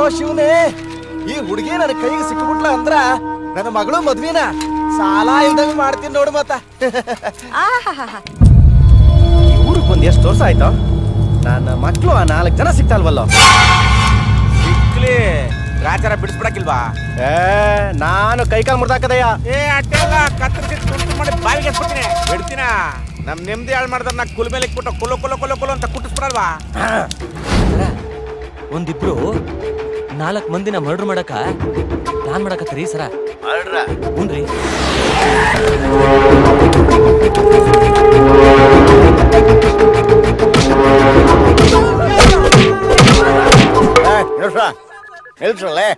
ಶಿವನೇ ಈ ಹುಡುಗಿ ನನ್ನ ಕೈಗೆ ಸಿಕ್ಬಿಟ್ಲ ಅಂದ್ರ ನನ್ನ ಮಗಳು ಮದ್ವಿನ ಸಾಲ ಇಲ್ದಂಗ ಮಾಡ್ತೀನಿ ನೋಡು ಮತ್ತ ಆಹಾಹಾಹಾ. ಈ ಊರಿಗೆ ಬಂದ್ ಎಷ್ಟು ವರ್ಷ ಆಯ್ತು ನನ್ನ ಮಕ್ಳು ಆ ನಾಲ್ಕು ಜನ ಸಿಕ್ತಲ್ವಲ್ಲ ಸಿಕ್ಲಿ ರಾಚಾರ ಬಿಡಿಸ್ಬಿಡಕ್ಕಿಲ್ವಾ ಏ ನಾನು ಕೈಕಾಲ್ ಮುರ್ದಾಕದಯ್ಯ ಏ ಅಟ್ಟೆಲ್ಲ ಕತ್ತರಿಸಿ ತುಂಡು ಮಾಡಿ ಬಾವಿಗೆ ಎಸ್ಬಿಡ್ತೀನಿ ಬಿಡ್ತೀನ ನಮ್ ನೆಮ್ಮದಿ ಹಾಳು ಮಾಡಿದ್ರೆ ನಾ ಕುಲ್ ಮೇಲೆ ಇಕ್ಬಿಟ್ಟು ಕೊಲು ಕೊಲು ಕೊಲು ಕೊಲು ಅಂತ ಕುಟ್ಟಿಸ್ಬಿಡಲ್ವಾ ಒಂದಿಬ್ರು ನಾಲ್ಕು ಮಂದಿನ ಮರ್ಡರ್ ಮಾಡಕ ಪ್ಲಾನ್ ಮಾಡಕತ್ತೀರಿ ಸರ ಹ್ಞೂನ್ರಿ ನಿಲ್ಸಲ್ಲೇ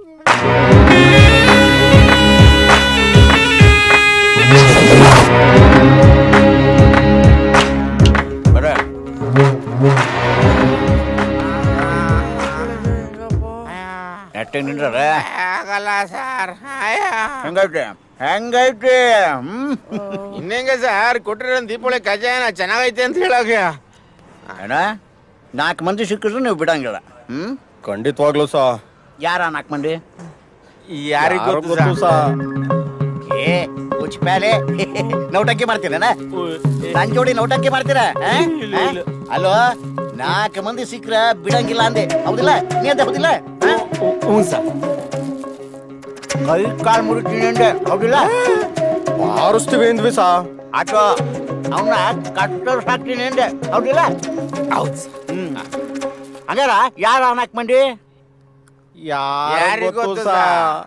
ನೆಟ್ಟಗೆ ನಿಂಡ್ರೆ ಆಗಲ್ಲ ಸರ್ ಹೆಂಗೈತೆ ಹೆಂಗೈತೆ ಹ್ಮ್ ಇನ್ನೇಂಗ ಸರ್ ಕೊಟ್ಟಿರೋ ದೀಪಾವಳಿ ಖಜಾನ ಚೆನ್ನಾಗೈತೆ ಅಂತ ಹೇಳೋಕೆ ಏನ ನಾಲ್ಕು ಮಂದಿ ಸಿಕ್ಕಿದ್ರು ನೀವು ಬಿಡಂಗಿಲ್ಲ ಹ್ಮ್ ಖಂಡಿತವಾಗ್ಲೂ ಸಾ ಯಾರ ನಾಲ್ಕು ಮಂದಿ ಯಾರಿಗ್ ಯಾರೋ ಗೊತ್ತು ಗೊತ್ತು ಸಾ? ಸಾ ಏ ಉಚ್ಪ್ಯಾಲೆ ನೌಟಂಕಿ ಮಾಡ್ತೀರನ ನನ್ ಜೋಡಿ ನೌಟಂಕಿ ಮಾಡ್ತೀರಾ ಆ? ಆ? ಅಲ್ಲೋ ನಾಲ್ಕು ಮಂದಿ ಸಿಕ್ಕ್ರ ಬಿಡಂಗಿಲ್ಲ ಅಂದೆ ಹೌದಿಲ್ಲ ನೀ ಅಂದೆ ಹೌದಿಲ್ಲ ಆ? ಹ್ಞೂ ಸರ್ ಕೈ ಕಾಲ್ ಮುರಿತೀನಿ ಅಂದೆ ಹೌದಿಲ್ಲ ಆರಿಸ್ತೀವಿ ಅಂದ್ವಿ ಸಾ ಆಟೋ ಅವನ್ನ ಕಟ್ಟೋರ್ ಹಾಕ್ತೀನಿ ಅಂದೆ ಹೌದಿಲ್ಲ ಹೌದು ಸರ್ ಹ್ಮ್ ಹಂಗಾರ ಯಾರ ನಾಲ್ಕು ಮಂದಿ ಯಾರು ಯಾರಿಗ್ ಗೊತ್ತು ಗೊತ್ತು ಸಾ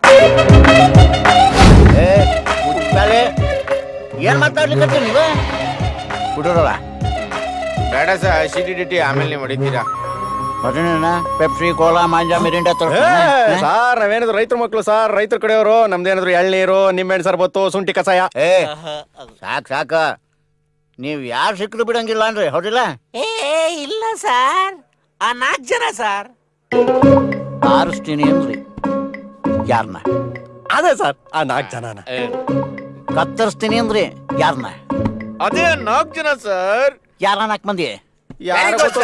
ಏ ಉಚ್ಪ್ಯಾಲೆ ಏನ್ ಮಾತಾಡ್ಲಿಕ್ಕೆ ನೀವು ಹುಡುಗರಲ್ಲ ಬೇಡ ಸರ್ ಅಸಿಡಿಟಿ ಆಮೇಲೆ ನೀವು ಹೊಡಿತೀರಾ ಮತ್ತೇನ ಪೆಪ್ಸಿ ಕೋಲಾ ಮಾಂಜಾ ಮಿರಿಂಡ ಏ, ಸಾರ್ ನಾವೇನಿದ್ರು ರೈತರ ಮಕ್ಳು ಸಾರ್ ರೈತರ ಕಡೆಯವರು ನಮ್ದೇನಾದ್ರು ಎಳ್ನೀರು ನಿಂಬೆಹಣ್ಣು ಸರ್ಬತ್ತು ಶುಂಠಿ ಕಸಾಯ ಏ ಸಾಕ್ ಸಾಕ ನೀವ್ ಯಾರು ಸಿಕ್ಕರು ಬಿಡಂಗಿಲ್ಲ ಅನ್ರಿ ಹೌದಿಲ್ಲ ಏ ಇಲ್ಲ ಸರ್ ಆ ನಾಲ್ಕು ಜನ ಸರ್ ಆರಿಸ್ತೀನಿ ಅಂದ್ರಿ ಯಾರನ್ನ ಅದೇ ಸರ್ ಆ ನಾಲ್ಕು ಜನನ ಕತ್ತರಿಸ್ತೀನಿ ಅಂದ್ರಿ ಯಾರನ್ನ ಅದೇ ನಾಲ್ಕು ಜನ ಸರ್ ಯಾರ ನಾಲ್ಕು ಮಂದಿ ಯಾರು ಗೊತ್ತು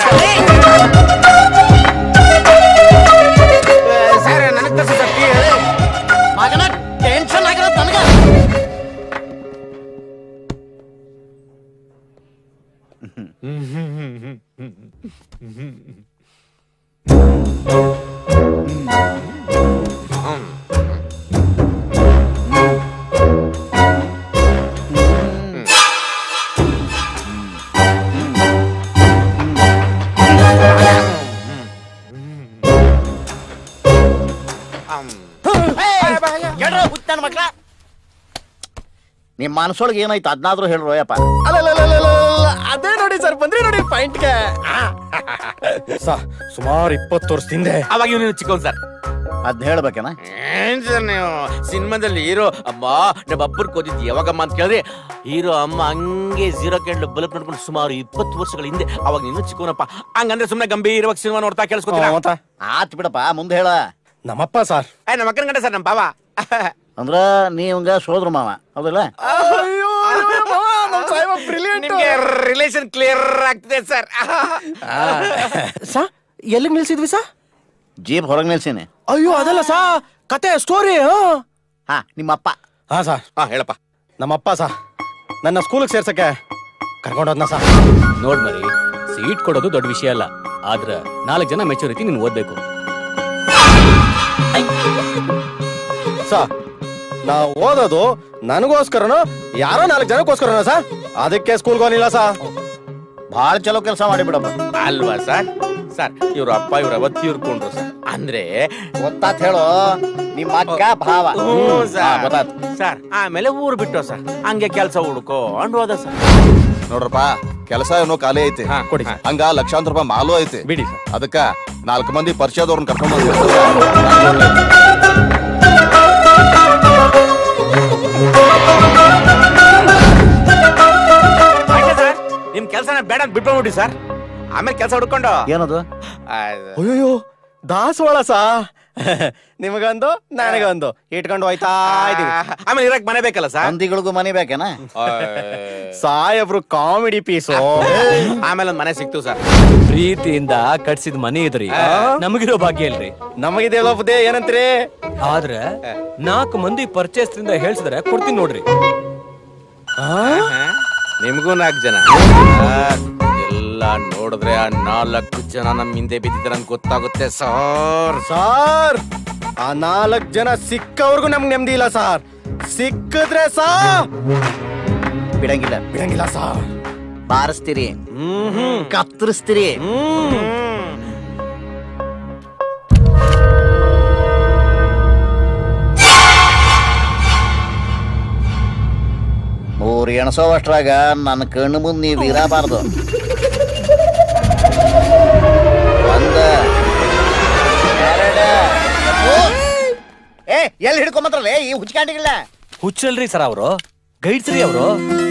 ಸರ್ ನನಗೆ ತರ್ಸಿ ಸರ್ ಟೀ. ಮಗನ ಟೆನ್ಷನ್ ಆಗಿರೋದು ನನಗ ಅಮ್. ನನ್ನ ಮಕ್ಳ ನಿಮ್ಮ ಮನಸ್ಸೊಳಗೆ ಏನಾಯ್ತು ಅದನ್ನಾದ್ರೂ ಹೇಳ್ರು ಯಪ್ಪ ಅಲ್ಲಲ್ಲಲ್ಲಲ್ಲಲ್ಲ, ಅದೇ ನೋಡಿ ಸರ್ ಬಂದ್ರಿ ನೋಡಿ ಪಾಯಿಂಟ್ಗೆ ಸಾ ಸುಮಾರು ಇಪ್ಪತ್ತು ವರ್ಷದ ಹಿಂದೆ ಅವಾಗ ಇವನು ಚಿಕ್ಕವನ್ ಸರ್ ಅದ್ನ ಹೇಳ್ಬೇಕೇನ ಏನ್ ಸರ್ ನೀವು ಸಿನಿಮಾದಲ್ಲಿ ಹೀರೋ ಅಮ್ಮ ನಮ್ಮ ಅಪ್ಪರ್ ಕೋದಿದ್ದು ಯಾವಾಗಮ್ಮ ಅಂತ ಕೇಳಿದ್ರೆ ಹೀರೋ ಅಮ್ಮ ಹಂಗೆ ಜೀರೋ ಕ್ಯಾಂಡಲ್ ಬಲ್ಬ್ ನೋಡ್ಕೊಂಡು ಸುಮಾರು ಇಪ್ಪತ್ತು ವರ್ಷಗಳ ಹಿಂದೆ ಅವಾಗ ನೀನು ಚಿಕ್ಕವನಪ್ಪ ಹಂಗಂದ್ರೆ ಸುಮ್ಮನೆ ಗಂಭೀರವಾಗಿ ಸಿನಿಮಾ ನೋಡ್ತಾ ಕೇಳಿಸ್ಕೊತೀರಾ ಮತ್ತ ಆತ್ ಬಿಡಪ್ಪ ಮುಂದೆ ಹೇಳ ನಮ್ಮಪ್ಪ ಸರ್ ಏ ನಮ್ಮ ಅಕ್ಕನ ಗಂಡ ಸರ್ ನಮ್ಮ ಬಾವ ಅಂದ್ರ ನೀವಂಗ ಸೋದ್ರ ಮಾವ ಹೌದಲ್ಲ ನಿಮ್ಗೆ ರಿಲೇಷನ್ ಕ್ಲಿಯರ್ ಆಗ್ತಿದೆ ಸರ್ ಸಾ ಎಲ್ಲಿಗೆ ನಿಲ್ಸಿದ್ವಿ ಸಾ ಜೀಪ್ ಹೊರಗೆ ನಿಲ್ಸೀನಿ ಅಯ್ಯೋ ಅದಲ್ಲ ಸಾ ಕತೆ ಸ್ಟೋರಿ ಹಾ ನಿಮ್ಮಪ್ಪ ಹಾ ಸರ್ ಹಾ ಹೇಳಪ್ಪ ನಮ್ಮಪ್ಪ ಸಾ ನನ್ನ ಸ್ಕೂಲಿಗೆ ಸೇರ್ಸಕ್ಕೆ ಕರ್ಕೊಂಡೋದ್ನ ಸಾ ನೋಡ್ ಮರಿ ಸೀಟ್ ಕೊಡೋದು ದೊಡ್ಡ ವಿಷಯ ಅಲ್ಲ ಆದ್ರ ನಾಲ್ಕು ಜನ ಮೆಚುರಿಟಿ ನೀನು ಓದ್ಬೇಕು ಸಾ ನಾ ಓದೋದು ನನಗೋಸ್ಕರನೋ ಯಾರೋ ನಾಲ್ಕು ಜನಕ್ಕೋಸ್ಕರನೋ ಸಾ ಅದಕ್ಕೆ ಸ್ಕೂಲ್ಗೆ ಹೋಗಿಲ್ಲ ಸಾ ಭಾಳ ಚಲೋ ಕೆಲಸ ಮಾಡಿ ಬಿಡಪ್ಪ ಅಲ್ವಾ ಸರ್ ಸರ್ ಇವ್ರ ಅಪ್ಪ ಇವ್ರ ಅವತ್ತು ತೀರ್ಕೊಂಡ್ರು ಸರ್ ಅಂದ್ರೆ ಗೊತ್ತಾತ್ ಹೇಳು ನಿಮ್ಮ ಅಕ್ಕ ಭಾವ ಹ್ಞೂ ಹಾ, ಸರ್ ಗೊತ್ತಾತ್ ಸರ್ ಆಮೇಲೆ ಊರು ಬಿಟ್ಟು ಸರ್ ಹಂಗೆ ಕೆಲಸ ಹುಡ್ಕೊಂಡು ಹೋದ ಸರ್ ನೋಡ್ರಪ್ಪ ಕೆಲಸ ಏನೋ ಖಾಲಿ ಐತಿ ಹಾ, ಕೊಡಿ ಹಾ. ಹಂಗ ಲಕ್ಷಾಂತರ ರೂಪಾಯಿ ಮಾಲು ಐತಿ ಬಿಡಿ ಸರ್ ಅದಕ್ಕ ನಾಲ್ಕು ಮಂದಿ ಪರಿಚಯದವ್ರನ್ನ ಕರ್ಕೊಂಡ್ ಬಂದ್ವಿ ಆಯ್ತಾ ಸರ್ ನಿಮ್ ಕೆಲಸನ ಬೇಡ ಅಂತ ಬಿಟ್ಬಿಡಿ ಸರ್ ಆಮೇಲೆ ಕೆಲಸ ಹುಡ್ಕೊಂಡು ಏನದು ಆ, ಅಯ್ಯೋ ದಾಸವಾಳ ಸಾ ನಿಮಗೊಂದು ನನಗೊಂದು ಇಟ್ಕೊಂಡು ಹೋಯ್ತಾ ಇದೀವಿ ಆಮೇಲೆ ಇರಕ್ ಮನೆ ಬೇಕಲ್ಲ ಸರ್ ಹಂದಿಗಳಿಗೂ ಮನೆ ಬೇಕೇನ ಸಾಯಬ್ರು ಕಾಮಿಡಿ ಪೀಸು ಆಮೇಲೆ ಒಂದ್ ಮನೆ ಸಿಕ್ತು ಸರ್ ಪ್ರೀತಿಯಿಂದ ಕಟ್ಸಿದ ಮನೆ ಇದ್ರಿ ನಮಗಿರೋ ಭಾಗ್ಯ ಇಲ್ರಿ ನಮಗಿದೆ ಬುದ್ಧಿ ಏನಂತೀರಿ ಆದ್ರೆ ನಾಲ್ಕು ಮಂದಿ ಪರ್ಚೇಸ್ದಿಂದ ಹೇಳ್ಸಿದ್ರೆ ಕೊಡ್ತೀನಿ ನೋಡ್ರಿ ನಿಮ್ಗೂ ನಾಲ್ಕು ಜನ ಎಲ್ಲ ನೋಡಿದ್ರೆ ಆ ನಾಲ್ಕು ಜನ ನಮ್ ಹಿಂದೆ ಬಿದ್ದಿದ್ದಾರೆ ಅಂತ ಗೊತ್ತಾಗುತ್ತೆ ಸರ್ ಸಾರ್ ಆ ನಾಲ್ಕ್ ಜನ ಸಿಕ್ಕವ್ರಿಗೂ ನಮ್ಗೆ ನೆಮ್ಮದಿ ಇಲ್ಲ ಸಾರ್ ಸಿಕ್ಕಿದ್ರೆ ಸಾ ಬಿಡಂಗಿಲ್ಲ ಬಿಡಂಗಿಲ್ಲ ಸಾರ್ ಬಾರಿಸ್ತೀರಿ ಹ್ಮ್ ಹ್ಮ್ ಕತ್ತರಿಸ್ತೀರಿ ಹ್ಮ್ ಮೂರ್ ಎಣಸೋವಷ್ಟ್ರಾಗ ನನ್ನ ಕಣ್ಣು ಮುಂದೆ ನೀವು ಇರಬಾರ್ದು ಒಂದ ಎರಡ ಮೂರ್. ಏ ಎಲ್ಲಿ ಹಿಡ್ಕೊಂಬಂದ್ರಲ್ಲ ಈ ಹುಚ್ಕಾಂಡಿಗಿಲ್ಲ ಹುಚ್ಚಲ್ರಿ ಸರ್ ಅವರು ಗೈಡ್ಸ್ ರೀ ಅವರು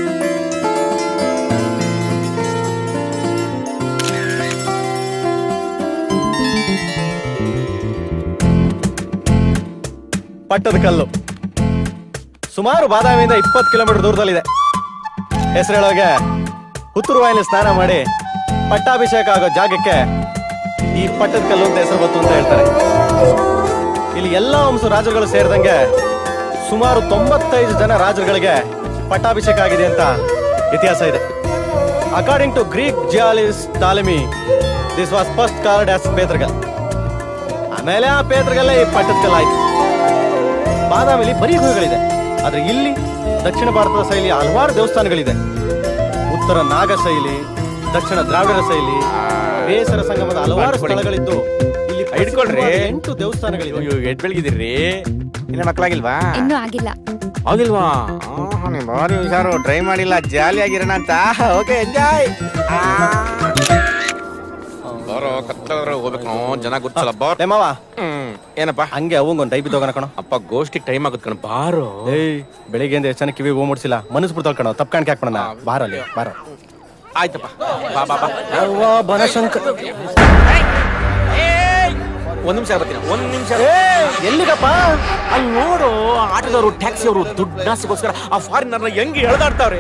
ಪಟ್ಟದ ಕಲ್ಲು ಸುಮಾರು ಬಾದಾಮಿಯಿಂದ ಇಪ್ಪತ್ತು ಕಿಲೋಮೀಟರ್ ದೂರದಲ್ಲಿದೆ ಹೆಸರು ಹೇಳೋಗೆ ಹುತ್ತೂರು ವಾಯಿಲಿ ಸ್ನಾನ ಮಾಡಿ ಪಟ್ಟಾಭಿಷೇಕ ಆಗೋ ಜಾಗಕ್ಕೆ ಈ ಪಟ್ಟದ ಕಲ್ಲು ಅಂತ ಹೆಸರು ಬಂತು ಅಂತ ಹೇಳ್ತಾರೆ ಇಲ್ಲಿ ಎಲ್ಲಾ ವಂಶ ರಾಜರುಗಳು ಸೇರಿದಂಗೆ ಸುಮಾರು ತೊಂಬತ್ತೈದು ಜನ ರಾಜರುಗಳಿಗೆ ಪಟ್ಟಾಭಿಷೇಕ ಆಗಿದೆ ಅಂತ ಇತಿಹಾಸ ಇದೆ according to Greek geologist Ptolemy this was first called as ಪೇತ್ರಗಲ್ ಆಮೇಲೆ ಆ ಪೇತ್ರಗಲ್ಲೇ ಈ ಪಟ್ಟದ ಕಲ್ಲಾಯ್ತು ಬಾದಾಮಿಲಿ ಬರೀ ಗುಹೆಗಳಿದೆ ಆದ್ರೆ ಇಲ್ಲಿ ದಕ್ಷಿಣ ಭಾರತದ ಶೈಲಿಯ ಹಲವಾರು ದೇವಸ್ಥಾನಗಳಿದೆ ಉತ್ತರ ನಾಗ ಶೈಲಿ ದಕ್ಷಿಣ ದ್ರಾವಿಡರ ಶೈಲಿ ಬೇಸರ ಸಂಗಮದ ಹಲವಾರು ಮಾಡ್ಕೊಳ್ಳಿ. ಸ್ಥಳಗಳಿದ್ದು ಇಲ್ಲಿ ಹಿಡ್ಕೊಳ್ರಿ. ಪ್ರಸಿದ್ಧವಾದ ಎಂಟು ದೇವಸ್ಥಾನಗಳಿವೆ ಅಯ್ಯೋ ಎಡ್ ಬೆಳಗಿದಿರ್ರಿ ಇನ್ನ ಮಕ್ಕಳಾಗಿಲ್ವಾ ಇನ್ನೂ ಆಗಿಲ್ಲ ಆಗಿಲ್ವಾ ನೀವು ಬಾರಿ ಹುಷಾರು ಟ್ರೈ ಮಾಡಿಲ್ಲ ಜಾಲಿ ಆಗಿರೋಣ ಅಂತ ಓಕೆ ಎಂಜಾಯ್ ಬಾರೋ ಕತ್ತಲದ್ರ ಹೋಗ್ಬೇಕು ನಾವು ಜನ ಗೊತ್ತಲ್ಲ ಬಾರ್ ಲೇ ಮಾವ ಹ್ಮ್ ಏನಪ್ಪ ಹಂಗೆ ಅವಂಗೊಂದು ಟೈಪ್ ಇದ್ದೋಗಣ ಕಣ ಅಪ್ಪ ಗೋಷ್ಠಿಗೆ ಟೈಮ್ ಆಗುತ್ತೆ ಕಣ ಬಾರೋ ಏಯ್ ಬೆಳಿಗ್ಗೆಯಿಂದ ಎಷ್ಟು ಜನ ಕಿವಿ ಹೂ ಮುಡ್ಸಿಲ್ಲ ಮನಸ್ಸು ಬಿಡ್ತಾಳ ಕಣ ತಪ್ಪ ಕಾಣಿಕೆ ಹಾಕ್ಬಿಡಣ ಬಾರಲ್ಲಿ ಬಾರ ಆಯ್ತಪ್ಪ ಬಾ ಬಾ ಬಾ ಬನಶಂಕರ್ ಒಂದ್ ನಿಮಿಷ ಬರ್ತೀನಿ ಒಂದ್ ನಿಮಿಷ ಎಲ್ಲಿಗಪ್ಪ ಅಲ್ಲಿ ನೋಡು ಆಟೋದವರು ಟ್ಯಾಕ್ಸಿ ಅವರು ದುಡ್ಡಾಸಿಗೋಸ್ಕರ ಆ ಫಾರಿನರ್ನ ಹೆಂಗ್ ಎಳ್ದಾಡ್ತಾವ್ರೆ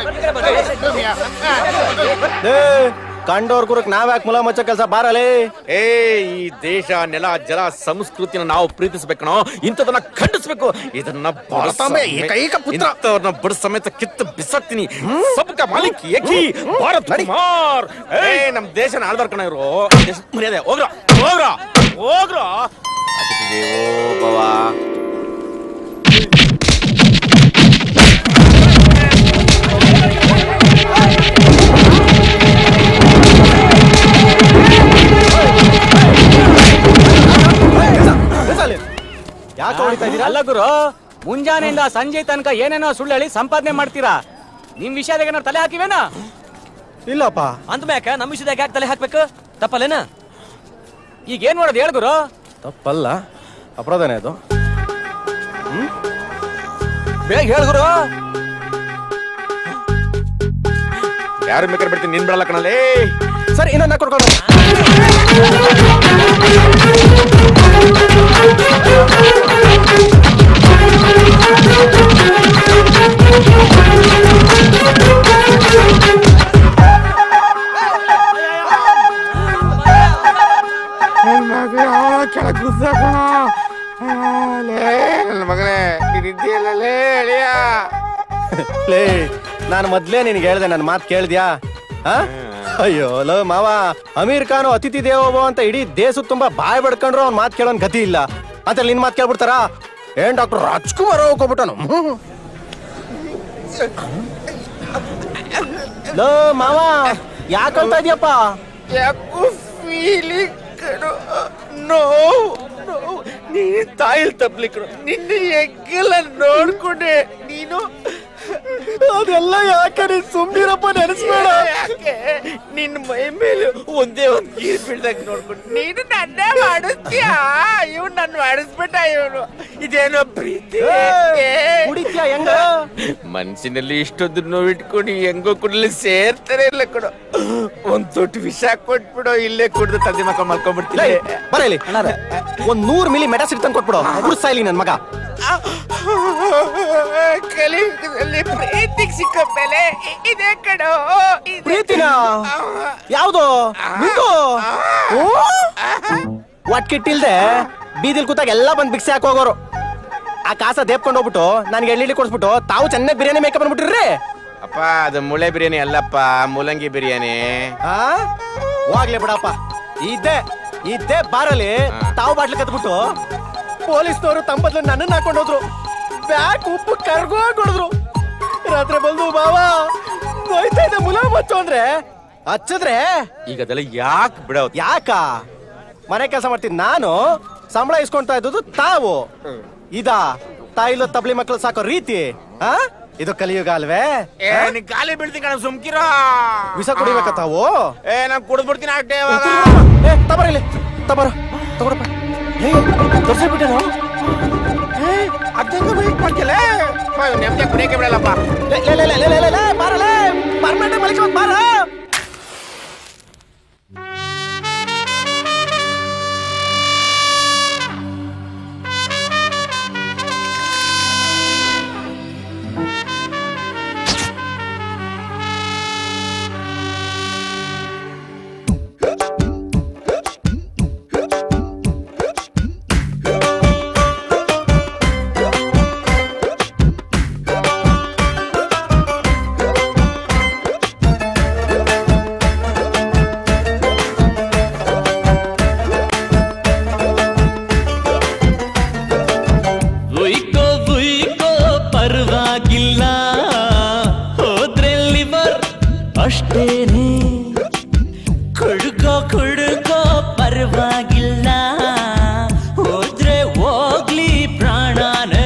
ಏ ಕಂಡೋರ್ ಕುರಕ್ ನಾವ್ ಯಾಕೆ ಮುಲ ಮಚ್ಚ ಕೆಲಸ ಬಾರಲೇ ಏ ಈ ದೇಶ ನೆಲ ಜಲ ಸಂಸ್ಕೃತಿನ ನಾವು ಪ್ರೀತಿಸ್ಬೇಕಣೋ ಇಂಥದನ್ನ ಖಂಡಿಸ್ಬೇಕು ಇದನ್ನ ಬಡ ಏಕೈಕ ಪುತ್ರ. ಇಂಥವ್ರನ್ನ ಬಡ ಸಮೇತ ಕಿತ್ತು ಬಿಸಾಕ್ತೀನಿ ಸಬ್ಕ ಮಾಲಿಕ್ ಏಕಿ ಭಾರತ್ ಕುಮಾರ್ ಏ ನಮ್ ದೇಶನ ಆಳ್ದಾರ್ ಕಣ ಇವರು ಮರ್ಯಾದೆ ಹೋಗ್ರ ಹೋಗ್ರ ಹೋಗ್ರ ಅತಿಥಿ ದೇವೋ ಭವ ಯಾಕೆ ಹೊಡಿತಾ ಇದೀರಾ ಅಲ್ಲ ಗುರು ಮುಂಜಾನೆಯಿಂದ ಸಂಜೆ ತನಕ ಏನೇನೋ ಸುಳ್ಳು ಹೇಳಿ ಸಂಪಾದನೆ ಮಾಡ್ತೀರಾ ನಿಮ್ ವಿಷಯದಾಗ ಏನಾರು ತಲೆ ಹಾಕಿವೇನ ಇಲ್ಲಪ್ಪ ಅಂತ ಮ್ಯಾಕ ನಮ್ಮ ವಿಷಯದಾಗ ಯಾಕೆ ತಲೆ ಹಾಕ್ಬೇಕು ತಪ್ಪಲ್ಲೇನ ಈಗ ಏನ್ ಮಾಡೋದು ಹೇಳ ಗುರು ತಪ್ಪಲ್ಲ ಅಪರಾಧನೇ ಅದು ಬೇಗ ಹೇಳ ಗುರು ಯಾರು ಬೇಕಾದ್ರೆ ಬಿಡ್ತೀನಿ ನಿನ್ ಬಿಡಲ್ಲ ಕಣಲೇ ಸರಿ ಇನ್ನೊಂದು ಕೊಡ್ಕೊಂಡು ನನ್ನ ಮಗನೇ ನೀನ್ ಇದ್ದೀಯಲ್ಲೇ ಅಳಿಯ ಲೇ ನಾನು ಮೊದ್ಲೇ ನಿನ್ಗೆ ಹೇಳ್ದೆ ನನ್ನ ಮಾತು ಕೇಳ್ದ್ಯಾ ಆ? ಅಯ್ಯೋ ಲೋ ಮಾವ ಅಮೀರ್ ಖಾನ್ ಅತಿಥಿ ದೇವೋಭವ ಅಂತ ಇಡೀ ದೇಶ ತುಂಬಾ ಬಾಯ್ ಬಡ್ಕೊಂಡ್ರು ಅವ್ನ ಮಾತು ಕೇಳೋನ್ ಗತಿ ಇಲ್ಲ ಅಂತ ನಿನ್ ಮಾತು ಕೇಳ್ಬಿಡ್ತಾರ ಏನ್ ಡಾಕ್ಟರ್ ರಾಜ್ಕುಮಾರ್ ಹೋಗ್ಬಿಟ್ಟನು ಲೋ ಮಾವ ಯಾಕಂತ ಇದೆಯಪ್ಪ ಯಾಕೋ ಫೀಲಿಂಗ್ ನೋ ನೀನ್ ತಾಯಿಲ್ ತಪ್ಲಿಕ್ ನಿನ್ನ ಹೆಗ್ಗೆಲ್ಲ ನೋಡ್ಕೊಂಡೆ ನೀನು ಅದೆಲ್ಲ ಯಾಕೆ ನೀನ್ ಸುಮ್ನಿರಪ್ಪ ನೆನೆಸ್ಬೇಡ ಯಾಕೆ ನಿನ್ನ ಮೈ ಮೇಲೆ ಒಂದೇ ಒಂದ್ ನೀರ್ ಬೀಳ್ದಾಗ ನೋಡ್ಕೊಂಡು ನೀನು ನನ್ನೇ ಮಾಡಿಸ್ತೀಯ ಇವ್ನು ನನ್ನ ಮಾಡಿಸ್ಬಿಟ್ಟ ಇವನು ಇದೇನೋ ಪ್ರೀತಿ ಕುಡಿತ್ಯಾ ಹೆಂಗ ಮನ್ಸಿನಲ್ಲಿ ಇಷ್ಟೊಂದು ನೋವಿಟ್ಕೊಂಡು ಹೆಂಗೋ ಕುಡ್ಲಿ ಸೇರ್ತಾರೆ ಇಲ್ಲ ಕೊಡು ಒಂದ್ ತೊಟ್ಟು ವಿಷ ಕೊಟ್ಬಿಡು ಇಲ್ಲೇ ಕುಡ್ದು ತಂದೆ ಮಕ್ಕ ಮಲ್ಕೊಂಡ್ಬಿಡ್ತೀನಿ ಬರಲಿ ಒಂದ್ ನೂರ್ ಮಿಲಿ ಮೆಡಸಿಟ್ ತಂದು ಕೊಟ್ಬಿಡು ಗುಡ್ಸಾ ಇಲ್ಲಿ ನನ್ ಮಗ ಕಲಿಯುಗದಲ್ಲಿ ಪ್ರೀತಿಗೆ ಸಿಕ್ಕ ಬೆಲೆ ಇದೇ ಕಣೋ ಇದೆ. ಪ್ರೀತಿನ ಯಾವ್ದು ಬಿಂದು ಒಟ್ಕಿಟ್ಟಿಲ್ದೆ ಬೀದಿಲ್ ಕೂತಾಗ ಎಲ್ಲ ಬಂದ್ ಭಿಕ್ಷೆ ಹಾಕಿ ಹೋಗೋರು ಆ ಕಾಸ ದೇಪ್ಕೊಂಡು ಹೋಗ್ಬಿಟ್ಟು ನನ್ಗೆ ಎಳ್ಳಿಲಿ ಕೊಡ್ಸ್ಬಿಟ್ಟು ತಾವು ಚೆನ್ನಾಗಿ ಬಿರಿಯಾನಿ ಮೇಕಪ್ ಬಂದ್ಬಿಟ್ರಿ ಅಪ್ಪ ಅದು ಮುಳೆ ಬಿರಿಯಾನಿ ಅಲ್ಲಪ್ಪ ಮೂಲಂಗಿ ಬಿರಿಯಾನಿ ಆ ಹೋಗ್ಲಿ ಬಿಡಪ್ಪ ಇದ್ದೆ ಇದ್ದೆ ಬಾರಲ್ಲಿ ತಾವು ಬಾಟ್ಲಿ ಕತ್ಬಿಟ್ಟು ಪೊಲೀಸ್ನವರು ತಂಬದ್ಲು ನನ್ನನ್ನ ಹಾಕೊಂಡು ಹೋದ್ರು ಬ್ಯಾಗ್ ಉಪ್ಪು ಕರ್ಗೋ ಹೊಡೆದ್ರು ರಾತ್ರಿ ಬಂದು ಬಾವ ನೋಯ್ತಾ ಇದೆ ಮುಲ ಮಚ್ಚು ಅಂದ್ರೆ ಹಚ್ಚಿದ್ರೆ ಈಗ ಅದೆಲ್ಲ ಯಾಕೆ ಬಿಡೋದು ಯಾಕ ಮನೆ ಕೆಲಸ ಮಾಡ್ತೀನಿ ನಾನು ಸಂಬಳ ಇಸ್ಕೊಂತಾ ಇದ್ದದ್ದು ತಾವು ಇದಾ ತಾಯಿಲು ತಬ್ಲಿ ಮಕ್ಕಳು ಸಾಕೋ ರೀತಿ ಆ ಇದು ಕಲಿಯುಗ ಅಲ್ವೇ ಏ ನೀ ಖಾಲಿ ಬೀಳ್ತೀನಿ ಕಣ ಸುಮ್ಕಿರೋ ವಿಷ ಕುಡಿಬೇಕ ತಾವು ಏ ನಾನ್ ಕುಡಿದ್ಬಿಡ್ತೀನಿ ಅಷ್ಟೇ ಇವಾಗ ಏ ತಬರ ಇಲ್ಲಿ ತಬರ ತಗೊಳಪ್ಪ ಏ ತೋರ್ಸಿಬಿಟ್ಟೇನೋ ಅದಂಗ ವೇಟ್ ಮಾಡ್ತಿಲ್ಲ ನೆಮ್ಮದಿ ಕುಡಿಯಕ್ಕೆ ಬಿಡಲ್ಲಪ್ಪ ಲೇ ಲೇ ಲೇ ಲೇ ಲೇ ಲೇ ಲೇ ಬಾರಲೇ ಪರ್ಮನೆಂಟ್ ಮಲಿಕೆ ಬಂದ್ ಬಾರ ಉಯ್ಕೋ ಉಯ್ಕೋ ಪರವಾಗಿಲ್ಲ ಹೋದ್ರೆ ಲಿವರ್ ಅಷ್ಟೇನೆ ಕುಡ್ಕೋ ಕುಡ್ಕೋ ಪರವಾಗಿಲ್ಲ ಹೋದ್ರೆ ಹೋಗ್ಲಿ ಪ್ರಾಣನೇ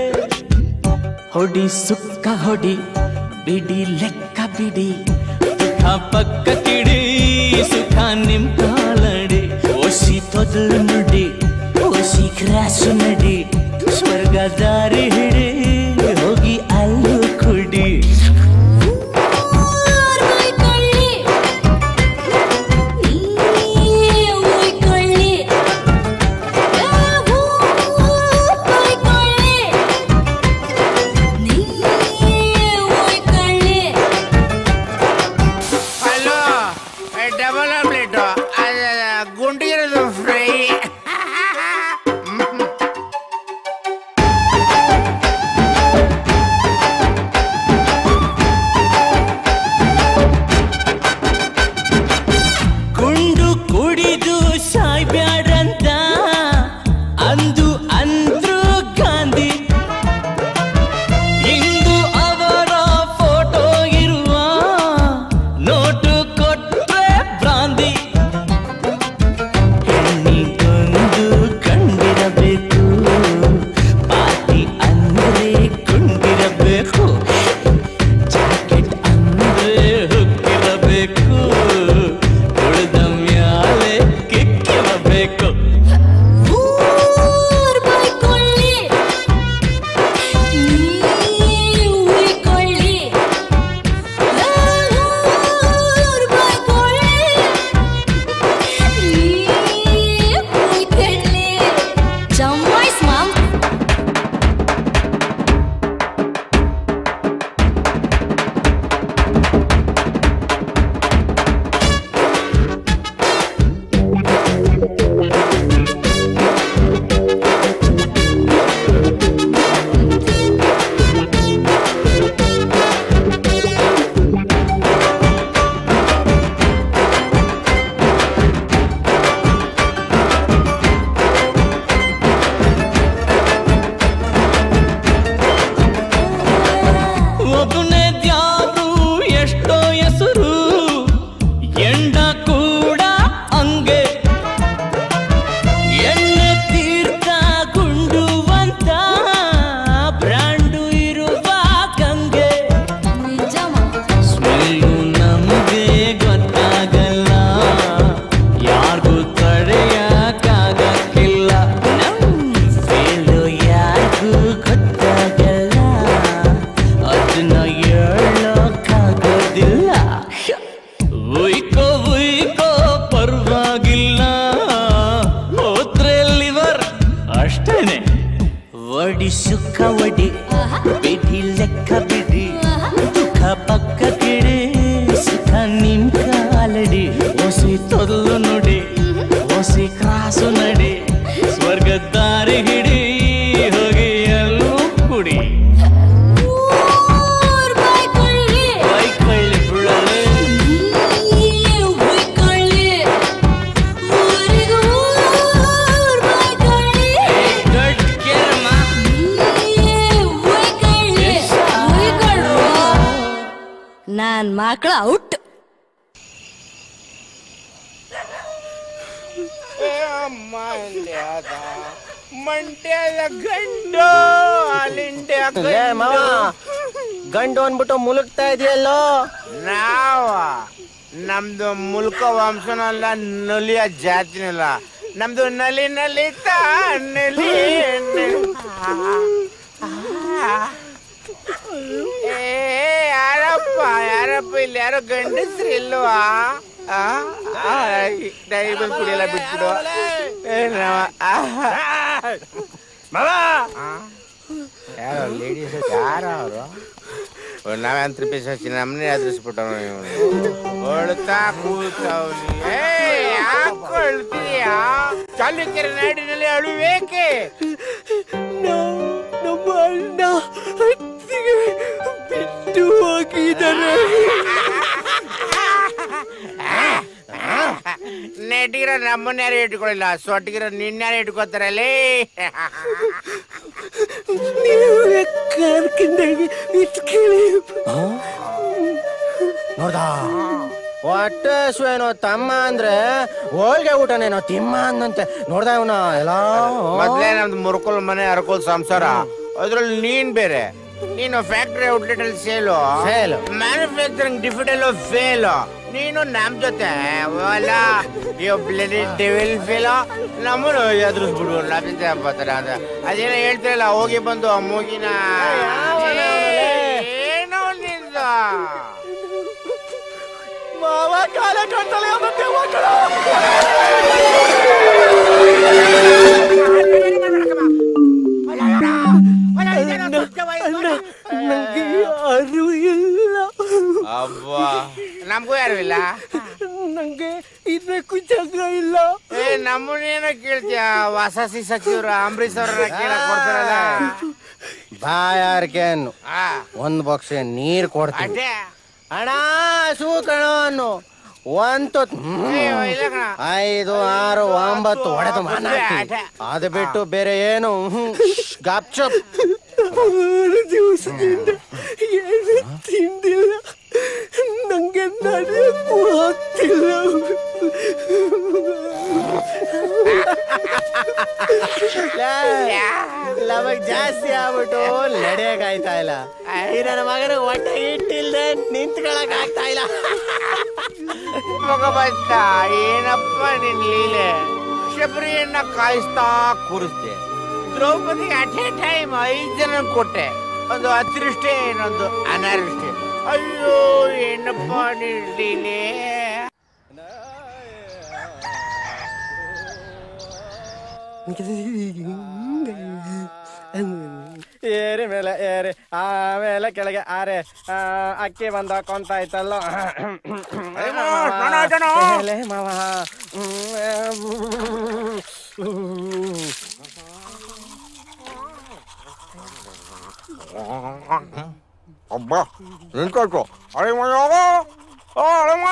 ಹೊಡಿ ಸುಕ್ಕ ಹೊಡಿ ಬಿಡಿ ಲೆಕ್ಕ ಬಿಡಿ ಸುಖ ಪಕ್ಕ ಕಿಡಿ ಸುಖ ನಿಮ್ ಕಾಲಡಿ ಓಸಿ ತೊದಲು ನುಡಿ ಓಸಿ ಕ್ರಾಸು ನಡಿ ಸ್ವರ್ಗ ದಾರಿ ಹಿಡಿ ಹೋಗಿ ಅಲ್ಲೂ ಕುಡಿ ಹಲೋ ಡಬಲ್ ಆಮ್ಲೆಟ್ ಗುಂಡಿಗಿರೋದು ಫ್ರೈ ಹೊಡಿ ಸುಖ ಒಡಿ ಬಿಡಿ ಲೆಕ್ಕ ಬಿಡಿ ದುಃಖ ಪಕ್ಕ ಕಿಡಿ ಸುಖ ನಿಮ್ ಕಾಲಡಿ ಓಸಿ ತೊದಲು ನುಡಿ ಓಸಿ ಕ್ರಾಸು ನಡಿ ಸ್ವರ್ಗ ದಾರಿ ಹಿಡಿ ಹೋಗಿ ಎಲ್ಲೂ ಕುಡಿ ಬೈಕೊಳ್ಳಿ ಬುಳ್ಳಲೆ ದೊಡ್ಡ ಕೇರಮ್ಮ ನಾನ್ ಮಕ್ಳ ಔಟ್ ಮಂಡ್ಯದ ಗಂಡು ಅಲ್ಲಿಂಡೆ ಏ ಮಾವ ಗಂಡು ಅನ್ಬಿಟ್ಟು ಮುಲುಕ್ತಾ ಇದೆಯಲ್ಲೋ ನಾವ ನಮ್ದು ಮುಲ್ಕ ವಂಶನಲ್ಲ ನಲಿಯ ಜಾತಿನಲ್ಲ ನಮ್ದು ನಲಿ ನಲಿತ ನಲಿ ಏ ಯಾರಪ್ಪ ಯಾರಪ್ಪ ಇಲ್ಲಿ ಯಾರೋ ಗಂಡಸ್ರು ಇಲ್ವಾ ಆ? ಆ, ಡೈಬಲ್ ಕುಡಿಯಲ್ಲ ಬಿಟ್ಬಿಡು ಏ, ನಾವ- ಆ. ಆ? ಯಾರೋ ಲೇಡೀಸ್ ಯಾರ ಅವರು ನಾವೇನ್ ತ್ರಿಪೇಶಿ ನಮ್ಮನೆ ಎದುರಿಸ್ಬಿಟ್ಟವ ಹೊಳ್ತಾ ಕೂತವ್ನಿ ಏ ಯಾಕೆ ಅಳ್ತೀಯಾ ಚಾಲುಕ್ಯರ ನಾಡಿನಲ್ಲಿ ಅಳುವೇಕೆ ನಮ್ಮ ಅಣ್ಣ ಬಿಟ್ಟು ಹೋಗಿದ್ದಾರೆ ನೆಟ್ಟಿಗಿರೋ ನಮ್ಮನ್ನ ಯಾರು ಇಟ್ಕೊಳ್ಳಿಲ್ಲ ಸೊಟ್ಟಿಗಿರೋ ನಿನ್ಯಾರು ಇಟ್ಕೋತಾರಲ್ಲಿ ನೋಡ್ದ ಹೊಟ್ಟೆ ಹಸುವೇನೋ ತಮ್ಮ ಅಂದ್ರೆ ಹೋಳ್ಗೆ ಊಟನೇನೋ ತಿಮ್ಮ ಅಂದಂತೆ ನೋಡ್ದ ಇವನ ಎಲ್ಲ ಮೊದ್ಲೇ ನಮ್ದು ಮುರ್ಕೊಲ್ ಮನೆ ಹರ್ಕೊಲ್ ಸಂಸಾರ ಅದ್ರಲ್ಲಿ ನೀನ್ ಬೇರೆ ನೀನು ಫ್ಯಾಕ್ಟ್ರಿ ಔಟ್ಲೆಟ್ ಅಲ್ಲಿ ಸೇಲು Sale. ಮ್ಯಾನುಫ್ಯಾಕ್ಚರಿಂಗ್ ಡಿಫಿಟಲ್ ಫೇಲ್ ನೀನು ನಮ್ ಜೊತೆ ಅಲ್ಲ ಯೋ ಬ್ಲಡಿ ಡೆವಿಲ್ ಫೇಲ್ ನಮ್ಮನ್ನು ಎದುರಿಸ್ಬಿಡು ನಮ್ ಜೊತೆ ಬರ್ತಾರೆ ಅದ ಅದೇನೋ ಹೇಳ್ತಿರಲ್ಲ ಹೋಗಿ ಬಂದು ಆ ಮೂಗಿನ ಏನೋ ನಿಂದ ಮಾವ ಕಾಲ ಕಣ್ತಲೆ ಮತ್ತೆ ನಂಗೆ ಅರಿವು ಇಲ್ಲ ಅಬ್ಬಾ ನಮಗೂ ಯಾರು ಇಲ್ಲ ನಂಗೆ ಇದಕ್ಕೂ ಜಾಗ ಇಲ್ಲ ಏ ನಮ್ಮನ್ನೇನೋ ಕೇಳ್ತೀಯ ವಸತಿ ಸಚಿವರು ಅಂಬರೀಶ್ ಅವ್ರನ್ನ ಕೇಳಕ್ ಕೊಡ್ತಾರಲ್ಲ ಬಾಯಾರಿಕೆಯನ್ನು ಆ, ಒಂದ್ ಬೊಕ್ಸೆ ನೀರ್ ಕೊಡ್ತೀನಿ ಅಷ್ಟೇ ಅಣ್ಣ ಸೂ ಕಣೋ ಅನ್ನು ಒಂದು ಅಯ್ಯೋ, ಇಲ್ಲ ಕಣ. ಐದು ಆರು ಒಂಬತ್ತು ಹೊಡೆದು ಮಾನ ಹಾಕ್ತೀನಿ. ಅದು ಬಿಟ್ಟು ಬೇರೆ ಏನು ಗಾಪ್ಚಪ್ ದಿವಸದಿಂದ ಏನು ತಿಂದಿಲ್ಲ ನಂಗೆ ನಡೆಯಕ್ಕೂ ಆಗ್ತಿಲ್ಲ ನಮಗ್ ಜಾಸ್ತಿ ಆಗ್ಬಿಟ್ಟು ನಡೆಯಕ್ ಆಯ್ತಾ ಇಲ್ಲ ಈ ನನ್ನ ಮಗನ ಹೊಟ್ಟೆ ಇಟ್ಟಿಲ್ದೆ ನಿಂತ್ಕೊಳಕ್ ಆಗ್ತಾ ಇಲ್ಲ ಮಗಬತ್ತ ಏನಪ್ಪ ನಿನ್ ಲೀಲೆ ಶಬರಿಯನ್ನ ಕಾಯಿಸ್ತಾ ಕೂರಿಸ್ದೆ ದ್ರೌಪದಿಗೆ ಅಟ್ ಎ ಟೈಮ್ ಐದ್ ಜನ ಕೊಟ್ಟೆ ಒಂದು ಅತಿವೃಷ್ಟಿ ಇನ್ನೊಂದು ಅನಾವೃಷ್ಟಿ ಅಯ್ಯೋ ಏನಪ್ಪ ನಿನ್ ಲೀಲೆ ಏರಿ ಮೇಲೆ ಏರಿ ಆಮೇಲೆ ಕೆಳಗೆ ಆರೆ ಆ, ಅಕ್ಕಿ ಬಂದ ಕೊಂತ ಆಯ್ತಲ್ಲ ಎಲೆ ಮಾವ ಅಬ್ಬ ನಿಂತ್ಕೊಳ್ಕೊ ಅಳೆ ಮಗ ಅಳಮ್ಮ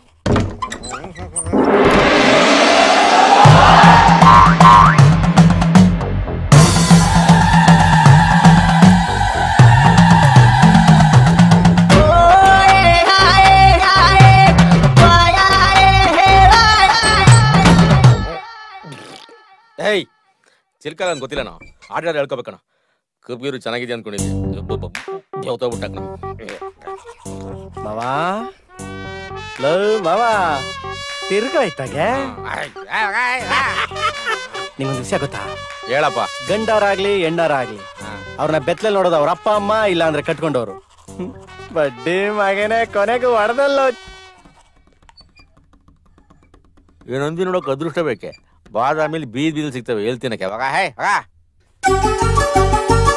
ಏಯ್ ಚಿಲ್ಕಲ್ಲ ಅಂತ ಗೊತ್ತಿಲ್ಲ ನಾವು ಆಟ ಹೇಳ್ಕೊಬೇಕಣ ಕಬ್ಗೀರು ಚೆನ್ನಾಗಿದೆ ಅನ್ಕೊಂಡಿದ್ದೆ ದೇವತೋಗ್ಬಿಟ್ಟಕ್ಕ ಮಾವ ಲವ್ ಮಾವ ತಿರ್ಗಾಯ್ತಾಗೆ ನಿಮ್ಗೊಂದು ವಿಷಯ ಗೊತ್ತಾ ಹೇಳಪ್ಪ ಗಂಡವರಾಗ್ಲಿ ಹೆಣ್ಣವರಾಗ್ಲಿ ಅವ್ರನ್ನ ಬೆತ್ತಲೆ ನೋಡೋದು ಅವ್ರ ಅಪ್ಪ ಅಮ್ಮ ಇಲ್ಲ ಅಂದ್ರೆ ಕಟ್ಕೊಂಡವ್ರು ಹ್ಮ್. ಬಡ್ಡಿ ಮಗನೇ ಕೊನೆಗೂ ಹೊಡೆದಲ್ಲ ಏನೊಂದಿ ನೋಡೋಕೆ ಅದೃಷ್ಟ ಬೇಕೆ ಬಾದಾಮಿಲಿ ಬೀದ್ ಬೀದ್ ಸಿಗ್ತವೆ ಹೇಳ್ತೀನಕ್ಕೆ ಅವಾಗ ಹೇ ಹೋಗ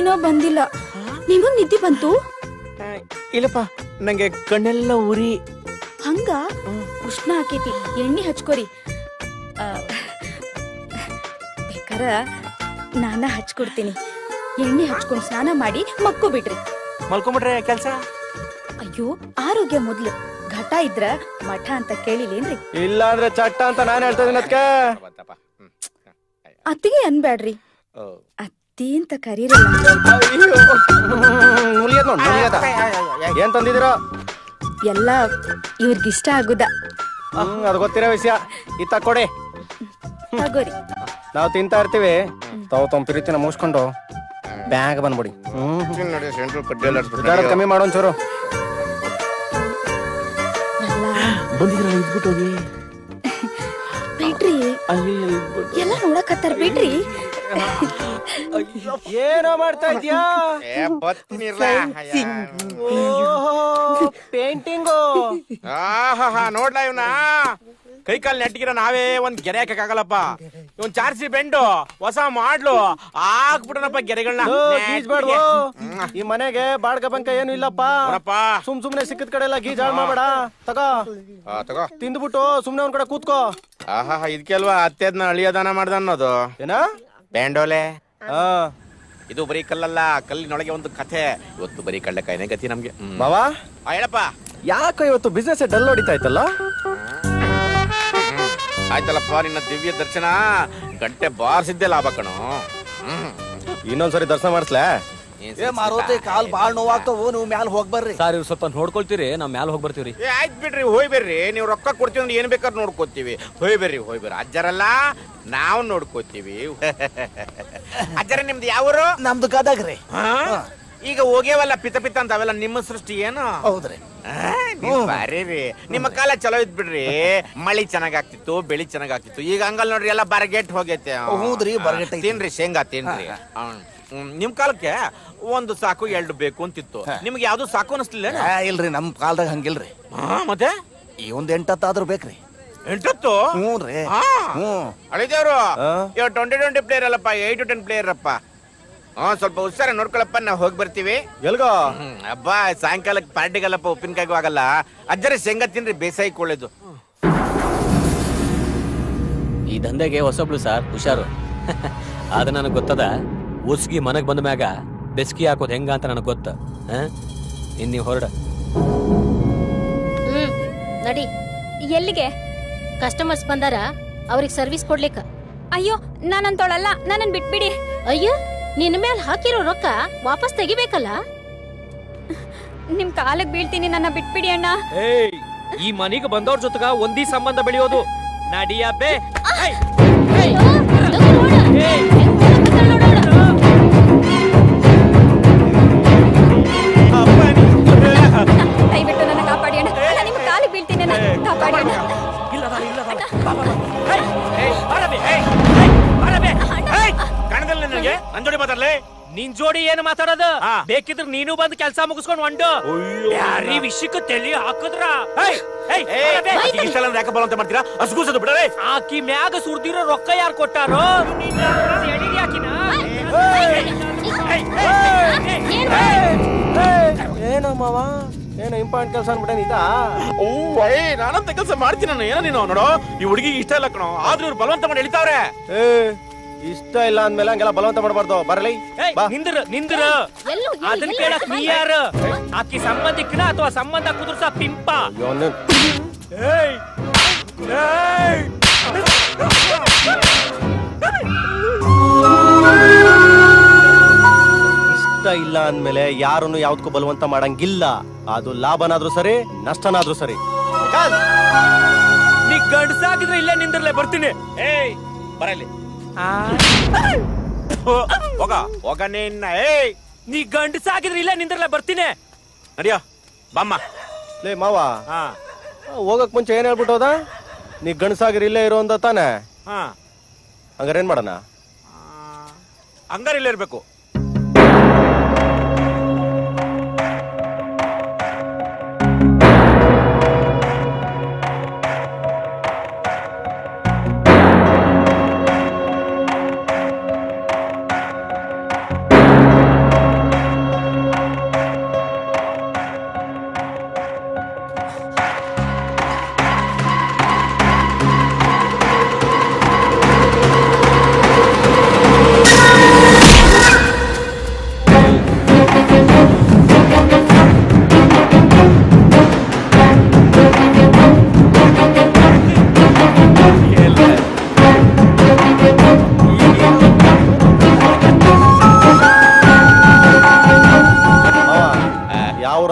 ನಿದ್ದಿನೋ ಬಂದಿಲ್ಲ ನಿಮಗೂ ನಿದ್ದೆ ಬಂತು ಇಲ್ಲಪ್ಪ ನಂಗೆ ಕಣ್ಣೆಲ್ಲ ಉರಿ ಹಂಗ ಉಷ್ಣ ಆಕೇತಿ ಎಣ್ಣೆ ಹಚ್ಕೋರಿ ಆ, ಬೇಕಾರ ನಾನ ಹಚ್ಕೊಡ್ತೀನಿ ಎಣ್ಣೆ ಹಚ್ಕೊಂಡ್ ಸ್ನಾನ ಮಾಡಿ ಮಕ್ಕೋ ಬಿಡ್ರಿ ಮಲ್ಕೊಂಬಿಟ್ರೆ ಕೆಲ್ಸ ಅಯ್ಯೋ ಆರೋಗ್ಯ ಮೊದ್ಲು ಘಟ ಇದ್ರ ಮಠ ಅಂತ ಕೇಳಿಲೇನ್ರಿ ಇಲ್ಲ ಅಂದ್ರೆ ಚಟ್ಟ ಅಂತ ನಾನ್ ಹೇಳ್ತಾ ಇದೀನಿ ಅದಕ್ಕೆ ಅತ್ತಿಗೆ ಅನ್ಬ್ಯಾಡ್ರಿ ಅತ್ತಿ ಅಂತ ಕರೀರಲ್ಲ ಮುಲಿಯದ್ ನೋಡ್ ಮುಲಿಯದ ಏನ್ ತಂದಿದ್ದೀರಾ ಎಲ್ಲ ಇವ್ರಿಗಿಷ್ಟ ಆಗುದ ಹ್ಮ್ ಅದು ಗೊತ್ತಿರೋ ವಿಷಯ ಇತ್ತ ಕೊಡಿ ತಗೋರಿ ನಾವು ತಿಂತಾ ಇರ್ತೀವಿ ತಾವು ತಮ್ಮ ಪ್ರೀತಿನ ಮುಗಿಸ್ಕೊಂಡು ಬ್ಯಾಗ್ ಬಂದ್ಬಿಡಿ ಹ್ಮ್ ನೋಡಿ ಸೆಂಟ್ರಲ್ ಕಡ್ಡಿ ದುಡ್ಡಾಡೋದ್ ಕಮ್ಮಿ ಮಾಡೋ ಒಂಚೂರು ಬಂದಿದ್ರ ಇದ್ಬಿಟ್ಟು ಹೋಗಿ ಬಿಡ್ರಿ ಎಲ್ಲ ನೋಡಕತ್ತಾರ ಬಿಡ್ರಿ ಏನೋ ಮಾಡ್ತಾ ಇದ್ಯಾ ಪೇಂಟಿಂಗು ಆಹಾ ನೋಡ್ಲಾ ಇವನ ಕೈ ಕಾಲ್ ನೆಟ್ಗಿರ ನಾವೇ ಒಂದ್ ಗೆರೆ ಹಾಕಕ್ಕಾಗಲ್ಲಪ್ಪ ಇವನ್ ಚಾರ್ಸಿ ಬೆಂಡು ಹೊಸ ಮಾಡ್ಲು ಹಾಕ್ಬಿಡನಪ್ಪ ಗೆರೆಗಳನ್ನ ಗೀಜ್ ಬೇಡ್ವು ಈ ಮನೆಗೆ ಬಾಡ್ಗ ಬಂಕ ಏನು ಇಲ್ಲಪ್ಪ ನೋಡಪ್ಪ ಸುಮ್ ಸುಮ್ನೆ ಸಿಕ್ಕಿದ ಕಡೆ ಎಲ್ಲ ಗೀಜ್ ಹಾಳ್ ಮಾಡ್ಬೇಡ ತಗೋ ಆ, ತಗೋ ತಿಂದ್ಬಿಟ್ಟು ಸುಮ್ನೆ ಒಂದ್ ಕಡೆ ಕೂತ್ಕೋ ಆಹಾ ಇದಕ್ಕೆ ಅಲ್ವಾ ಅತ್ತೆದ್ನ ಅಳಿಯದಾನ ಮಾಡ್ದ ಅನ್ನೋದು ಏನ ಬ್ಯಾಂಡೋಲೆ ಹಾ ಇದು ಬರೀ ಕಲ್ಲಲ್ಲ ಕಲ್ಲಿನೊಳಗೆ ಒಂದು ಕಥೆ ಇವತ್ತು ಬರೀ ಕಳ್ಳೆಕಾಯಿನೇ ಗತಿ ನಮ್ಗೆ ಹ್ಮ್. ಬಾವಾ ಆ, ಹೇಳಪ್ಪ ಯಾಕೋ ಇವತ್ತು ಬಿಸ್ನೆಸ್ ಡಲ್ ಹೊಡಿತಾ ಇತ್ತಲ್ಲ ಆಯ್ತಲ್ಲಪ್ಪ ನಿನ್ನ ದಿವ್ಯ ದರ್ಶನ ಗಂಟೆ ಬಾರ್ಸಿದ್ದೆ ಲಾಭ ಕಣೋ ಹ್ಮ್. ಇನ್ನೊಂದ್ಸರಿ ದರ್ಶನ ಮಾಡಿಸ್ಲೇ ಏನ್ ಏ ಮಾರುತಿ ಕಾಲ್ ಬಾಳ್ ನೋವಾಗ್ತಾವು ನೀವು ಮ್ಯಾಲ ಹೋಗ್ ಬರ್ರಿ ಸರ್ ಇವ್ರು ಸ್ವಲ್ಪ ನೋಡ್ಕೊಳ್ತೀರಿ ನಾವ್ ಮ್ಯಾಲ ಹೋಗಿ ಬರ್ತೀವ್ರಿ ಏ ಆಯ್ತು ಬಿಡ್ರಿ ಹೋಯ್ ಬರ್ರಿ ನೀವು ರೊಕ್ಕ ಕೊಡ್ತೀವಿ ಅಂದ್ರೆ ಏನ್ ಬೇಕಾದ್ರೆ ನೋಡ್ಕೋತೀವಿ ಹೋಯ್ ಬರ್ರಿ ಹೋಯ್ ಬರ್ರಿ ಅಜ್ಜರಲ್ಲ ನಾವು ನೋಡ್ಕೋತೀವಿ ಅಜ್ಜರ ನಿಮ್ದು ಯಾವರು ನಮ್ದು ಗದಗ್ರಿ ಈಗ ಹೋಗ್ಯವಲ್ಲ ಪಿತ ಪಿತ ಅಂತ ಅವೆಲ್ಲ ನಿಮ್ಮ ಸೃಷ್ಟಿ ಏನು ಹೌದ್ರಿ ಆ, ನೀವ್ ಬಾರಿ ರೀ ನಿಮ್ಮ ಕಾಲ ಚಲೋ ಇದ್ ಬಿಡ್ರಿ ಮಳಿ ಚೆನ್ನಾಗ್ ಆಗ್ತಿತ್ತು ಬೆಳಿ ಚೆನ್ನಾಗ್ ಆಗ್ತಿತ್ತು ಈಗ ಹಂಗಲ್ ನೋಡ್ರಿ ಎಲ್ಲ ಬರಗೆಟ್ ಹೋಗೈತೆ ಹೌದ್ರಿ, ಬರಗೆಟ್ ಐತಿ. ತಿನ್ರಿ ಶೇಂಗಾ ತಿನ್ರಿ ಹ್ಮ್. ಹ್ಮ್, ನಿಮ್ ಕಾಲಕ್ಕೆ ಒಂದು ಸಾಕು ಎರಡು ಬೇಕು ಅಂತಿತ್ತು ನಿಮ್ಗೆ ಯಾವ್ದು ಸಾಕು ಅನಿಸ್ಲಿಲ್ಲ ಆ, ಇಲ್ರಿ ನಮ್ ಕಾಲ್ದಾಗ ಹಂಗಿಲ್ರಿ ಮತ್ತೆ ಈ ಒಂದ್ ಎಂಟತ್ತಾದ್ರೂ ಬೇಕ್ರಿ ಎಂಟತ್ತು ಹ್ಞೂನ್ರಿ ಹಾ. ಹ್ಞೂ ಅಳಿದೇವ್ರು ಆ? ಇವ್ ಟ್ವೆಂಟಿ ಟ್ವೆಂಟಿ ಪ್ಲೇಯರ್ ಅಲ್ಲಪ್ಪ ಏಟ್ ಟು ಟೆನ್ ಪ್ಲೇಯರ್ ಅಪ್ಪ ಹಾ ಸ್ವಲ್ಪ ಹುಷಾರ ನೋಡ್ಕೊಳಪ್ಪ ನಾವು ಹೋಗಿ ಬರ್ತೀವಿ ಎಲ್ಗೋ ಹ್ಮ್, ಅಬ್ಬಾ ಸಾಯಂಕಾಲಕ್ಕೆ ಪಾರ್ಟಿಗಲ್ಲಪ್ಪ ಉಪ್ಪಿನಕಾಯಿಗೂ ಆಗಲ್ಲ ಅಜ್ಜರ ಶೇಂಗಾ ತಿನ್ರಿ ಬೇಸಾಯಕ್ಕೆ ಒಳ್ಳೇದು ಈ ದಂಧೆಗೆ ಹೊಸಬ್ಳು ಸರ್ ಹುಷಾರು ಆದ್ರೆ ನನಗೆ ಗೊತ್ತದ ಉಸ್ಗಿ ಮನಗ್ ಬಂದ ಮ್ಯಾಗ ಬೆಸ್ಕಿ ಹಾಕೋದ್ ಹೆಂಗ ಅಂತ ನನಗೆ ಗೊತ್ತ ಇನ್ ನೀವು ಹೊರಡ ಹ್ಮ್ ನಡಿ ಎಲ್ಲಿಗೆ ಕಸ್ಟಮರ್ಸ್ ಬಂದಾರ ಅವ್ರಿಗೆ ಸರ್ವಿಸ್ ಕೊಡ್ಲಿಕ್ಕ ಅಯ್ಯೋ ನಾನಂತೋಳಲ್ಲ ನನ್ನನ್ ಬಿಟ್ಬಿಡಿ ಅಯ್ಯೋ ನಿನ್ನ ಮೇಲೆ ಹಾಕಿರೋ ರೊಕ್ಕ ವಾಪಸ್ ತೆಗಿಬೇಕಲ್ಲ ನಿಮ್ ಕಾಲಕ್ ಬೀಳ್ತೀನಿ ನನ್ನ ಬಿಟ್ಬಿಡಿ ಅಣ್ಣ ಏಯ್ ಈ ಮನಿಗೆ ಬಂದವ್ರ ಜೊತೆಗ ಒಂದಿ ಸಂಬಂಧ ಬೆಳೆಯೋದು ನಡಿಯ ಬೇ ಏಯ್, ಏಯ್, ಏಯ್, ದಯವಿಟ್ಟು ನನ್ನ ಕಾಪಾಡಿ ಅಣ್ಣ ಅಣ್ಣ, ನಿಮ್ ಕಾಲಿಗೆ ಬೀಳ್ತೀನಿ ಅಣ್ಣ ಕಾಪಾಡಿ ಅಣ್ಣ ಕಣದಲ್ಲಿ ನನಗೆ ನನ್ ಜೋಡಿ ಮಾತಾಡ್ಲಿ ನಿನ್ ಜೋಡಿ ಏನು ಮಾತಾಡೋದು ಹಾ. ಬೇಕಿದ್ರೆ ನೀನು ಬಂದು ಕೆಲಸ ಮುಗಿಸ್ಕೊಂಡು ಹೊಂಡು ಯಾರೀ ವಿಷಯಕ್ಕೆ ತಲೆ ಹಾಕದ್ರ ಏಯ್, ಏಯ್, ಏ, ಬಾರ ಬೇ. ಆಕಿಗೆ ಇಷ್ಟ ಇಲ್ಲ ಅಂದ್ರೆ ಯಾಕೆ ಬಲವಂತ ಮಾಡ್ತೀರಾ ಅಸ್ಗೂಸದು ಬಿಡಲೇ ಆಕಿ ಮ್ಯಾಗ ಸುರ್ದಿರೋ ರೊಕ್ಕ ಯಾರು ಕೊಟ್ಟಾರೋ ನಿನ್ನ ಎಡೀರಿ ಆಕಿನ. ಏನೋ ಮಾವ ಏನೋ ಇಂಪಾರ್ಟೆಂಟ್ ಕೆಲಸ ಅನ್ಬಿಟ್ಟೆ ಇದಾ ಓ ಏ ನಾನಂತ ಕೆಲಸ ಮಾಡ್ತೀನಿ ನಾನು ಏನೋ ನೀನು ನೋಡೋ ಈ ಹುಡುಗಿಗೆ ಇಷ್ಟ ಇಲ್ಲ ಕಣೋ ಆದ್ರೂ ಇವ್ರು ಬಲವಂತ ಮಾಡಿ ಎಳಿತಾವ್ರೆ ಏ ಇಷ್ಟ ಇಲ್ಲ ಅಂದ್ಮೇಲೆ ಹಂಗೆಲ್ಲ ಬಲವಂತ ಮಾಡಬಾರ್ದು ಬರಲಿ ಏಯ್, ಬಾ ನಿಂದ್ರ ನಿಂದ್ರ ಎಲ್ಲೂ ಎಲ್ಲಿ- ಅದನ್ನ ಎಲ್ಲಿ ಕೇಳಕ್ ನೀ ಹಾಕ್ಬಾರ್ದು. ಯಾರು ಆಕಿ ಸಂಬಂಧಿಕನ ಅಥವಾ ಸಂಬಂಧ ಕುದುರ್ಸ ಪಿಂಪ ಅಯ್ಯೋ, ನೀನ್- ಏಯ್ ಏಯ್ ಇಷ್ಟ ಇಲ್ಲ ಅಂದ್ಮೇಲೆ ಯಾರನ್ನು ಯಾವ್ದಕ್ಕೂ ಬಲವಂತ ಮಾಡಂಗಿಲ್ಲ ಅದು ಲಾಭನಾದ್ರೂ ಸರಿ ನಷ್ಟನಾದ್ರೂ ಸರಿ ವಿಕಾಸ್, ನೀ ಗಂಡಸಾಗಿದ್ರೆ ಇಲ್ಲೇ ನಿಂದಿರ್ಲೆ ಬರ್ತೀನಿ ಏಯ್ ಬರಲಿ ಹೋಗ ಹೋಗ ನಿನ್ನ ಏಯ್ ನೀ ಗಂಡಸಾಗಿದ್ರೆ ಇಲ್ಲೇ ನಿಂದಿರ್ಲೆ ಬರ್ತೀನಿ ನಡಿಯೋ ಬಾಮ್ಮ ಲೇ ಮಾವ ಹಾ ಹೋಗಕ್ ಮುಂಚೆ ಏನ್ ಹೇಳ್ಬಿಟ್ಟು ಹೋದ ನೀ ಗಣಸಾಗಿರಿ ಇಲ್ಲೇ ಇರೋ ಅಂತ ತಾನೆ ಹಾ ಹಂಗಾರೆ ಏನ್ ಮಾಡೋಣ ಹಂಗಾರೆ ಇಲ್ಲೇ ಇರ್ಬೇಕು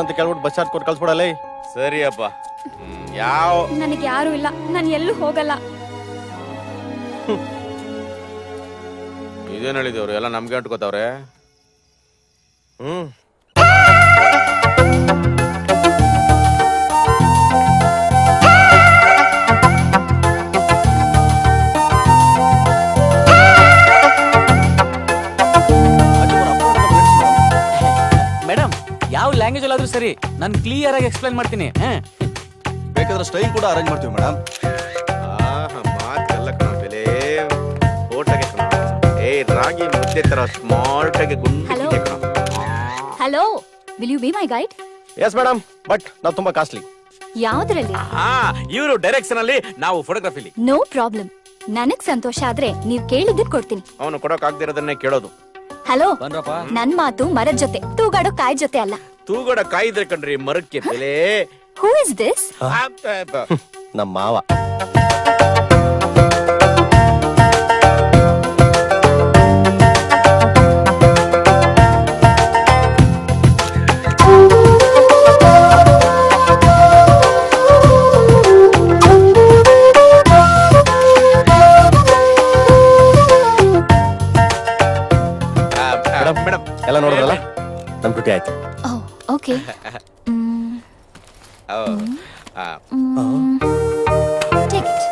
ಅಂತ ಕೇಳ್ಬಿಟ್ಟು ಬಸ್ ಚಾರ್ಜ್ ಕೊಟ್ಟು ಕಳ್ಸ್ಬಿಡಲ್ಲ ಸರಿಯಪ್ಪ ಹ್ಮ್, ಯಾವ ನನಗೆ ಯಾರು ಇಲ್ಲ ನಾನು ಎಲ್ಲೂ ಹೋಗಲ್ಲ ಇದೇನ್ ಹೇಳಿದವ್ರು ಎಲ್ಲ ನಮ್ಗೆ ಅಂಟ್ಕೋತಾವ್ರೆ ಹ್ಮ್ ಮೇಡಮ್ ಯಾವ ಲ್ಯಾಂಗ್ವೇಜ್ ಅಲ್ಲಾದ್ರೂ ಸರಿ ನಾನು ಕ್ಲಿಯರ್ ಆಗಿ ಎಕ್ಸ್ಪ್ಲೈನ್ ಮಾಡ್ತೀನಿ ಹಾ ಬೇಕಾದ್ರೆ ಸ್ಟೈಲ್ ಕೂಡ ಅರೇಂಜ್ ಮಾಡ್ತೀವಿ ಮೇಡಮ್ ಮಾತೆಲ್ಲ ಕಣ ಬೆಲೆ ಫೋಟೋಗೆ ಕಣ ಏ ರಾಗಿ ಮುದ್ದೆ ತರ ಸ್ಮಾರ್ಟ್ ಆಗಿ Hello. ಗುಂಡಿಗೆ ಕಣ hello will you be my guide yes madam but ನಾವು ತುಂಬಾ ಕಾಸ್ಟ್ಲಿ ಯಾವ್ದ್ರಲ್ಲಿ ಹಾ ಇವರು ಡೈರೆಕ್ಷನ್ ಅಲ್ಲಿ ನಾವು ಫೋಟೋಗ್ರಫಿಲಿ ನೋ ಪ್ರಾಬ್ಲಮ್ ನನಗ್ ಸಂತೋಷ ಆದ್ರೆ ನೀವ್ ಕೇಳಿದ್ದನ್ ಕೊಡ್ತೀನಿ ಅವನು ಕೊಡೋಕ್ ಆಗ್ದಿರೋದನ್ನೇ ಕೇಳೋದು ಹಲೋ ಬನ್ರಪ್ಪ ನನ್ ಮಾತು ಮರದ ಜೊತೆ ತೂಗಾಡೋ ಕಾಯ್ ಜೊತೆ ಅಲ್ಲ ತೂಗಡ ಕಾಯಿದ್ರೆ ಕಣ್ರಿ ಮರಕ್ಕೆ ಬೆಲೆ ಹೂ ಇಸ್ ದಿಸ್ ನಮ್ಮ ಮಾವ ಮೇಡಮ್ ಎಲ್ಲ ನೋಡಿದ್ರಲ್ಲ ನಮ್ ಡ್ಯೂಟಿ ಆಯ್ತು okay take it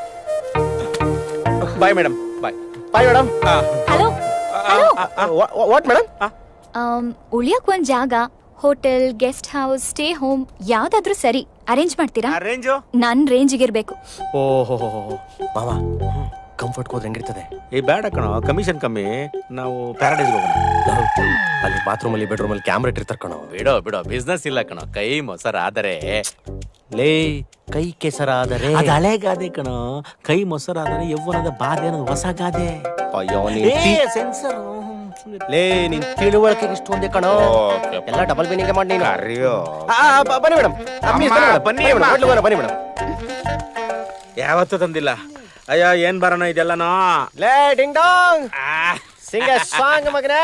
bye madam bye bye madam hello hello what madam ಉಳಿಯಕ್ ಒಂದ್ ಜಾಗ hotel guest house stay home ಯಾವ್ದಾದ್ರೂ ಸರಿ ಅರೇಂಜ್ ಮಾಡ್ತೀರಾ ರೇಂಜು ನನ್ ರೇಂಜಿಗೆ ಇರ್ಬೇಕು ಓಹೋ ಮಾವ ಕಂಫರ್ಟ್ ಹೋದ್ರೆ ಹೆಂಗಿರ್ತದೆ ಈ ಬೇಡ ಕಣ ಕಮಿಷನ್ ಕಮ್ಮಿ ನಾವು ಪ್ಯಾರಡೈಸ್ ಹೋಗೋಣ ಅಲ್ಲಿ ಬಾತ್ರೂಮ್ ಅಲ್ಲಿ ಬೆಡ್ರೂಮ್ ಅಲ್ಲಿ ಕ್ಯಾಮ್ರಾ ಇಟ್ಟಿರ್ತಾರ ಕಣೋ ಬಿಡೋ ಬಿಡೋ ಬಿಸ್ನೆಸ್ ಇಲ್ಲ ಕಣ ಕೈ ಮೊಸರ ಆದರೆ ಲೇ ಕೈ ಕೆಸರಾದರೆ ಅದು ಹಳೆ ಗಾದೆ ಕಣ ಕೈ ಮೊಸರ ಆದರೆ ಯವ್ವನದ ಬಾಧೆ ಅನ್ನೋದು ಹೊಸ ಗಾದೆ ಅಯ್ಯೋ ನೀನ್ ತಿ- ಸೆನ್ಸರ್ ಲೇ ನಿನ್ ತಿಳುವಳಿಕೆ ಇಷ್ಟೊಂದೇ ಕಣೋ ಎಲ್ಲ ಡಬಲ್ ಮೀನಿಂಗ್ ಮಾಡಿ ನೀನು ಅಯ್ಯೋ ಆ, ಆ, ಬ- ಬನ್ನಿ ಮೇಡಮ್ ಅಮ್ಮ, ಬನ್ನಿ ಅಮ್ಮ. ಬನ್ನಿ ಮೇಡಮ್ ಯಾವತ್ತೂ ತಂದಿಲ್ಲ ಅಯ್ಯೋ ಏನ್ ಬರೋಣ ಇದೆಲ್ಲನೋ ಲೇ ಡಿಂಗ್ ಡಾಂಗ್ ಸಿಂಗ ಸಾಂಗ್ ಮಗನ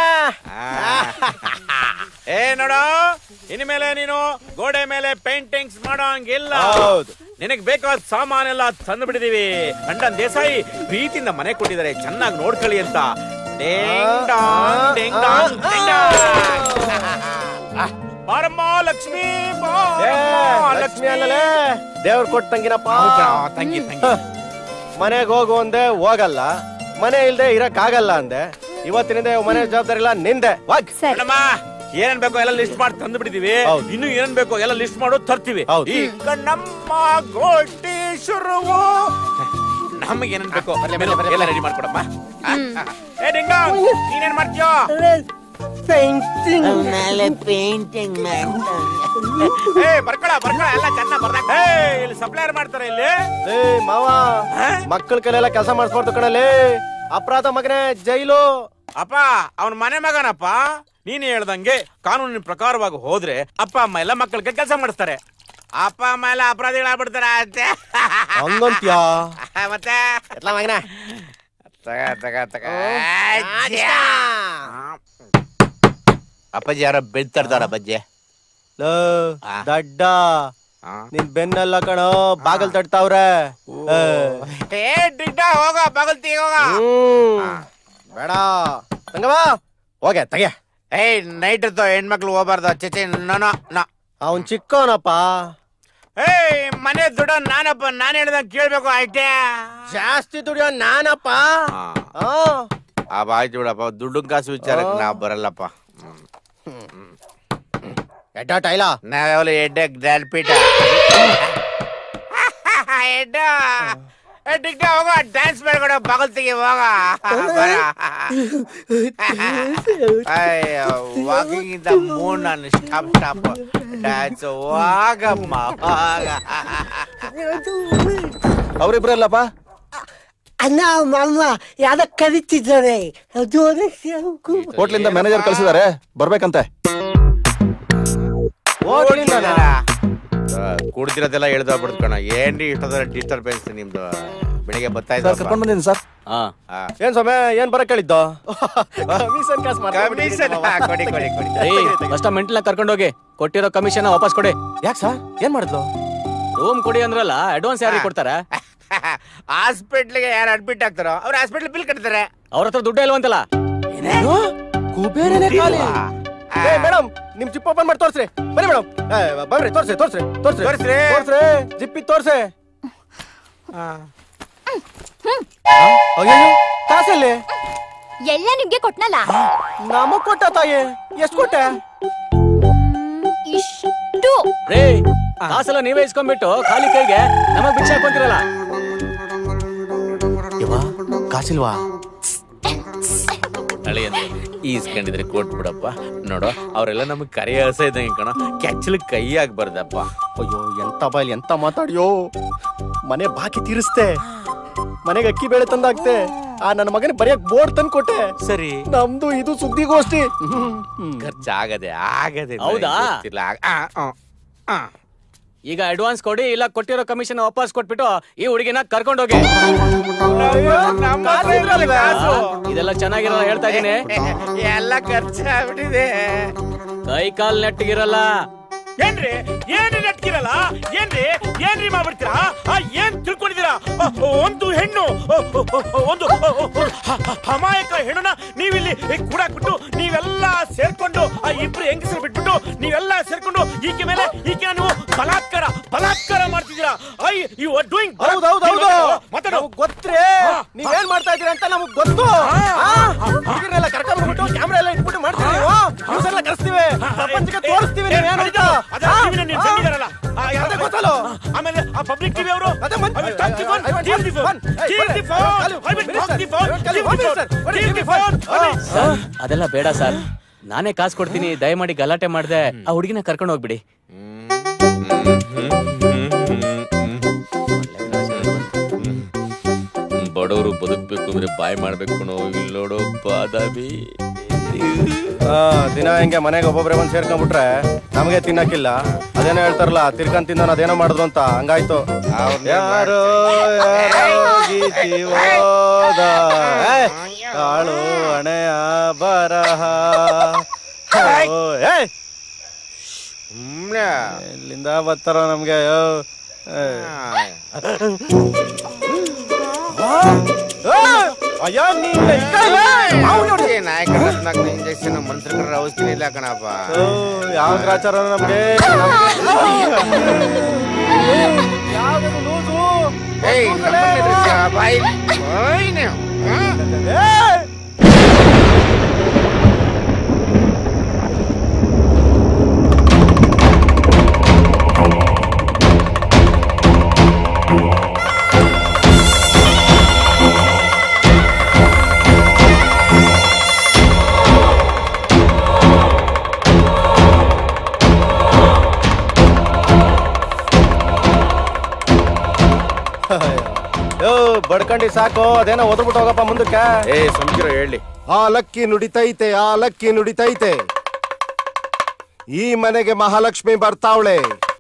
ಏ ನೋಡು ಇನ್ಮೇಲೆ ನೀನು ಗೋಡೆ ಮೇಲೆ ಪೇಂಟಿಂಗ್ಸ್ ಮಾಡೋ ಹಂಗಿಲ್ಲ ಹೌದು. ನಿನಗ್ ಬೇಕಾದ ಸಾಮಾನೆಲ್ಲ ತಂದು ಬಿಡಿದೀವಿ ಅಂಡನ್ ದೇಸಾಯಿ ಪ್ರೀತಿಯಿಂದ ಮನೆ ಕೊಟ್ಟಿದ್ದಾರೆ ಚೆನ್ನಾಗಿ ನೋಡ್ಕೊಳ್ಳಿ ಅಂತ ding dong, ding dong, ding dong. ಬಾರಮ್ಮ ಲಕ್ಷ್ಮಿ ಏ, ಬಾರಮ್ಮ, ಲಕ್ಷ್ಮಿ ಅಲ್ಲಲೇ ದೇವ್ರ ಕೊಟ್ಟ ತಂಗಿನಪ್ಪ ಹೌದಾ, ತಂಗಿ ತಂಗಿ ಮನೆಗೆ ಹೋಗು ಅಂದೆ ಹೋಗಲ್ಲ ಮನೆ ಇಲ್ದೆ ಇರಕ್ ಆಗಲ್ಲ ಅಂದೆ ಇವತ್ತಿನಿಂದ ಮನೆ ಜವಾಬ್ದಾರಿ ಇಲ್ಲ ನಿಂದೆ ವಾಕ್ ಸರಿ ಮೇಡಮ್ಮ ಏನೇನ್ ಬೇಕೋ ಎಲ್ಲ ಲಿಸ್ಟ್ ಮಾಡಿ ತಂದು ಬಿಟ್ಟಿದೀವಿ ಹೌದು. ಇನ್ನು ಏನೇನ್ ಬೇಕೋ ಎಲ್ಲ ಲಿಸ್ಟ್ ಮಾಡು ತರ್ತೀವಿ ಹೌದು. ಈಗ ನಮ್ಮ ಗೋಟಿ ಶುರುವು ನಮಗೆ ಏನೇನ್ ಬೇಕೋ ಮೆನು ಎಲ್ಲ ರೆಡಿ ಮಾಡ್ಕೊಡಪ್ಪ ಆ, ಆ. ಏ ಡಿಂಗ ನೀನೇನ್ ಮಾಡ್ತೀಯೋ ಏ ಬರ್ಕೊಳ ಬರ್ಕೊಳ ಎಲ್ಲ ಚೆನ್ನಾಗ್ ಬರ್ದಾಕ ಏ ಇಲ್ಲಿ ಸಪ್ಲೈಯರ್ ಮಾಡ್ತಾರೆ ಇಲ್ಲಿ ಏ ಮಾವ ಮಕ್ಕಳ ಕೈಲೆಲ್ಲ ಕೆಲಸ ಮಾಡಿಸ್ಬಾರ್ದು ಕಣಲೇ ಅಪರಾಧ ಮಗನೇ ಜೈಲು ಅಪ್ಪ ಅವನ ಮನೆ ಮಗನಪ್ಪ ನೀನ್ ಹೇಳ್ದಂಗೆ ಕಾನೂನಿನ ಪ್ರಕಾರವಾಗಿ ಹೋದ್ರೆ ಅಪ್ಪ ಅಮ್ಮ ಎಲ್ಲ ಮಕ್ಕಳಿಗೆ ಕೆಲಸ ಮಾಡಿಸ್ತಾರೆ ಅಪ್ಪ ಅಮ್ಮ ಎಲ್ಲ ಅಪರಾಧಿಗಳಾಗ್ಬಿಡ್ತಾರೆ ಅತ್ತೆ ಹಂಗಂತ್ಯಾ ಮತ್ತೆ ಎತ್ಲ ಮಗನ ತಗ ತಗ ತಗ ಅಪ್ಪಾಜಿ ಯಾರೋ ಬೆಳ್ತಾರ ಬಜ್ಜೆ ಲೋ, ಆ. ದಡ್ಡ ನಿನ್ ಬೆನ್ನಲ್ಲ ಕಣೋ ಬಾಗಲ್ ತಡ್ತಾವ್ರೆ ಏ. ಏ ಡಿಡ್ಡ ಹೋಗ ಬಗಲ್ತಿ ಹೋಗ ಹ್ಮ್. ಬೇಡ ತಂಗವ ಹೋಗೆ ತಗೆ ಏಯ್ ನೈಟ್ ಇರ್ತೋ ಹೆಣ್ಮಕ್ಳು ಹೋಗ್ಬಾರ್ದು ಚೇಚೆ ನಾನು ನಾ ಅವನ್ ಚಿಕ್ಕವನಪ್ಪ ಏಯ್ ಮನೆ ದುಡ್ಡ ನಾನಪ್ಪ ನಾನು ಹೇಳ್ದಂಗೆ ಕೇಳ್ಬೇಕು ಆಯ್ತೆ ಜಾಸ್ತಿ ದುಡಿಯೋ ನಾನಪ್ಪ ಆ. ಆ ಆಯ್ತು ಬಿಡಪ್ಪ ದುಡ್ಡು ಕಾಸು ವಿಚಾರಕ್ಕೆ ನಾ ಬರಲ್ಲಪ್ಪ ಎಡ್ಡ ಟೈಲ ನಾವೆಲ್ಲ ಎಡ್ಡೆ ಗ್ರ್ಯಾಂಡ್ ಎಡ್ಡ ಏ ಡಿಗ್ಡ ಹೋಗ ಡ್ಯಾನ್ಸ್ ಮಾಡ್ಕೊಡ ಬಗಲ್ ತೆಗಿ ಹೋಗ ಬರ. ಅಯ್ಯೋ ವಾಕಿಂಗ್ ಇಂದ ಮೂನ್ ನಾನು ಸ್ಟಾಪ್ ಸ್ಟಾಪ್ ಡ್ಯಾನ್ಸ್ ಹೋಗಮ್ಮ ಹೋಗ ಅವ್ರಿಬ್ರಲ್ಲಪ್ಪ ಅಣ್ಣ ಮಾಮ ಯಾರ ಕರೀತಿದ್ದಾರೆ ಹೋಟ್ಲಿಂದ ಮ್ಯಾನೇಜರ್ ಕಳ್ಸಿದಾರೆ ಬರ್ಬೇಕಂತೆ ಕುಡ್ದಿರೋದೆಲ್ಲ ಹೇಳ್ದ ಬಿಡ್ತು ಕಣ ಏನ್ರಿ ಇಷ್ಟೊಂದ ಡಿಸ್ಟರ್ಬೆನ್ಸ್ ನಿಮ್ದು ಬೆಳಿಗ್ಗೆ ಬರ್ತಾ ಸರ್ ಕರ್ಕೊಂಡ್ ಬಂದಿದ್ದೀನಿ ಸರ್ ಹಾ ಏನ್ ಸ್ವಾಮಿ ಏನ್ ಬರಕ್ ಹೇಳಿದ್ದು ಕಮಿಷನ್ ಕಾಸು ಕಮಿಷನ್ ಕೊಡಿ ಕೊಡಿ ಕೊಡಿ ಫಸ್ಟ್ ಮೆಂಟಲ್ ಕರ್ಕೊಂಡೋಗಿ ಕೊಟ್ಟಿರೋ ಕಮಿಷನ್ ವಾಪಸ್ ಕೊಡಿ ಯಾಕೆ ಸರ್ ಏನ್ ಮಾಡಿದ್ಲು ರೂಮ್ ಕೊಡಿ ಅಂದ್ರಲ್ಲ ಅಡ್ವಾನ್ಸ್ ಯಾರಿಗೆ ಕೊಡ್ತಾರ ಹಾಸ್ಪಿಟ್ಲಿಗೆ ಯಾರು ಅಡ್ಮಿಟ್ ಆಗ್ತಾರೋ ಅವ್ರು ಹಾಸ್ಪಿಟ್ಲ್ ಬಿಲ್ ಕಟ್ತಾರೆ ಅವ್ರ ಹತ್ರ ದುಡ್ಡು ಇಲ್ವಂತಲ್ಲ ಕುಬೇರನೇ ಖಾಲಿ ಏ ಮೇಡಮ್ ನಿಮ್ ಜಿಪ್ ಓಪನ್ ಮಾಡಿ ತೋರ್ಸ್ರಿ ಬನ್ನಿ ಮೇಡಮ್ ಬರ್ರಿ ತೋರ್ಸ್ರಿ ತೋರ್ಸ್ರಿ ತೋರ್ಸ್ರಿ ತೋರ್ಸ್ರಿ. ತೋರ್ಸ್ರಿ ಜಿಪ್ಪಿ ತೋರ್ಸಿ ಅಯ್ಯೋ ಕಾಸಲ್ಲಿ ಎಲ್ಲ ನಿಮ್ಗೆ ಕೊಟ್ನಲ್ಲ ನಮಗ್ ಕೊಟ್ಟ ತಾಯಿ ಎಷ್ಟ್ ಕೊಟ್ಟೆ ಇಷ್ಟು ರೇ ಕಾಸೆಲ್ಲ ನೀವೇ ಇಸ್ಕೊಂಡ್ಬಿಟ್ಟು ಖಾಲಿ ಕೈಗೆ ನಮಗ್ ಭಿಕ್ಷೆ ಹಾಕೊಂತಿರಲ್ಲ ಕಾಸಿಲ್ವಾ ಹಳೆ ಈಸ್ಕೊಂಡಿದ್ರೆ ಕೊಟ್ಬಿಡಪ್ಪ ನೋಡು ಅವರೆಲ್ಲ ನಮಗ್ ಕರೆ ಹಸ ಇದ್ದಂಗೆ ಕಣ ಕೆಚ್ಚಲು ಕೈ ಆಗ್ಬಾರ್ದಪ್ಪ ಅಯ್ಯೋ ಎಂತ ಬಾಯ್ಲಿ ಎಂತ ಮಾತಾಡ್ಯೋ ಮನೆ ಬಾಕಿ ತೀರಿಸ್ತೆ ಮನೆಗೆ ಅಕ್ಕಿ ಬೇಳೆ ತಂದಾಕ್ತೆ ಆ ನನ್ನ ಮಗನ ಬರೆಯಕ್ ಬೋರ್ಡ್ ತಂದ್ ಕೊಟ್ಟೆ ಸರಿ ನಮ್ದು ಇದು ಸುದ್ದಿಗೋಷ್ಠಿ ಖರ್ಚಾಗದೆ ಆಗದೆ ಹೌದಾ? ನನಗ್ ಗೊತ್ತಿಲ್ಲ. ಆ, ಆ, ಆ. ಈಗ ಅಡ್ವಾನ್ಸ್ ಕೊಡಿ ಇಲ್ಲ ಕೊಟ್ಟಿರೋ ಕಮಿಷನ್ ವಾಪಸ್ ಕೊಟ್ಬಿಟ್ಟು ಈ ಹುಡುಗಿನ ಕರ್ಕೊಂಡೋಗಿ ಕಾಸು. ಇದೆಲ್ಲ ಚೆನ್ನಾಗಿರಲ್ಲ ಹೇಳ್ತಾ ಇದೀನಿ ಎಲ್ಲ ಖರ್ಚಾಗ್ಬಿಟ್ಟಿದೆ ಕೈ ಕಾಲ್ ನೆಟ್ಟಗಿರಲ್ಲ ಏನ್ರಿ ಏನ್ರಿ ನೆಟ್ಕಿರಲ್ಲ ಏನ್ರಿ ಏನ್ರಿ ಮಾಡ್ಬಿಡ್ತೀರಾ ಆ, ಏನ್ ತಿಳ್ಕೊಂಡಿದ್ದೀರಾ ಆ, ಒಂದು ಹೆಣ್ಣು ಆ, ಒಂದು ಅಮಾಯಕ ಹೆಣ್ಣುನ ನೀವಿಲ್ಲಿ ಕೂಡಾಕ್ಬಿಟ್ಟು ನೀವೆಲ್ಲ ಸೇರ್ಕೊಂಡು ಆ ಇಬ್ರು ಹೆಂಗಸರು ಬಿಟ್ಬಿಟ್ಟು ನೀವೆಲ್ಲ ಸೇರ್ಕೊಂಡು ಈಕೆ ಮೇಲೆ ಈಕೆ ನೀವು ಬಲಾತ್ಕಾರ ಬಲಾತ್ಕಾರ ಮಾಡ್ತಿದ್ದೀರಾ ಐ ಯು ಆರ್ ಡೂಯಿಂಗ್ ಹೌದೌದೌದು ಮಾತಾಡು ನಮಗ್ ಗೊತ್ತೇ ನೀವೇನ್ ಮಾಡ್ತಾ ಇದೀರ ಅಂತ ನಮಗ್ ಗೊತ್ತು ಹುಡುಗಿರನ್ನೆಲ್ಲ ಕರ್ಕೊಂಡು ಹೋಗ್ಬಿಟ್ಟು ಕ್ಯಾಮ್ರಾ ಎಲ್ಲ ಇಟ್ಬಿಟ್ಟು ಮಾಡ್ತೀವಿ ನೀವು ನ್ಯೂಸ್ ಎಲ್ಲ ಕರೆಸ್ತೀವಿ ಪ್ರಪಂಚಕ್ಕೆ ತೋರಿಸ್ತೀವಿ ನೀವೇನು ಅಂತ ಅದೇ TV ನ ನೀವು ತಂದಿದ್ದಾರಲ್ಲ, ಆ, ಯಾವ್ದು ಅದೇ ಗೊತ್ತಲ್ಲ ಆಮೇಲೆ ಆ ಪಬ್ಲಿಕ್ ಟಿವಿ ಅವರು ಅದೇ ಮನ್- I will talk the phone. I want Give the phone. one. Hey, Give the one. phone. Kalu, I will talk minister. the phone. Kalu, Give the one phone. minister. What is Give give the the phone? phone. Sir ಅದೆಲ್ಲ ಬೇಡ sir ನಾನೇ ಕಾಸು ಕೊಡ್ತೀನಿ ದಯಮಾಡಿ ಗಲಾಟೆ ಮಾಡ್ದೆ ಆ ಹುಡುಗಿನ ಕರ್ಕೊಂಡು ಹೋಗ್ಬಿಡಿ ಬಡವರು ಬದುಕ್ಬೇಕು ಅಂದ್ರೆ ಬಾಯ್ ಮಾಡ್ಬೇಕು ಕಣೋ ಇಲ್ಲಿ ನೋಡು ಬಾದಾಮಿ ಆ, ದಿನ ಹಿಂಗೆ ಮನೆಗೆ ಒಬ್ಬೊಬ್ರೆ ಬಂದ್ ಸೇರ್ಕೊಂಡ್ಬಿಟ್ರೆ ನಮಗೆ ತಿನ್ನಕ್ಕಿಲ್ಲ ಅದೇನೋ ಹೇಳ್ತಾರಲ್ಲ ತಿರ್ಕೊಂಡ್ ತಿನ್ನೋನ್ ಅದೇನೋ ಮಾಡಿದ್ರು ಅಂತ ಹಂಗಾಯ್ತು ಯಾರೋ ಯಾರೋ ಗೀಚಿ ಹೋದ ಏ, ಕಾಳು ಹಣೆಯ ಬರಹ ಓ, ಏ, ಸುಮ್ನೆ ಎಲ್ಲಿಂದ ಬರ್ತಾರ ನಮ್ಗೆ ಅಯ್ಯೋ. ಏ. ಏ, ಅಯ್ಯೋ ನೀನ್ ಈ ಕಡೆ ಬಾ. ಅವ್ನ್ ನೋಡಿ. ನಾಯಕರ ಇಂಜೆಕ್ಷನ್ ಮನ್ಸರ ಔಷಧಿ ಇಲ್ಲ ಕಣಪ್ಪ ಓ, ಯಾವ ಗ್ರಾಚಾರ ನಮ್ಗೆ ಯಾವ್ದು ಲೂಸು ಏಯ್ ನಮ್ಮನ್ನ ಎದುರಿಸ್ತೀಯ? ಬಾಯ್ ಬಾಯ್ ನೀವು ಏ! ಯೋ ಬಡ್ಕಂಡಿ ಸಾಕು ಅದೇನೋ ಒದ್ಬಿಟ್ಟು ಹೋಗಪ್ಪ ಮುಂದಕ್ಕೆ ಏ ಸಂಕಿರೋ ಹೇಳಿ ಆ ಲಕ್ಕಿ ನುಡಿತೈತೆ ಆ ಲಕ್ಕಿ ನುಡಿತೈತೆ ಈ ಮನೆಗೆ ಮಹಾಲಕ್ಷ್ಮಿ ಬರ್ತಾವಳೆ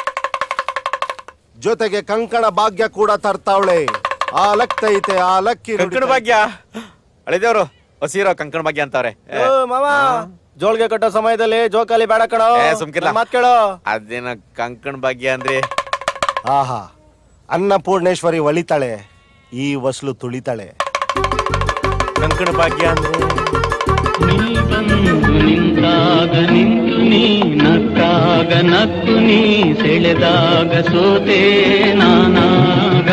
ಜೊತೆಗೆ ಕಂಕಣ ಭಾಗ್ಯ ಕೂಡ ತರ್ತಾವಳೆ ಆ ಲಕ್ತೈತೆ ಆ ಲಕ್ಕಿ ಕಂಕಣ ಭಾಗ್ಯ ಅಳಿದೇವ್ರು ಹಸಿರೋ ಕಂಕಣ ಭಾಗ್ಯ ಅಂತಾವ್ರೆ ಯೋ ಮಾವ ಜೋಳ್ಗೆ ಕಟ್ಟೋ ಸಮಯದಲ್ಲಿ ಜೋಕಾಲಿ ಬೇಡ ಕಣೋ ಏ, ಸುಮ್ಕಿರ್ಲ. ಮಾತ್ ಕೇಳೋ ಅದೇನ ಕಂಕಣ ಭಾಗ್ಯ ಅಂದ್ರೆ ಆಹಾ ಅನ್ನಪೂರ್ಣೇಶ್ವರಿ ಒಳಿತಾಳೆ ಈ ವಸ್ಲು ತುಳಿತಾಳೆ ಕಂಕಣ ಭಾಗ್ಯ ಅಂದ್ರೆ ನಿಂತಾಗ ನಿಂತು ನೀ ನಕ್ಕಾಗ ನಕ್ಕು ನೀ ಸೆಳೆದಾಗ ಸೋತೆ ನಾನಾಗ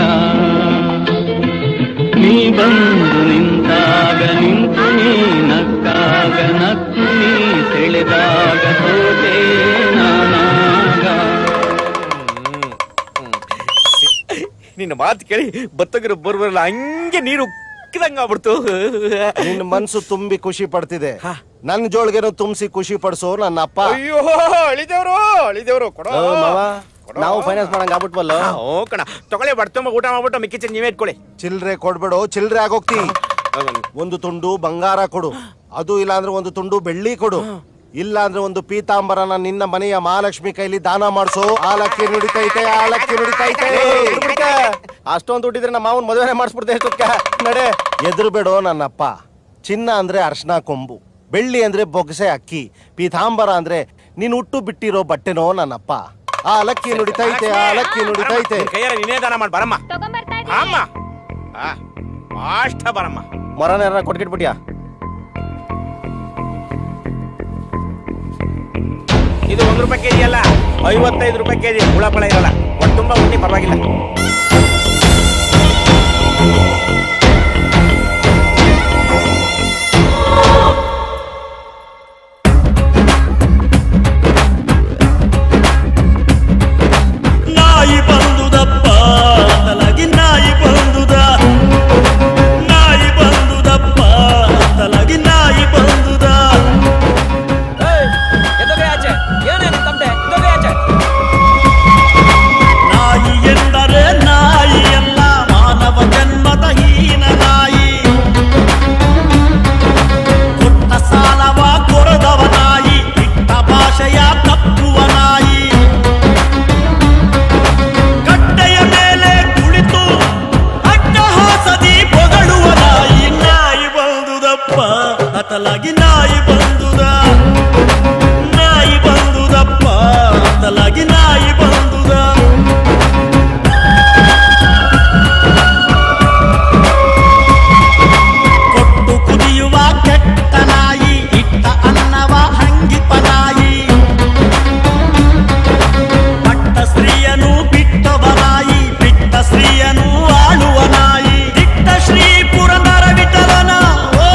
ನೀ ಬಂದು ನಿಂತಾಗ ನಿಂತು ನೀ ನಕ್ಕಾಗ ನಕ್ಕು ನೀ ಸೆಳೆದಾಗ ಸೋತೆ ನಾನಾಗ ನಿನ್ನ ಮಾತು ಕೇಳಿ ಬತ್ತಗಿರೋ ಬರ್ಬರಲ್ಲ ಹಂಗೆ ನೀರು ಉಕ್ಕಿದಂಗ ಆಗ್ಬಿಡ್ತು ನಿನ್ ಮನ್ಸು ತುಂಬಿ ಖುಷಿ ಪಡ್ತಿದೆ ನನ್ ಜೋಳ್ಗೆನು ತುಂಬಿಸಿ ಖುಷಿ ಪಡಿಸೋ ನನ್ನ ಅಪ್ಪ ಅಯ್ಯೋ ಅಳಿದೇವ್ರು ಅಳಿದೇವ್ರು ಕೊಡೋ ಯೋ ಮಾವ ನಾವು ಫೈನಾನ್ಸ್ ಮಾಡಂಗ್ ಆಗ್ಬಿಟ್ವಲ್ಲ ಓ ಕಣ ತಗೊಳ್ಳಿ ಬಡ್ತಂಬ ಊಟ ಮಾಡ್ಬಿಟ್ಟು ಮಿಕ್ಕಿ ಚೆನ್ನ ನೀವೇ ಇಟ್ಕೊಳ್ಳಿ ಚಿಲ್ರೆ ಕೊಡ್ಬೇಡು ಚಿಲ್ರೆ ಆಗೋಗ್ತಿ ಒಂದು ತುಂಡು ಬಂಗಾರ ಕೊಡು ಅದು ಇಲ್ಲ ಅಂದ್ರೆ ಒಂದು ತುಂಡು ಬೆಳ್ಳಿ ಕೊಡು ಇಲ್ಲ ಅಂದ್ರೆ ಒಂದು ಪೀತಾಂಬರನ ನಿನ್ನ ಮನೆಯ ಮಹಾಲಕ್ಷ್ಮಿ ಕೈಲಿ ದಾನ ಮಾಡಿಸೋ ಆ ಲಕ್ಕಿ ನುಡಿತೈತೆ ಆ ಲಕ್ಕಿ ನುಡಿತೈತೆ ಅಷ್ಟೊಂದು ದುಡ್ಡಿದ್ರೆ ನಮ್ಮ ಮಾವನ್ ಮದುವೆ ಮಾಡಿಸ್ಬಿಡ್ತೆ ಎಷ್ಟೊತ್ಕ ನಡೆ ಎದುರು ಬೇಡೋ ನನ್ನಪ್ಪ ಚಿನ್ನ ಅಂದ್ರೆ ಅರ್ಶನ ಕೊಂಬು ಬೆಳ್ಳಿ ಅಂದ್ರೆ ಬೊಗಸೆ ಅಕ್ಕಿ ಪೀತಾಂಬರ ಅಂದ್ರೆ ನೀನ್ ಹುಟ್ಟು ಬಿಟ್ಟಿರೋ ಬಟ್ಟೆನೋ ನನ್ನಪ್ಪ ಆ ಅಲಕ್ಕಿ ನುಡಿತೈತೆ ಆ ಅಲಕ್ಕಿ ನುಡಿತೈತೆ ನಿನ್ ಕೈಯಾರ ನೀನೇ ದಾನ ಮಾಡಿ ಬರಮ್ಮ ಅಮ್ಮ ಆ, ಅಷ್ಟ ಬರಮ್ಮ ಮರನ ಕೊಟ್ಕಿಟ್ಬಿಟ್ಯಾ ಇದು ಒಂದ್ ರೂಪಾಯಿ ಕೆಜಿ ಅಲ್ಲ ಐವತ್ತೈದು ರೂಪಾಯಿ ಕೆಜಿ ಹುಳ ಪಳ ಇರಲ್ಲ ಒಟ್ಟು ತುಂಬಾ ಉಣ್ಣಿ ಪರವಾಗಿಲ್ಲ ನಾಯಿ ಬಂದುದಪ್ಪ ತಲಗಿ ನಾಯಿ ಬಂದುದ ನಾಯಿ ಬಂದುದಪ್ಪ ತಲಗಿ ನಾಯಿ ಬಂದುದ ಆಚೆ ಏನೇನು ತಮ್ಮದೆ ಎದ್ದೋಗಿ ಆಚೆ ನಾಯಿ ಎಂದರೆ ನಾಯಿ ಎಲ್ಲ ಮಾನವ ಜನ್ಮದ ಹೀನ ನಾಯಿ ಕೊಟ್ಟ ಸಾಲವ ಕೊರದವ ನಾಯಿ ಇಟ್ಟ ಭಾಷೆಯ ತಪ್ಪುವ ನಾಯಿ ಕಟ್ಟೆಯ ಮೇಲೆ ಕುಳಿತು ಅಟ್ಟಹಾಸದಿ పొగಳುವ ನಾಯಿ ನಾಯಿ ಬಂದುದಪ್ಪ ಅತಲಾಗಿ ನಾಯಿ ಬಂದುದ ನಾಯಿ ಬಂದುದಪ್ಪ ಅತಲಾಗಿ ನಾಯಿ ಬಂದುದ ಕೊಟ್ಟು ಕುದಿಯುವ ಕೆಟ್ಟ ನಾಯಿ ಇಟ್ಟ ಅನ್ನವ ಹಂಗಿಪ ನಾಯಿ ಪಟ್ಟ ಸ್ತ್ರೀಯನು ಬಿಟ್ಟವ ನಾಯಿ ಬಿಟ್ಟ ಸ್ತ್ರೀಯನು ಆಳುವ ನಾಯಿ ದಿಟ್ಟ ಶ್ರೀ ಪುರಂದರ ವಿಠಲನ ಓ,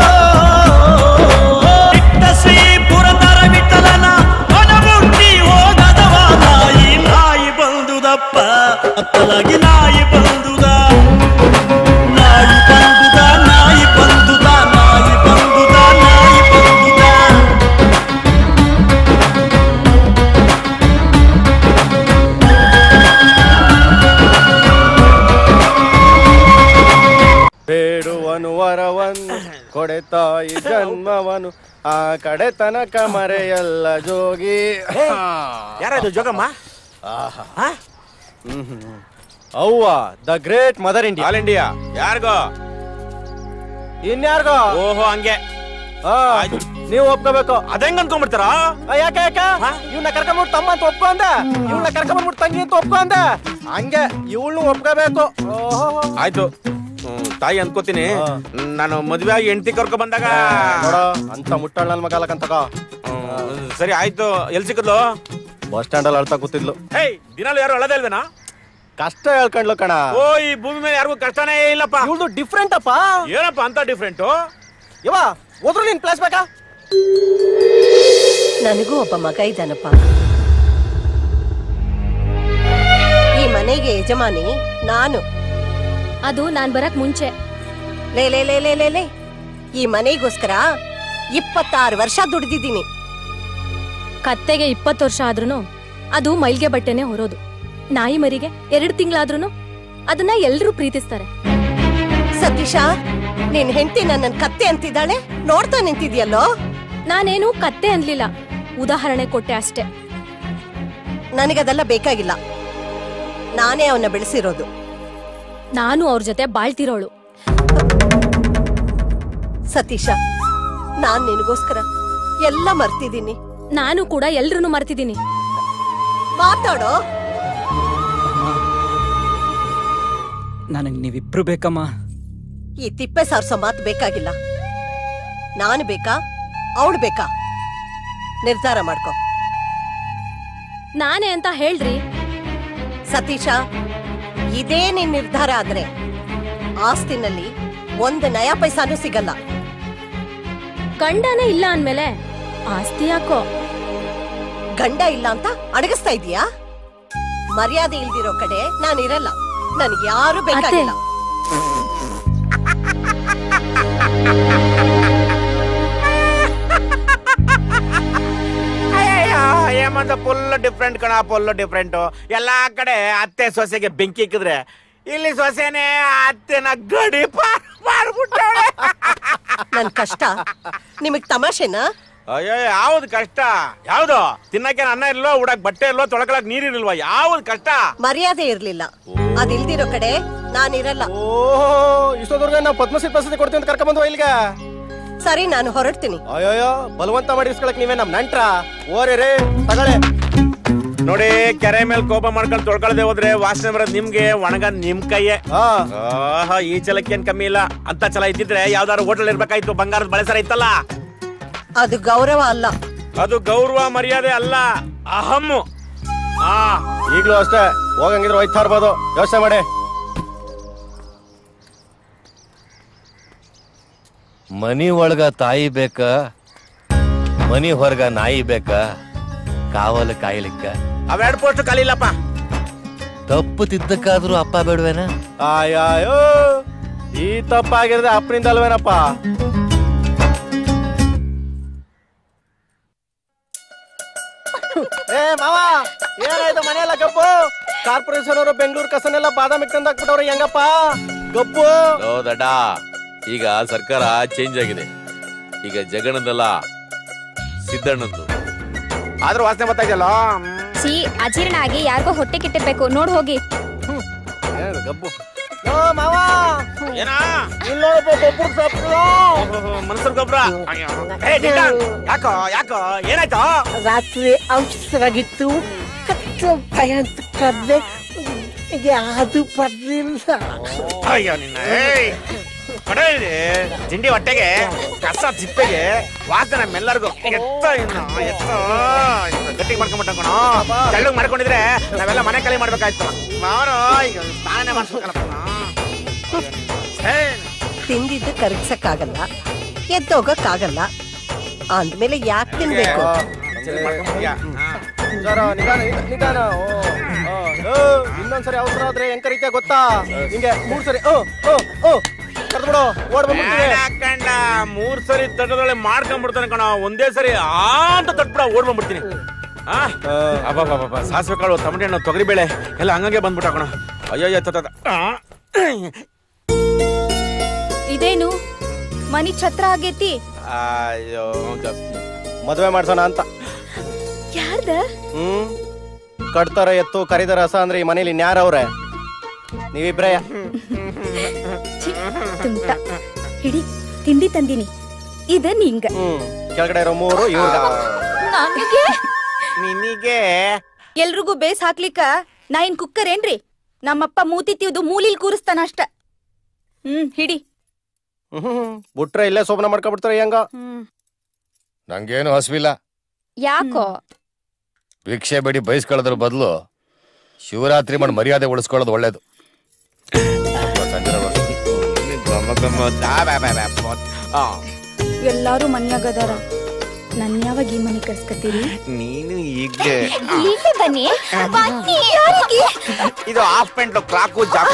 ದಿಟ್ಟ ಶ್ರೀ ಪುರಂದರ ವಿಠಲನ ಮನಮುಟ್ಟಿ ಹೋಗದವ ನಾಯಿ ನಾಯಿ ಬಂದುದಪ್ಪ ಅತ್ತಲಾಗಿ ನಾಯಿ ಬಂದುದ ನಾಯಿ ಬಂದುದ ನಾಯಿ ಬಂದುದ ನಾಯಿ ಬಂದುದ ನಾಯಿ ಬಂದುದ ಬೇಡುವನು ವರವನ್ನು ಕೊಡೆತಾಯಿ ಜನ್ಮವನು ಆ ಕಡೆ ತನಕ ಮರೆಯಲ್ಲ ಜೋಗಿ ಯಾರದು ಜೋಗಮ್ಮ ಆಹಾ. ಹ್ಮ್ ಹ್ಮ್. ಅವ್ವ the great mother India all India ಯಾರಿಗೋ ಇನ್ಯಾರ್ಗೋ ಓಹೋ ಹಂಗೆ ಆ, ನೀವು ಒಪ್ಕೋಬೇಕು ಅದಂಗ ಅನ್ಕೊಂಡ್ಬಿಡ್ತಾರ ಆ, ಯಾಕೆ ಯಾಕ ಇವ್ನ ಕರ್ಕೊಂಡ್ಬಿಟ್ಟು ತಮ್ಮ ಅಂತ ಒಪ್ಕೊಂಡ ಇವ್ನ ಕರ್ಕೊಂಡ್ಬಿಟ್ಟು ತಂಗಿ ಅಂತ ಒಪ್ಕೊಂಡ ಹಂಗೆ ಇವಳು ಒಪ್ಕೋಬೇಕು ಓಹೋ ಆಯ್ತು ಹ್ಮ್, ತಾಯಿ ಅನ್ಕೋತೀನಿ ನಾನು ಮದ್ವೆ ಆಗಿ ಹೆಂಡತಿ ಕರ್ಕೊ ಬಂದಾಗ ನೋಡೋ ಅಂತ ಮುಟ್ಟಳ ನನ್ ಮಗ ಅಲ್ಲಕಂತಕ ಹ್ಮ್, ಸರಿ ಆಯ್ತು ಎಲ್ ಸಿಕ್ಕದ್ಲು ಬಸ್ ಸ್ಟ್ಯಾಂಡ್ ಅಲ್ಲಿ ಅಳ್ತಾ ಕೂತಿದ್ಲು ಹೇಯ್ ದಿನಾಲು ಯಾರು ಅಳದೇ ಇಲ್ವೇನಾ ಕಷ್ಟ ಹೇಳ್ಕೊಂಡ್ಲು ಕಣ ಓ ಈ ಭೂಮಿ ಮೇಲೆ ಯಾರಿಗೂ ಕಷ್ಟನೇ ಇಲ್ಲಪ್ಪ ಇವಳ್ದು ಡಿಫ್ರೆಂಟ್ ಅಪ್ಪ ಏನಪ್ಪ ಅಂತ ಡಿಫ್ರೆಂಟು ಯವ ಹೋದ್ರು ನೀನ್ ಪ್ಲೇಸ್ ಬೇಕಾ ನನಗೂ ಒಬ್ಬ ಮಗ ಇದ್ದಾನಪ್ಪ ಈ ಮನೆಗೆ ಯಜಮಾನಿ ನಾನು ಅದು ನಾನ್ ಬರಕ್ ಮುಂಚೆ ಲೇ ಲೇ ಲೇ ಲೇ ಲೇ ಲೇ ಈ ಮನೆಗೋಸ್ಕರ ಇಪ್ಪತ್ತಾರು ವರ್ಷ ದುಡಿದಿದ್ದೀನಿ ಕತ್ತೆಗೆ ಇಪ್ಪತ್ತು ವರ್ಷ ಆದ್ರೂ ಅದು ಮೈಲ್ಗೆ ಬಟ್ಟೆನೆ ಹೊರೋದು ನಾಯಿ ಮರಿಗೆ ಎರಡು ತಿಂಗಳಾದ್ರೂ ಅದನ್ನ ಎಲ್ರೂ ಪ್ರೀತಿಸ್ತಾರೆ ಸತೀಶ ನಿನ್ ಹೆಂಡತಿ ನನ್ನ ಕತ್ತೆ ಅಂತಿದ್ದಾಳೆ ನೋಡ್ತಾ ನಿಂತಿದ್ಯಲ್ಲೋ ನಾನೇನು ಕತ್ತೆ ಅನ್ಲಿಲ್ಲ ಉದಾಹರಣೆ ಕೊಟ್ಟೆ ಅಷ್ಟೇ ನನಗದೆಲ್ಲ ಬೇಕಾಗಿಲ್ಲ ನಾನೇ ಅವನ್ನ ಬೆಳೆಸಿರೋದು ನಾನು ಅವ್ರ ಜೊತೆ ಬಾಳ್ತಿರೋಳು ಸತೀಶ ನಾನ್ ನಿನಗೋಸ್ಕರ ಎಲ್ಲ ಮರ್ತಿದ್ದೀನಿ ನಾನು ಕೂಡ ಎಲ್ರನ್ನೂ ಮರ್ತಿದ್ದೀನಿ ಮಾತಾಡೋ ನನಗೆ ನೀವಿಬ್ರು ಬೇಕಮ್ಮ ಈ ತಿಪ್ಪೆ ಸಾರ್ಸೋ ಮಾತು ಬೇಕಾಗಿಲ್ಲ ನಾನು ಬೇಕಾ ಅವಳು ಬೇಕಾ ನಿರ್ಧಾರ ಮಾಡ್ಕೊ ನಾನೇ ಅಂತ ಹೇಳ್ರಿ ಸತೀಶ ಇದೇ ನಿನ್ ನಿರ್ಧಾರ ಆದ್ರೆ ಆಸ್ತಿನಲ್ಲಿ ಒಂದು ನಯ ಪೈಸಾನು ಸಿಗಲ್ಲ ಗಂಡನೇ ಇಲ್ಲ ಅಂದ್ಮೇಲೆ ಆಸ್ತಿ ಯಾಕೋ ಗಂಡ ಇಲ್ಲ ಅಂತ ಅಡಗಿಸ್ತಾ ಇದೀಯಾ ಮರ್ಯಾದೆ ಇಲ್ದಿರೋ ಕಡೆ ನಾನು ಇರಲ್ಲ ನನಗೆ ಯಾರು ಬೇಕಾಗಿಲ್ಲ ಏಮಂತ ಫುಲ್ ಡಿಫ್ರೆಂಟ್ ಕಣ ಫುಲ್ ಡಿಫ್ರೆಂಟ್ ಎಲ್ಲಾ ಕಡೆ ಅತ್ತೆ ಸೊಸೆಗೆ ಬೆಂಕಿ ಇಕ್ಕಿದ್ರೆ ಇಲ್ಲಿ ಸೊಸೆನೆ ಅತ್ತೆನ ಗಡಿ ಪಾರ್ ಮಾಡ್ಬಿಟ್ಟವ್ಳೆ ನನ್ ಕಷ್ಟ ನಿಮಗ್ ತಮಾಷೆನಾ ಅಯ್ಯೋ ಯಾವ್ದು ಕಷ್ಟ ಯಾವ್ದು ತಿನ್ನಕ್ಕೆ ಅನ್ನ ಇಲ್ವೋ ಉಡಕ್ ಬಟ್ಟೆ ಇಲ್ವೋ ತೊಳಕಳಕ್ ನೀರಿಲ್ವಾ ಯಾವ್ದು ಕಷ್ಟ ಮರ್ಯಾದೆ ಇರ್ಲಿಲ್ಲ ಅದಿಲ್ದಿರೋ ಕಡೆ ನಾನಿರಲ್ಲ ಓ ಇಷ್ಟೋದ್ರಿಗೆ ನಾವು ಪದ್ಮಶ್ರೀ ಪ್ರಶಸ್ತಿ ಕೊಡ್ತೀವಿ ಅಂತ ಕರ್ಕೊಂಡ್ ಬಂದ್ವ ಇಲ್ಲಿಗೆ ಸರಿ ನಾನು ಹೊರಡ್ತೀನಿ ಅಯ್ಯೋಯ್ಯೋ ಬಲವಂತ ಮಾಡಿ ಇಸ್ಕೊಳಕ್ ನೀವೇ ನಮ್ ನಂಟ್ರ ಓರಿ ರೇ ತಗೊಳ್ಳಿ ನೋಡಿ ಕೆರೆ ಮೇಲೆ ಕೋಪ ಮಾಡ್ಕೊಂಡು ತೊಳ್ಕೊಳ್ದೆ ಹೋದ್ರೆ ವಾಸನೆ ಬರೋದ್ ನಿಮ್ಗೆ ಒಣಗ ನಿಮ್ ಕೈಯೇ ಆಹಾ, ಈ ಚಲಕ್ಕೆ ಏನ್ ಕಮ್ಮಿ ಇಲ್ಲ ಅಂತ ಚಲ ಇದ್ದಿದ್ರೆ ಯಾವ್ದಾದ್ರು ಹೋಟೆಲ್ ಇರ್ಬೇಕಾಯ್ತು ಬಂಗಾರದ ಬಳಸರ ಇತ್ತಲ್ಲ ಅದು ಗೌರವ ಅಲ್ಲ ಅದು ಗೌರವ ಮರ್ಯಾದೆ ಅಲ್ಲ ಅಹಮ್ಮು ಆ ಈಗ್ಲೂ ಅಷ್ಟೇ ಹೋಗಂಗಿದ್ರೆ ಹೋಯ್ತಾ ಇರ್ಬೋದು ಯೋಚನೆ ಮಾಡಿ ಮನಿ ಒಳಗ ತಾಯಿ ಬೇಕ ಮನಿ ಹೊರಗ ನಾಯಿ ಬೇಕ ಕಾವಲು ಕಾಯ್ಲಿಕ್ಕ ಅವೆರಡು ಪೋಸ್ಟ್ ಖಾಲಿ ಇಲ್ಲಪ್ಪ ತಪ್ಪು ತಿದ್ದಕ್ಕಾದ್ರೂ ಅಪ್ಪ ಬೇಡವೇನ ಆಯಾಯೋ ಈ ತಪ್ಪಾಗಿರದೆ ಅಪ್ಪನಿಂದ ಅಲ್ವೇನಪ್ಪ ಏ ಮಾವ ಏನಾಯ್ತು ಮನೆಯಲ್ಲ ಗಪ್ಪು ಕಾರ್ಪೊರೇಷನ್ ಅವರು ಬೆಂಗಳೂರು ಕಸನೆಲ್ಲ ಬಾದಾಮಿ ತಂದು ಹಾಕ್ಬಿಟ್ಟವ್ರೆ ಹೆಂಗಪ್ಪ ಗಪ್ಪು ಓ ದಡ್ಡ ಈಗ ಸರ್ಕಾರ ಚೇಂಜ್ ಆಗಿದೆ ಈಗ ಜಗಣದಲ್ಲ ಸಿದ್ದಣ್ಣಂದು ಆದ್ರೂ ವಾಸನೆ ಬರ್ತಾಯಿದೆಯಲ್ಲ ಸಿ ಅಜೀರ್ಣ ಆಗಿ ಯಾರಿಗೋ ಹೊಟ್ಟೆ ಕೆಟ್ಟಿರ್ಬೇಕು ನೋಡ್ ಹೋಗಿ ಗಬ್ಬು ಓ ಮಾವ ಏನಾ ಇಲ್ಲೋಡಪ್ಪ ಗೊಬ್ಬರ ಸಾಪ್ರು ಮನಸ್ಸರ್ ಗೊಬ್ಬರ ಯಾಕೋ ಯಾಕೋ ಏನಾಯ್ತು ರಾತ್ರಿ ಔಷಧವಾಗಿತ್ತು ಕತ್ತು ಭಯ ಅಂತ ಕರೆದೆ ಯಾವುದು ಬರ್ಲಿಲ್ಲ ಅಯ್ಯೋ ನಿನ್ನ ಏಯ್ ಕಡೆ ಇದೆ ತಿಂಡಿ ಹೊಟ್ಟೆಗೆ ಕಸ ತಿಪ್ಪೆಗೆ ವಾಸನೆ ನಮ್ಮೆಲ್ಲರಿಗೂ ಎತ್ತ ಇನ್ನು ಎತ್ತ ಗಟ್ಟಿಗೆ ಮಾಡ್ಕೊಂಡ್ಬಿಟ್ಟ ಕಣೋ ತೆಳ್ಳಗ್ ಮಾಡ್ಕೊಂಡಿದ್ರೆ ನಾವೆಲ್ಲ ಮನೆ ಖಾಲಿ ಮಾಡ್ಬೇಕಾಯ್ತು ಮಾವನು ಈಗ ಸ್ನಾನ ಮಾಡ್ಸ್ಬೇಕಲ್ಲಪ್ಪ ತಿಂದಿದ್ದು ಕರಗ್ಸಕ್ಕಾಗಲ್ಲ ಎದ್ದೋಗಕ್ಕಾಗಲ್ಲ ಅಂದ್ಮೇಲೆ ಯಾಕೆ ತಿನ್ಬೇಕು ಜರ ನಿಧಾನ ನಿಧಾನ, ನಿಧಾನ ಓ, ಓ, ಓ, ಇನ್ನೊಂದ್ಸರಿ ಅವಸರ ಆದ್ರೆ ಹೆಂಗ್ ಕರೀತೀಯ ಗೊತ್ತಾ ಹಿಂಗೆ ಮೂರ್ ಸರಿ ಓ ಓ ಓ ಕರ್ದ್ಬಿಡು ಓಡ್ ಬಂದ್ಬಿಡ್ತೀವಿ ಹಾಕಂಡ ಮೂರ್ ಸರಿ ತಟ್ಟದೊಳೆ ಮಾಡ್ಕೊಂಡ್ಬಿಡ್ತಾನೆ ಕಣ ಒಂದೇ ಸರಿ ಆ ಅಂತ ತಟ್ಬಿಡ ಓಡ್ ಬಂದ್ಬಿಡ್ತೀನಿ ಆ ಅಬ್ಬಬ್ಬಬ್ಬ ಸಾಸಿವೆ ಕಾಳು ಟಮಟೆ ಹಣ್ಣು ತೊಗರಿ ಬೇಳೆ ಎಲ್ಲ ಹಂಗಂಗೆ ಬಂದ್ಬಿಟ್ಟ ಕಣ ಅಯ್ಯಯ್ಯ ತತ್ತ ಆ. ಇದೇನು ಮನಿ ಛತ್ರ ಆಗೇತಿ ಅಯ್ಯೋ ಗ- ಮದುವೆ ಮಾಡ್ಸೋಣ ಅಂತ ಯಾರ್ದ ಹ್ಮ್ ಕಟ್ತಾರ ಎತ್ತು ಕರಿದ ರಸ ಅಂದ್ರೆ ಈ ಮನೇಲಿ ಇನ್ಯಾರವ್ರೆ ನೀವಿಬ್ರೇ ತುಂಟ ಹಿಡಿ ತಿಂಡಿ ತಂದಿನಿ ಇದ ನಿಂಗ ಹ್ಮ್ ಕೆಳಗಡೆ ಇರೋ ಮೂರು ಇವ್ರ ನನಗೆ ನಿನಗೆ ಎಲ್ರಿಗೂ ಬೇಸ್ ಹಾಕ್ಲಿಕ್ಕ ನಾ ಏನ್ ಕುಕ್ಕರ್ ಏನ್ರಿ ನಮ್ಮಪ್ಪ ಮೂತಿ ತಿವ್ದು ಮೂಲಿಲ್ ಕೂರಿಸ್ತಾನ ಅಷ್ಟ ಹ್ಮ್ ಹಿಡಿ ಹ್ಮ್ ಬಿಟ್ರೆ ಇಲ್ಲೇ ಸೋಪನ ಮಾಡ್ಕೊಬಿಡ್ತಾರೆ ಹೆಂಗ ನಂಗೇನು ಹಸಿವಿಲ್ಲ ಯಾಕೋ ಭಿಕ್ಷೆ ಬೇಡಿ ಬಯಸ್ಕೊಳ್ಳೋದ್ರ ಬದಲು ಶಿವರಾತ್ರಿ ಮಾಡಿ ಮರ್ಯಾದೆ ಉಳಿಸ್ಕೊಳ್ಳೋದು ಒಳ್ಳೇದು ಆ, ಎಲ್ಲಾರು ಮನ್ಯಾಗದಾರ ನನ್ ಯಾವಾಗ ಈ ಮನೆ ಕರ್ಸ್ಕತ್ತೀರಿ ನೀನು ಈಗ್ಲೇ ಇಲ್ಲೇ ಬನ್ನಿ ಬನ್ನಿ ಇದು ಹಾಫ್ ಪ್ಯಾಂಟ್ ಕ್ಲಾಕು ಜಾಕು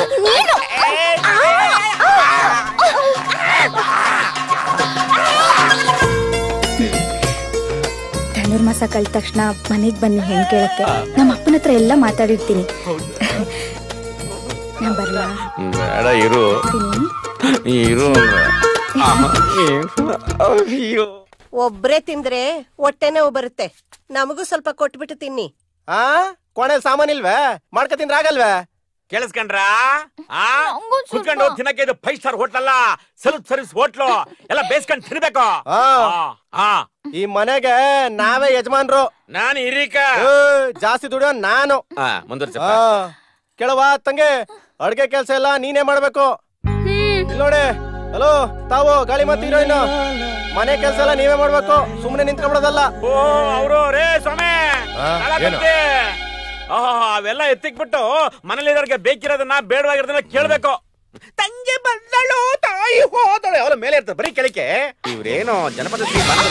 ಧನುರ್ಮಾಸ ಕಳ್ದ ತಕ್ಷಣ ಮನೆಗ್ ಬನ್ನಿ ಹೆಣ್ ಕೇಳಕ್ಕೆ ನಮ್ಮ ಅಪ್ಪನ ಹತ್ರ ಎಲ್ಲ ಮಾತಾಡಿರ್ತೀನಿ ನಾ ಬರ್ಲಾ ಬೇಡ ಇರು ಇರು ಅಯ್ಯೋ ಒಬ್ರೇ ತಿಂದ್ರೆ ಹೊಟ್ಟೆ ನೋವು ಬರುತ್ತೆ ನಮಗೂ ಸ್ವಲ್ಪ ಕೊಟ್ಬಿಟ್ಟು ತಿನ್ನಿ ಆ ಕೊನೆ ಸಾಮಾನಿಲ್ವೇ ಮಾಡ್ಕ ತಿಂದ್ರೆ ಆಗಲ್ವೇ ಕೇಳಿಸ್ಕೊಂಡ್ರ ಆ ಕುತ್ಕೊಂಡು ತಿನ್ನಕ್ಕೆ ಇದು ಫೈವ್ ಸ್ಟಾರ್ ಹೋಟ್ಲ್ ಅಲ್ಲ ಸೆಲ್ಫ್ ಸರ್ವಿಸ್ ಹೋಟ್ಲು ಎಲ್ಲ ಬೇಸ್ಕೊಂಡ್ ತಿನ್ಬೇಕು ಆ. ಆ ಈ ಮನೆಗೆ ನಾವೇ ಯಜಮಾನ್ರು ನಾನು ಹಿರೀಕ ಏ, ಜಾಸ್ತಿ ದುಡಿಯೋ ನಾನು ಆ, ಮುಂದುವರ್ಸಪ್ಪ. ಆ, ಕೇಳವಾ ತಂಗೆ ಅಡ್ಗೆ ಕೆಲ್ಸ ಎಲ್ಲ ನೀನೇ ಮಾಡ್ಬೇಕು ಇಲ್ಲಿ ನೋಡಿ ಹಲೋ ತಾವು ಗಾಳಿ ಮಾತು ಹೀರೋಯಿನ್ ಮನೆ ಕೆಲ್ಸ ಎಲ್ಲ ನೀವೇ ಮಾಡ್ಬೇಕು ಸುಮ್ನೆ ನಿಂತ್ಕೊಂಡ್ಬಿಡೋದಲ್ಲ ಓ ಅವರು ರೇ ಸ್ವಾಮಿ ಆ, ನಳ ಏನು? ಕತ್ತಿ. ಆಹಾ, ಅವೆಲ್ಲ ಎತ್ತಿಕ್ಬಿಟ್ಟು ಮನೇಲಿರೋರ್ಗೆ ಬೇಕಿರೋದನ್ನ ಬೇಡವಾಗಿರೋದನ್ನ ಕೇಳ್ಬೇಕು ತಂಗಿ ಬಂದಳು ತಾಯಿ ಹೋದಳು ಅವಳ ಮೇಲೆ ಇರ್ತದೆ ಬರೀ ಕೆಳಕ್ಕೆ ಇವ್ರೇನು ಜನಪದ ಶ್ರೀ ಬನ್ನದ-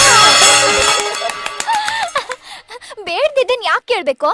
ಬೇಡ್ದಿದ್ದನ್ ಯಾಕೆ ಕೇಳ್ಬೇಕು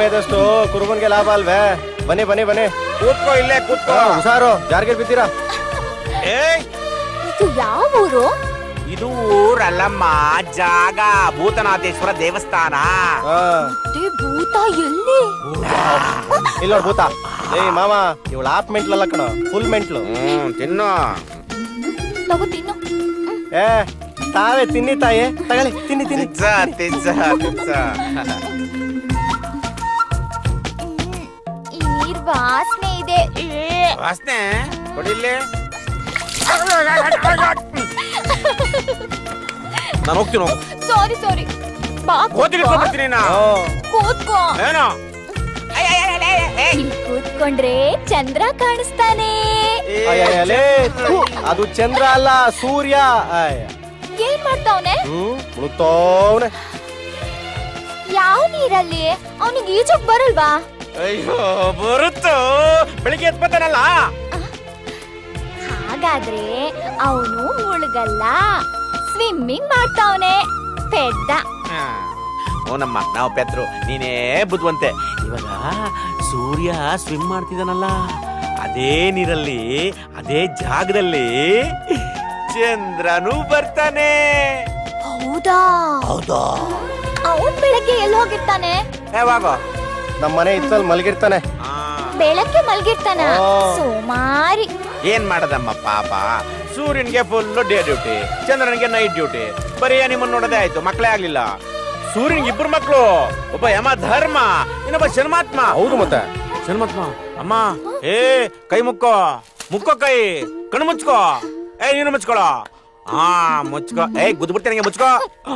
ಆದಷ್ಟು ಕುರುಬನ್ಗೆ ಲಾಭ ಅಲ್ವೇ ಬನ್ನಿ ಬನ್ನಿ ಬನ್ನಿ ಕೂತ್ಕೋ ಇಲ್ಲೇ ಕೂತ್ಕೋ ಹಾ, ಹುಷಾರು ಜಾರ್ಗೆ ಬಿದ್ದೀರಾ ಏಯ್ ಇದು ಯಾವ ಊರು ಇದು ಊರಲ್ಲಮ್ಮ ಜಾಗ ಭೂತನಾಥೇಶ್ವರ ದೇವಸ್ಥಾನ ಅದೇ ಭೂತ ಎಲ್ಲಿ ಇಲ್ಲ ನೋಡ್ ಭೂತ ಏಯ್ ಮಾಮ ಇವಳು ಆಪ್ ಮೆಂಟ್ಲಲ್ಲ ಕಣ ಫುಲ್ ಮೆಂಟ್ಲು ಹ್ಮ್ ತಿನ್ನು ತಗೋ ತಿನ್ನು ಏ ತಾವೇ ತಿನ್ನಿ ತಾಯಿ ತಗೊಳ್ಳಿ ತಿನ್ನಿ ತಿನ್ನಿ ಪಿಜ್ಜಾ ಪಿಜ್ಜಾ ಪಿಜ್ಜಾ ಈ ನೀರ್ ವಾಸನೆ ಇದೆ ವಾಸನೆ ಕೊಡಿಲ್ಲಿ ನಾನು ಹೋಗ್ತೀನಿ ಹೋಗು ಸಾರಿ ಸಾರಿ ಬಾ ಕೋತಿಗೆ ಕೂತ್ಕೋ. ಬರ್ತೀನಿ ನಾ ಕೂತ್ಕೋ ಏನೋ ಇಲ್ಲಿ ಕೂತ್ಕೊಂಡ್ರೆ ಚಂದ್ರ ಕಾಣಿಸ್ತಾನೆ ಅಯ್ಯಯ್ಯಲೇ, ಥು, ಅದು ಚಂದ್ರ ಅಲ್ಲ ಸೂರ್ಯ ಅಯ್ಯ. ಏನ್ ಮಾಡ್ತಾವ್ನೆ ಹ್ಮ್ ಮುಳುಗ್ತವ್ನೆ ಯಾವ ನೀರಲ್ಲಿ ಅವನಿಗೆ ಈಜಕ್ ಬರಲ್ವಾ ಅಯ್ಯೋ ಬರುತ್ತೋ ಬೆಳಿಗ್ಗೆ ಎತ್ಬತ್ತಾನಲ್ಲ ಹಾಗಾದ್ರೆ ಅವನು ಮುಳುಗಲ್ಲ ಸ್ವಿಮ್ಮಿಂಗ್ ಮಾಡ್ತಾವನೆ ಪೆದ್ದ ಓನಮ್ಮ ನಾವು ಪೆದ್ರು ನೀನೇ ಬುದ್ವಂತೆ ಇವಾಗ ಸೂರ್ಯ ಸ್ವಿಮ್ ಮಾಡ್ತಿದ್ದಾನಲ್ಲ ಅದೇ ನೀರಲ್ಲಿ ಅದೇ ಜಾಗದಲ್ಲಿ ಚಂದ್ರನು ಬರ್ತಾನೆ ಹೌದಾ ಹೌದಾ ಅವನ್ ಬೆಳಗ್ಗೆ ಎಲ್ಲಿ ಹೋಗಿರ್ತಾನೆ ಯಾವಾಗ ನಮ್ಮ ಮನೆ ಇತ್ತಲ್ಲಿ ಮಲಗಿರ್ತಾನೆ ಬೆಳಗ್ಗೆ ಮಲ್ಗಿರ್ತಾನ ಆ. ಸುಮಾರಿ ಏನ್ ಮಾಡದಮ್ಮ ಪಾಪ ಸೂರ್ಯನ್ಗೆ ಫುಲ್ ಡೇ ಡ್ಯೂಟಿ ಚಂದ್ರನಿಗೆ ನೈಟ್ ಡ್ಯೂಟಿ ಬರೀ ನಿಮ್ಮನ್ನ ನೋಡೋದೇ ಆಯ್ತು ಮಕ್ಕಳೇ ಆಗ್ಲಿಲ್ಲ ಸೂರ್ಯನ್ಗೆ ಇಬ್ರು ಮಕ್ಕಳು ಒಬ್ಬ ಯಮ ಧರ್ಮ ಇನ್ನೊಬ್ಬ ಶನ್ಮಾತ್ಮ ಹೌದು ಮತ್ತೆ ಶನ್ಮಾತ್ಮ ಅಮ್ಮ ಏ ಕೈ ಮುಕ್ಕೋ ಮುಕ್ಕೋ ಕೈ ಕಣ್ಣು ಮುಚ್ಕೋ ಏ ನೀನು ಮುಚ್ಕೊಳೋ ಹಾ ಮುಚ್ಕೋ ಏ ಗುದ್ದು ಬಿಡ್ತೇನೆ ಮುಚ್ಕೋ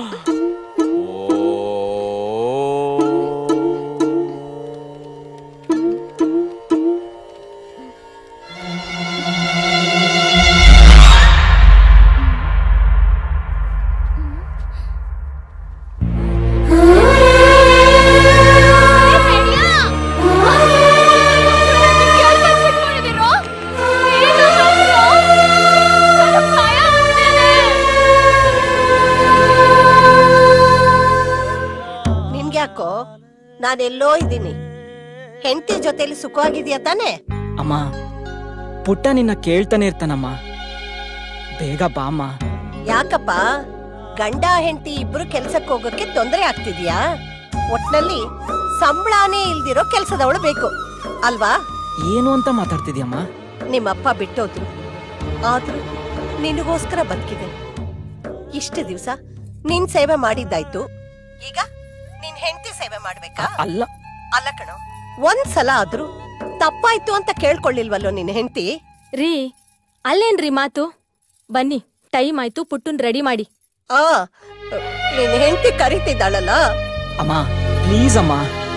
ನಿನ್ಗ್ಯಾಕೋ ನಾನೆಲ್ಲೋ ಇದ್ದೀನಿ ಹೆಂಡತಿ ಜೊತೆಲಿ ಸುಖವಾಗಿದ್ಯಾ ತಾನೇ ಅಮ್ಮ ಪುಟ್ಟ ನಿನ್ನ ಕೇಳ್ತಾನೆ ಇರ್ತಾನಮ್ಮ ಬೇಗ ಬಾಮ್ಮ ಯಾಕಪ್ಪ ಗಂಡ ಹೆಂಡತಿ ಇಬ್ರು ಕೆಲ್ಸಕ್ಕೆ ಹೋಗೋಕೆ ತೊಂದರೆ ಆಗ್ತಿದ್ಯಾ ಒಟ್ನಲ್ಲಿ ಸಂಬಳನೇ ಇಲ್ದಿರೋ ಕೆಲ್ಸದವಳು ಬೇಕು ಅಲ್ವಾ ಏನು ಅಂತ ಮಾತಾಡ್ತಿದ್ಯಮ್ಮ ನಿಮ್ಮಪ್ಪ ಬಿಟ್ಟೋದ್ರು ಆದ್ರೂ ನಿನಗೋಸ್ಕರ ಬದುಕಿದೆ ಇಷ್ಟು ದಿವ್ಸ ನಿನ್ ಸೇವೆ ಮಾಡಿದ್ದಾಯ್ತು ಈಗ ನಿನ್ ಹೆಂಡತಿ ಸೇವೆ ಮಾಡ್ಬೇಕಾ ಅಲ್ಲ ಅಲ್ಲ ಕಣೋ ಒಂದ್ಸಲ ಆದ್ರೂ ತಪ್ಪಾಯ್ತು ಅಂತ ಕೇಳ್ಕೊಳ್ಳಿಲ್ವಲ್ಲೋ ನಿನ್ ಹೆಂಡತಿ ರೀ ಅಲ್ಲೇನ್ರಿ ಮಾತು ಬನ್ನಿ ಟೈಮ್ ಆಯ್ತು ಪುಟ್ಟನ್ ರೆಡಿ ಮಾಡಿ ಆ ನಿನ್ ಹೆಂಡತಿ ಕರಿತಿದ್ದಾಳಲ್ಲ ಅಮ್ಮ ಪ್ಲೀಸ್ ಅಮ್ಮ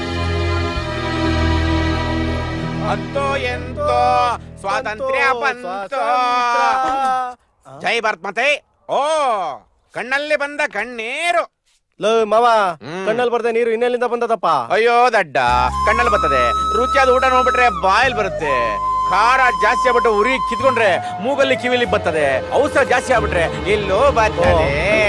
ಹತ್ತೋ ಎಂತೋ ಸ್ವಾತಂತ್ರ್ಯ ಬಂತೋ ಜೈ ಭಾರತ್ ಮಾತೆ ಓ ಕಣ್ಣಲ್ಲಿ ಬಂದ ಕಣ್ಣೀರು ಲೋ ಮಾವ ಕಣ್ಣಲ್ಲಿ ಬರ್ದೆ ನೀರು ಇನ್ನೆಲ್ಲಿಂದ ಬಂದದಪ್ಪ ಅಯ್ಯೋ ದಡ್ಡ ಕಣ್ಣಲ್ಲಿ ಬರ್ತದೆ ರುಚಿಯಾದ ಊಟ ನೋಡ್ಬಿಟ್ರೆ ಬಾಯಲ್ಲಿ ಬರುತ್ತೆ ಖಾರ ಜಾಸ್ತಿ ಆಗ್ಬಿಟ್ಟು ಉರಿ ಕಿತ್ಕೊಂಡ್ರೆ ಮೂಗಲ್ಲಿ ಕಿವಿಲಿ ಬರ್ತದೆ ಅವಸರ ಜಾಸ್ತಿ ಆಗ್ಬಿಟ್ರೆ ಎಲ್ಲೋ ಬರ್ತದೆ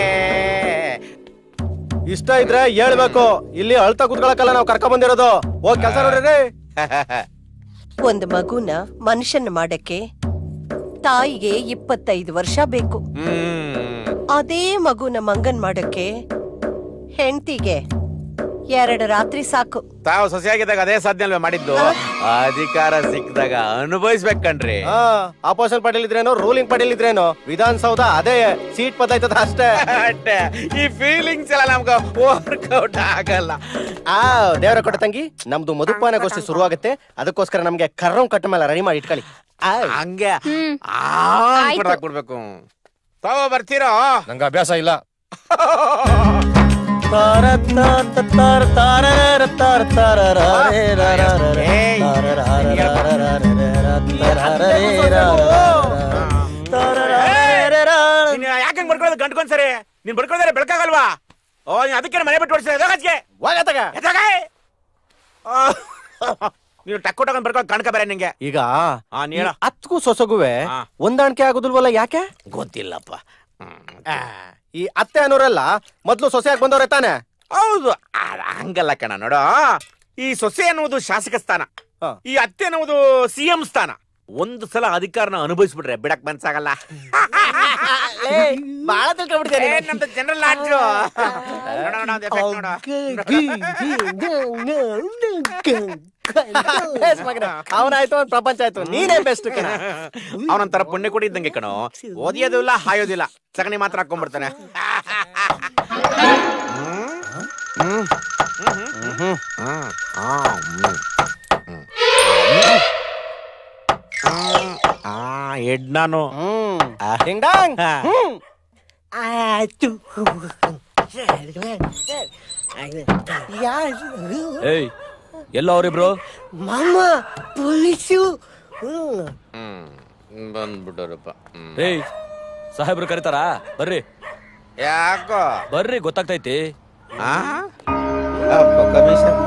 ಇಷ್ಟ ಇದ್ರೆ ಹೇಳ್ಬೇಕು ಇಲ್ಲಿ ಅಳ್ತಾ ಕುತ್ಕೊಳಕಲ್ಲ ನಾವು ಕರ್ಕ ಬಂದಿರೋದು ಹೋಗ್ ಕೆಲಸ ನೋಡ್ರಿ ಒಂದು ಮಗುನ ಮನುಷ್ಯನ ಮಾಡಕ್ಕೆ ತಾಯಿಗೆ ಇಪ್ಪತ್ತೈದು ವರ್ಷ ಬೇಕು ಅದೇ ಮಗುನ ಮಂಗನ್ ಮಾಡಕ್ಕೆ ಹೆಂಡತಿಗೆ ಎರಡು ರಾತ್ರಿ ಸಾಕು ತಾವು ಸೊಸೆಯಾಗಿದ್ದಾಗ ಅದೇ ಸಾಧ್ಯ ಅಲ್ವೇ ಮಾಡಿದ್ದು ಅಧಿಕಾರ ಸಿಕ್ಕಿದಾಗ ಅನುಭವಿಸ್ಬೇಕು ಕಣ್ರಿ ಆಪೋಸಿಷನ್ ಪಾಟೀಲ್ ಇದ್ರೇನೋ ರೂಲಿಂಗ್ ಪಾಟೀಲ್ ಇದ್ರೇನೋ ವಿಧಾನಸೌಧ ಅದೇ ಸೀಟ್ ಬದಲಾಯ್ತದ ಅಷ್ಟೇ ಅಷ್ಟೇ ಈ ಫೀಲಿಂಗ್ಸ್ ಎಲ್ಲ ನಮ್ಗೆ ವರ್ಕೌಟ್ ಆಗಲ್ಲ ಆ ದೇವರ ಕೊಟ್ಟ ತಂಗಿ ನಮ್ದು ಮಧುಪಾನ ಗೋಷ್ಠಿ ಶುರುವಾಗುತ್ತೆ ಅದಕ್ಕೋಸ್ಕರ ನಮ್ಗೆ ಕರ್ರಂ ಕಟ್ಟ ಮೇಲೆ ರೆಡಿ ಮಾಡಿ ಇಟ್ಕೊಳ್ಳಿ ಹಂಗೆ ಆಯ್ತು. ಕೊಡ್ಬೇಕು ತಾವು ಬರ್ತೀರೋ ನಂಗೆ ಅಭ್ಯಾಸ ಇಲ್ಲ ನೀನ್ ಯಾಕೆ ಬಡ್ಕೊಳ್ಳೋದು ಗಂಟ್ಕೊಂಡ್ ಸರಿ ನೀನ್ ಬಡ್ಕೊಳ್ಳೋದ್ರೆ ಬೆಳಕಾಗಲ್ವಾ ಓ ನೀನ್ ಅದಕ್ಕೆ ಮನೆ ಬಿಟ್ಟು ಓಡಿಸಿದೆ ನೀನು ಟಕ್ಕು ಟಕೊಂಡ್ ಬರ್ಕೊಳ್ಳೋದು ಕಣ್ಕ ಬೇರೆ ನಿಂಗೆ ಈಗ ಆ, ನೀ ಹೇಳು. ಹತ್ಗೂ ಸೊಸಗುವೆ ಹೊಂದಾಣಿಕೆ ಆಗುದಿಲ್ವಲ್ಲ ಯಾಕೆ ಗೊತ್ತಿಲ್ಲಪ್ಪ ಆ, ಈ ಅತ್ತೆ ಅನ್ನೋರೆಲ್ಲ ಮೊದ್ಲು ಸೊಸೆಯಾಗಿ ಬಂದವ್ರೆ ತಾನೆ ಹೌದು ಆ, ಹಂಗಲ್ಲ ಕಣ ನೋಡು ಈ ಸೊಸೆ ಅನ್ನುವುದು ಶಾಸಕ ಸ್ಥಾನ ಈ ಅತ್ತೆ ಅನ್ನುವುದು ಸಿಎಂ ಸ್ಥಾನ ಒಂದು ಸಲ ಅಧಿಕಾರನ ಅನುಭವಿಸ್ಬಿಟ್ರೆ ಬಿಡಕ್ ಮನ್ಸಾಗಲ್ಲ ಬಾಳ ತಿಳ್ಕೊಂಡ್ಬಿಡ್ತೀರಿ ಏ, ನಮ್ದು ಜನರಲ್ ಲಾಡ್ಜು ನೋಡ, ನೋಡ, ಒಂದ್ effect ನೋಡು. ಅವನಾಯ್ತು ಅವ್ನ್ ಪ್ರಪಂಚ ಆಯ್ತು ನೀನೇ ಬೆಸ್ಟ್ ಕಣ ಅವನೊಂಥರ ಪುಣ್ಯ ಕೂಡ ಇದ್ದಂಗೆ ಕಣೋ ಓದಿಯೋದು ಇಲ್ಲ ಹಾಯೋದಿಲ್ಲ ಸಗಣಿ ಮಾತ್ರ ಹಾಕೊಂಡ್ಬಿಡ್ತಾನೆ ಹೆಡ್ ನಾನು ಡಿಂಗ್ ಡಾಂಗ್ ಆಯ್ತು ಏಯ್ ಎಲ್ಲ ಅವ್ರಿಬ್ರು ಮಾಮ ಪೊಲೀಸು ಬಂದ್ಬಿಟ್ಟವ್ರಪ್ಪ ಏಯ್ ಸಾಹೇಬ್ರು ಕರೀತಾರಾ ಬರ್ರಿ ಯಾಕೋ ಬರ್ರಿ ಗೊತ್ತಾಗ್ತೈತಿ ಕಮಿಷನ್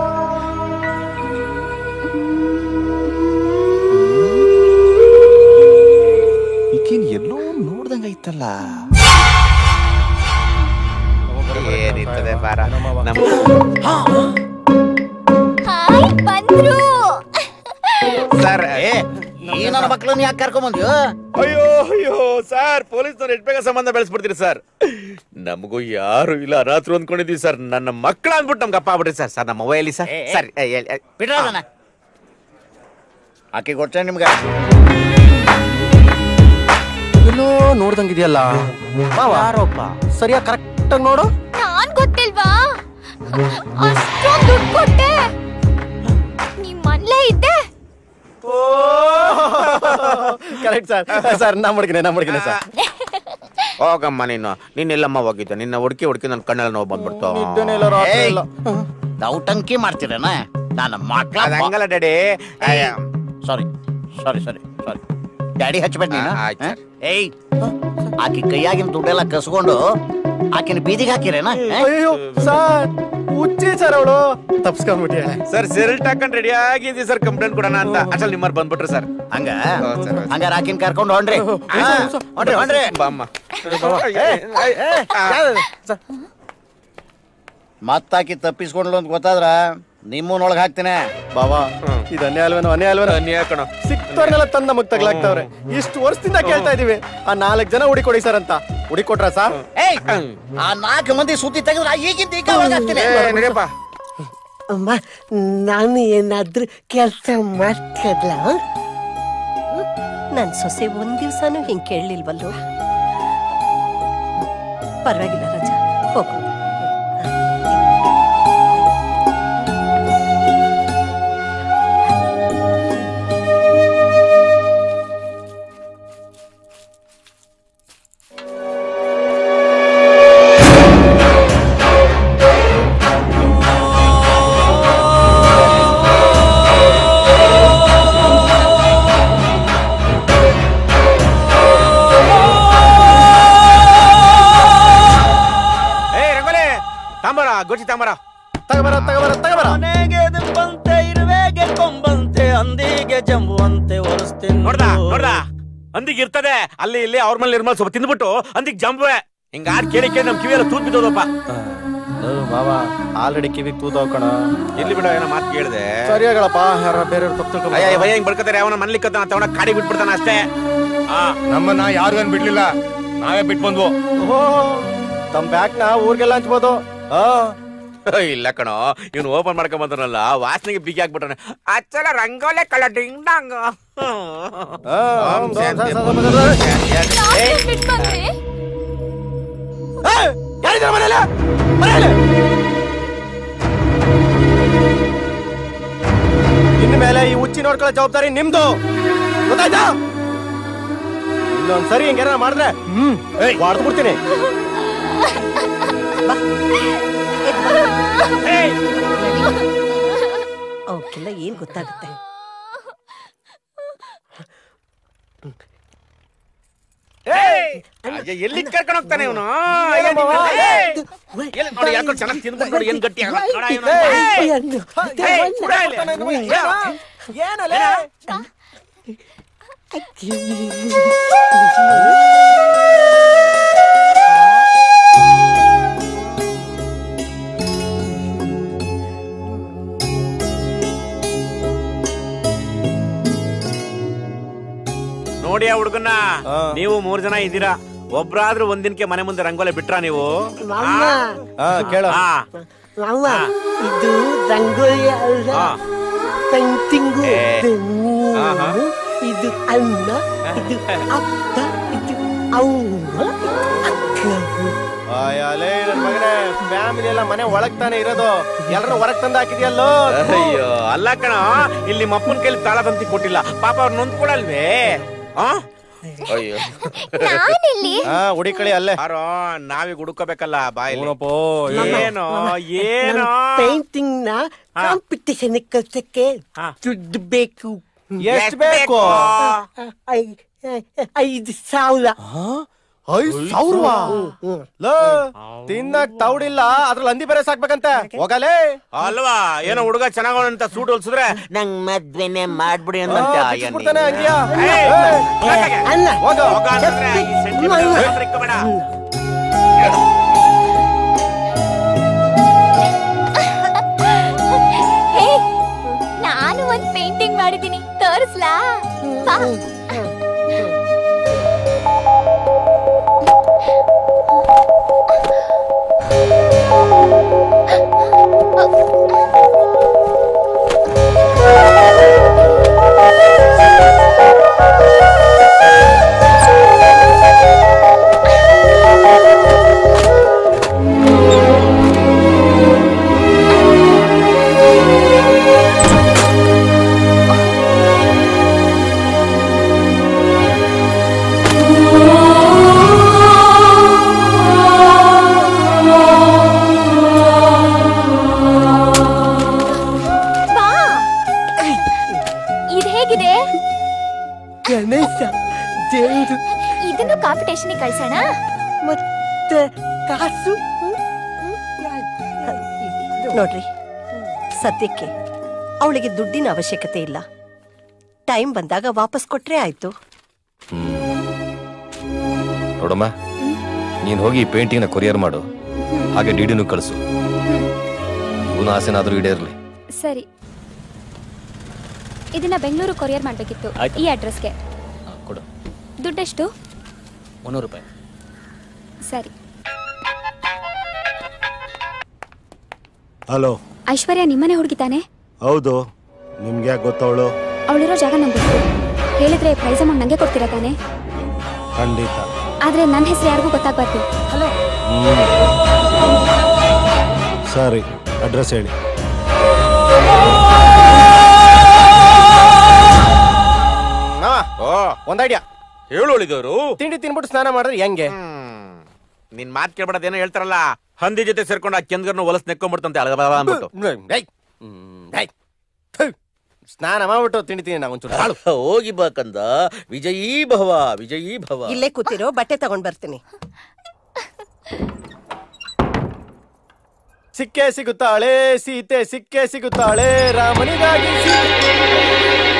ಈಕೇನ್ ಎಲ್ಲೋ ನೋಡ್ದಂಗೈತಲ್ಲ ಏನಿರ್ತದೆ ಬಾರ ಹಾಯ್ ಬಂದ್ರು ಸರ್ ಈ ನನ್ನ ಮಕ್ಳನ್ನ ಯಾಕೆ ಕರ್ಕೊಂಬಂದ್ಯೋ ಅಯ್ಯೋ ಅಯ್ಯೋ ಸರ್ ಪೊಲೀಸ್ನವ್ರು ಎಷ್ಟು ಬೇಗ ಸಂಬಂಧ ಬೆಳೆಸ್ಬಿಡ್ತೀರಿ ಸರ್ ನಮಗೂ ಯಾರು ಇಲ್ಲ ಅನಾಥರು ಅಂದ್ಕೊಂಡಿದ್ವಿ ಸರ್ ನನ್ನ ಮಕ್ಕಳು ಅಂದ್ಬಿಟ್ಟು ನಮ್ಗೆ ಅಪ್ಪ ಆಗ್ಬಿಟ್ರಿ ಸರ್ ಸರ್ ನಮ್ಮ ಅವ್ವ ಎಲ್ಲಿ ಸರ್ ಏ, ಏ. ಸರ್ ಏ, ಏ, ಏ. ಬಿಡ್ರ ಅದನ್ನ ಆಕೆ ಕೊಡ್ತೇನೆ ನಿಮ್ಗೆ ಎಲ್ಲೋ ನೋಡ್ದಂಗಿದೆಯಲ್ಲ ಮಾವ ಯಾರಪ್ಪ ಸರಿಯಾ ಕರೆಕ್ಟ್ ಆಗಿ ನೋಡು ನಾನ್ ಗೊತ್ತಿಲ್ವಾ ಅಷ್ಟೊಂದ್ ದುಡ್ಡು ಕೊಟ್ಟೆ ನಿಮ್ ಮನ್ಲೇ ಇದ್ದೆ ಕರೆಕ್ಟ್ ಸರ್ ಸರ್ ನಮ್ಮ ಹುಡುಗಿನೇ ನಮ್ಮ ಹುಡುಗಿನೇ ಸರ್ ಹೋಗಮ್ಮ ನೀನು ನೀನೆಲ್ಲಮ್ಮ ಹೋಗಿದ್ದೆ ನಿನ್ನ ಹುಡುಕಿ ಹುಡುಕಿ ನನ್ನ ಕಣ್ಣಲ್ಲಿ ನೋವು ಬಂದ್ಬಿಡ್ತು ನಿದ್ದೆನೇ ಇಲ್ಲ, ರಾತ್ರಿ ಇಲ್ಲ. ದೌಟಂಕಿ ಮಾಡ್ತೀರನ ನನ್ನ ಮಕ್ಳ ಅದ್ ಹಂಗಲ್ಲ ಡ್ಯಾಡಿ ಸಾರಿ ಸಾರಿ ಸಾರಿ ಸಾರಿ ಡ್ಯಾಡಿ ಹಚ್ಬೇಡ ನೀನು ಆ, ಆಯ್ತ್ ಹ? ಏಯ್ ಆಕಿ ಕೈಯಾಗಿನ ದುಡ್ಡೆಲ್ಲ ಕಸ್ಕೊಂಡು ಆಕಿನ ಬೀದಿಗೆ ಹಾಕಿರೇನ ಅಯ್ಯೋ ಸರ್ ಹುಚ್ಚಿ ಸರ್ ಅವಳು ತಪ್ಸ್ಕೊಂಡ್ಬಿಟ್ಟಿಯಾಳೆ ಸರ್ ಸೆರಲ್ಟ್ ಹಾಕೊಂಡ್ ರೆಡಿ ಆಗಿದ್ವಿ ಸರ್ ಕಂಪ್ಲೇಂಟ್ ಕೊಡೋಣ ಅಂತ ಅಸಲ್ ನಿಮ್ಮರ್ ಬಂದ್ಬಿಟ್ರು ಸರ್ ಹಂಗ ಹಂಗಾರ ಆಕಿನ ಕರ್ಕೊಂಡು ಹೊಂಡ್ರಿ ಹಾ, ಹೊಂಡ್ರಿ ಹೊಂಡ್ರಿ ಬಾಮ್ಮ ಮತ್ತಾಕಿ ತಪ್ಪಿಸ್ಕೊಂಡ್ಲು ಅಂತ ಗೊತ್ತಾದ್ರ ನಿಮ್ಮನೊಳಗೆ ಹಾಕ್ತೇನೆ ಬಾವಾ ಇದು ಅನ್ಯಾಯ ಅಲ್ವೇನೋ ಅನ್ಯಾಯ ಅಲ್ವೇನೋ ಅನ್ಯಾಯ ಕಣ ಸಿಕ್ತವ್ರನ್ನೆಲ್ಲ ತಂದ್ ನಮಗ್ ತಗ್ಲಾಗ್ತಾವ್ರೆ ಇಷ್ಟು ವರ್ಷದಿಂದ ಕೇಳ್ತಾ ಇದೀವಿ ಆ ನಾಲ್ಕು ಜನ ಹುಡಿ ಕೊಡಿ ಸರ್ ಅಂತ ಹುಡಿ ಕೊಟ್ರ ಸರ್ ಏಯ್ ಆ ನಾಲ್ಕು ಮಂದಿ ಸುದ್ದಿ ತೆಗೆದ್ರ ಈಗಿಂದ ಈಗ ಒಳಗ್ ಹಾಕ್ತೀನಿ ನಡಿಯಪ್ಪ ಅಮ್ಮ ನಾನು ಏನಾದ್ರೂ ಕೆಲಸ ಮಾಡ್ತಿಲ್ಲ ನನ್ ಸೊಸೆ ಒಂದ್ ದಿವ್ಸನೂ ಹಿಂಗ್ ಕೇಳಲಿಲ್ವಲ್ಲೋ ಪರವಾಗಿಲ್ಲ ರಾಜ ಹೋಗು ಏ ರಂಗೋಲಿ ತಾಂಬರ ಗೋಚಿ ತಾಂಬರ ತಗಬರ ತಗಬರ ತಗಬರ ಮನೆಗೆ ದುಂಬಂತೆ ಇರುವೆಗೆ ಕೊಂಬಂತೆ ಅಂದಿಗೆ ಜಂಬುವಂತೆ ಒರೆಸ್ತೀನಿ ನೋಡ್ದ ನೋಡ್ದ ಅಂದಿಗ್ ಇರ್ತದೆ ಅಲ್ಲಿ ಇಲ್ಲಿ ಅವ್ರ ಮೇಲೆ ನಿರ್ಮಲ್ ಸ್ವಲ್ಪ ತಿಂದ್ಬಿಟ್ಟು ಅಂದಿಗ್ ಜಂಬುವೆ ಹಿಂಗ ಆಡ್ ಕೇಳಿ ಕೇಳಿ ನಮ್ ಕಿವಿಯೆಲ್ಲ ತೂತ್ ಬಿದ್ದೋದಪ್ಪ ಮಾವ ಆಲ್ರೆಡಿ ಕಿವಿಗ್ ತೂದವ್ ಕಣ ಎಲ್ಲಿ ಬಿಡೋ ಏನೋ ಮಾತು ಕೇಳಿದೆ ಸರಿ ಹೇಳಪ್ಪ ಯಾರ ಬೇರೆಯವ್ರು ತಪ್ಪು ಅಯ್ಯ ಭಯ ಹಿಂಗ್ ಬಡ್ಕತಾರೆ ಅವನ ಮನ್ಲಿ ಕತ್ತ ತಗೊಂಡ ಕಾಡಿ ಬಿಟ್ಬಿಡ್ತಾನ ಅಷ್ಟೇ ಆ ನಮ್ಮನ್ನ ಯಾರು ಬಿಡ್ಲಿಲ್ಲ ನಾವೇ ಬಿಟ್ಟು ಬಂದ್ವು ತಮ್ ಬ್ಯಾಗ್ ನ ಊರ್ಗೆಲ್ಲ ಹಂಚ್ಬೋದು ಹಾ ಇಲ್ಲ ಕಣೋ ಇವನು ಓಪನ್ ಮಾಡ್ಕೊಂಡ್ ಬಂದನಲ್ಲ ವಾಸನೆಗೆ ಬಿಗಿ ಆಗ್ಬಿಟ್ಟಾನೆ ಅಚ್ಚಲ ರಂಗೋಲೆ ಕಲ ಡಿಂಗ್ ಡಾಂಗ್ ಬಿಟ್ ಬಂದ್ರಿ ಯಾರಿದ್ದಾರೆ ಮನೇಲಿ ಮನೇಲಿ ಇನ್ನು ಮೇಲೆ ಈ ಹುಚ್ಚಿ ನೋಡ್ಕೊಳ್ಳೋ ಜವಾಬ್ದಾರಿ ನಿಮ್ದು ಗೊತ್ತಾಯ್ತಾ ಇನ್ನೊಂದ್ಸರಿ ಹಿಂಗೇನ ಮಾಡಿದ್ರೆ ಹ್ಮ್ ಹೊಡೆದು ಬಿಡ್ತೀನಿ ಅವಕ್ಕೆಲ್ಲ ಏನ್ ಗೊತ್ತಾಗುತ್ತೆ ಎಲ್ಲಿ ಕರ್ಕೊಂಡು ಹೋಗ್ತಾನೆ ಇವನು ನೋಡಿ ಯಾಕೋ ಚೆನ್ನಾಗಿ ತಿಂದ್ಬಿಟ್ಟು ನೋಡಿ ಏನ್ ಗಟ್ಟಿ ಆಗಲ್ಲ. ನೋಡ ಇವ್ನು. ಏಯ್! ಏಯ್, ಕೊಡ ಇಲ್ಲಿ. ಏನಲ್ಲ ಹುಡುಗನ್ನ ನೀವು ಮೂರ್ ಜನ ಇದ್ದೀರಾ ಒಬ್ರಾದ್ರೂ ಒಂದಿನಕ್ಕೆ ಮನೆ ಮುಂದೆ ರಂಗೋಲೆ ಬಿಟ್ರಾ ನೀವು ಮಾಮ ಕೇಳು ಆ, ಮಾಮ ಇದು ರಂಗೋಲಿ ಅಲ್ಲ ಆ. ಪೇಂಟಿಂಗು ಏ. ನೀನು, ಇದು ಅಣ್ಣ ಇದು ಅಪ್ಪ ಇದು ಅವ್ವ ಅಕ್ಕ ಅಯ್ಯಲೇ ನನ್ ಮಗನೇ ಫ್ಯಾಮಿಲಿ ಎಲ್ಲ ಮನೆ ಒಳಗ್ ತಾನೇ ಇರೋದು ಎಲ್ಲರೂ ಹೊರಗ್ ತಂದು ಹಾಕಿದ್ಯಲ್ಲೋ ಅಯ್ಯೋ ಅಲ್ಲ ಕಣ ಇಲ್ಲಿ ನಿಮ್ಮ ಅಪ್ಪನ ಕೈಲಿ ತಾಳ ತಂತಿ ಕೊಟ್ಟಿಲ್ಲ ಪಾಪ ಅವ್ರು ನೊಂದ್ಕೊಳಲ್ವೇ ಆ? ಅಯ್ಯೋ ಹಾ ಹುಡಿಕಳಿ ಅಲ್ಲೇ ಯಾರೋ ನಾವೀಗ ಹುಡುಕೋಬೇಕಲ್ಲ ಬಾಯಲ್ಲಿ ಏನಪ್ಪೋ, ಏನೋ ಏನೋ ಪೇಂಟಿಂಗ್ ನ ಕಾಂಪಿಟೇಷನ್ ಕಲ್ಸಕ್ಕೆ ದುಡ್ಡು ಬೇಕು ಎಷ್ಟ್ ಬೇಕು? ಐ- ಐ- ಐದು ಸಾವಿರ ಐದ್ ಸಾವಿರವಾ ಲೋ ತಿನ್ನಕ್ ತೌಡಿಲ್ಲ ಅದ್ರಲ್ಲಿ ಹಂದಿ ಬೇರೆ ಸಾಕ್ಬೇಕಂತೆ ಹೋಗಲೇ ಅಲ್ವಾ ಏನೋ ಹುಡುಗ ಚೆನ್ನಾಗವನಂತ ಸೂಟ್ ಹೊಲ್ಸಿದ್ರೆ ನಂಗ್ ಮದ್ವೆನೆ ಮಾಡ್ಬಿಡಿ ಅನ್ನಂತೆ ಆ, ಬಿಚ್ಬಿಡ್ತಾನೆ ಹಂಗ್ಯಾ? ಏಯ್, ಏಯ್, ಸಾಕಾಗೆ. ಅಲ್ಲ ಹೋಗು, ಹೋಗು ಅಂತಂದ್ರೆ ಈ sentiment ಬೇಸ್ರ ಇಕ್ಕೋಬೇಡ. ಹೇ ನಾನು ಒಂದ್ ಪೇಂಟಿಂಗ್ ಮಾಡಿದ್ದೀನಿ ತೋರಿಸ್ಲಾ ಬಾ ಬಾ ಇದ್ ಹೇಗಿದೆ ಗಣೇಶ ದೇವ್ರು ಇದನ್ನು ಕಾಂಪಿಟೇಷನ್ ಕಳ್ಸೋಣ ಮತ್ತೆ ಕಾಸು ನೋಡ್ರಿ ಸದ್ಯಕ್ಕೆ ಅವಳಿಗೆ ದುಡ್ಡಿನ ಅವಶ್ಯಕತೆ ಇಲ್ಲ ಟೈಮ್ ಬಂದಾಗ ವಾಪಸ್ ಕೊಟ್ರೆ ಆಯ್ತು ನೋಡಮ್ಮ ನೀನ್ ಹೋಗಿ ಪೇಂಟಿಂಗ್ ನ ಕೊರಿಯರ್ ಮಾಡು ಹಾಗೆ ಡಿಡಿನೂ ಕಳಿಸು ಇವನ ಆಸೆನಾದ್ರೂ ಈಡೇರ್ಲಿ ಸರಿ ಇದನ್ನ ಬೆಂಗಳೂರು ಕೊರಿಯರ್ ಮಾಡ್ಬೇಕಿತ್ತು ಆಯ್ತು. ಈ ಅಡ್ರೆಸ್ಗೆ ಕೊಡು ದುಡ್ಡೆಷ್ಟು ಮುನ್ನೂರು ರೂಪಾಯಿ ಸರಿ ಹಲೋ ಐಶ್ವರ್ಯ ನಿಮ್ಮನೆ ಹುಡುಗಿ ತಾನೆ ಹೌದು ನಿಮ್ಗೆ ಯಾಕೆ ಗೊತ್ತವಳು ಅವಳಿರೋ ಜಾಗ ನಂಗೆ ಗೊತ್ತು ಹೇಳಿದ್ರೆ ಪ್ರೈಸ್ ಅಮೌಂಟ್ ನಂಗೆ ಕೊಡ್ತೀರಾ ತಾನೆ ಖಂಡಿತ ಆದ್ರೆ ನನ್ನ ಹೆಸರು ಯಾರಿಗೂ ಗೊತ್ತಾಗ್ಬಾರ್ದು ಹಲೋ ಸರಿ ಅಡ್ರೆಸ್ ಹೇಳಿ ಒಂದ್ ಐಡಿಯಾ ಹೇಳು ಉಳಿದವರು ತಿಂಡಿ ತಿನ್ಬಿಟ್ಟು ಸ್ನಾನ ಮಾಡಿದ್ರೆ ಹೆಂಗೆ ನಿನ್ ಮಾತ್ ಕೇಳ್ಬೇಡ ಏನೋ ಹೇಳ್ತಾರಲ್ಲ ಹಂದಿ ಜೊತೆ ಸೇರ್ಕೊಂಡು ಆ ಕೆಂದ್ಗರ್ನ ಹೊಲಸ್ ನೆಕ್ಕೊಂಡ್ಬಿಡ್ತಂತೆ ಅಳಗ ಅಂದ್ಬಿಟ್ಟು ಏಯ್, ಏಯ್, ಥು, ಸ್ನಾನ ಮಾಡ್ಬಿಟ್ಟು ತಿಂಡಿ ತಿನ್ನಿ ನಾ ಒಂಚೂರು ಹಾಳು ಹೋಗಿ ಬಾಕಂದ ವಿಜಯೀ ಭವ ವಿಜಯೀ ಭವ ಇಲ್ಲೇ ಕೂತಿರೋ ಬಟ್ಟೆ ತಗೊಂಡ್ ಬರ್ತೀನಿ ಸಿಕ್ಕೆ ಸಿಗುತ್ತಾಳೆ ಸೀತೆ ಸಿಕ್ಕೆ ಸಿಗುತ್ತಾಳೆ ರಾಮನಿಗಾಗಿ ಸೀತೆ-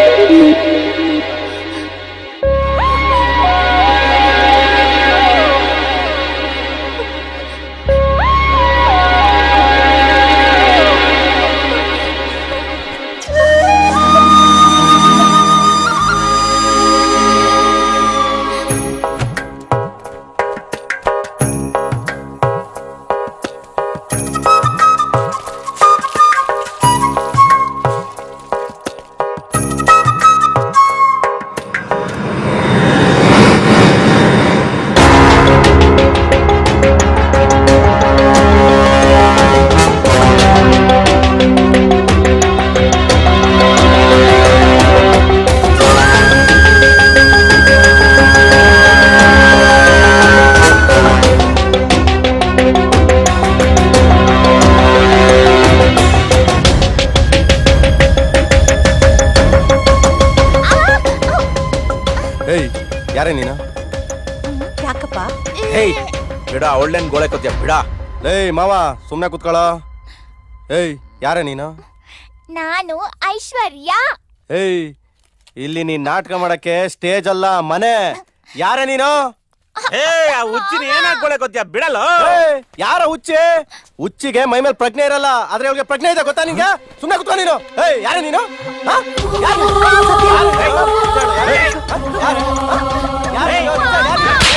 ಏಯ್ ಯಾರೇ ನೀನು ಯಾಕಪ್ಪ ಹೇಯ್ ಬಿಡ ಒಳ್ಳೆನ್ ಗೋಳೆ ಕೊತ್ಯ ಬಿಡ ಏಯ್ ಮಾವ ಸುಮ್ನೆ ಕುತ್ಕೊಳ್ಳ ಏಯ್ ಯಾರೇ ನೀನು ನಾನು ಐಶ್ವರ್ಯ ಏಯ್ ಇಲ್ಲಿ ನೀನ್ ನಾಟಕ ಮಾಡಕ್ಕೆ ಸ್ಟೇಜ್ ಅಲ್ಲ ಮನೆ ಯಾರೇ ನೀನು ಏ ಆ ಹುಚ್ಚಿನ ಏನ್ ಹಾಕೊಳ್ಳೆ ಗೊತ್ತಾ ಬಿಡಲ್ಲ ಏ, ಯಾರ ಹುಚ್ಚೆ ಹುಚ್ಚಿಗೆ ಮೈ ಮೇಲೆ ಪ್ರಜ್ಞೆ ಇರಲ್ಲ ಆದ್ರೆ ಅವ್ರಿಗೆ ಪ್ರಜ್ಞೆ ಇದೆ ಗೊತ್ತಾ ನಿಂಗೆ ಸುಮ್ಮನೆ ಕುತ್ಕೊ ನೀನು ಏಯ್ ಯಾರ ನೀನು ಹಾ? ಯಾರು ನೀನು? ಯಾರು? ಏಯ್, ಯಾರು? ಹಾ? ಯಾರು? ಹಾ? ಯಾರು?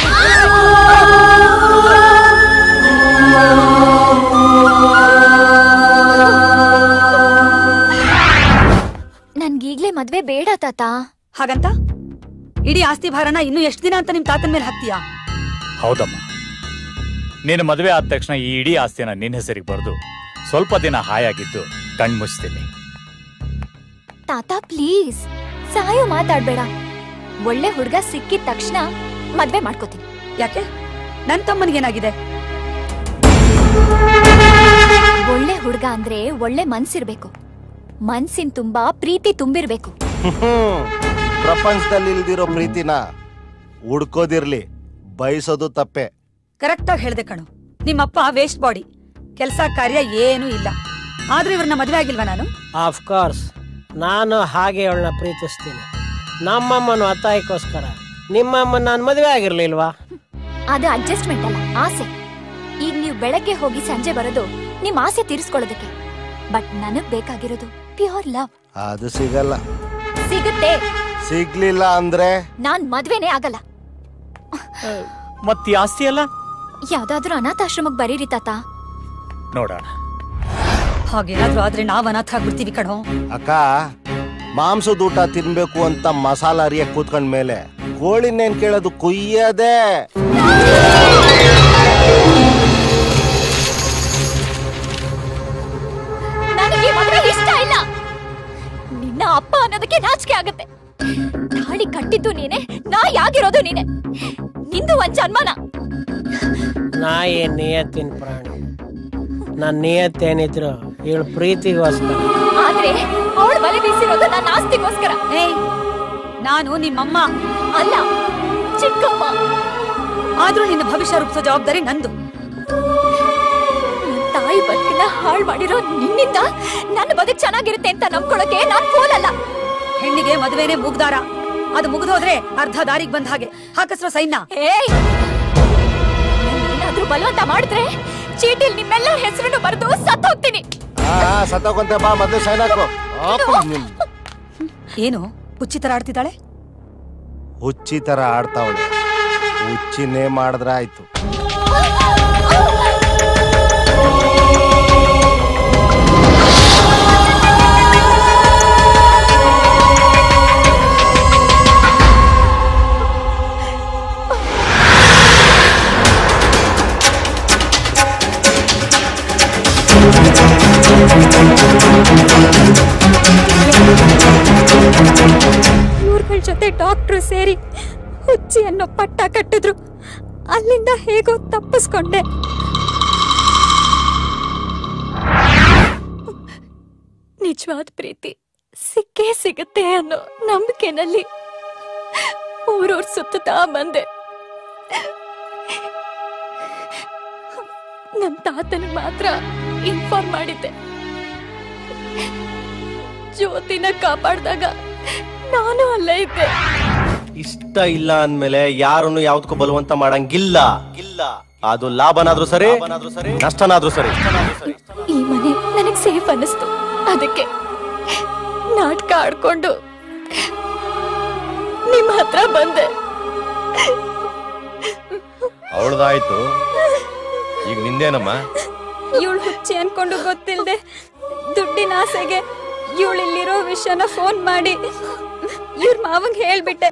ನನ್ಗೀಗ್ಲೇ ಮದ್ವೆ ಬೇಡ ತಾತ ಹಾಗಂತ ಇಡೀ ಆಸ್ತಿ ಭಾರನ ಇನ್ನು ಎಷ್ಟು ದಿನ ಅಂತ ನಿಮ್ ತಾತನ ಮೇಲೆ ಹಾಕ್ತೀಯಾ ಹೌದಮ್ಮ ನೀನು ಮದುವೆ ಆದ ತಕ್ಷಣ ಈ ಇಡೀ ಆಸ್ತಿನ ನಿನ್ನ ಹೆಸರಿಗೆ ಬರೆದು ಸ್ವಲ್ಪ ದಿನ ಹಾಯಾಗಿದ್ದು ಕಣ್ಮುಚ್ತೀನಿ ತಾತ ಪ್ಲೀಸ್ ಸಾಯೋ ಮಾತಾಡ್ಬೇಡ ಒಳ್ಳೆ ಹುಡ್ಗ ಸಿಕ್ಕಿದ ತಕ್ಷಣ ಮದ್ವೆ ಮಾಡ್ಕೋತೀನಿ ಯಾಕೆ ನನ್ ತಮ್ಮನಿಗೇನಾಗಿದೆ ಒಳ್ಳೆ ಹುಡ್ಗ ಅಂದ್ರೆ ಒಳ್ಳೆ ಮನ್ಸಿರ್ಬೇಕು ಮನ್ಸಿನ್ ತುಂಬಾ ಪ್ರೀತಿ ತುಂಬಿರ್ಬೇಕು ಹ್ಮ್. ಪ್ರಪಂಚದಲ್ಲಿ ಇಲ್ದಿರೋ ಪ್ರೀತಿನ ಹುಡ್ಕೋದಿರ್ಲಿ ಬಯಸೋದು ತಪ್ಪೆ ಕರೆಕ್ಟ್ ಆಗಿ ಹೇಳ್ದೆ ಕಣು ನಿಮ್ಮಪ್ಪ ವೇಸ್ಟ್ ಬಾಡಿ ಕೆಲ್ಸ ಕಾರ್ಯ ಏನೂ ಇಲ್ಲ ಆದ್ರೂ ಇವ್ರನ್ನ ಮದ್ವೆ ಆಗಿಲ್ವಾ ನಾನು ಆಫ್ ಕೋರ್ಸ್ ನಾನು ಹಾಗೆ ಅವಳನ್ನ ಪ್ರೀತಿಸ್ತೀನಿ ನಮ್ಮಮ್ಮನ ಒತ್ತಾಯಕ್ಕೋಸ್ಕರ ನಿಮ್ಮಮ್ಮ ನಾನು ಮದುವೆ ಆಗಿರ್ಲಿಲ್ವಾ ಅದು ಅಡ್ಜಸ್ಟ್ಮೆಂಟ್ ಅಲ್ಲ ಆಸೆ ಈಗ ನೀವು ಬೆಳಗ್ಗೆ ಹೋಗಿ ಸಂಜೆ ಬರೋದು ನಿಮ್ ಆಸೆ ತೀರಿಸ್ಕೊಳ್ಳೋದಕ್ಕೆ ಬಟ್ ನನಗ್ ಬೇಕಾಗಿರೋದು ಪ್ಯೂರ್ ಲವ್ ಅದು ಸಿಗಲ್ಲ ಸಿಗುತ್ತೆ ಸಿಗ್ಲಿಲ್ಲ ಅಂದ್ರೆ ನಾನ್ ಮದ್ವೆನೇ ಆಗಲ್ಲ ಮತ್ ಈ ಆಸ್ತಿ ಅಲ್ಲ ಯಾವ್ದಾದ್ರೂ ಅನಾಥಾಶ್ರಮಕ್ ಬರೀರಿ ತಾತ ನೋಡೋಣ ಹಾಗೇನಾದ್ರೂ ಆದ್ರೆ ನಾವ್ ಅನಾಥ ಆಗ್ಬಿಡ್ತೀವಿ ಕಣೋ ಅಕ್ಕ ಮಾಂಸದ ಊಟ ತಿನ್ಬೇಕು ಅಂತ ಮಸಾಲ ಅರಿಯಕ್ ಕೂತ್ಕೊಂಡ್ ಮೇಲೆ ಕೋಳಿನೇನ್ ಕೇಳೋದು ಕುಯ್ಯದೆ ನನಗೆ ಮದ್ವೆ ಇಷ್ಟ ಇಲ್ಲ ನಿನ್ನ ಅಪ್ಪ ಅನ್ನೋದಕ್ಕೆ ನಾಚಿಕೆ ಆಗತ್ತೆ ತಾಳಿ ಕಟ್ಟಿದ್ದು ನೀನೆ ನಾಯಿ ಆಗಿರೋದು ನೀನೆ ನಿಂದು ಒಂದ್ ಜನ್ಮನ ನಾಯಿ ನಿಯತ್ತಿನ ಪ್ರಾಣಿ ನನ್ನ ನಿಯತ್ತೇನಿದ್ರು ಇವಳು ಪ್ರೀತಿಗೋಸ್ಕರ ಆದ್ರೆ ಅವಳು ಬಲೆ ಬೀಸಿರೋದು ನನ್ನ ಆಸ್ತಿಗೋಸ್ಕರ ಏಯ್ ನಾನು ನಿಮ್ಮಮ್ಮ ಅಲ್ಲ ಚಿಕ್ಕಮ್ಮ ಆದ್ರೂ ನಿನ್ನ ಭವಿಷ್ಯ ರೂಪಿಸೋ ಜವಾಬ್ದಾರಿ ನಂದು ನಿನ್ ತಾಯಿ ಬದುಕನ್ನ ಹಾಳು ಮಾಡಿರೋ ನಿನ್ನಿಂದ ನನ್ನ ಬದುಕು ಚೆನ್ನಾಗಿರುತ್ತೆ ಅಂತ ನಂಬ್ಕೊಳಕ್ಕೆ ನಾನ್ ಫೋಲಲ್ಲ ಹೆಣ್ಣಿಗೆ ಮದುವೆನೇ ಮುಗ್ದಾರ ಅದು ಮುಗಿದೋದ್ರೆ ಅರ್ಧ ದಾರಿಗೆ ಬಂದ ಹಾಗೆ ಹಾಕಸ್ರೋ ಸೈನ್ಯ ಏಯ್ ಏನಾದ್ರೂ ಬಲವಂತ ಮಾಡಿದ್ರೆ ಚೀಟಿಲ್ ನಿಮ್ಮೆಲ್ಲರ ಹೆಸರನ್ನು ಬರೆದು ಸತ್ ಹೋಗ್ತೀನಿ ಆ ಸತ್ತೋಗಂತೆ ಬಾ ಮೊದ್ಲು ಸೈನ್ ಹಾಕು ಆಪು ನಿನ್ ಏನು ಹುಚ್ಚಿ ತರ ಆಡ್ತಿದ್ದಾಳೆ ಹುಚ್ಚಿ ತರ ಆಡ್ತಾವಳೆ ಹುಚ್ಚಿನೇ ಮಾಡಿದ್ರೆ ಆಯ್ತು ಇವ್ರಗಳ ಜೊತೆ ಡಾಕ್ಟ್ರು ಸೇರಿ ಹುಚ್ಚಿ ಅನ್ನೋ ಪಟ್ಟ ಕಟ್ಟಿದ್ರು ಅಲ್ಲಿಂದ ಹೇಗೋ ತಪ್ಪಿಸ್ಕೊಂಡೆ ನಿಜವಾದ ಪ್ರೀತಿ ಸಿಕ್ಕೇ ಸಿಗುತ್ತೆ ಅನ್ನೋ ನಂಬಿಕೆನಲ್ಲಿ ಊರೂರ್ ಸುತ್ತುತ್ತಾ ಬಂದೆ ನಮ್ ತಾತನ ಮಾತ್ರ ಇನ್ಫಾರ್ಮ್ ಮಾಡಿದ್ದೆ ಜ್ಯೋತಿನ ಕಾಪಾಡ್ದಾಗ ನಾನು ಅಲ್ಲೇ ಇದ್ದೆ ಇಷ್ಟ ಇಲ್ಲ ಅಂದ್ಮೇಲೆ ಯಾರನ್ನು ಯಾವ್ದಕ್ಕೂ ಬಲವಂತ ಮಾಡಂಗಿಲ್ಲ ಇಲ್ಲ ಅದು ಲಾಭನಾದ್ರೂ ಸರಿ ನಷ್ಟನಾದ್ರೂ ಸರಿ ಈ ಮನೆ ನನಗ್ ಸೇಫ್ ಅನ್ನಿಸ್ತು ಅದಕ್ಕೆ ನಾಟಕ ಆಡ್ಕೊಂಡು ನಿಮ್ ಹತ್ರ ಬಂದೆ ಅವಳದಾಯ್ತು ಈಗ ನಿಂದೇನಮ್ಮ ಇವಳು ಹುಚ್ಚಿ ಅನ್ಕೊಂಡು ಗೊತ್ತಿಲ್ದೆ ದುಡ್ಡಿನ ಆಸೆಗೆ ಇವಳು ಇಲ್ಲಿರೋ ವಿಷಯನ ಫೋನ್ ಮಾಡಿ ಇವ್ರ ಮಾವಂಗ್ ಹೇಳ್ಬಿಟ್ಟೆ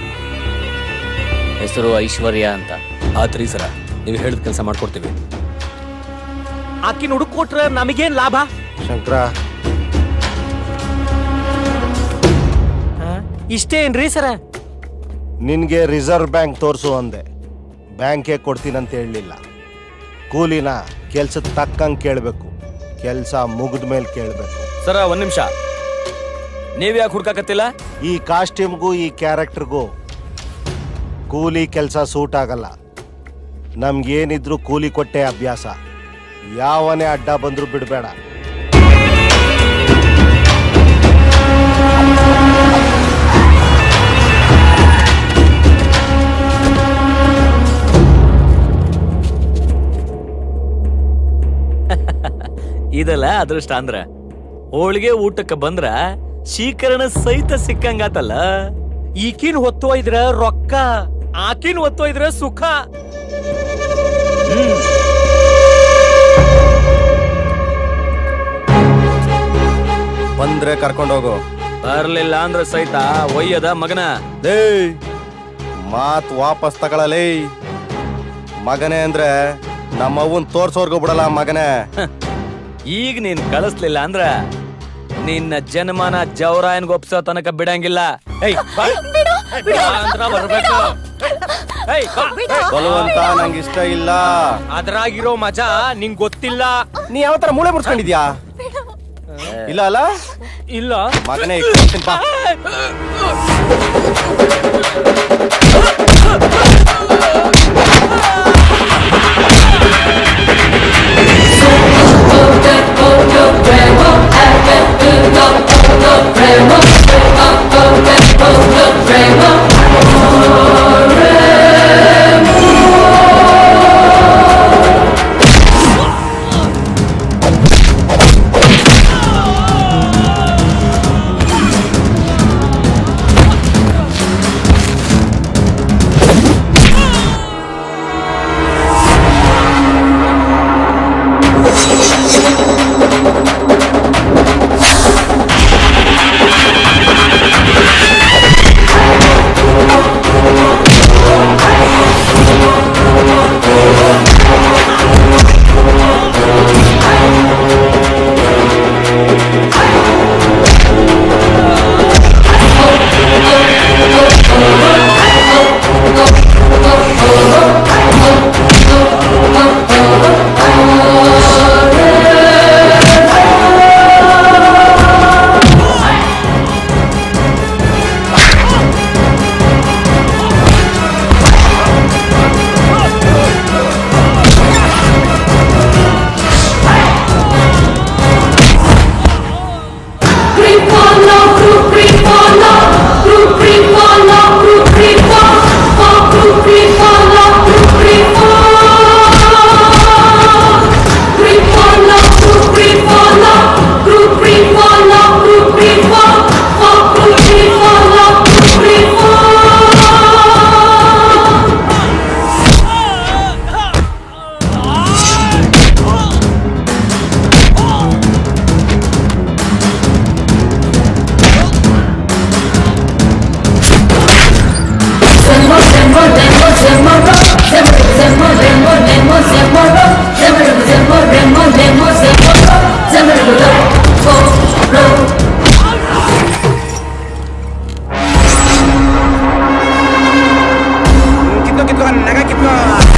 ಹೆಸರು ಐಶ್ವರ್ಯ ಅಂತ ಆತ್ರಿ ಸರ ನೀವು ಹೇಳಿದ ಕೆಲಸ ಮಾಡ್ಕೊಡ್ತೀವಿ ಆಕಿನ ಹುಡುಕ್ ಕೊಟ್ರೆ ನಮಗೇನ್ ಲಾಭ ಶಂಕರ ಇಷ್ಟೇ ಏನ್ರಿ ಸರ ನಿನ್ಗೆ ರಿಸರ್ವ್ ಬ್ಯಾಂಕ್ ತೋರ್ಸು ಅಂದೆ ಬ್ಯಾಂಕೇ ಕೊಡ್ತೀನಂತ ಹೇಳಲಿಲ್ಲ ಕೂಲಿನ ಕೆಲ್ಸದ ತಕ್ಕಂಗೆ ಕೇಳಬೇಕು ಕೆಲಸ ಮುಗಿದ ಮೇಲೆ ಕೇಳಬೇಕು ಸರ ಒಂದ್ ನಿಮಿಷ ನೀವ್ ಯಾಕೆ ಹುಡ್ಕಾಕತ್ತಿಲ್ಲ ಈ ಕಾಸ್ಟ್ಯೂಮ್ಗೂ ಈ ಕ್ಯಾರೆಕ್ಟರ್ಗೂ ಕೂಲಿ ಕೆಲಸ ಸೂಟ್ ಆಗಲ್ಲ ನಮ್ಗೇನಿದ್ರು ಕೂಲಿ ಕೊಟ್ಟೆ ಅಭ್ಯಾಸ ಯಾವನೇ ಅಡ್ಡ ಬಂದ್ರು ಬಿಡಬೇಡ ಇದಲ್ಲ ಅದೃಷ್ಟ ಅಂದ್ರ ಹೋಳಿಗೆ ಊಟಕ್ಕೆ ಬಂದ್ರ ಶೀಕರಣ ಸಹಿತ ಸಿಕ್ಕಂಗಾತಲ್ಲ ಈಕಿನ್ ಹೊತ್ತೊಯ್ದ್ರ ರೊಕ್ಕ ಆಕಿನ್ ಹೊತ್ತೊಯ್ದ್ರ ಸುಖ ಬಂದ್ರೆ ಕರ್ಕೊಂಡೋಗು ಬರ್ಲಿಲ್ಲ ಅಂದ್ರ ಸಹಿತ ಒಯ್ಯದ ಮಗನ ಏಯ್ ಮಾತ್ ವಾಪಸ್ ತಗೊಳಲೇ ಮಗನೇ ಅಂದ್ರೆ ನಮ್ಮವ್ವನ್ ತೋರ್ಸೋರ್ಗು ಬಿಡಲ್ಲ ಮಗನೇ ಈಗ ನೀನ್ ಕಳಿಸ್ಲಿಲ್ಲ ಅಂದ್ರ ನಿನ್ನ ಜನ್ಮನ ಜವರಾಯನ್ಗೆ ಒಪ್ಸೋ ತನಕ ಬಿಡಂಗಿಲ್ಲ ಏಯ್, ಬಾ. ಬಾ ಅಂದ್ರ ಬರ್ಬೇಕು ಏಯ್, ಬಾ. ಬಲವಂತ ನಂಗೆ ಇಷ್ಟ ಇಲ್ಲ ಅದ್ರಾಗಿರೋ ಮಜಾ ನಿಂಗ್ ಗೊತ್ತಿಲ್ಲ ನೀ ಯಾವ ತರ ಮೂಳೆ ಮುರ್ಸ್ಕೊಂಡಿದ್ಯಾ ಇಲ್ಲ ಅಲ್ಲ ಇಲ್ಲ ಮಗನೇ ಇಟ್ಕೊಳ್ತೀನಿ ಬಾ. ಕಿತ್ಕೋ ಕಿತ್ಕೋ ನಗ ಕಿತ್ಕೋ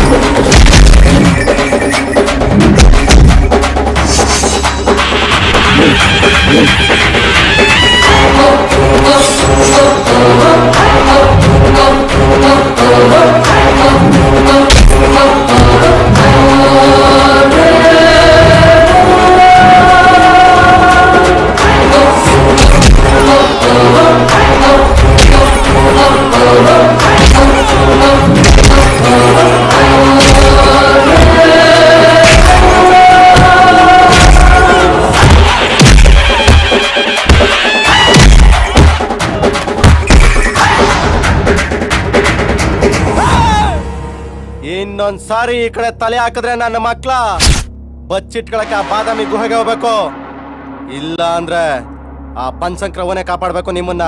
ಇನ್ನೊಂದ್ ಸಾರಿ ಈ ಕಡೆ ತಲೆ ಹಾಕಿದ್ರೆ ನನ್ನ ಮಕ್ಳ ಬಚ್ಚಿಟ್ಕೊಳಕ್ಕೆ ಆ ಬಾದಾಮಿ ಗುಹೆಗೆ ಹೋಗ್ಬೇಕು ಇಲ್ಲ ಅಂದ್ರೆ ಆ ಪಂಚಂಕ್ರವನೇ ಕಾಪಾಡ್ಬೇಕು ನಿಮ್ಮನ್ನ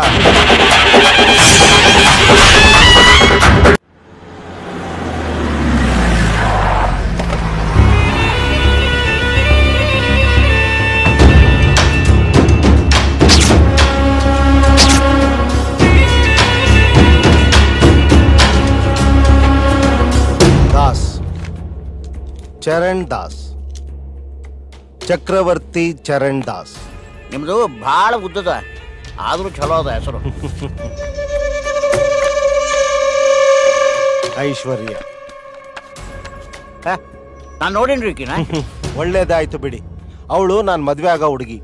ದಾಸ್ ಚರಣ್ ದಾಸ್ ಚಕ್ರವರ್ತಿ ಚರಣ್ ದಾಸ್ ನಿಮ್ದು ಬಹಳ ಉದ್ದದ ಆದ್ರೂ ಚಲೋ ಅದ ಹೆಸರು ಐಶ್ವರ್ಯ ನಾನ್ ನೋಡೇನ್ರಿ ಈಕಿನ ಒಳ್ಳೇದಾಯ್ತು ಬಿಡಿ ಅವಳು ನಾನ್ ಮದ್ವೆ ಆಗೋ ಹುಡುಗಿ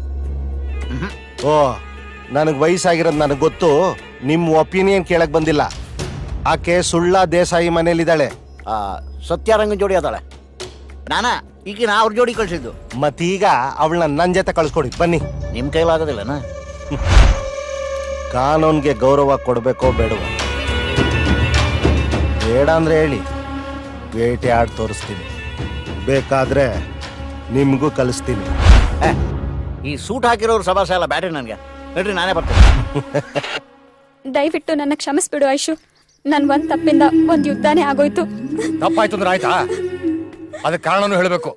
ಓ ನನಗ್ ವಯಸ್ಸಾಗಿರೋದು ನನಗ್ ಗೊತ್ತು ನಿಮ್ ಒಪಿನಿಯನ್ ಕೇಳಕ್ ಬಂದಿಲ್ಲ ಆಕೆ ಸುಳ್ಳ ದೇಸಾಯಿ ಮನೇಲಿದ್ದಾಳೆ ಸತ್ಯಾರಂಗನ್ ಜೋಡಿ ಅದಾಳೆ ನಾನ ಈಗ ನಾ ಅವ್ರ ಜೋಡಿ ಕಳ್ಸಿದ್ದು ಮತ್ತೀಗ ಅವಳನ್ನ ನನ್ನ ಜೊತೆ ಕಳ್ಸ್ಕೊಡಿ ಬನ್ನಿ ನಿಮ್ ಕೈಲಾಗೋದಿಲ್ಲನಾ ಕಾನೂನ್ಗೆ ಗೌರವ ಕೊಡ್ಬೇಕೋ ಬೇಡವೋ ಬೇಡ ಅಂದ್ರೆ ಹೇಳಿ ಬೇಟೆ ಆಡ್ ತೋರಿಸ್ತೀನಿ ಬೇಕಾದ್ರೆ ನಿಮ್ಗೂ ಕಲಿಸ್ತೀನಿ ಈ ಸೂಟ್ ಹಾಕಿರೋರು ಸಭಾಸ ಎಲ್ಲ ಬ್ಯಾಟ್ರಿ ನನಗೆ ನಡ್ರಿ ನಾನೇ ಬರ್ತೇನೆ ದಯವಿಟ್ಟು ನನ್ನ ಕ್ಷಮಿಸ್ಬಿಡು ಐಶು ನನ್ ಒಂದ್ ತಪ್ಪಿಂದ ಒಂದ್ ಯುದ್ಧನೇ ಆಗೋಯ್ತು ತಪ್ಪಾಯ್ತು ಅಂದ್ರೆ ಆಯ್ತಾ ಅದಕ್ಕೆ ಕಾರಣನೂ ಹೇಳಬೇಕು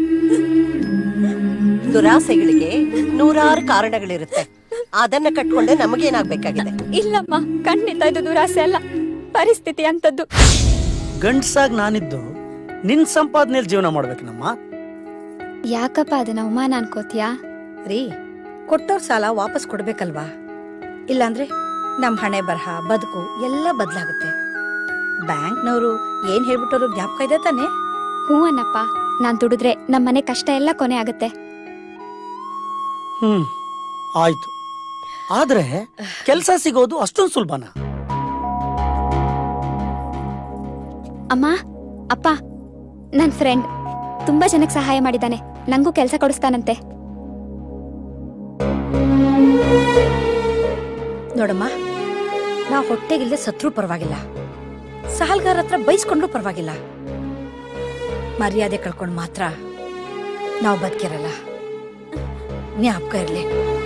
ದುರಾಸೆಗಳಿಗೆ ನೂರಾರು ಕಾರಣಗಳಿರುತ್ತೆ ಅದನ್ನ ಕಟ್ಕೊಂಡೆ ನಮಗೇನಾಗ್ಬೇಕಾಗಿದೆ ಇಲ್ಲಮ್ಮ ಖಂಡಿತ ಇದು ದುರಾಸೆ ಅಲ್ಲ ಪರಿಸ್ಥಿತಿ ಅಂತದ್ದು ಗಂಡ್ಸಾಗ್ ನಾನಿದ್ದು ನಿನ್ ಸಂಪಾದನೆಯಲ್ಲಿ ಜೀವನ ಮಾಡ್ಬೇಕು ನಮ್ಮ ಯಾಕಪ್ಪ ಅದನ್ನ ಅವಮಾನ ಅನ್ಕೋತೀಯಾ ರೀ ಕೊಟ್ಟೋರ್ ಸಾಲ ವಾಪಸ್ ಕೊಡ್ಬೇಕಲ್ವಾ ಇಲ್ಲಾಂದ್ರೆ ನಮ್ ಹಣೆ ಬರಹ ಬದುಕು ಎಲ್ಲ ಬದಲಾಗುತ್ತೆ ಬ್ಯಾಂಕ್ನವರು ಏನ್ ಹೇಳ್ಬಿಟ್ಟೋರು ಜ್ಞಾಪಕ ಇದೆ ತಾನೆ ಹ್ಞೂ ಅನ್ನಪ್ಪ ನಾನ್ ದುಡಿದ್ರೆ ನಮ್ಮನೆ ಕಷ್ಟ ಎಲ್ಲ ಕೊನೆ ಆಗತ್ತೆ ಹ್ಮ್ ಆಯ್ತು ಆದ್ರೆ ಕೆಲಸ ಸಿಗೋದು ಅಷ್ಟೊಂದು ಸುಲಭನಾ ಅಮ್ಮ ಅಪ್ಪ ನನ್ ಫ್ರೆಂಡ್ ತುಂಬಾ ಜನಕ್ಕೆ ಸಹಾಯ ಮಾಡಿದಾನೆ ನಂಗೂ ಕೆಲಸ ಕೊಡಿಸ್ತಾನಂತೆ ನೋಡಮ್ಮ ನಾವು ಹೊಟ್ಟೆಗಿಲ್ದೆ ಸತ್ರೂ ಪರವಾಗಿಲ್ಲ ಸಾಲ್ಗಾರ ಹತ್ರ ಬೈಸ್ಕೊಂಡ್ರು ಪರವಾಗಿಲ್ಲ ಮರ್ಯಾದೆ ಕಳ್ಕೊಂಡು ಮಾತ್ರ ನಾವು ಬದುಕಿರಲ್ಲ ಜ್ಞಾಪಕ ಇರ್ಲಿ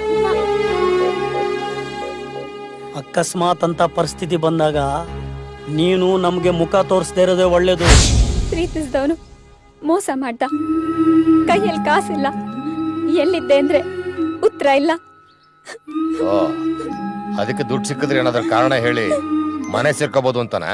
ಅಕಸ್ಮಾತ್ ಅಂತ ಪರಿಸ್ಥಿತಿ ಬಂದಾಗ ನೀನು ನಮ್ಗೆ ಮುಖ ತೋರಿಸದೇ ಇರೋದೇ ಒಳ್ಳೇದು ಪ್ರೀತಿಸಿದವನು ಮೋಸ ಮಾಡ್ದ ಕೈಯಲ್ಲಿ ಕಾಸಿಲ್ಲ ಎಲ್ಲಿದ್ದೆ ಅಂದ್ರೆ ಉತ್ತರ ಇಲ್ಲ ಓ ಅದಕ್ಕೆ ದುಡ್ಡು ಸಿಕ್ಕಿದ್ರೆ ಏನಾದ್ರ ಕಾರಣ ಹೇಳಿ ಮನೆ ಸೇರ್ಕೋಬಹುದು ಅಂತನಾ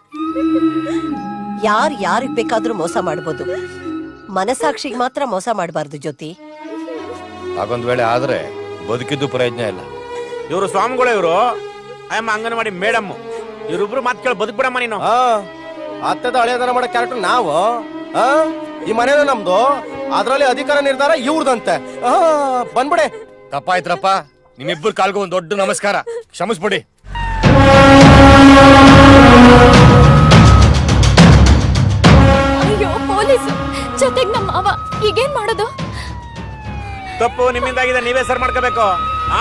ಯಾರ್ ಯಾರಿಗ್ ಬೇಕಾದ್ರೂ ಮೋಸ ಮಾಡ್ಬೋದು ಮನಸಾಕ್ಷಿಗೆ ಮಾತ್ರ ಮೋಸ ಮಾಡಬಾರ್ದು ಜ್ಯೋತಿ ಹಾಗೊಂದ್ ವೇಳೆ ಆದ್ರೆ ಬದುಕಿದ್ದು ಪ್ರಯೋಜನ ಇಲ್ಲ ಇವರು ಸ್ವಾಮಿಗಳು ಇವರು ಅಮ್ಮ ಅಂಗನವಾಡಿ ಮೇಡಮ್ ಇವ್ರಿಬ್ರು ಮಾತು ಕೇಳಿ ಬದುಕ್ಬಿಡಮ್ಮ ನೀನು ಅತ್ತೆದ ಹಳೆಯದನ ಮಾಡೋ ಕ್ಯಾರೆಕ್ಟರ್ ನಾವು ಆ? ಈ ಮನೇನು ನಮ್ದು ಅದ್ರಲ್ಲಿ ಅಧಿಕಾರ ನಿರ್ಧಾರ ಇವ್ರದಂತೆ ಆ, ಬಂದ್ಬಿಡೆ ತಪ್ಪಾಯ್ತ್ರಪ್ಪ ನಿಮ್ಮಿಬ್ಬರು ಕಾಲ್ಗೂ ಒಂದ್ ದೊಡ್ಡ ನಮಸ್ಕಾರ ಕ್ಷಮಿಸ್ಬಿಡಿ ಅಯ್ಯೋ ಪೊಲೀಸ್ ಜೊತೆಗ್ ನಮ್ಮ ಮಾವ ಈಗೇನ್ ಮಾಡೋದು ತಪ್ಪು ನಿಮ್ಮಿಂದಾಗಿದೆ ನೀವೇ ಸರ್ ಮಾಡ್ಕೋಬೇಕು ಹಾ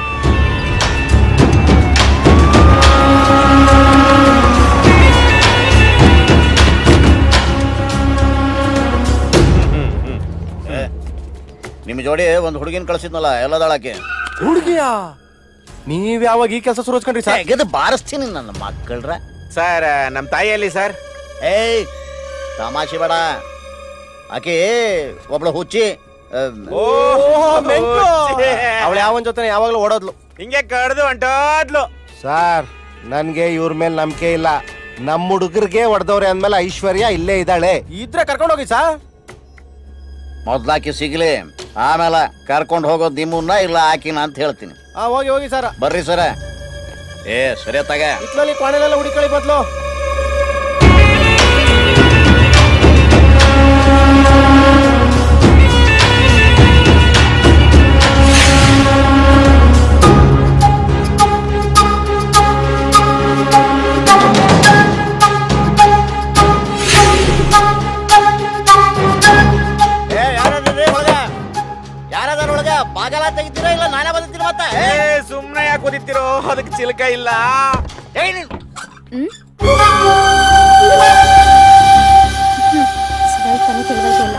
ನಿಮ್ ಜೋಡಿ ಒಂದ್ ಹುಡುಗಿನ ಕಳ್ಸಿದ್ನಲ್ಲ ಎಲ್ಲದಾಳಕ್ಕೆ ಹುಡುಗಿಯ ನೀವ್ ಯಾವಾಗ ಈ ಕೆಲಸ ಶುರು ಹಚ್ಕೊಂಡ್ರಿ ಸರ್ ತೆಗೆದು ಬಾರಿಸ್ತೀನಿ ನನ್ನ ಮಕ್ಕಳ್ರ ಸರ್ ನಮ್ ತಾಯಿಯಲ್ಲಿ ಸರ್ ಏಯ್ ತಮಾಷೆ ಬೇಡ ಆಕೆ ಒಬ್ಳು ಹುಚ್ಚಿ ಅವಳು ಯಾವನ್ ಜೊತೆ ಯಾವಾಗ್ಲೂ ಓಡೋದ್ಲು ಹಿಂಗೆ ಕಡ್ದು ಹೊಂಟೋದ್ಲು ಸರ್ ನನ್ಗೆ ಇವ್ರ ಮೇಲೆ ನಂಬಿಕೆ ಇಲ್ಲ ನಮ್ಮ ಹುಡುಗರಿಗೆ ಹೊಡೆದವ್ರೆ ಅಂದ್ಮೇಲೆ ಐಶ್ವರ್ಯ ಇಲ್ಲೇ ಇದ್ದಾಳೆ ಇದ್ರೆ ಕರ್ಕೊಂಡು ಹೋಗಿ ಸರ್ ಮೊದ್ಲಾಕಿ ಸಿಗ್ಲಿ ಆಮೇಲೆ ಕರ್ಕೊಂಡು ಹೋಗೋದು ನಿಮ್ಮನ್ನ ಇಲ್ಲ ಆಕಿನ ಅಂತ ಹೇಳ್ತೀನಿ ಆ ಹೋಗಿ ಹೋಗಿ ಸರ್ ಬರ್ರಿ ಸರ ಏ ಸರಿ ತಗ ಇತ್ಲಲ್ಲಿ ಕ್ವಾಣೆಲೆಲ್ಲ ಹುಡುಕಳಿ ಬದ್ಲು ಏ ಯಾರದ್ರಿ ಒಳಗ ಯಾರದಾರ ಒಳಗ ಬಾಗಲ ತೆಗಿತೀರಾ ಇಲ್ಲ ನಾನೇ ಬದುಕ್ತೀನಿ ಮತ್ತೆ ಏ ಸುಮ್ನೆ ಯಾಕೆ ಓದಿತ್ತಿರೋ ಅದಕ್ಕೆ ಚಿಲಕ ಇಲ್ಲ ಏಯ್ ನೀನ್ ಸ್ವಲ್ಪನೂ ತಿಳಿವಳಿಕೆ ಇಲ್ಲ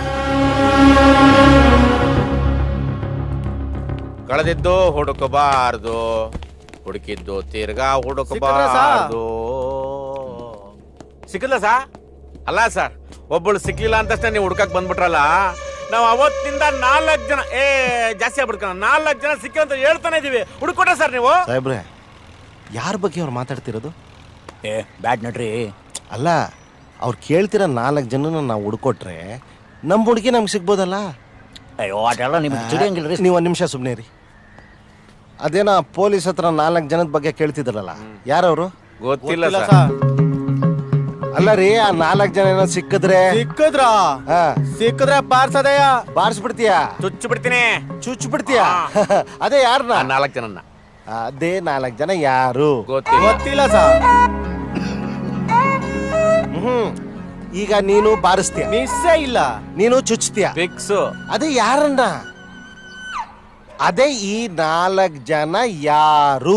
ಕಳೆದಿದ್ದು ಹುಡುಕಬಾರ್ದು ಹುಡುಕಿದ್ದು ತಿರ್ಗಾ ಹುಡುಕಬಾರ್ದು ಸಿಕ್ಕಲ್ಲ ಸಾ ಅಲ್ಲ ಸರ್ ಒಬ್ಬಳು ಸಿಕ್ಕಿಲ್ಲ ಅಂತ ತಕ್ಷಣ ನೀವು ಹುಡುಕಕ್ ಬಂದ್ಬಿಟ್ರಲ್ಲ ನಾವು ಅವತ್ತಿಂದ ನಾಲ್ಕು ಜನ ಏ ಜಾಸ್ತಿ ಆಗ್ಬಿಡ್ಕಣ ನಾಲ್ಕು ಜನ ಸಿಕ್ಕಿ ಅಂತ ಹೇಳ್ತಾನೆ ಇದೀವಿ ಹುಡುಕೊಟ್ರೆ ಸರ್ ನೀವು ಸಾಹೇಬ್ರೆ ಯಾರ ಬಗ್ಗೆ ಅವ್ರು ಮಾತಾಡ್ತಿರೋದು ಏ ಬ್ಯಾಡ್ ನಡ್ರಿ ಅಲ್ಲ ಅವ್ರು ಕೇಳ್ತಿರೋ ನಾಲ್ಕು ಜನನ ನಾವು ಹುಡ್ಕೊಟ್ರೆ ನಮ್ಮ ಹುಡುಗಿ ನಮ್ಗೆ ಸಿಗ್ಬೋದಲ್ಲ ಅಯ್ಯೋ ಅದೆಲ್ಲ ನಿಮ್ಗೆ ತಿಳಿಯಂಗಿಲ್ರಿ ನೀವು ಒಂದು ನಿಮಿಷ ಸುಮ್ಮನೆ ರೀ ಅದೇನೋ ಪೊಲೀಸ್ ಹತ್ರ ನಾಲ್ಕು ಜನದ ಬಗ್ಗೆ ಕೇಳ್ತಿದ್ರಲ್ಲ ಯಾರವರು ಗೊತ್ತಿಲ್ಲ ಗೊತ್ತಿಲ್ಲ ಸರ್ ಅಲ್ಲ ರೀ ಆ ನಾಲ್ಕು ಜನ ಏನೋ ಸಿಕ್ಕಿದ್ರೆ ಸಿಕ್ಕದ್ರ ಹಾ ಸಿಕ್ಕಿದ್ರೆ ಬಾರ್ಸದಯ್ಯ ಬಾರಿಸ್ಬಿಡ್ತೀಯಾ ಚುಚ್ಚು ಬಿಡ್ತೀನಿ ಚುಚ್ಚು ಬಿಡ್ತೀಯಾ ಅದೇ ಯಾರನ್ನ ನಾಲ್ಕು ಜನನ್ನ ಅದೇ ನಾಲ್ಕು ಜನ ಯಾರು ಗೊತ್ತಿಲ್ಲ ಗೊತ್ತಿಲ್ಲ ಸರ್ ಹ್ಮ್ ಈಗ ನೀನು ಬಾರಿಸ್ತೀಯ ಮಿಸ್ಸೇ ಇಲ್ಲ ನೀನು ಚುಚ್ತೀಯ ಫಿಕ್ಸ್ ಅದೇ ಯಾರನ್ನ ಅದೇ ಈ ನಾಲ್ಕು ಜನ ಯಾರು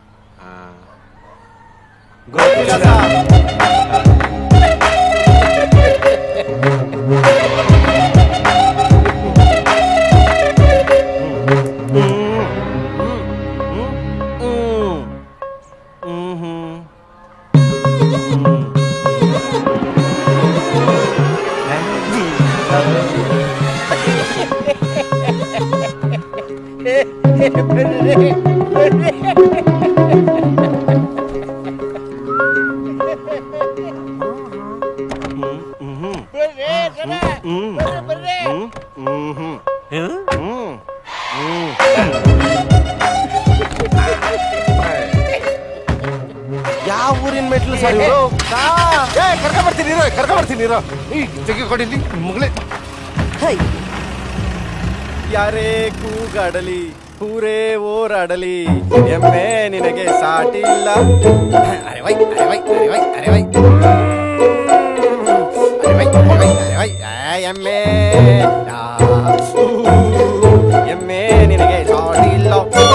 ಯಾವ ಊರಿನ ಮೆಟ್ಲು ಸರ್ ಇವ್ರು? ಏ ಕರ್ಕೊಂಡ್ ಬರ್ತೀನಿ ಇರೋ ಕರ್ಕೊಂಡ್ ಬರ್ತೀನಿ ಇರೋ ಈ ತೆಗೆಕೊಡಿಲಿ ಮಗಳೇ ಯಾರೇ ಕೂಗಾಡಲಿ ಊರೇ ಓರಾಡಲಿ ಎಮ್ಮೆ ನಿನಗೆ ಸಾಟಿ ಇಲ್ಲ ಅರೆ ವೈ ಅರೆ ವೈ ಅರೆ ವೈ ಅರೆ ವೈ ಅರೆ ವೈ ಅರೆ ವೈ ಅರೆ ವೈ ಆ, ಎಮ್ಮೆ ಆ, ಊ, ಎಮ್ಮೆ ನಿನಗೆ ಸಾಟಿ ಇಲ್ಲ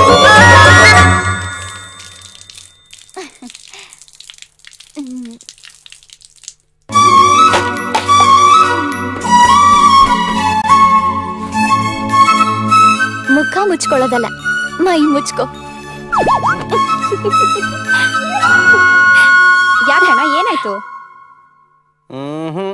ಮುಖ ಮುಚ್ಕೊಳ್ಳೋದಲ್ಲ ಮೈ ಮುಚ್ಕೋ ಯಾಕಣ್ಣ ಏನಾಯ್ತು ಹ್ಮ್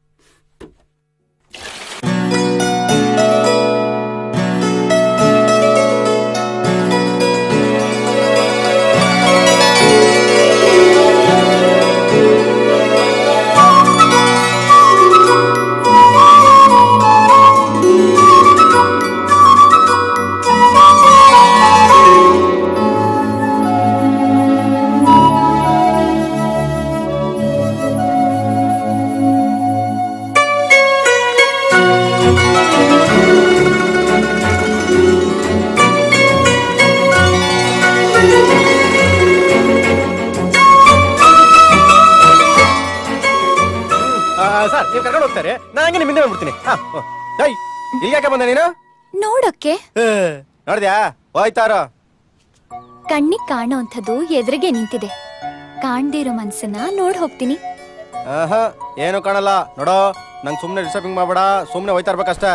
ಸರ್ ನೀವು ಕರ್ಕೊಂಡು ಹೋಗ್ತಾರೆ ನಾ ಹಂಗೆ ನಿಮ್ಮ ಹಿಂದೆ ಬಂದ್ಬಿಡ್ತೀನಿ ಹಾ ಡೈ ಇಲ್ಲಿ ಯಾಕೆ ಬಂದೆ ನೀನು ನೋಡಕ್ಕೆ ಏ, ನೋಡ್ದ್ಯಾ ಹೋಯ್ತಾರೋ ಕಣ್ಣಿಗ್ ಕಾಣೋ ಅಂಥದ್ದು ಎದುರಿಗೆ ನಿಂತಿದೆ ಕಾಣ್ದಿರೋ ಮನ್ಸನ್ನ ನೋಡ್ ಹೋಗ್ತೀನಿ ಆಹಾ ಏನು ಕಾಣಲ್ಲ ನೋಡೋ ನಂಗೆ ಸುಮ್ಮನೆ ಡಿಸ್ಟರ್ಬಿಂಗ್ ಮಾಡಬೇಡ ಸುಮ್ಮನೆ ಹೋಯ್ತಾ ಇರ್ಬೇಕಷ್ಟೇ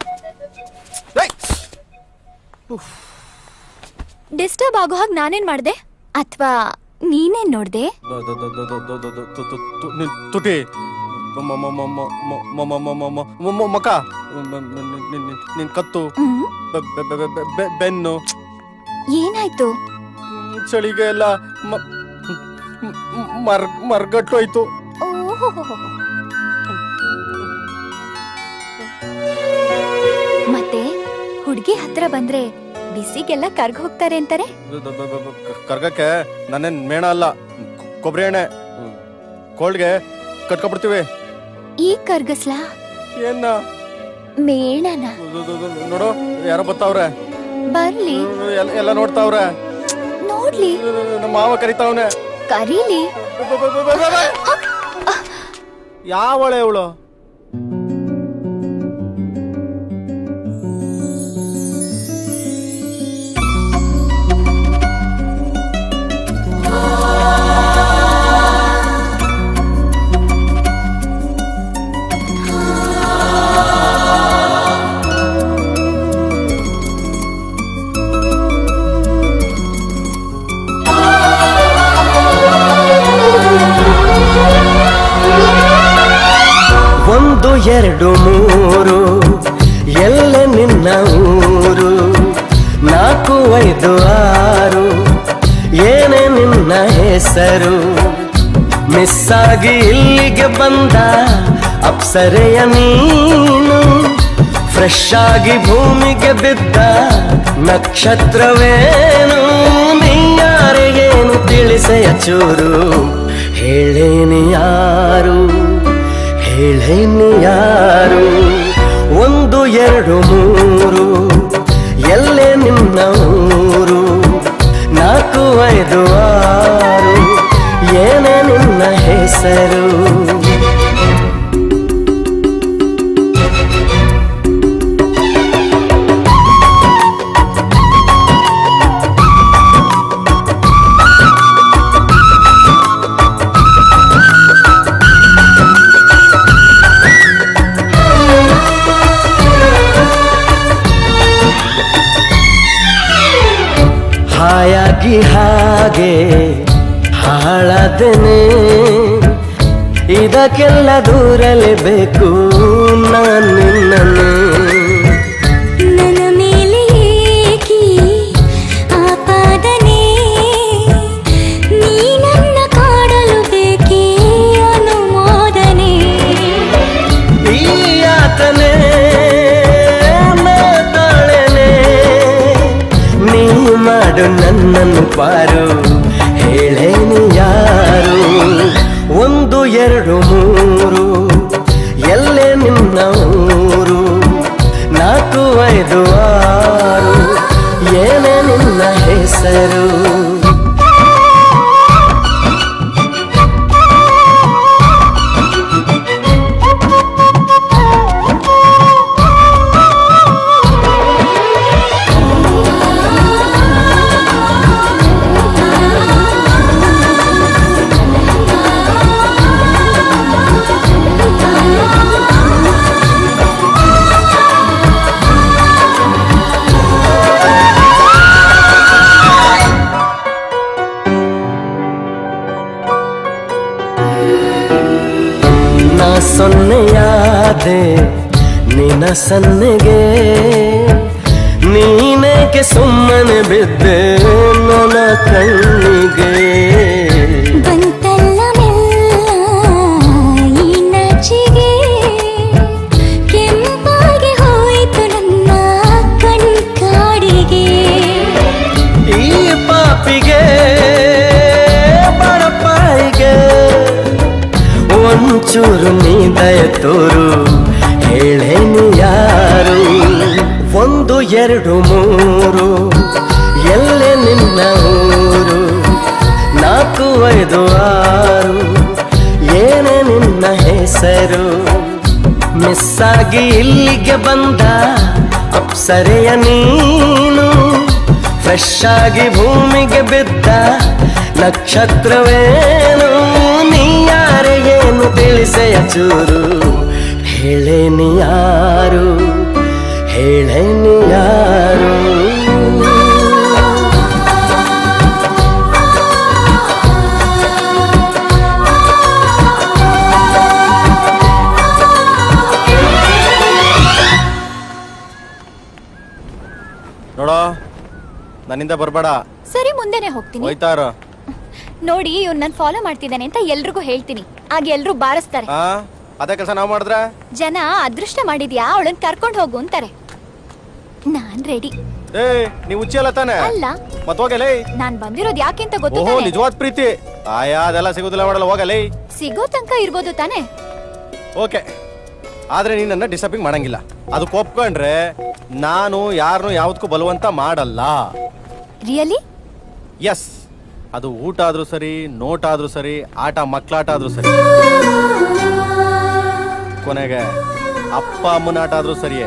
ಡಿಸ್ಟರ್ಬ್ ಆಗೋ ಹಾಗೆ ನಾನೇನ್ ಮಾಡ್ದೆ ಅಥವಾ ನೀನೇನ್ ನೋಡ್ದೆ ದು- ದು- ದು- ದು- ದು- ದು- ದು- ದು- ತು- ತು- ತು- ನಿನ್ ತುಟಿ ಮ- ಮ- ಮ- ಮ- ಮ- ಮ- ಮ- ಮ- ಮ- ಮ- ಮ- ಮ- ಮಕ ಮ- ಮ- ನಿನ್- ನಿನ್- ನಿನ್- ನಿನ್ ಕತ್ತು ಹ್ಮ್ ಬೆ- ಬೆ- ಬೆ- ಬೆ- ಬೆ- ಬೆನ್ನು ಏನಾಯ್ತು ಚಳಿಗೆ ಎಲ್ಲ ಮ- ಮ್- ಮ್- ಮರ್ ಮರ್ಗಟ್ಟೋಯ್ತು ಓಹೋ ಮತ್ತೆ ಹುಡ್ಗಿ ಹತ್ರ ಬಂದ್ರೆ ಬಿಸಿಗೆಲ್ಲ ಕರ್ಗ್ ಹೋಗ್ತಾರೆ ಅಂತಾರೆ ದು- ದು- ದು- ದು- ದು- ಕ- ಕರ್ಗಕ್ಕೆ ನನ್ನೇನ್ ಮೇಣ ಅಲ್ಲ ಕೊಬ್ಬರಿ ಎಣ್ಣೆ ಕೋಲ್ಡ್ಗೆ ಕಟ್ಕೊಬಿಡ್ತೀವಿ ಈ ಕರ್ಗಸ್ಲಾ ಏನ ಮೇಣನ ದು- ದು- ದು- ನೋಡು ಯಾರೋ ಬರ್ತಾವ್ರೆ ಬರ್ಲಿ ಎಲ್ಲ- ಎಲ್ಲ ನೋಡ್ತಾವ್ರೆ ನೋಡ್ಲಿ ನಮ್ಮ ಮಾವ ಕರಿತಾವ್ನೆ ಕರೀಲಿ ಯಾವಳೆ ಅವಳು ಒಂದು ಎರಡು ಮೂರು ಎಲ್ಲ ನಿನ್ನ ಊರು ನಾಲ್ಕು ಐದು ಆರು ಏನೇ ನಿನ್ನ ಹೆಸರು ಮಿಸ್ ಆಗಿ ಇಲ್ಲಿಗೆ ಬಂದ ಅಪ್ಸರೆಯ ನೀನು ಫ್ರೆಶ್ ಆಗಿ ಭೂಮಿಗೆ ಬಿದ್ದ ನಕ್ಷತ್ರವೇನು ನೀಯಾರಿಗೇನು ತಿಳಿಸೆಯ ಚೂರು ಹೇಳೇನಿ ಯಾರು ಹೇಳೇನಿ ಯಾರು ಒಂದು ಎರಡು ಮೂರು ಎಲ್ಲೇ ನಿನ್ನ ಊರು ನಾಲ್ಕು ಐದು ಆರು ಏನೇ ನಿನ್ನ ಹೆಸರು ಆಗಿ ಹಾಗೆ ಹಾಳಾದನೆ ಇದಕ್ಕೆಲ್ಲ ದೂರಲೇಬೇಕು ನಾನು ನಿನ್ನನ್ನೇ ನನ್ನ ಮೇಲೆ ಏಕೆ ಆಪಾದನೆ ನೀ ನನ್ನ ಕಾಡಲು ಬೇಕೇ ಅನುಮೋದನೆ ಈ ಯಾತನೆ ಮಾತಾಳೆನೆ ನೀ ಮಾಡು ನನ್ನನ್ನು ಪಾರು ಹೇಳೇನು ಯಾರು ಒಂದು ಎರಡು ಮೂರು ಎಲ್ಲೇ ನಿನ್ನ ಊರು ನಾಲ್ಕು ಐದು ಆರು ಏನೇ ನಿನ್ನ ಹೆಸರು ನಾ ಸೊನ್ನೆಯಾದೆ ನಿನ್ನ ಸನ್ನೆಗೆ ನೀನೇಕೆ ಸುಮ್ಮನೆ ಬಿದ್ದೆ ನನ್ನ ಕಣ್ಣಿಗೆ ಬಂತಲ್ಲ ಮೆಲ್ಲ ಈ ನಾಚಿಗೆ ಕೆಂಪಾಗಿ ಹೋಯಿತು ನನ್ನ ಕಣ್ಕಾಡಿಗೆ ಈ ಪಾಪಿಗೆ ಬಡಪಾಯಿಗೆ ಒಂಚೂರು ನೀ ದಯ ತೋರು ಹೇಳೇನು ಯಾರು ಒಂದು ಎರಡು ಮೂರು ಎಲ್ಲೇ ನಿನ್ನ ಊರು ನಾಲ್ಕು ಐದು ಆರು ಏನೇ ನಿನ್ನ ಹೆಸರು ಮಿಸ್ ಆಗಿ ಇಲ್ಲಿಗೆ ಬಂದ ಅಪ್ಸರೆಯ ನೀನು ಫ್ರೆಶ್ ಆಗಿ ಭೂಮಿಗೆ ಬಿದ್ದ ನಕ್ಷತ್ರವೇನು ನೀ ಯಾರಿಗೇನು ತಿಳಿಸೆಯ ಚೂರು ಹೇಳೇನಿ ಯಾರು ಹೇಳೇನಿ ಯಾರು ನೋಡೋ ನನ್ನಿಂದ ಬರ್ಬೇಡ ಸರಿ ಮುಂದೆನೆ ಹೋಗ್ತೀನಿ ಹೋಯ್ತಾರ ನೋಡಿ ಇವ್ನು ನನ್ ಫಾಲೋ ಮಾಡ್ತಿದ್ದಾನೆ ಅಂತ ಎಲ್ರಿಗೂ ಹೇಳ್ತೀನಿ ಆಗ ಎಲ್ರು ಬಾರಿಸ್ತಾರೆ ಆ ಅದೇ ಕೆಲಸ ನಾವ್ ಮಾಡಿದ್ರೆ ಜನ ಅದೃಷ್ಟ ಮಾಡಿದ್ಯಾ ಅವಳನ್ ಕರ್ಕೊಂಡ್ ಹೋಗು ಅಂತಾರೆ ನಾನ್ ರೆಡಿ ಏ ನೀವ್ ಉಚ್ಚಿ ಅಲ್ಲ ತಾನೆ ಅಲ್ಲ ಮತ್ ಹೋಗಲೇ ನಾನ್ ಬಂದಿರೋದ್ ಯಾಕೆ ಅಂತ ಗೊತ್ತು ಓಹೋ ತಾನೇ? ನಿಜವಾದ ಪ್ರೀತಿ ಆಯಾ ಅದೆಲ್ಲ ಸಿಗುದಿಲ್ಲ ಮಾಡಲ್ಲ ಹೋಗಲೇ ಸಿಗೋ ತನಕ ಇರ್ಬೋದು ತಾನೆ ಓಕೆ ಆದ್ರೆ ನೀನ್ ನನ್ನ ಡಿಸ್ಟರ್ಬಿಂಗ್ ಮಾಡಂಗಿಲ್ಲ ಅದಕ್ಕೆ ಒಪ್ಕೊಂಡ್ರೆ ನಾನು ಯಾರನ್ನು ಯಾವ್ದಕ್ಕೂ ಬಲವಂತ ಮಾಡಲ್ಲ ರಿಯಲಿ ಎಸ್ ಅದು ಊಟ ಆದ್ರೂ ಸರಿ ನೋಟ್ ಆದ್ರೂ ಸರಿ ಆಟ ಮಕ್ಳಾಟ ಆದ್ರೂ ಸರಿ ಕೊನೆಗೆ ಅಪ್ಪ ಅಮ್ಮನ ಆಟ ಆದ್ರೂ ಸರಿಯೇ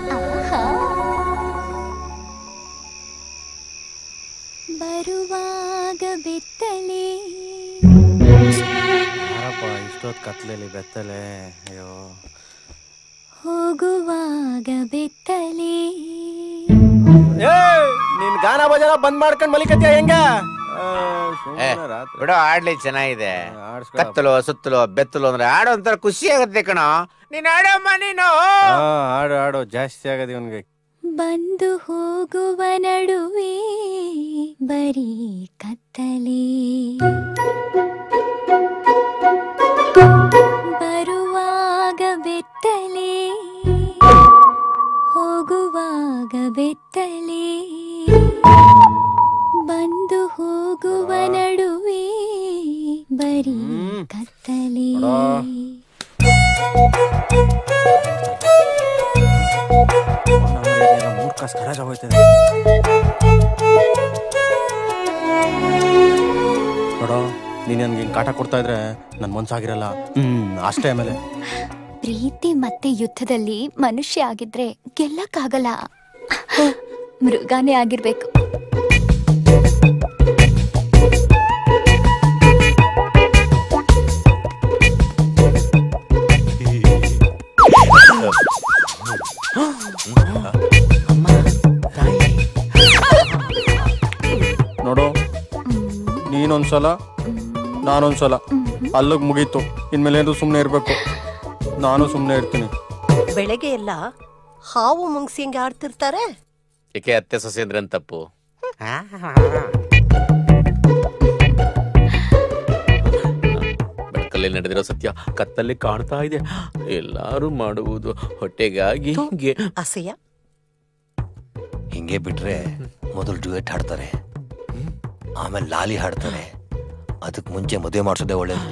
ಬರುವಾಗ ಬೆತ್ತಲೆ ಯಾರಪ್ಪ ಇಷ್ಟೊತ್ತು ಕತ್ಲೆಲಿ ಬೆತ್ತಲೆ ಅಯ್ಯೋ ಹೋಗುವಾಗ ಬೆತ್ತಲೆ ಏ ನಿನ್ ಗಾನ ಭಜನ ಬಂದ್ ಮಾಡ್ಕೊಂಡ್ ಮಲಿಕತ್ಯ ಹೆಂಗ ಆ, ಏ, ಸುಮ್ನೆ ರಾತ್ರಿ ಬಿಡು ಆಡ್ಲಿ ಚೆನ್ನಾಗಿದೆ ಆಡ್ಸ್ಕೊಳಪ್ಪ. ಕತ್ತಲು ಸುತ್ತಲು ಬೆತ್ತಲು ಅಂದ್ರೆ ಆಡೋ ಒಂಥರ ಖುಷಿ ಆಗುತ್ತೆ ಕಣ ನೀನ್ ಆಡಮ್ಮ ನೀನು ಹಾ ಆಡು ಆಡು ಜಾಸ್ತಿ ಆಗದೆ ಇವನ್ಗೆ ಬಂದು ಹೋಗುವ ನಡುವೆ ಬರೀ ಕತ್ತಲೆ ಬರುವಾಗ ಬೆತ್ತಲೆ ಹೋಗುವಾಗ ಬೆತ್ತಲೆ ಬಂದು ಹೋಗುವ ನಡುವೆ ಬರೀ ಕತ್ತಲೆ ಮೂರ್ ಕಾಸು ಖರಾಜ್ ಆಗೋಯ್ತದೆ ನೋಡೋ ನೀನ್ ನನ್ಗೆ ಹಿಂಗ್ ಕಾಟ ಕೊಡ್ತಾ ಇದ್ರೆ ನನ್ ಮನ್ಸಾಗಿರಲ್ಲ ಹ್ಮ್ ಅಷ್ಟೇ ಆಮೇಲೆ ಪ್ರೀತಿ ಮತ್ತೆ ಯುದ್ಧದಲ್ಲಿ ಮನುಷ್ಯ ಆಗಿದ್ರೆ ಗೆಲ್ಲಕ್ಕಾಗಲ್ಲ ಮೃಗಾನೇ ಆಗಿರ್ಬೇಕು ನೋಡು ನೀನೊಂದ್ಸಲ ನಾನೊಂದ್ಸಲ ಅಲ್ಲಿಗೆ ಮುಗೀತು ಇನ್ಮೇಲೆ ಏನಾದ್ರು ಸುಮ್ಮನೆ ಇರಬೇಕು ನಾನು ಸುಮ್ಮನೆ ಇರ್ತೀನಿ ಬೆಳಗ್ಗೆ ಎಲ್ಲ ಹಾವು ಮುಂಗ್ಸಿ ಹಿಂಗೆ ಆಡ್ತಿರ್ತಾರೆ ಏಕೆ ಅತ್ತೆ ಸೊಸೆ ಅಂದ್ರೆ ಏನ್ ತಪ್ಪು ಬೆಳಕಲ್ಲಿ ನಡೆದಿರೋ ಸತ್ಯ ಕತ್ತಲ್ಲಿ ಕಾಣ್ತಾ ಇದೆ ಎಲ್ಲಾರು ಮಾಡುವುದು ಹೊಟ್ಟೆಗಾಗಿ ಹೀಗೆ ಅಸಹ್ಯ ಹಿಂಗೆ ಬಿಟ್ರೆ ಮೊದಲು ಡ್ಯೂಯೆಟ್ ಹಾಡ್ತಾರೆ ಆಮೇಲೆ ಲಾಲಿ ಹಾಡ್ತಾರೆ ಅದಕ್ಕೆ ಮುಂಚೆ ಮದುವೆ ಮಾಡಿಸೋದೇ ಒಳ್ಳೇದು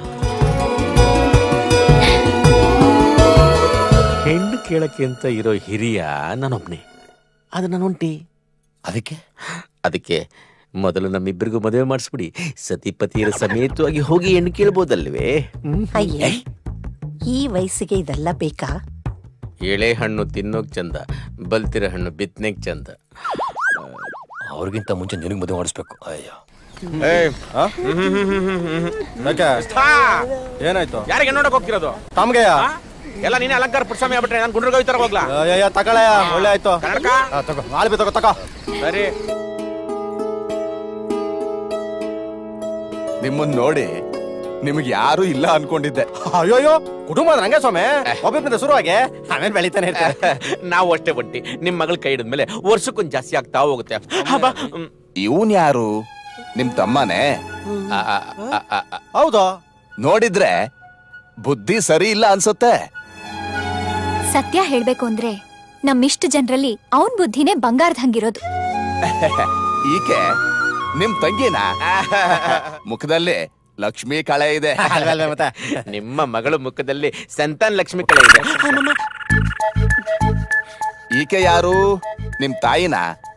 ಹೆಣ್ಣು ಕೇಳಕ್ಕೆ ಅಂತ ಇರೋ ಹಿರಿಯ ನಾನೊಬ್ನೇ ಅದು ನಾನು ಒಂಟಿ ಅದಕ್ಕೆ ಅದಕ್ಕೆ ಮೊದಲು ನಮ್ಮಿಬ್ಬರಿಗೂ ಮದುವೆ ಮಾಡಿಸ್ಬಿಡಿ ಸತಿಪತಿಯರ ಸಮೇತವಾಗಿ ಹೋಗಿ ಹೆಣ್ಣು ಕೇಳ್ಬೋದಲ್ವೇ ಹ್ಮ್? ಅಯ್ಯೇ ಈ ವಯಸ್ಸಿಗೆ ಇದೆಲ್ಲ ಬೇಕಾ ಎಳೆ ಹಣ್ಣು ತಿನ್ನೋಕ್ ಚಂದ ಬಲ್ತಿರ ಹಣ್ಣು ಬಿತ್ನೆಗ್ ಚಂದ ಅವ್ರಿಗಿಂತ ಮುಂಚೆ ನಿನಗೆ ಮದುವೆ ಮಾಡಿಸ್ಬೇಕು ಅಯ್ಯೋ ಏನಾಯ್ತು ಯಾರಿಗೆ ನೋಡಕ್ ಹೋಗ್ತಿರೋದು ತಮ್ಗೆಯ ಎಲ್ಲ ನೀನೇ ಅಲಂಕಾರ ಪುಟ್ಸ್ವಾಮಿ ಆಗ್ಬಿಟ್ರೆ ನಾನು ಗುಂಡ್ರಿಗೆ ಹೋಗ್ತಾರ ಹೋಗ್ಲಾ ಅಯ್ಯ ತಗೊಳ್ಳ ಒಳ್ಳೆ ಆಯ್ತು ಆ, ತಗೋ ಆಳ್ಬಿ ತಗೋ ತಗೋ ಸರಿ ನಿಮ್ಮನ್ನ ನೋಡಿ ನಿಮಗೆ ಯಾರು ಇಲ್ಲ ಅನ್ಕೊಂಡಿದ್ದೆ ಅಯ್ಯೋಯ್ಯೋ ಕುಟುಂಬ ಅಂದ್ರೆ ಹಂಗೆ ಸ್ವಾಮಿ ಒಬ್ಬಿಬ್ಬರಿಂದ ಶುರುವಾಗಿ ಆಮೇಲೆ ಬೆಳಿತಾನೆ ಇರ್ತಾರೆ ನಾವು ಅಷ್ಟೇ ಬಟ್ಟಿ ನಿಮ್ ಮಗಳು ಕೈ ಹಿಡಿದ್ಮೇಲೆ ವರ್ಷಕ್ಕೊಂದ್ ಜಾಸ್ತಿ ಆಗ್ತಾ ಹೋಗುತ್ತೆ ಹಬ್ಬ, ಹ್ಮ್. ಇವನ್ ಯಾರು ನಿಮ್ ತಮ್ಮನೇ ಆ, ಆ, ಆ, ಆ, ಆ. ಹೌದು ನೋಡಿದ್ರೆ ಬುದ್ಧಿ ಸರಿ ಇಲ್ಲ ಅನ್ಸುತ್ತೆ ಸತ್ಯ ಹೇಳ್ಬೇಕು ಅಂದ್ರೆ ನಮ್ಮಿಷ್ಟು ಜನರಲ್ಲಿ ಅವನ್ ಬುದ್ಧಿನೇ ಬಂಗಾರದ ಹಂಗಿರೋದು ಈಕೆ ನಿಮ್ ತಂಗಿನ ಮುಖದಲ್ಲಿ ಲಕ್ಷ್ಮಿ ಕಳೆ ಇದೆ ನಿಮ್ಮ ಮಗಳ ಮುಖದಲ್ಲಿ ಸಂತಾನ ಲಕ್ಷ್ಮಿ ಕಳೆ ಇದೆ ಈಕೆ ಯಾರು ನಿಮ್ ತಾಯಿನ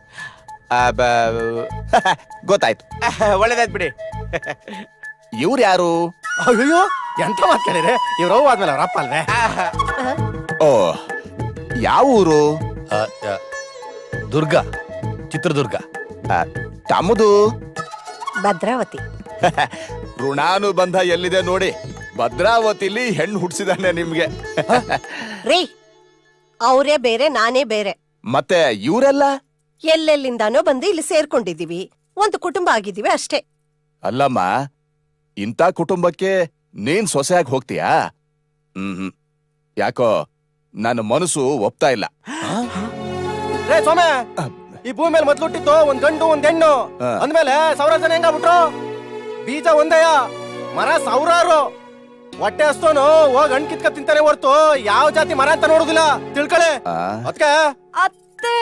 ಗೊತ್ತಾಯ್ತು ಒಳ್ಳೇದಾಯ್ತು ಬಿಡಿ ಇವ್ರು ಯಾರು ಅಯ್ಯೋ ಎಂತ ಮಾತು ಕೇಳಿದ್ರೆ ಇವ್ರು ಅವ್ವ ಆದ್ಮೇಲೆ ಅವ್ರ ಅಪ್ಪ ಅಲ್ವೇ ಓ ಯಾವ ಊರು ದುರ್ಗ ಚಿತ್ರದುರ್ಗ ತಮ್ಮದು ಭದ್ರಾವತಿ ಋಣಾನುಬಂಧ ಎಲ್ಲಿದೆ ನೋಡಿ ಭದ್ರಾವತಿಲಿ ಹೆಣ್ಣು ಹುಡ್ಸಿದಾನೆ ನಿಮ್ಗೆ ರೀ ಅವರೇ ಬೇರೆ ನಾನೇ ಬೇರೆ ಮತ್ತೆ ಇವರೆಲ್ಲ ಎಲ್ಲೆಲ್ಲಿಂದಾನೋ ಬಂದು ಇಲ್ಲಿ ಸೇರ್ಕೊಂಡಿದೀವಿ ಒಂದು ಕುಟುಂಬ ಆಗಿದೀವಿ ಅಷ್ಟೇ ಅಲ್ಲಮ್ಮ ಇಂಥ ಕುಟುಂಬಕ್ಕೆ ನೀನ್ ಸೊಸೆಯಾಗಿ ಹೋಗ್ತೀಯಾ ಹ್ಮ್ ಹ್ಮ್. ಯಾಕೋ ನನ್ನ ಮನಸ್ಸು ಒಪ್ತಾ ಇಲ್ಲ ರೇ ಸೋಮೆ ಈ ಭೂಮಿ ಮೇಲೆ ಮೊದ್ಲು ಹುಟ್ಟಿದ್ದು ಒಂದ್ ಗಂಡು ಒಂದ್ ಹೆಣ್ಣು ಹಾ. ಅಂದ್ಮೇಲೆ ಸಾವಿರ ಜನ ಹೆಂಗಾಗ್ಬಿಟ್ರು ಬೀಜ ಒಂದೇಯ ಮರ ಸಾವಿರಾರು ಹೊಟ್ಟೆ ಹಸ್ತೋನು ಹೋಗ್ ಹಣ್ಣು ಕಿತ್ಕ ತಿಂತಾನೆ ಹೊರ್ತು ಯಾವ ಜಾತಿ ಮರ ಅಂತ ನೋಡುದಿಲ್ಲ ತಿಳ್ಕಳೆ ಅದಕ್ಕೆ ಅತ್ತೆ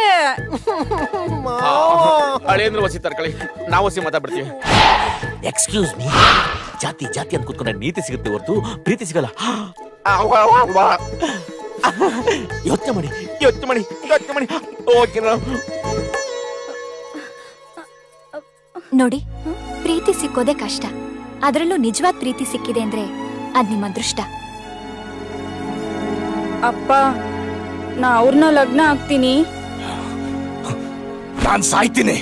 ಹಳೇಂದ್ರ ವಸಿ ತರ್ಕೊಳ್ಳಿ ನಾವು ವಸಿ ಮಾತಾಡ್ಬಿಡ್ತೀವಿ ಎಕ್ಸ್ಕ್ಯೂಸ್ ಮೀ ಜಾತಿ ಜಾತಿ ಅಂತ ಕೂತ್ಕೊಂಡ್ರೆ ನೀತಿ ಸಿಗುತ್ತೆ ಹೊರತು ಪ್ರೀತಿ ಸಿಗಲ್ಲ ಯೋಚನೆ ಮಾಡಿ ಯೋಚನೆ ಮಾಡಿ ಯೋಚನೆ ಮಾಡಿ ಓಕೆ ನೋಡಿ ಪ್ರೀತಿ ಸಿಕ್ಕೋದೇ ಕಷ್ಟ ಅದರಲ್ಲೂ ನಿಜವಾದ ಪ್ರೀತಿ ಸಿಕ್ಕಿದೆ ಅಂದ್ರೆ ಅದ್ ನಿಮ್ಮ ಅದೃಷ್ಟ ಅಪ್ಪ ನಾ ಅವ್ರನ್ನ ಲಗ್ನ ಆಗ್ತೀನಿ ನಾನ್ ಸಾಯ್ತೀನಿ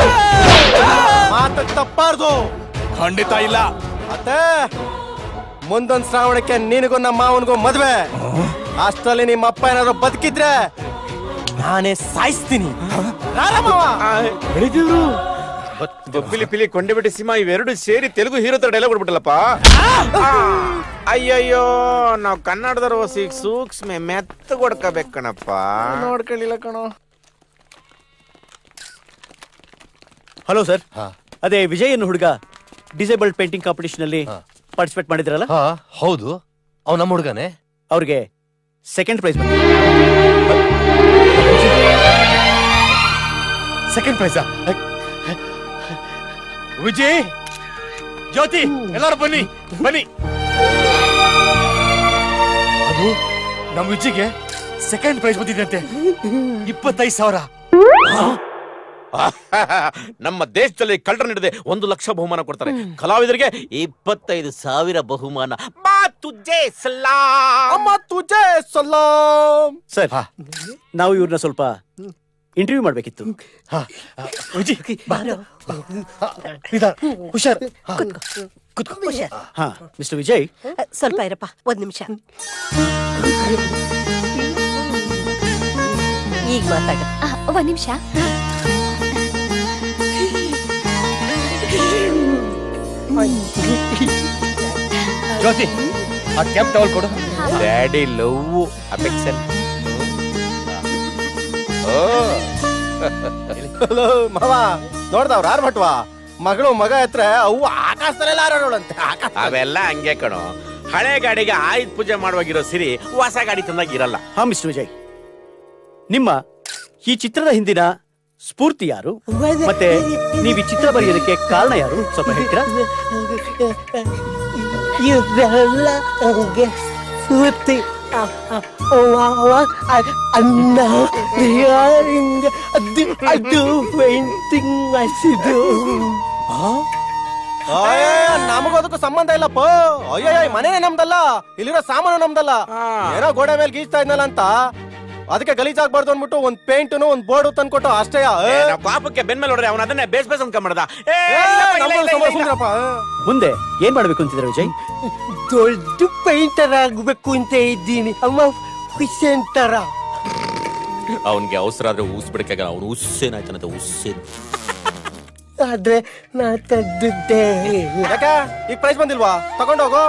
ಮಾತ ತಪ್ಪಾರ್ದು ಖಂಡಿತ ಇಲ್ಲ ಅತ್ತೆ ಮುಂದೊಂದ್ ಶ್ರಾವಣಕ್ಕೆ ನಿನಗೂ ನಮ್ಮ ಮಾವನಿಗೂ ಮದ್ವೆ ಅಷ್ಟರಲ್ಲಿ ನಿಮ್ಮ ಅಪ್ಪ ಏನಾದ್ರು ಬದುಕಿದ್ರೆ ನಾನೇ ಸಾಯಿಸ್ತೀನಿ ಬೆಳಿದೇವ್ರು ಬೊಬ್ಬಿಲಿ ಪಿಲಿ ಕೊಂಡೆ ಬಿಟ್ಟು ಸಿಂಹ ಇವೆರಡು ಸೇರಿ ತೆಲುಗು ಹೀರೋ ತರ ಡೈಲಾಗ್ ಬಿಡ್ಬಿಟ್ಟಲ್ಲಪ್ಪ ಅಯ್ಯಯ್ಯೋ ನಾವ್ ಕನ್ನಡದವ್ರು ಹೊಸಿ ಸೂಕ್ಷ್ಮ ಮೆತ್ತ ಕೊಡ್ಕೋಬೇಕು ಕಣಪ್ಪ ನೋಡ್ಕೊಳ್ಳಿಲ್ಲ ಕಣೋ ಹಲೋ ಸರ್ ಅದೇ ವಿಜಯ್ ಅನ್ನೋ ಹುಡುಗ ಡಿಸೇಬಲ್ಡ್ ಪೇಂಟಿಂಗ್ ಕಾಂಪಿಟಿಷನ್ ಅಲ್ಲಿ ಪಾರ್ಟಿಸಿಪೇಟ್ ಮಾಡಿದ್ರಲ್ಲ ಹೌದು ಅವ್ ನಮ್ಮ ಹುಡುಗನೇ ಅವ್ರಿಗೆ ಸೆಕೆಂಡ್ ಪ್ರೈಸ್ ಸೆಕೆಂಡ್ ಪ್ರೈಸಾ ವಿಜಯ್ ಜ್ಯೋತಿ ಎಲ್ಲರೂ ಬನ್ನಿ ಬನ್ನಿ ಅದು ನಮ್ಮ ವಿಜಯ್ಗೆ ಸೆಕೆಂಡ್ ಪ್ರೈಸ್ ಬಂದಿದಂತೆ ಇಪ್ಪತ್ತೈದು ಸಾವಿರ ನಮ್ಮ ದೇಶದಲ್ಲಿ ಕಳ್ಳರ ನಡೆದೆ ಒಂದು ಲಕ್ಷ ಬಹುಮಾನ ಕೊಡ್ತಾರೆ ಕಲಾವಿದರಿಗೆ ಇಪ್ಪತ್ತೈದು ಸಾವಿರ ಬಹುಮಾನ ತುಜ್ಜೆ ಸಲಾಮ್ ತುಜೆ ಸಲಾಮ್ ಸರ್ ನಾವು ಇವ್ರನ್ನ ಸ್ವಲ್ಪ ಇಂಟರ್ವ್ಯೂ ಮಾಡ್ಬೇಕಿತ್ತು ಹುಷಾರ್ ಹುಷಾರ್. ಹಾ ಮಿಸ್ಟರ್ ವಿಜಯ್ ಸ್ವಲ್ಪ ಇರಪ್ಪ ಒಂದ್ ನಿಮಿಷ ಈಗ ಮಾತಾಡ ಆ, ಒಂದ್ ನಿಮಿಷ ಜ್ಯೋತಿ ಆ ಕ್ಯಾಪ್ ಟವಲ್ ಕೊಡು ಡ್ಯಾಡಿ ಲವ್ ಅಪೆಕ್ಸನ್ ಹಲೋ ಮಾವ ನೋಡ್ದವ್ರ ಯಾರು ಮಟ್ವಾ ಮಗಳು ಮಗ ಹತ್ರ ಅವು ಆಕಾಶದಲ್ಲೆಲ್ಲ ಹಾರಾಡೋಳಂತೆ ಆಕಾಶ ಅವೆಲ್ಲ ಹಂಗೆ ಕಣೋ ಹಳೆ ಗಾಡಿಗೆ ಆಯುಧ ಪೂಜೆ ಮಾಡುವಾಗಿರೋ ಸಿರಿ ಹೊಸ ಗಾಡಿ ತಂದಾಗ ಇರಲ್ಲ ಹಾ ಮಿಸ್ಟರ್ ವಿಜಯ್ ನಿಮ್ಮ ಈ ಚಿತ್ರದ ಹಿಂದಿನ ಸ್ಫೂರ್ತಿ ಯಾರು ಮತ್ತೆ ನೀವು ಈ ಚಿತ್ರ ಬರೆಯೋದಕ್ಕೆ ಕಾರಣ ಯಾರು ಸ್ವಲ್ಪ ಹೇಳ್ತೀರಾ ಇದೆಲ್ಲ ನನಗೆ ಸ್ಫೂರ್ತಿ ಅ- ಅ- ಮಾವ, ಅ- ಅಣ್ಣ ಯಾರಿಂದ ಅದು ಅದು ಪೇಂಟಿಂಗ್ ಮಾಡಿಸಿದ್ದು ನಮಗೋದಕ್ಕೂ ಸಂಬಂಧ ಇಲ್ಲಪ್ಪ ಅಯ್ಯಯ್ಯ ಈ ಮನೆನೇ ನಮ್ದಲ್ಲ ಇಲ್ಲಿರೋ ಸಾಮಾನು ನಮ್ದಲ್ಲ ಏನೋ ಗೋಡೆ ಮೇಲೆ ಗೀಚ್ತಾ ಇದ್ನಲ್ಲ ಅಂತ ಅದಕ್ಕೆ ಗಲೀಜಾಗ್ಬಾರ್ದು ಅಂದ್ಬಿಟ್ಟು ಒಂದ್ ಪೇಂಟ್ನು ಒಂದ್ ಬೋರ್ಡ್ ತಂದ್ಕೊಟ್ಟು ಅಷ್ಟೇ ಏ, ನಾವ್ ಪಾಪಕ್ಕೆ ಬೆನ್ಮೇಲೆ ಹೊಡ್ರೆ ಅವನ ಅದನ್ನೇ ಬೇಸ್ ಬೇಸ್ ಅಂತ ಮಾಡ್ದ ಏ, ಇಲ್ಲ, ಇಲ್ಲ, ಇಲ್ಲ, ಇಲ್ಲ, ಇಲ್ಲ. ಮುಂದೆ ಏನ್ ಮಾಡ್ಬೇಕು ಅಂತಿದ್ರೆ ವಿಜಯ್ ದೊಡ್ಡ ಪೇಂಟರ್ ಆಗ್ಬೇಕು ಅಂತ ಇದ್ದೀನಿ ಅಮ್ಮ ಹುಸೇನ್ ತರ ಅವನ್ಗೆ ಅವಸರ ಆದ್ರೆ ಊಸ್ ಬಿಡಕ್ಕಾಗಲ್ಲ ಅವನು ಉಸ್ಸೇನಾಯ್ತಾನಂತೆ ಉಸ್ಸೇನ್ ಆದ್ರೆ ನಾ ತದ್ದಿದ್ದೇ ಇಲ್ಲ ಯಾಕೆ ಈಗ ಪ್ರೈಸ್ ಬಂದಿಲ್ವಾ ತಗೊಂಡೋಗು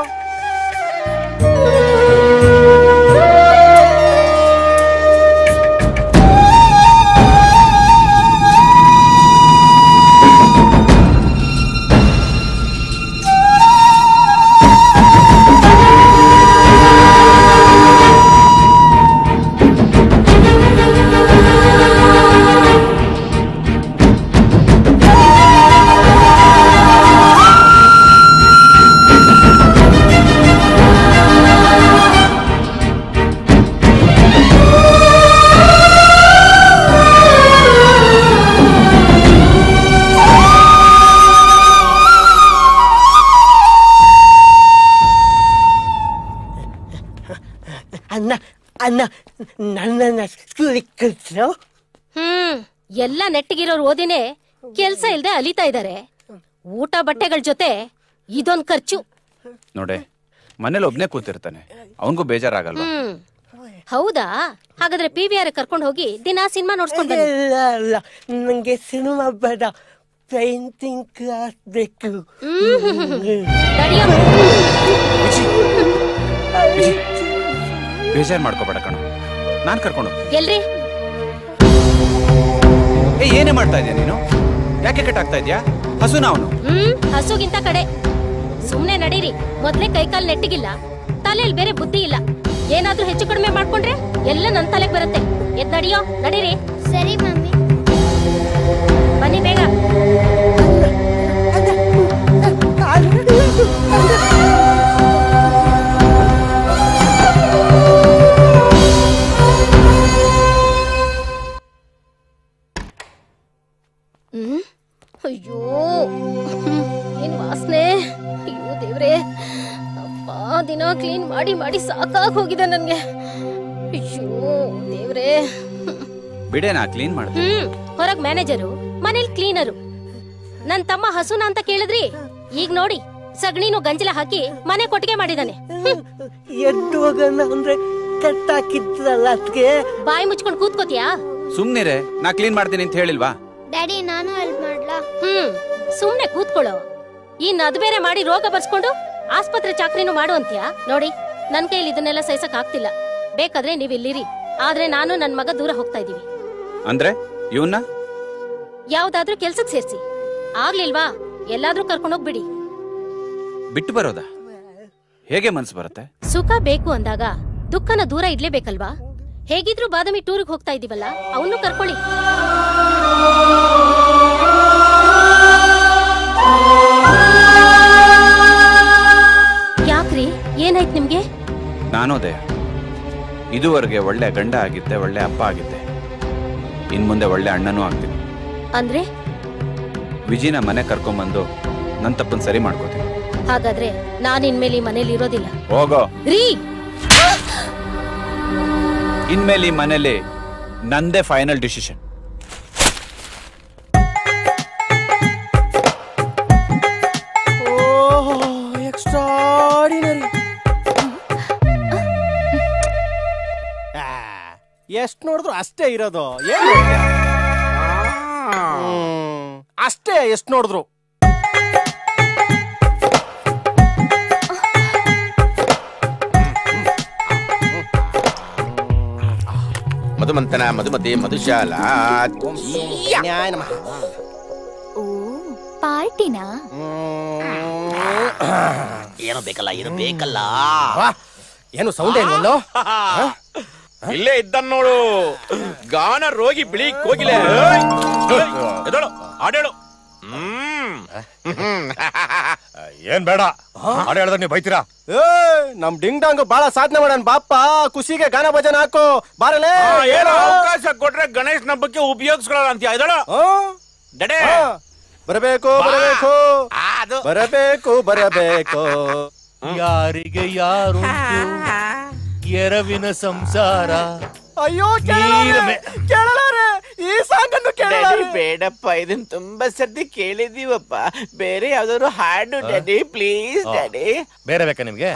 ಅಣ್ಣ ಅಣ್ಣ ನನ್ನನ್ನ ಸ್ಕೂಲಿಗೆ ಕಳ್ಸೋ ಹ್ಮ್ ಎಲ್ಲ ನೆಟ್ಟಿಗಿರೋರು ಓದಿನೇ ಕೆಲ್ಸ ಇಲ್ದೆ ಅಲಿತಾ ಇದಾರೆ ಊಟ ಬಟ್ಟೆಗಳ ಜೊತೆ ಇದೊಂದ್ ಖರ್ಚು ನೋಡೆ ಮನೇಲಿ ಒಬ್ನೇ ಕೂತಿರ್ತಾನೆ ಅವನಿಗೂ ಬೇಜಾರಾಗಲ್ವಾ ಹ್ಮ್ ಹೌದಾ ಹಾಗಾದ್ರೆ ಪಿ ವಿ ಆರ್ ಕರ್ಕೊಂಡು ಹೋಗಿ ದಿನಾ ಸಿನಿಮಾ ನೋಡ್ಸ್ಕೊಂಡ್ ಬನ್ನಿ ಇಲ್ಲ ಅಲ್ಲ ನಂಗೆ ಸಿನಿಮಾ ಬೇಡ ಪೇಂಟಿಂಗ್ ಕ್ಲಾಸ್ ಬೇಕು ಬೇಜಾರ್ ಮಾಡ್ಕೋಬೇಡ ಕಣ ನಾನ್ ಕರ್ಕೊಂಡು ಹೋಗ್ತೀನಿ ಎಲ್ರಿ ಏ ಏನೇ ಮಾಡ್ತಾ ಇದೀಯ ನೀನು ಯಾಕೆ ಕಟ್ಟಾಗ್ತಾ ಇದ್ಯಾ ಹಸುನ ಅವನು ಹ್ಮ್ ಹಸುಗಿಂತ ಕಡೆ ಸುಮ್ನೆ ನಡೀರಿ ಮೊದ್ಲೇ ಕೈಕಾಲ್ ನೆಟ್ಟಿಗಿಲ್ಲ ತಲೆಯಲ್ಲಿ ಬೇರೆ ಬುದ್ಧಿ ಇಲ್ಲ ಏನಾದ್ರೂ ಹೆಚ್ಚು ಕಡಿಮೆ ಮಾಡ್ಕೊಂಡ್ರೆ ಎಲ್ಲ ನನ್ ತಲೆಗ್ ಬರುತ್ತೆ ಎದ್ ನಡಿಯೋ ನಡೀರಿ ಸರಿ ಮಮ್ಮಿ ಬನ್ನಿ ಬೇಗ ಹ್ಮ್ ಅಯ್ಯೋ ಏನ್ ವಾಸನೆ ಅಯ್ಯೋ ದೇವ್ರೆ ಅಪ್ಪ ದಿನ ಕ್ಲೀನ್ ಮಾಡಿ ಮಾಡಿ ಸಾಕಾಗ್ ಹೋಗಿದೆ ನನ್ಗೆ ಅಯ್ಯೋ ದೇವ್ರೆ ಬಿಡೆ ನಾ ಕ್ಲೀನ್ ಮಾಡ್ದೆ ಹ್ಮ್ ಹೊರಗ್ ಮ್ಯಾನೇಜರು ಮನೇಲಿ ಕ್ಲೀನರು ನನ್ ತಮ್ಮ ಹಸುನ ಅಂತ ಕೇಳಿದ್ರಿ ಈಗ ನೋಡಿ ಸಗಣಿನು ಗಂಜಲ ಹಾಕಿ ಮನೆ ಕೊಟ್ಟಿಗೆ ಮಾಡಿದಾನೆ ಎದ್ದು ಹೋಗೋಣ ಅಂದ್ರೆ ಕಟ್ಟಾಕಿದ್ರಲ್ಲ ಅದಕ್ಕೆ ಬಾಯಿ ಮುಚ್ಕೊಂಡ್ ಕೂತ್ಕೋತಿಯಾ ಸುಮ್ನಿರೆ ನಾ ಕ್ಲೀನ್ ಮಾಡ್ತೀನಿ ಅಂತ ಹೇಳಿಲ್ವಾ ಡ್ಯಾಡಿ ನಾನು ಹೆಲ್ಪ್ ಮಾಡ್ಲಾ ಹ್ಮ್ ಸುಮ್ನೆ ಕೂತ್ಕೊಳ್ಳೋ ಇನ್ ಅದ್ ಬೇರೆ ಮಾಡಿ ರೋಗ ಬರ್ಸ್ಕೊಂಡು ಆಸ್ಪತ್ರೆ ಚಾಕ್ರಿನೂ ಮಾಡು ಅಂತ್ಯಾ ನೋಡಿ ನನ್ ಕೈಲಿ ಇದನ್ನೆಲ್ಲ ಸಹಿಸಕ್ ಆಗ್ತಿಲ್ಲ ಬೇಕಾದ್ರೆ ನೀವ್ ಇಲ್ಲಿರಿ ಆದ್ರೆ ನಾನು ನನ್ ಮಗ ದೂರ ಹೋಗ್ತಾ ಇದೀವಿ ಅಂದ್ರೆ ಇವನ್ನ ಯಾವ್ದಾದ್ರೂ ಕೆಲ್ಸಕ್ ಸೇರ್ಸಿ ಆಗ್ಲಿಲ್ವಾ ಎಲ್ಲಾದ್ರೂ ಕರ್ಕೊಂಡೋಗ್ಬಿಡಿ ಬಿಟ್ಟು ಬರೋದಾ ಹೇಗೆ ಮನ್ಸು ಬರುತ್ತೆ ಸುಖ ಬೇಕು ಅಂದಾಗ ದುಃಖನ ದೂರ ಇಡ್ಲೇಬೇಕಲ್ವಾ ಹೇಗಿದ್ರು ಬಾದಾಮಿ ಟೂರ್ಗ್ ಹೋಗ್ತಾ ಇದೀವಲ್ಲ ಅವನು ಕರ್ಕೊಳ್ಳಿ ಯಾಕ್ರಿ ಏನಾಯ್ತು ನಿಮ್ಗೆ ನಾನೋದೆ ಇದುವರೆಗೆ ಒಳ್ಳೆ ಗಂಡ ಆಗಿದ್ದೆ ಒಳ್ಳೆ ಅಪ್ಪ ಆಗಿದ್ದೆ ಇನ್ ಮುಂದೆ ಒಳ್ಳೆ ಅಣ್ಣನೂ ಆಗ್ತೀನಿ ಅಂದ್ರೆ ವಿಜಿನ ಮನೆ ಕರ್ಕೊಂಬಂದು ನನ್ನ ತಪ್ಪನ್ ಸರಿ ಮಾಡ್ಕೋತೀನಿ ಹಾಗಾದ್ರೆ ನಾನ್ ಇನ್ಮೇಲೆ ಈ ಮನೇಲಿ ಇರೋದಿಲ್ಲ ಹೋಗೋ ರೀ ಇನ್ಮೇಲೆ ಈ ಮನೇಲಿ ನಂದೇ ಫೈನಲ್ ಡಿಸಿಷನ್ ಎಕ್ಸ್ಟ್ರಾಡಿನರಿ ಎಷ್ಟ್ ನೋಡಿದ್ರು ಅಷ್ಟೇ ಇರೋದು ಏನ್ ನೋಡ್ತೀಯ? ಹ್ಮ್, ಅಷ್ಟೇ ಎಷ್ಟ್ ನೋಡಿದ್ರು ಮಧುಮಂತನ ಮಧುಮತಿ ಮಧುಶಾಲ ಓ ಪಾರ್ಟಿನಾ ಏನೋ ಬೇಕಲ್ಲ ಏನು ಬೇಕಲ್ಲ ಏನು ಸೌಂಡ್ ಏನ್ವಲ್ಲೋ ಇಲ್ಲೇ ಇದ್ದನ್ ನೋಡು ಗಾನ ರೋಗಿ ಬಿಳಿ ಕೋಗಿಲೆ ಎದಳು ಆಡೇಳು ಏನ್ ಬೇಡ ಹಾಡು ಹೇಳಿದ್ರೆ ನೀವು ಬೈತೀರಾ ಏ ನಮ್ ಡಿಂಗ್ ಡಾಂಗ್ ಬಾಳ ಸಾಧನೆ ಮಾಡೋಣ ಬಾಪ್ಪ ಖುಷಿಗೆ ಗಾನ ಭಜನ ಹಾಕು ಬಾರಲೇ ಏನೋ ಅವಕಾಶ ಕೊಟ್ರೆ ಗಣೇಶ್ ಹಬ್ಬಕ್ಕೆ ಉಪಯೋಗಿಸ್ಕೊಳ್ಳಲ್ಲ ಅಂತ ಎದಳು ಡಡೆ ಬರಬೇಕು ಬರಬೇಕು ಬರಬೇಕು ಬರಬೇಕು ಯಾರಿಗೆ ಯಾರು ಎರವಿನ ಸಂಸಾರ ಅಯ್ಯೋ ನೀರ ಮೇ- ಕೇಳಲಾರೆ ಈ ಸಾಂಗ್ ಅನ್ನು ಡ್ಯಾಡಿ ಬೇಡಪ್ಪ ಇದನ್ ತುಂಬಾ ಸರ್ತಿ ಕೇಳಿದೀವಪ್ಪ ಬೇರೆ ಯಾವ್ದಾದ್ರು ಹಾಡು ಡ್ಯಾಡಿ ಪ್ಲೀಸ್ ಆ. ಡ್ಯಾಡಿ ಬೇರೆ ಬೇಕಾ ನಿಮ್ಗೆ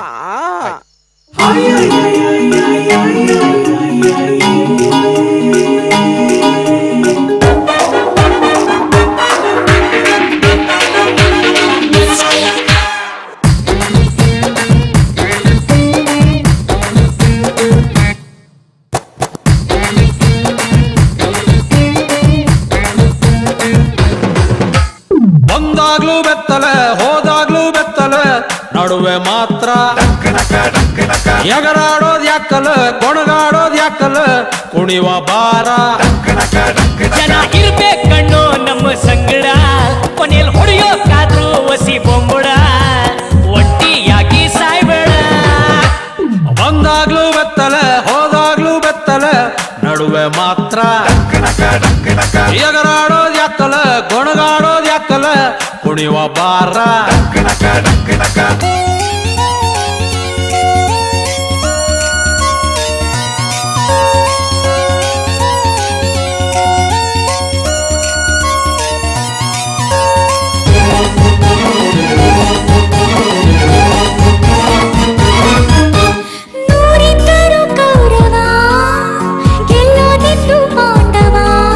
ಬಂದಾಗ್ಲೂ ಬೆತ್ತಲೆ ಹೋದಾಗ್ಲೂ ಬೆತ್ತಲೆ ನಡುವೆ ಮಾತ್ರ ಎಗರಾಡೋದ್ ಯಾಕಲ ಕೊಣಗಾಡೋದ್ ಯಾಕಲ ಕುಣಿವ ಬಾರ ಜನ ಇರ್ಬೇಕಣ್ಣೋ ನಮ್ಮ ಸಂಗಡ ಕೊನೆಯಲ್ಲಿ ಹೊಡೆಯೋಕಾದ್ರೂ ಒಸಿ ಬೊಂಬುಡ ಒಟ್ಟಿಯಾಗಿ ಸಾಯ್ಬೇಡ ಬಂದಾಗ್ಲೂ ಬೆತ್ತಲೆ ಹೋದಾಗ್ಲೂ ಬೆತ್ತಲೆ ನಡುವೆ ಮಾತ್ರ ಎಗರಾಡೋದ್ ಯಾಕಲ ಕೊಣಗಾಡೋದ್ ಯಾಕಲ ಕುಣಿವ ಬಾರ ನೂರಿದ್ದರು ಕೌರವ ಗೆಲ್ಲೋದಿತ್ತು ಪಾಂಡವ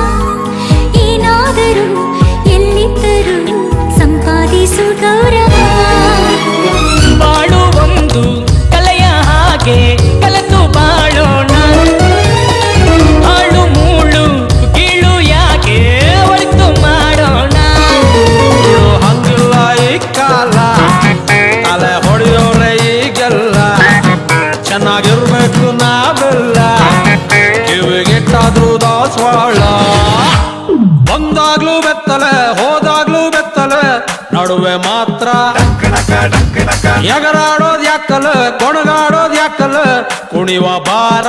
ಏನಾದರೂ ಎಲ್ಲಿದ್ದರೂ ಸಂಪಾದಿಸು ಗೌರವ ಬಾಳು ಒಂದು ಕಲೆಯ ಹಾಗೆ ಕಲೆತು ಬಾಳೋಣ ಹಾಳು ಮೂಳು ಕೀಳು ಯಾಕೆ ಒಳಿತು ಮಾಡೋಣ ಹಂಗಿಲ್ಲ ಈ ಕಾಲ ತಲೆ ಹೊಡೆಯೋರೆ ಈಗೆಲ್ಲ ಚೆನ್ನಾಗಿರ್ಬೇಕು ನಾವೆಲ್ಲ ಕಿವಿಗಿಟ್ಟಾದ್ರೂ ದಾಸವಾಳ ಬಂದಾಗ್ಲೂ ಬೆತ್ತಲೆ ಹೋದಾಗ್ಲೂ ಬೆತ್ತಲೆ ನಡುವೆ ಮಾತ್ರ ಎಗರಾಡೋದ್ ಯಾಕಲ ಕೊಣಗಾಡೋದ್ ಯಾಕಲ ಕುಣಿವ ಬಾರ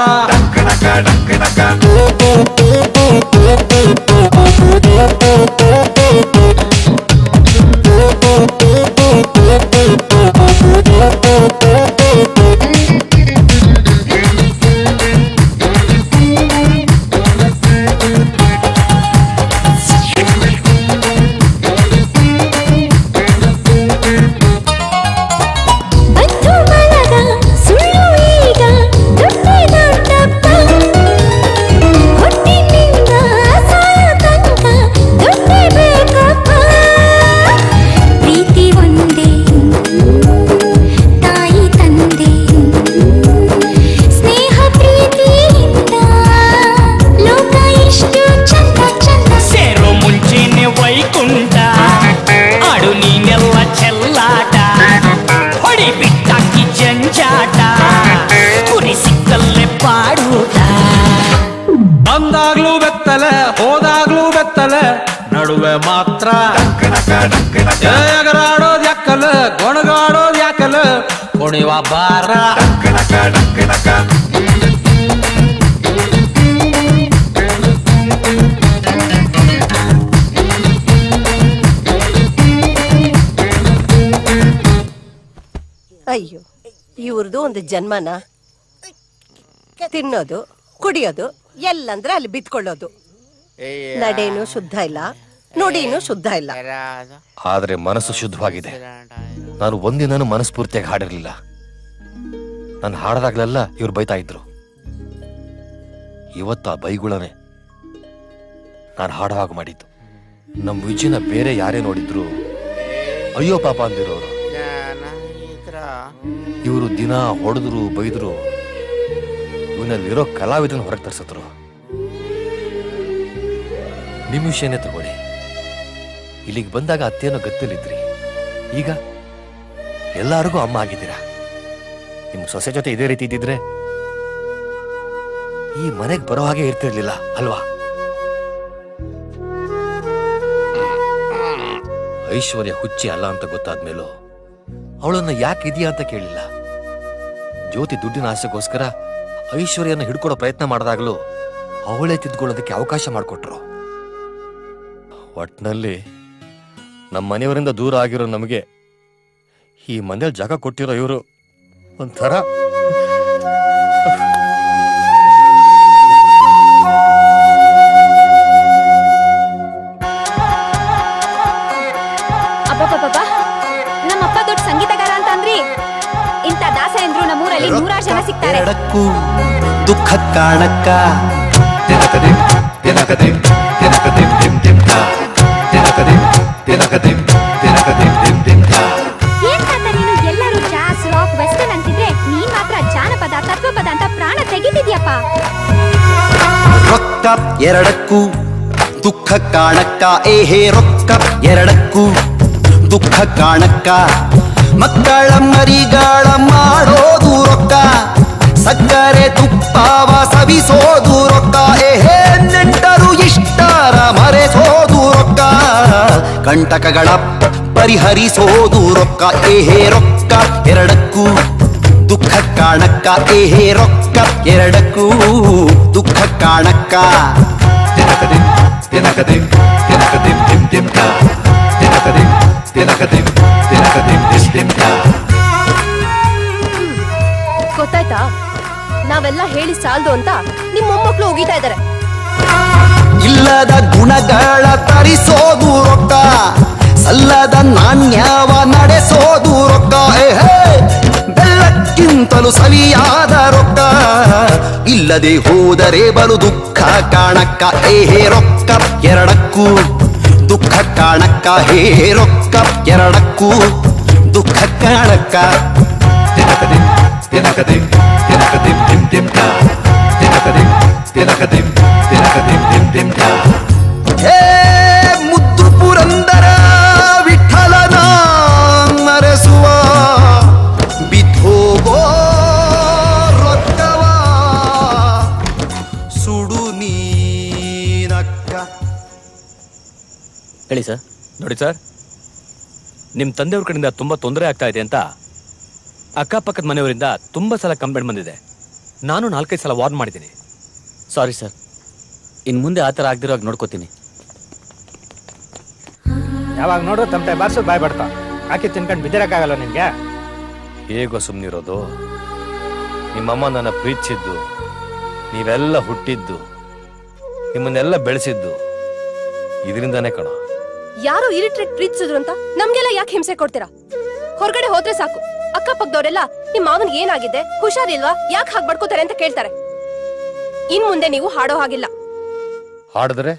ಬಂಧು ಬಳಗ ಸುಳ್ಳು ಈಗ ದುಡ್ಡೇ ದೊಡ್ಡಪ್ಪ ಹೊಟ್ಟಿನಿಂದ ಸಾಯ ತನಕ ದುಡ್ಡೇ ಬೇಕಪ್ಪ ಪ್ರೀತಿ ಒಂದೇ ತಾಯಿ ತಂದೆ ಸ್ನೇಹ ಪ್ರೀತಿಯಿಂದ ಲೋಕ ಇಷ್ಟು ಚಂದ ಚಂದ ಸೇರೋ ಮುಂಚೆನೆ ವೈಕುಂಠ ಆಡು ನೀನೆಲ್ಲ ಚೆಲ್ಲಾಟ ಹೊಡಿ ಬಿಟ್ಟಾಕಿ ಜಂಜಾಟ ಕುರಿ ಸಿಕ್ಕಲ್ಲೇ ಪಾಡೂಟ ಬಂದಾಗ್ಲೂ ಬೆತ್ತಲೆ ಹೋದಾಗ್ಲೂ ಬೆತ್ತಲೆ ನಡುವೆ ಮಾತ್ರ ಎಗರಾಡೋದ್ ಯಾಕಲ ಗೊಣಗಾಡೋದ್ ಯಾಕಲ ಕುಣಿವ ಬಾರ ಅಯ್ಯೋ ಇವ್ರದ್ದು ಒಂದು ಜನ್ಮನ ತಿನ್ನೋದು ಕುಡಿಯೋದು ಎಲ್ಲಂದ್ರೆ ಅಲ್ಲಿ ಬಿತ್ಕೊಳ್ಳೋದು ನಡೆನು ಶುದ್ಧ ಇಲ್ಲ ನುಡಿನೂ ಶುದ್ಧ ಇಲ್ಲ ಆದ್ರೆ ಮನಸ್ಸು ಶುದ್ಧವಾಗಿದೆ ನಾನು ಒಂದಿನೂ ಮನಸ್ಫೂರ್ತಿಯಾಗಿ ಹಾಡಿರ್ಲಿಲ್ಲ ನಾನು ಹಾಡದಾಗ್ಲೆಲ್ಲ ಇವ್ರು ಬೈತಾ ಇದ್ರು ಇವತ್ತು ಆ ಬೈಗುಳನೆ ನಾನು ಹಾಡೋ ಹಾಗೆ ಮಾಡಿದ್ದು ನಮ್ಮ ವಿಜಯನ ಬೇರೆ ಯಾರೇ ನೋಡಿದ್ರು ಅಯ್ಯೋ ಪಾಪ ಅಂದಿರೋರು ಇವರು ದಿನ ಹೊಡೆದ್ರು ಬೈದ್ರು ಇವನಲ್ಲಿರೋ ಕಲಾವಿದನ ಹೊರಗೆ ತರಿಸಿದ್ರು ನಿಮ್ ವಿಷಯನೇ ತಗೊಳ್ಳಿ ಇಲ್ಲಿಗೆ ಬಂದಾಗ ಅತ್ತೇನೋ ಗತ್ತಲಿದ್ರಿ ಈಗ ಎಲ್ಲರಿಗೂ ಅಮ್ಮ ಆಗಿದ್ದೀರಾ ನಿಮ್ ಸೊಸೆ ಜೊತೆ ಇದೇ ರೀತಿ ಇದ್ದಿದ್ರೆ ಈ ಮನೆಗೆ ಬರೋ ಹಾಗೆ ಇರ್ತಿರ್ಲಿಲ್ಲ ಅಲ್ವಾ ಐಶ್ವರ್ಯ ಹುಚ್ಚಿ ಅಲ್ಲ ಅಂತ ಗೊತ್ತಾದ್ಮೇಲೂ ಅವಳನ್ನ ಯಾಕೆ ಇದೆಯಾ ಅಂತ ಕೇಳಿಲ್ಲ ಜ್ಯೋತಿ ದುಡ್ಡಿನ ಆಸೆಗೋಸ್ಕರ ಐಶ್ವರ್ಯನ ಹಿಡ್ಕೊಳ್ಳೋ ಪ್ರಯತ್ನ ಮಾಡಿದಾಗಲೂ ಅವಳೇ ತಿದ್ಕೊಳ್ಳೋದಕ್ಕೆ ಅವಕಾಶ ಮಾಡಿಕೊಟ್ರು ಒಟ್ನಲ್ಲಿ ನಮ್ಮ ಮನೆಯವರಿಂದ ದೂರ ಆಗಿರೋ ನಮಗೆ ಈ ಮನೇಲಿ ಜಾಗ ಕೊಟ್ಟಿರೋ ಇವರು ಒಂಥರ ಅಬ್ಬಬ್ಬಬ್ಬ ನಮ್ಮಪ್ಪ ದೊಡ್ಡ ಸಂಗೀತಗಾರ ಅಂತ ಅಂದ್ರಿ ಇಂಥ ದಾಸ ಎಂದ್ರು ನಮ್ಮೂರಲ್ಲಿ ನೂರಾರು ಜನ ಸಿಗ್ತಾರೆ ಎರಡಕ್ಕೂ ದುಃಖ ಕಾಣಕ್ಕ ಏನ್ ತಾತ ನೀನು ಎಲ್ಲರೂ ಜಾಸ್ ರಾಕ್ ವೆಸ್ಟರ್ನ್ ಅಂತಿದ್ರೆ ನೀನ್ ಮಾತ್ರ ಜಾನಪದ ತತ್ವಪದ ಅಂತ ಪ್ರಾಣ ತೆಗಿತಿದ್ಯಪ್ಪ ರೊಕ್ಕ ಎರಡಕ್ಕೂ ದುಃಖ ಕಾಣಕ್ಕ ಏಹೇ ರೊಕ್ಕ ಎರಡಕ್ಕೂ ದುಃಖ ಕಾಣಕ್ಕ ಮಕ್ಕಳ ಮರಿಗಾಳ ಮಾಡೋದು ರೊಕ್ಕ ಸಕ್ಕರೆ ತುಪ್ಪವ ಸವಿಸೋದು ರೊಕ್ಕ ಏಹೇ ನೆಂಟರು ಇಷ್ಟರ ಮರೆಸೋದು ರೊಕ್ಕ ಕಂಟಕಗಳ ಪರಿಹರಿಸೋದು ರೊಕ್ಕ ಏಹೇ ರೊಕ್ಕ ಎರಡಕ್ಕೂ ದುಃಖ ಕಾಣಕ್ಕ ಏಹೇ ರೊಕ್ಕ ಎರಡಕ್ಕೂ ದುಃಖ ಕಾಣಕ್ಕ ಗೊತ್ತಾಯ್ತಾ ನಾವೆಲ್ಲ ಹೇಳಿ ಸಾಲ್ದು ಅಂತ ನಿಮ್ ಮೊಮ್ಮಕ್ಳು ಉಗಿತಾ ಇದಾರೆ ಇಲ್ಲದ ಗುಣಗಳ ತರಿಸೋದು ರೊಕ್ಕ ಸಲ್ಲದ ನಾಣ್ಯವ ನಡೆಸೋದು ರೊಕ್ಕ ಏಹೇ ಬೆಲ್ಲಕ್ಕಿಂತಲೂ ಸವಿಯಾದ ರೊಕ್ಕ ಇಲ್ಲದೆ ಹೋದರೆ ಬಲು ದುಃಖ ಕಾಣಕ್ಕ ಏಹೇ ರೊಕ್ಕ ಎರಡಕ್ಕೂ ದುಃಖ ಕಾಣಕ್ಕ ಹೇ ರೊಕ್ಕ ಎರಡಕ್ಕೂ ದುಃಖ ಕಾಣಕ್ಕ ಹೇ ಮುದ್ದು ಪುರಂದರ ವಿಠಲನ ಮರೆಸುವ ಬಿದ್ದೋಗೋ ರೊಕ್ಕವ ಸುಡು ನೀನಕ್ಕ ಹೇಳಿ ಸರ್ ನೋಡಿ ಸರ್ ನಿಮ್ ತಂದೆಯವ್ರ ಕಡೆಯಿಂದ ತುಂಬಾ ತೊಂದರೆ ಆಗ್ತಾ ಇದೆ ಅಂತ ಅಕ್ಕಪಕ್ಕದ ಮನೆಯವರಿಂದ ತುಂಬಾ ಸಲ ಕಂಪ್ಲೇಂಟ್ ಬಂದಿದೆ ನಾನು ನಾಲ್ಕೈದು ಸಲ ವಾರ್ನ್ ಮಾಡಿದ್ದೀನಿ ಸಾರಿ ಸರ್ ಇನ್ ಮುಂದೆ ಆ ಥರ ಆಗ್ದಿರೋವಾಗ ನೋಡ್ಕೋತೀನಿ ಯಾವಾಗ ನೋಡ್ರು ತಮಟೆ ಬಾರ್ಸು ಬಾಯ್ ಬಡ್ತಾ ಹಾಕಿ ತಿನ್ಕೊಂಡು ಬಿದ್ದಿರಕ್ಕಾಗಲ್ಲ ನಿನ್ಗೆ ಹೇಗೋ ಸುಮ್ಮನಿರೋದು ನಿಮ್ಮಮ್ಮ ನನ್ನ ಪ್ರೀತಿಸಿದ್ದು ನೀವೆಲ್ಲ ಹುಟ್ಟಿದ್ದು ನಿಮ್ಮನ್ನೆಲ್ಲ ಬೆಳೆಸಿದ್ದು ಇದರಿಂದಾನೇ ಕಣ ಯಾರೋ ಇರಿಟ್ರೇಟ್ ಪ್ರೀತಿಸಿದ್ರು ಅಂತ ನಮ್ಗೆಲ್ಲ ಯಾಕೆ ಹಿಂಸೆ ಕೊಡ್ತೀರಾ ಹೊರಗಡೆ ಹೋದ್ರೆ ಸಾಕು ಅಕ್ಕಪಕ್ಕದವರೆಲ್ಲ ನಿಮ್ ಮಾವನ್ಗೆ ಏನಾಗಿದೆ ಹುಷಾರಿಲ್ವಾ ಯಾಕೆ ಹಾಗೆ ಬಡ್ಕೋತಾರೆ ಅಂತ ಕೇಳ್ತಾರೆ ಇನ್ ಮುಂದೆ ನೀವು ಹಾಡೋ ಹಾಗಿಲ್ಲ ಹಾಡಿದ್ರೆ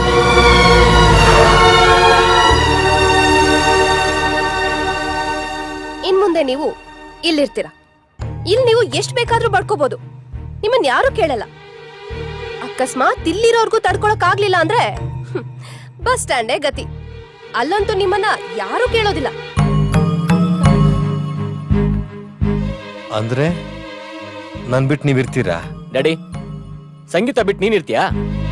ಇನ್ ಮುಂದೆ ನೀವು ಇಲ್ಲಿರ್ತೀರ ಇಲ್ಲಿ ನೀವು ಎಷ್ಟ್ ಬೇಕಾದ್ರೂ ಬಡ್ಕೋಬಹುದು ನಿಮ್ಮನ್ ಯಾರು ಕೇಳಲ್ಲ ಅಕಸ್ಮಾತ್ ಇಲ್ಲಿರೋರ್ಗೂ ತಡ್ಕೊಳಕ್ ಆಗ್ಲಿಲ್ಲ ಅಂದ್ರೆ ಹ್ಮ್, ಬಸ್ ಸ್ಟ್ಯಾಂಡೇ ಗತಿ ಅಲ್ಲಂತೂ ನಿಮ್ಮನ್ನ ಯಾರು ಕೇಳೋದಿಲ್ಲ ಅಂದ್ರೆ ನನ್ ಬಿಟ್ಟು ನೀವಿರ್ತೀರಾ ಡ್ಯಾಡಿ ಸಂಗೀತ ಬಿಟ್ಟು ನೀನಿರ್ತೀಯಾ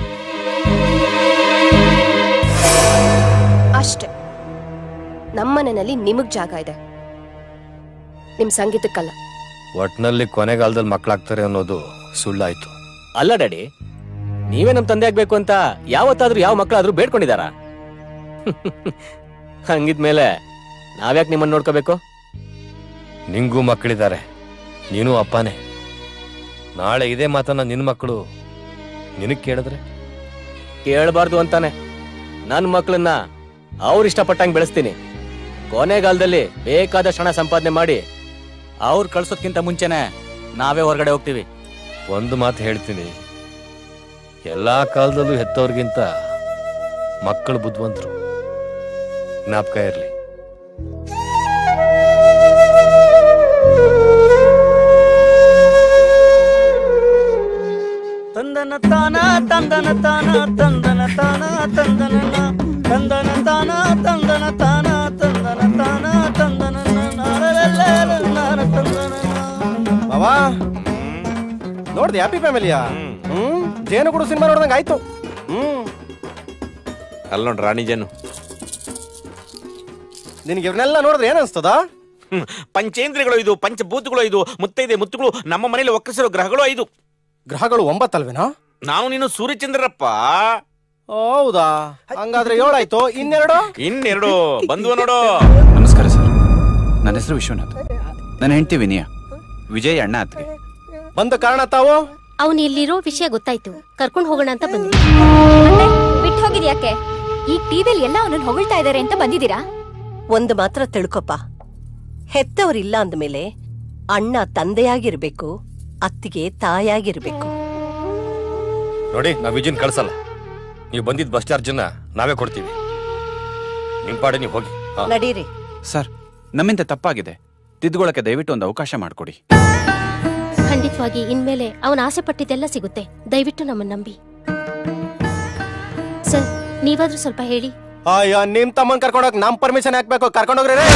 ಅಷ್ಟೇ ನಮ್ಮನೆಯಲ್ಲಿ ನಿಮಗ್ ಜಾಗ ಇದೆ ನಿಮ್ ಸಂಗೀತಕ್ಕಲ್ಲ ಒಟ್ನಲ್ಲಿ ಕೊನೆಗಾಲದಲ್ಲಿ ಮಕ್ಕಳಾಗ್ತಾರೆ ಅನ್ನೋದು ಸುಳ್ಳಾಯ್ತು ಅಲ್ಲ ಡ್ಯಾಡಿ ನೀವೇ ನಮ್ ತಂದೆ ಆಗ್ಬೇಕು ಅಂತ ಯಾವತ್ತಾದ್ರೂ ಯಾವ ಮಕ್ಕಳಾದ್ರೂ ಬೇಡ್ಕೊಂಡಿದಾರ ಹಂಗಿದ್ಮೇಲೆ ನಾವ್ಯಾಕೆ ನಿಮ್ಮನ್ನ ನೋಡ್ಕೋಬೇಕು ನಿಂಗೂ ಮಕ್ಕಳಿದ್ದಾರೆ ನೀನು ಅಪ್ಪನೇ ನಾಳೆ ಇದೇ ಮಾತನ್ನ ನಿನ್ ಮಕ್ಕಳು ನಿನಗ್ ಕೇಳಿದ್ರೆ ಕೇಳಬಾರ್ದು ಅಂತಾನೆ ನನ್ನ ಮಕ್ಕಳನ್ನ ಅವ್ರು ಇಷ್ಟಪಟ್ಟಂಗೆ ಬೆಳೆಸ್ತೀನಿ ಕೊನೆಗಾಲದಲ್ಲಿ ಬೇಕಾದ ಕ್ಷಣ ಸಂಪಾದನೆ ಮಾಡಿ ಅವ್ರು ಕಳ್ಸೋದ್ಕಿಂತ ಮುಂಚೆನೆ ನಾವೇ ಹೊರಗಡೆ ಹೋಗ್ತೀವಿ ಒಂದು ಮಾತು ಹೇಳ್ತೀನಿ ಎಲ್ಲಾ ಕಾಲದಲ್ಲೂ ಹೆತ್ತವ್ರಿಗಿಂತ ಮಕ್ಕಳು ಬುದ್ಧಿವಂತರು ಜ್ಞಾಪಕ ಇರಲಿ ತಂದನ ತಾನ ತಂದನ ತಾನ ತಂದನ ತಾನ ತಂದನ ತಂದನ ತಾನ ತಂದನ ತಾನ ತಂದನ ತಾನ ತಂದನ ನಾನ ತಂದನ ಬಾವಾ ನೋಡ್ದೆ ಹ್ಯಾಪಿ ಫ್ಯಾಮಿಲಿಯಾ ಹ್ಮ್ ಜೇನು ಕೂಡ ಸಿನಿಮಾ ನೋಡ್ದಂಗ ಆಯ್ತು ಹ್ಮ್ ಅಲ್ಲ ನೋಡ್ರಿ ರಾಣಿ ಜೇನು ನಿನಗೆ ಇವ್ರನ್ನೆಲ್ಲ ನೋಡಿದ್ರೆ ಏನ್ ಅನ್ಸ್ತದ ಹ್ಮ್. ಪಂಚೇಂದ್ರಿಯಗಳು ಇದು ಪಂಚಭೂತಗಳು ಇದು ಮುತ್ತೈದೆ ಮುತ್ತುಗಳು ನಮ್ಮ ಮನೇಲಿ ಒಕ್ಕಸಿರೋ ಗ್ರಹಗಳು ಐದು ಗ್ರಹಗಳು ಒಂಬತ್ತಲ್ವೇನಾ ನಾನು ನೀನು ಸೂರ್ಯಚಂದ್ರಪ್ಪ ಹೌದಾ ಹಂಗಾದ್ರೆ ಏಳಾಯ್ತು ಇನ್ನೆರಡು ಇನ್ನೆರಡು ಬಂದ್ವ ನೋಡು ನಮಸ್ಕಾರ ಸರ್ ನನ್ನ ಹೆಸರು ವಿಶ್ವನಾಥ್ ನನ್ನ ಹೆಂಡತಿ ವಿನಯ ವಿಜಯ್ ಅಣ್ಣ ಅತ್ತಿಗೆ ಬಂದ ಕಾರಣ ತಾವು ಅವನು ಇಲ್ಲಿರೋ ವಿಷಯ ಗೊತ್ತಾಯ್ತು ಕರ್ಕೊಂಡು ಹೋಗೋಣ ಅಂತ ಬಂದ್ವಿ ಮತ್ತೆ ಬಿಟ್ಟು ಹೋಗಿದ್ಯಾಕೆ ಈಗ ಟಿವಿಲಿ ಎಲ್ಲ ಅವನನ್ನ ಹೊಗಳ್ತಾ ಇದಾರೆ ಅಂತ ಬಂದಿದ್ದೀರಾ ಒಂದು ಮಾತ್ರ ತಿಳ್ಕೊಪ್ಪ ಹೆತ್ತವರಿಲ್ಲ ಅಂದ್ಮೇಲೆ ಅಣ್ಣ ತಂದೆಯಾಗಿರ್ಬೇಕು ಅತ್ತಿಗೆ ತಾಯಾಗಿರ್ಬೇಕು ನೋಡಿ ನಾವು ವಿಜಿನ್ ಕಳ್ಸಲ್ಲ ನೀವು ಬಂದಿದ್ದ ಬಸ್ ಚಾರ್ಜನ್ನ ನಾವೇ ಕೊಡ್ತೀವಿ ನಿಮ್ ಪಾಡೆ ನೀವು ಹೋಗಿ ಹಾ. ನಡೀರಿ ಸರ್ ನಮ್ಮಿಂದ ತಪ್ಪಾಗಿದೆ ತಿದ್ದುಕೊಳ್ಳಕ್ಕೆ ದಯವಿಟ್ಟು ಒಂದು ಅವಕಾಶ ಮಾಡಿಕೊಡಿ ಖಂಡಿತವಾಗಿ ಇನ್ಮೇಲೆ ಅವನ ಆಸೆ ಪಟ್ಟಿದ್ದೆಲ್ಲ ಸಿಗುತ್ತೆ ದಯವಿಟ್ಟು ನಮ್ಮನ್ನ ನಂಬಿ ಸರ್ ನೀವಾದ್ರೂ ಸ್ವಲ್ಪ ಹೇಳಿ ಅಯ್ಯ ನಿಮ್ ತಮ್ಮನ್ ಕರ್ಕೊಂಡೋಗ್ ನಮ್ ಪರ್ಮಿಷನ್ ಹಾಕ್ಬೇಕು ಕರ್ಕೊಂಡೋಗ್ರಿ ರೇ.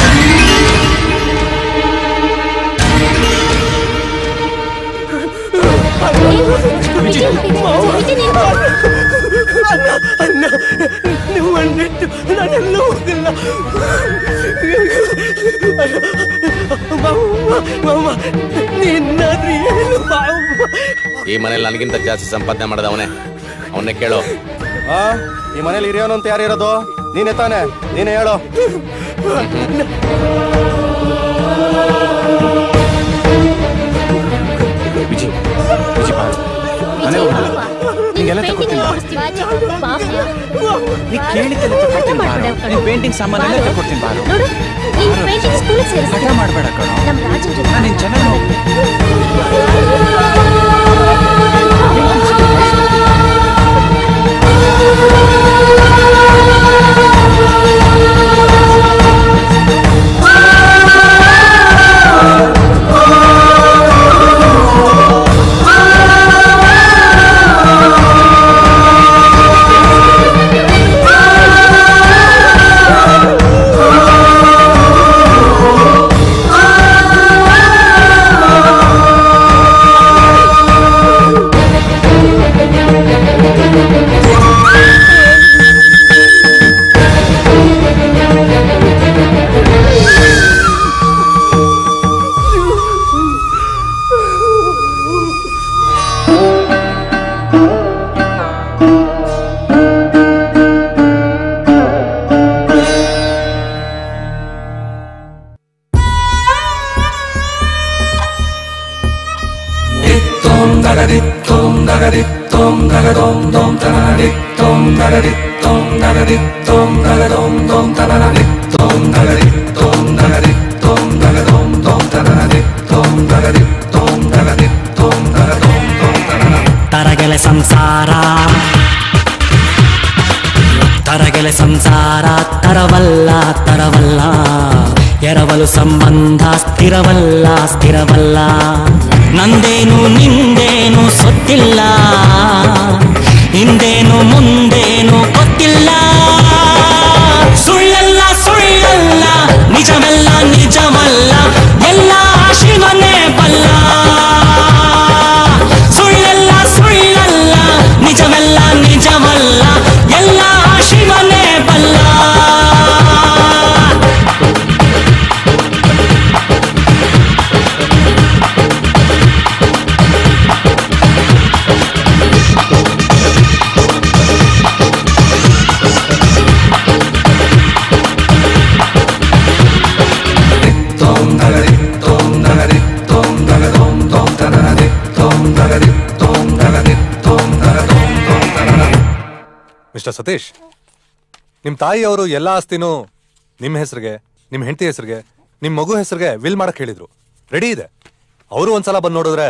ನೀವು ಅಂದಿಟ್ಟು ನಾನೆಲ್ಲ ಹೋಗಲ್ಲ ನಿನ್ನಾದ್ರೂ ಹೇಳು ಮಾವ. ಈ ಮನೇಲಿ ನನಗಿಂತ ಜಾಸ್ತಿ ಸಂಪಾದನೆ ಮಾಡದ ಅವನೇ ಅವನ್ನೇ ಕೇಳು ಆ ಈ ಮನೇಲಿ ಹಿರಿಯೋನು ಅಂತ ಯಾರು ಇರೋದು ನೀನೇ ತಾನೆ ನೀನೇ ಹೇಳು ವಿಜಿ ವಿಜಿ ಬಾ ಮನೆ ಹೋಗೋಣ ನಿಂಗೆಲ್ಲ ತಗೊಡ್ತೀನಿ ಬಾ ನೀ ಕೇಳಿದ್ದೆಲ್ಲ ತಗೊಡ್ತೀನಿ ಬಾರೋ ನೀನ್ ಪೇಂಟಿಂಗ್ ಸಾಮಾನೆಲ್ಲ ತಗೊಡ್ತೀನಿ ಬಾರೋ ನೋಡು ನೀನ್ ಪೇಂಟಿಂಗ್ ಸ್ಕೂಲ್ ಹಠ ಮಾಡ್ಬೇಡ ಕಣೋ ನಮ್ ರಾಜನ್ ಜೊತೆ ನಾನು ನಿನ್ ಚೆನ್ನಾಗಿ ತರಗೆಲೆ ಸಂಸಾರ ತರಗೆಲೆ ಸಂಸಾರ ತರವಲ್ಲ ತರವಲ್ಲ ಎರವಲು ಸಂಬಂಧ ಸ್ಥಿರವಲ್ಲ ಸ್ಥಿರವಲ್ಲ ನಂದೇನು ನಿಂದೇನು ಸೊತ್ತಿಲ್ಲ ಹಿಂದೇನು ಮುಂದೇನು ಗೊತ್ತಿಲ್ಲ ಸುಳ್ಳಲ್ಲ ಸುಳ್ಳಲ್ಲ ನಿಜವಲ್ಲ ನಿಜವಲ್ಲ ಎಲ್ಲ ಶಿವನೇ ಬಲ್ಲ ಸುಳ್ಳಲ್ಲ ಸುಳ್ಳಲ್ಲ ನಿಜವಲ್ಲ ನಿಜವಲ್ಲ ಎಲ್ಲ ಶಿವನೇ ಬಲ್ಲ ಮಿಸ್ಟರ್ ಸತೀಶ್ ನಿಮ್ ತಾಯಿಯವರು ಎಲ್ಲ ಆಸ್ತಿನೂ ನಿಮ್ಮ ಹೆಸರಿಗೆ ನಿಮ್ಮ ಹೆಂಡತಿ ಹೆಸರಿಗೆ ನಿಮ್ಮ ಮಗು ಹೆಸರಿಗೆ ವಿಲ್ ಮಾಡಕ್ ಹೇಳಿದ್ರು ರೆಡಿ ಇದೆ ಅವರು ಒಂದ್ಸಲ ಬಂದು ನೋಡಿದ್ರೆ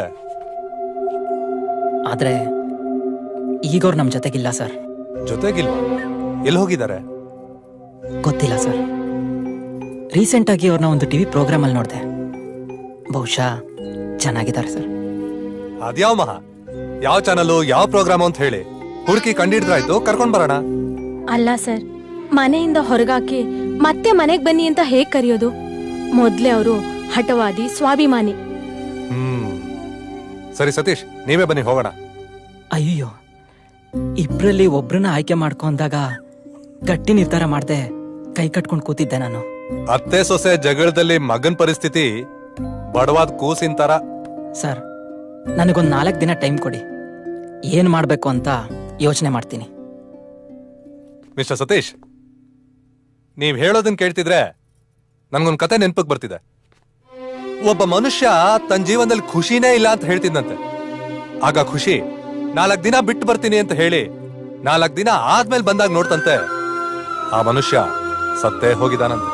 ಆದ್ರೆ ಈಗ ಅವ್ರು ನಮ್ಮ ಜೊತೆಗಿಲ್ಲ ಸರ್ ಜೊತೆಗಿಲ್ವಾ ಎಲ್ಲಿ ಹೋಗಿದ್ದಾರೆ ಗೊತ್ತಿಲ್ಲ ಸರ್ ರೀಸೆಂಟ್ ಆಗಿ ಅವ್ರನ್ನ ಒಂದು ಟಿವಿ ಪ್ರೋಗ್ರಾಮ್ ಅಲ್ಲಿ ನೋಡಿದೆ ಬಹುಶಃ ಚೆನ್ನಾಗಿದ್ದಾರೆ ಸರ್ ಅದ್ಯಾವ ಮಹಾ ಯಾವ ಚಾನಲ್ ಯಾವ ಪ್ರೋಗ್ರಾಮ್ ಅಂತ ಹೇಳಿ ಹುಡುಕಿ ಕಂಡಿಡ್ದ್ರಾಯ್ತು ಕರ್ಕೊಂಡ್ ಬರೋಣ ಅಲ್ಲ ಸರ್ ಮನೆಯಿಂದ ಹೊರಗಾಕಿ ಮತ್ತೆ ಮನೆಗ್ ಬನ್ನಿ ಅಂತ ಹೇಗ್ ಕರೆಯೋದು ಮೊದ್ಲೇ ಅವರು ಹಠವಾದಿ ಸ್ವಾಭಿಮಾನಿ ಹ್ಮ್ ಸರಿ ಸತೀಶ್ ನೀವೇ ಬನ್ನಿ ಹೋಗೋಣ ಅಯ್ಯೋ ಇಬ್ರಲ್ಲಿ ಒಬ್ರನ್ನ ಆಯ್ಕೆ ಮಾಡ್ಕೊಂಡಾಗ ಗಟ್ಟಿ ನಿರ್ಧಾರ ಮಾಡ್ದೆ ಕೈ ಕಟ್ಕೊಂಡು ಕೂತಿದ್ದೆ ನಾನು ಅತ್ತೆ ಸೊಸೆ ಜಗಳದಲ್ಲಿ ಮಗನ್ ಪರಿಸ್ಥಿತಿ ಬಡವಾದ ಕೂಸಿನ ತರ ಸರ್ ನನಗೊಂದು ನಾಲ್ಕು ದಿನ ಟೈಮ್ ಕೊಡಿ ಏನ್ ಮಾಡ್ಬೇಕು ಅಂತ ಯೋಚನೆ ಮಾಡ್ತೀನಿ ಮಿಸ್ಟರ್ ಸತೀಶ್ ನೀವ್ ಹೇಳೋದನ್ನ ಕೇಳ್ತಿದ್ರೆ ನನ್ಗೊಂದ್ ಕತೆ ನೆನ್ಪಕ್ ಬರ್ತಿದೆ ಒಬ್ಬ ಮನುಷ್ಯ ತನ್ನ ಜೀವನದಲ್ಲಿ ಖುಷಿನೇ ಇಲ್ಲ ಅಂತ ಹೇಳ್ತಿದ್ದಂತೆ ಆಗ ಖುಷಿ ನಾಲ್ಕ್ ದಿನ ಬಿಟ್ಟು ಬರ್ತೀನಿ ಅಂತ ಹೇಳಿ ನಾಲ್ಕ್ ದಿನ ಆದ್ಮೇಲೆ ಬಂದಾಗ ನೋಡ್ತಂತೆ ಆ ಮನುಷ್ಯ ಸತ್ತೇ ಹೋಗಿದಾನಂತೆ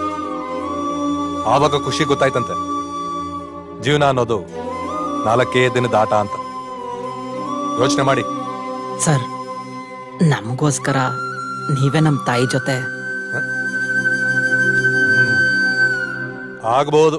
ಆವಾಗ ಖುಷಿ ಗೊತ್ತಾಯ್ತಂತೆ ಜೀವನ ಅನ್ನೋದು ನಾಲ್ಕೇ ದಿನದ ಆಟ ಅಂತ ಯೋಚನೆ ಮಾಡಿ ಸರ್ ನಮಗೋಸ್ಕರ ನೀವೇ ನಮ್ಮ ತಾಯಿ ಜೊತೆ ಆಗ್ಬೋದು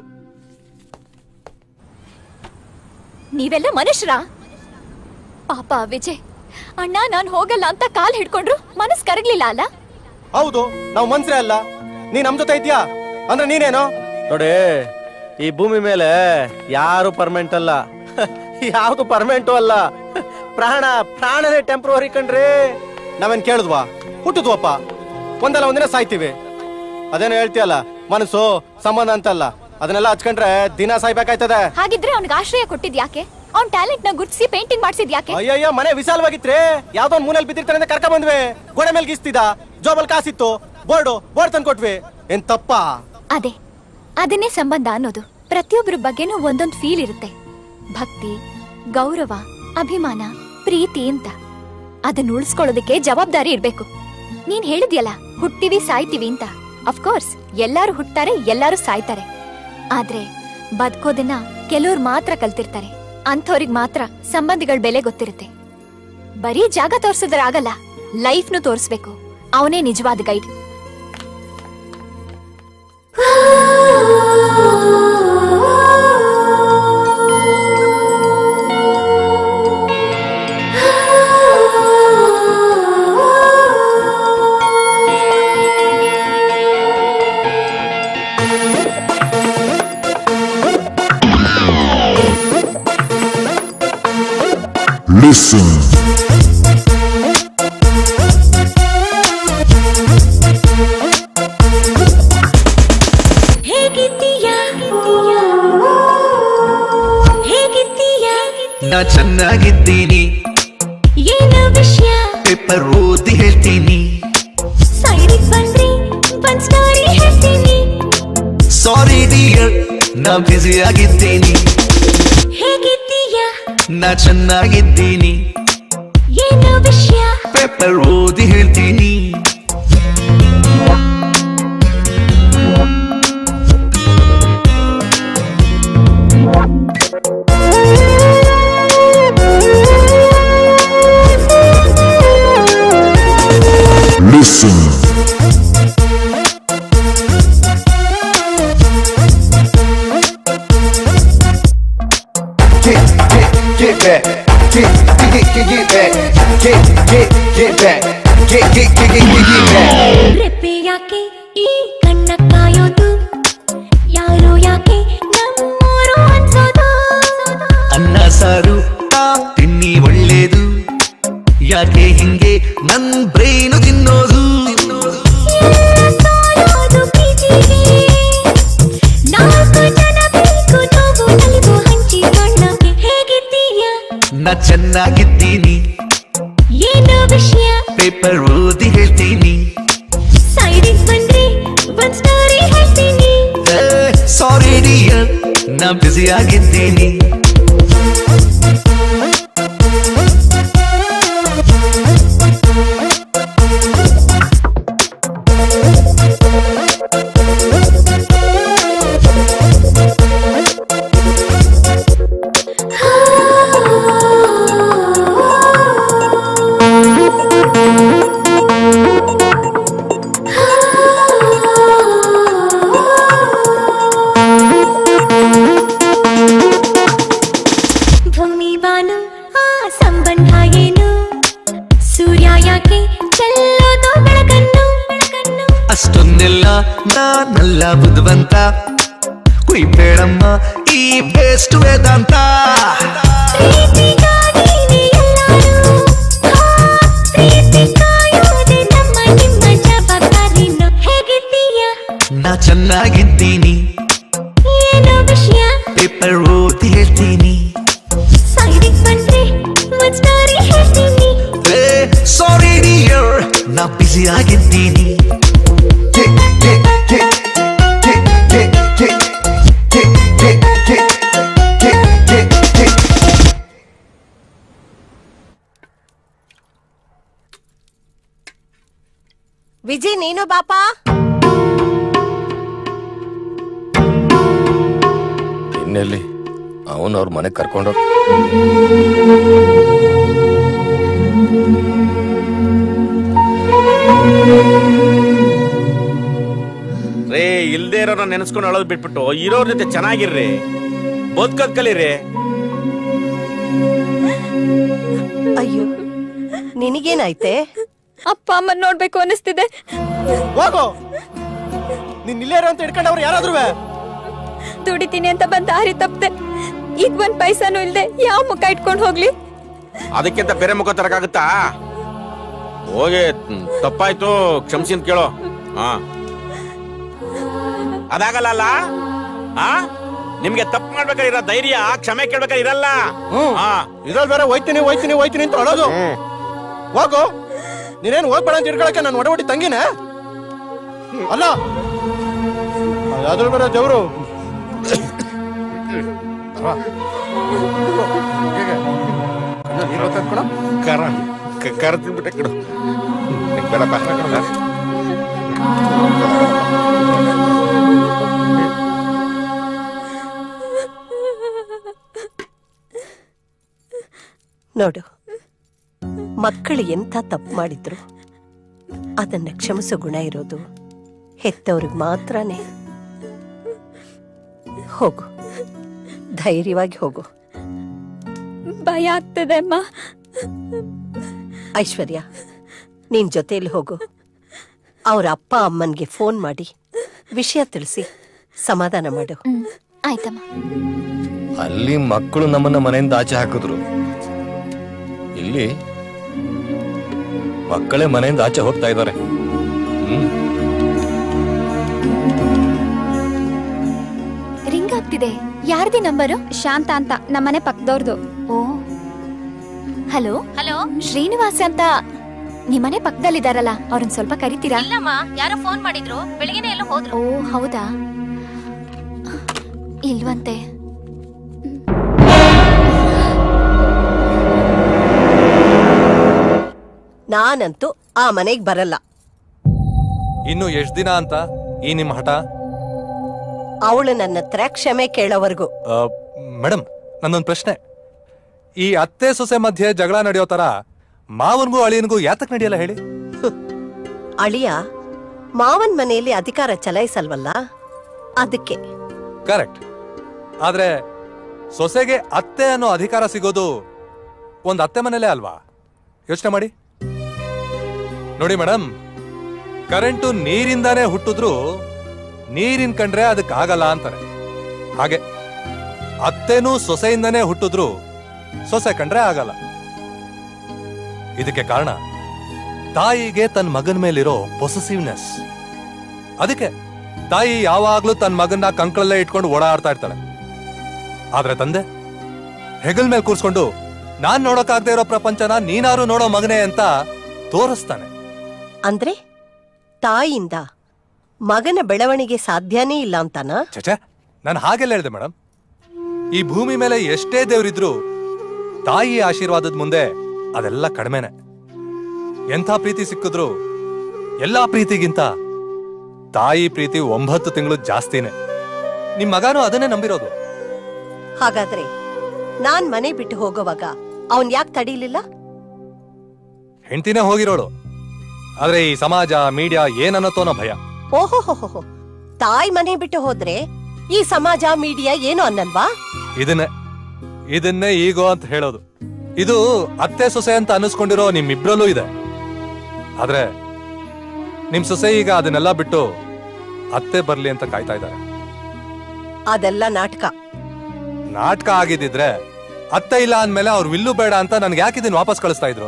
ನೀವೆಲ್ಲ ಮನುಷ್ಯರಾ ಪಾಪ ವಿಜಯ್ ಅಣ್ಣ ನಾನ್ ಹೋಗಲ್ಲ ಅಂತ ಕಾಲ್ ಹಿಡ್ಕೊಂಡ್ರು ಮನಸ್ ಕರಗ್ಲಿಲ್ಲ ಅಲ್ಲ ಹೌದು ನಾವು ಮನ್ಸ್ರೇ ಅಲ್ಲ ನೀ ನಮ್ ಜೊತೆ ಇದ್ಯಾ ಅಂದ್ರೆ ನೀನೇನು ನೋಡಿ ಈ ಭೂಮಿ ಮೇಲೆ ಯಾರು ಪರ್ಮನೆಂಟ್ ಅಲ್ಲ ಯಾವ್ದು ಪರ್ಮನೆಂಟು ಅಲ್ಲ ಪ್ರಾಣ ಪ್ರಾಣನೇ ಟೆಂಪ್ರವರಿ ಕಣ್ರಿ ನಾವೇನ್ ಕೇಳಿದ್ವಾ ಹುಟ್ಟುದ್ವಪ್ಪ ಒಂದಲ್ಲ ಒಂದಿನ ಸಾಯ್ತೀವಿ ಅದೇನೋ ಹೇಳ್ತೀಯಲ್ಲ ಮನಸ್ಸು ಸಂಬಂಧ ಅಂತಲ್ಲ ಅದನ್ನೆಲ್ಲ ಹಚ್ಕೊಂಡ್ರೆ ದಿನ ಸಾಯ್ಬೇಕಾಯ್ತದೆ ಹಾಗಿದ್ರೆ ಅವ್ನಿಗೆ ಆಶ್ರಯ ಕೊಟ್ಟಿದ್ ಯಾಕೆ ಅವ್ನ್ ಟ್ಯಾಲೆಂಟ್ ನ ಗುರ್ತಿಸಿ ಪೇಂಟಿಂಗ್ ಮಾಡ್ಸಿದ್ ಯಾಕೆ ಅಯ್ಯಯ್ಯ ಮನೆ ವಿಶಾಲವಾಗಿತ್ರಿ ಯಾವ್ದೋ ಒಂದ್ ಮೂಲೆಯಲ್ಲಿ ಬಿದ್ದಿರ್ತಾನೆ ಅಂತ ಕರ್ಕ ಬಂದ್ವಿ ಗೋಡೆ ಮೇಲೆ ಗೀಸ್ತಿದ ಜೋಬಲ್ ಕಾಸಿತ್ತು ಬೋರ್ಡು ಬೋರ್ಡ್ ತಂದು ಕೊಟ್ವಿ ಏನ್ ತಪ್ಪಾ ಅದೇ ಅದನ್ನೇ ಸಂಬಂಧ ಅನ್ನೋದು ಪ್ರತಿಯೊಬ್ಬರ ಬಗ್ಗೆನೂ ಒಂದೊಂದ್ ಫೀಲ್ ಇರುತ್ತೆ ಭಕ್ತಿ ಗೌರವ ಅಭಿಮಾನ ಪ್ರೀತಿ ಅಂತ ಅದನ್ನ ಉಳಿಸ್ಕೊಳ್ಳೋದಕ್ಕೆ ಜವಾಬ್ದಾರಿ ಇರ್ಬೇಕು ನೀನ್ ಹೇಳಿದ್ಯಲ್ಲ ಹುಟ್ಟಿವಿ ಸಾಯ್ತೀವಿ ಅಂತ ಅಫ್ಕೋರ್ಸ್ ಎಲ್ಲಾರು ಹುಟ್ತಾರೆ ಎಲ್ಲಾರು ಸಾಯ್ತಾರೆ ಆದ್ರೆ ಬದುಕೋದನ್ನ ಕೆಲವ್ರು ಮಾತ್ರ ಕಲ್ತಿರ್ತಾರೆ ಅಂಥವ್ರಿಗ್ ಮಾತ್ರ ಸಂಬಂಧಿಗಳ ಬೆಲೆ ಗೊತ್ತಿರುತ್ತೆ ಬರೀ ಜಾಗ ತೋರ್ಸಿದ್ರೆ ಆಗಲ್ಲ ಲೈಫ್ನು ತೋರಿಸ್ಬೇಕು ಅವನೇ ನಿಜವಾದ ಗೈಡ್ Listen. ಹೇಗಿದ್ದೀಯಾ ಹೇಗಿದ್ದೀಯಾ ನಾ ಚೆನ್ನಾಗಿದ್ದೀನಿ ಏನೋ ವಿಷಯ ಪೇಪರ್ ಓದಿ ಹೇಳ್ತೀನಿ ಸೈಡಿಗೆ ಬಂದ್ರಿ ಒಂದ್ ಸ್ಟೋರಿ ಹೇಳ್ತೀನಿ ಸಾರಿ ಡಿಯರ್ ನಾ ಬ್ಯುಸಿ ಆಗಿದ್ದೀನಿ ಹೇಗಿದ್ದೀಯಾ ನಾ ಚೆನ್ನಾಗಿದ್ದೀನಿ ಏನೋ ವಿಷಯ ಪೇಪರ್ ಓದಿ ಹೇಳ್ತೀನಿ Listen. Get, get, get back. Get, get, get, get, get back. Get, get, get back. Get, get, get, get, get, get back. ರೆಪ್ಪೆ ಯಾಕೆ ಈ ಕಣ್ಣ ಕಾಯೋದು ಯಾರೋ ಯಾಕೆ ನಮ್ಮೋರು ಅನ್ಸೋದು ಅನ್ನ ಸಾರು ಆ ತಿನ್ನಿ ಒಳ್ಳೇದು ಯಾಕೆ ಹಿಂಗೆ ನನ್ ಬ್ರೈನು ತಿನ್ನೋದು ಸಾಯೋದು ಪ್ರೀತಿಗೆ ನಾಲ್ಕು ಜನ ಬೇಕು ನೋವು ನಲಿವು ಹಂಚಿಕೊಳ್ಳೋಕೆ ಹೇಗಿದ್ದೀಯಾ ನಾ ಚೆನ್ನಾಗಿದ್ದೀನಿ ಏನೋ ವಿಷಯ ಪೇಪರ್ ಓದಿ ಹೇಳ್ತೀನಿ ಸೈಡಿಗೆ ಬಂದ್ರೆ ಒಂದ್ ಸ್ಟೋರಿ ಹೇಳ್ತೀನಿ ಸಾರಿ ಡಿಯರ್ ನಾ ಬ್ಯುಸಿ ಆಗಿದ್ದೀನಿ ಹಾಗೆ ಚೆಲ್ಲೋದು ಬೆಳಕನ್ನು ಅಷ್ಟೊನ್ನೆಲ್ಲ ನಾನಲ್ಲ ಬುದ್ಧಿವಂತ ಕುಯ್ಬೇಡಮ್ಮ ಈ ಬೆಸ್ಟ್ ವೇದಾಂತ ಪ್ರೀತಿಗಾಗಿನೇ ಎಲ್ಲಾನು ಆ, ಪ್ರೀತಿ ಕಾಯೋದೆ ನಮ್ಮ ನಿಮ್ಮ ಜವಾಬ್ದಾರಿನ ಹೇಗಿದ್ದೀಯ ನಾ ಚೆನ್ನಾಗಿದ್ದೀನಿ ಏನೋ ವಿಷಯ ಪೇಪರ್ ಓದಿ ಹೇಳ್ತೀನಿ ಸೈಡಿಗೆ ಬಂದ್ರೆ ಒಂದ್ ಸ್ಟೋರಿ ಹೇಳ್ತೀನಿ ಸಾರಿ ಡಿಯರ್ ನಾ ಬ್ಯುಸಿ ಆಗಿದ್ದೀನಿ ವಿಜಿ ನೀನು ಬಾಪಾ ಇನ್ನೆಲ್ಲಿ ಅವನು ಅವ್ರ ಮನೆಗೆ ಕರ್ಕೊಂಡು ರೇ ಇಲ್ದೇ ಇರೋನ ನೆನೆಸ್ಕೊಂಡು ಅಳೋದ್ ಬಿಟ್ಬಿಟ್ಟು ಇರೋರ್ ಜೊತೆ ಚೆನ್ನಾಗಿರ್ರಿ ಬದುಕದ್ ಕಲೀರಿ ಅಯ್ಯೋ ನಿನಗೇನಾಯ್ತೆ ಅಪ್ಪ ಅಮ್ಮ ನೋಡ್ಬೇಕು ಅನಿಸ್ತಿದೆ ಹೋಗು ನೀನ್ ಇಲ್ಲೇ ಇರೋ ಅಂತ ಹಿಡ್ಕೊಂಡವ್ರು ಯಾರಾದ್ರೂ ದುಡಿತೀನಿ ಅಂತ ಬಂದ ದಾರಿ ತಪ್ಪದೆ ಈಗ ಒಂದ್ ಪೈಸಾನು ಇಲ್ದೆ ಯಾವ ಮುಖ ಇಟ್ಕೊಂಡು ಹೋಗ್ಲಿ ಅದಕ್ಕಿಂತ ಬೇರೆ ಮುಖ ತರಕಾಗುತ್ತಾ ಹೋಗಿ ಹ್ಮ್, ತಪ್ಪಾಯ್ತು ಕ್ಷಮಿಸಿ ಅಂತ ಕೇಳೋ ಹಾ ಅದಾಗಲ್ಲ ಅಲ್ಲ ಆ ನಿಮ್ಗೆ ತಪ್ಪು ಮಾಡ್ಬೇಕಾದ್ರೆ ಇರೋ ಧೈರ್ಯ ಕ್ಷಮೆ ಕೇಳ್ಬೇಕಾದ್ರೆ ಇರಲ್ಲ ಹಾ ಇದ್ರಲ್ಲಿ ಬೇರೆ ಹೋಯ್ತೀನಿ ಹೋಯ್ತೀನಿ ಹೋಯ್ತೀನಿ ಅಂತ ಅಳೋದು ಹೋಗು ನೀನೇನು ಹೋಗ್ಬೇಡ ಅಂತ ಹಿಡ್ಕೊಳಕ್ಕೆ ನಾನು ಒಡವಡಿ ತಂಗಿನೇ ಅಲ್ಲ ಅದ್ರ ಬೇರೆ ದೇವ್ರು ಕರ ಕರ ತಿನ್ಬಿಟ್ಟೆ ಕಡು ಬೇಡಪ್ಪ ನೋಡು ಮಕ್ಕಳು ಎಂಥ ತಪ್ಪು ಮಾಡಿದ್ರು ಅದನ್ನ ಕ್ಷಮಿಸೋ ಗುಣ ಇರೋದು ಹೆತ್ತವ್ರಿಗೆ ಮಾತ್ರನೇ ಹೋಗು ಧೈರ್ಯವಾಗಿ ಹೋಗು ಭಯ ಆಗ್ತದೆ ಅಮ್ಮ ಐಶ್ವರ್ಯ ನೀನ್ ಜೊತೆಯಲ್ಲಿ ಹೋಗು ಅವ್ರ ಅಪ್ಪ ಅಮ್ಮನ್ಗೆ ಫೋನ್ ಮಾಡಿ ವಿಷಯ ತಿಳಿಸಿ ಸಮಾಧಾನ ಮಾಡು ಆಯ್ತಮ್ಮ ಅಲ್ಲಿ ಮಕ್ಕಳು ನಮ್ಮನ್ನ ಮನೆಯಿಂದ ಆಚೆ ಹಾಕಿದ್ರು ಇಲ್ಲಿ ಮಕ್ಕಳೇ ಮನೆಯಿಂದ ಆಚೆ ಹೋಗ್ತಾ ಇದ್ದಾರೆ ಹ್ಮ್ ರಿಂಗ್ ಆಗ್ತಿದೆ ಯಾರ್ದಿ ನಂಬರು ಶಾಂತ ಅಂತ ನಮ್ಮನೆ ಪಕ್ಕದವ್ರದು ಓ ಹಲೋ ಹಲೋ ಶ್ರೀನಿವಾಸ ಅಂತ ನಿಮ್ಮನೆ ಪಕ್ಕದಲ್ಲಿದಾರಲ್ಲ ಅವ್ರನ್ನ ಸ್ವಲ್ಪ ಕರಿತೀರಾ ಇಲ್ಲಮ್ಮ ಯಾರೋ ಫೋನ್ ಮಾಡಿದ್ರು ಬೆಳಿಗ್ಗೆನೆ ಎಲ್ಲೋ ಹೋದ್ರು ಓ ಹೌದಾ ಇಲ್ವಂತೆ ನಾನಂತೂ ಆ ಮನೆಗ್ ಬರಲ್ಲ ಇನ್ನು ಎಷ್ಟ್ ದಿನ ಅಂತ ಈ ನಿಮ್ ಹಠ ಅವಳು ನನ್ನ ಹತ್ರ ಕ್ಷಮೆ ಕೇಳೋವರೆಗೂ ಆ, ಮೇಡಮ್ ನನ್ನೊಂದು ಪ್ರಶ್ನೆ ಈ ಅತ್ತೆ ಸೊಸೆ ಮಧ್ಯೆ ಜಗಳ ನಡೆಯೋ ತರ ಮಾವನ್ಗೂ ಅಳಿಯನ್ಗೂ ಯಾತಕ್ ನಡೆಯಲ್ಲ ಹೇಳಿ ಅಳಿಯ ಮಾವನ್ ಮನೆಯಲ್ಲಿ ಅಧಿಕಾರ ಚಲಾಯಿಸಲ್ವಲ್ಲ ಅದಕ್ಕೆ ಕರೆಕ್ಟ್ ಆದ್ರೆ ಸೊಸೆಗೆ ಅತ್ತೆ ಅನ್ನೋ ಅಧಿಕಾರ ಸಿಗೋದು ಒಂದ್ ಅತ್ತೆ ಮನೇಲೇ ಅಲ್ವಾ ಯೋಚನೆ ಮಾಡಿ ನೋಡಿ ಮೇಡಮ್ ಕರೆಂಟು ನೀರಿಂದಾನೇ ಹುಟ್ಟಿದ್ರು ನೀರಿನ್ ಕಂಡ್ರೆ ಅದಕ್ಕೆ ಆಗಲ್ಲ ಅಂತಾರೆ ಹಾಗೆ ಅತ್ತೆನೂ ಸೊಸೆಯಿಂದಾನೇ ಹುಟ್ಟಿದ್ರು ಸೊಸೆ ಕಂಡ್ರೆ ಆಗಲ್ಲ ಇದಕ್ಕೆ ಕಾರಣ ತಾಯಿಗೆ ತನ್ನ ಮಗನ ಮೇಲಿರೋ ಪೊಸೆಸಿವ್ನೆಸ್ ಅದಕ್ಕೆ ತಾಯಿ ಯಾವಾಗ್ಲೂ ತನ್ನ ಮಗನ್ನ ಕಂಕಳಲ್ಲೇ ಇಟ್ಕೊಂಡು ಓಡಾಡ್ತಾ ಇರ್ತಾಳೆ ಆದ್ರೆ ತಂದೆ ಹೆಗಲ್ ಮೇಲೆ ಕೂರ್ಸ್ಕೊಂಡು ನಾನ್ ನೋಡೋಕಾಗದೆ ಇರೋ ಪ್ರಪಂಚನ ನೀನಾರು ನೋಡೋ ಮಗನೇ ಅಂತ ತೋರಿಸ್ತಾನೆ ಅಂದ್ರೆ ತಾಯಿಯಿಂದ ಮಗನ ಬೆಳವಣಿಗೆ ಸಾಧ್ಯನೇ ಇಲ್ಲ ಅಂತಾನ ಚಚೆ ನಾನು ಹಾಗೆಲ್ಲ ಹೇಳಿದೆ ಮೇಡಮ್ ಈ ಭೂಮಿ ಮೇಲೆ ಎಷ್ಟೇ ದೇವ್ರಿದ್ರು ತಾಯಿ ಆಶೀರ್ವಾದದ ಮುಂದೆ ಅದೆಲ್ಲ ಕಡಿಮೆನೆ ಎಂಥ ಪ್ರೀತಿ ಸಿಕ್ಕಿದ್ರು ಎಲ್ಲಾ ಪ್ರೀತಿಗಿಂತ ತಾಯಿ ಪ್ರೀತಿ ಒಂಬತ್ತು ತಿಂಗಳು ಜಾಸ್ತಿನೇ ನಿಮ್ ಮಗನೂ ಅದನ್ನೇ ನಂಬಿರೋದು ಹಾಗಾದ್ರೆ ನಾನ್ ಮನೆ ಬಿಟ್ಟು ಹೋಗೋವಾಗ ಅವನ್ ಯಾಕೆ ತಡೀಲಿಲ್ಲ ಹೆಂಡ್ತಿನೇ ಹೋಗಿರೋಳು ಆದ್ರೆ ಈ ಸಮಾಜ ಮೀಡಿಯಾ ಏನನ್ನತ್ತೋನೋ ಭಯ ಓಹೋ ತಾಯಿ ಮನೆ ಬಿಟ್ಟು ಹೋದ್ರೆ ಈ ಸಮಾಜ ಮೀಡಿಯಾ ಏನು ಅನ್ನಲ್ವಾ ಇದನ್ನೇ ಇದನ್ನೇ ಈಗೋ ಅಂತ ಹೇಳೋದು ಇದು ಅತ್ತೆ ಸೊಸೆ ಅಂತ ಅನ್ನಿಸ್ಕೊಂಡಿರೋ ನಿಮ್ಮಿಬ್ರಲ್ಲೂ ಇದೆ ಆದ್ರೆ ನಿಮ್ ಸೊಸೆ ಈಗ ಅದನ್ನೆಲ್ಲ ಬಿಟ್ಟು ಅತ್ತೆ ಬರ್ಲಿ ಅಂತ ಕಾಯ್ತಾ ಇದ್ದಾರೆ ಅದೆಲ್ಲ ನಾಟಕ ನಾಟಕ ಆಗಿದ್ದಿದ್ರೆ ಅತ್ತೆ ಇಲ್ಲ ಅಂದ್ಮೇಲೆ ಅವ್ರು ವಿಲ್ಲು ಬೇಡ ಅಂತ ನನ್ಗೆ ಯಾಕೆ ಇದನ್ನ ವಾಪಸ್ ಕಳಿಸ್ತಾ ಇದ್ರು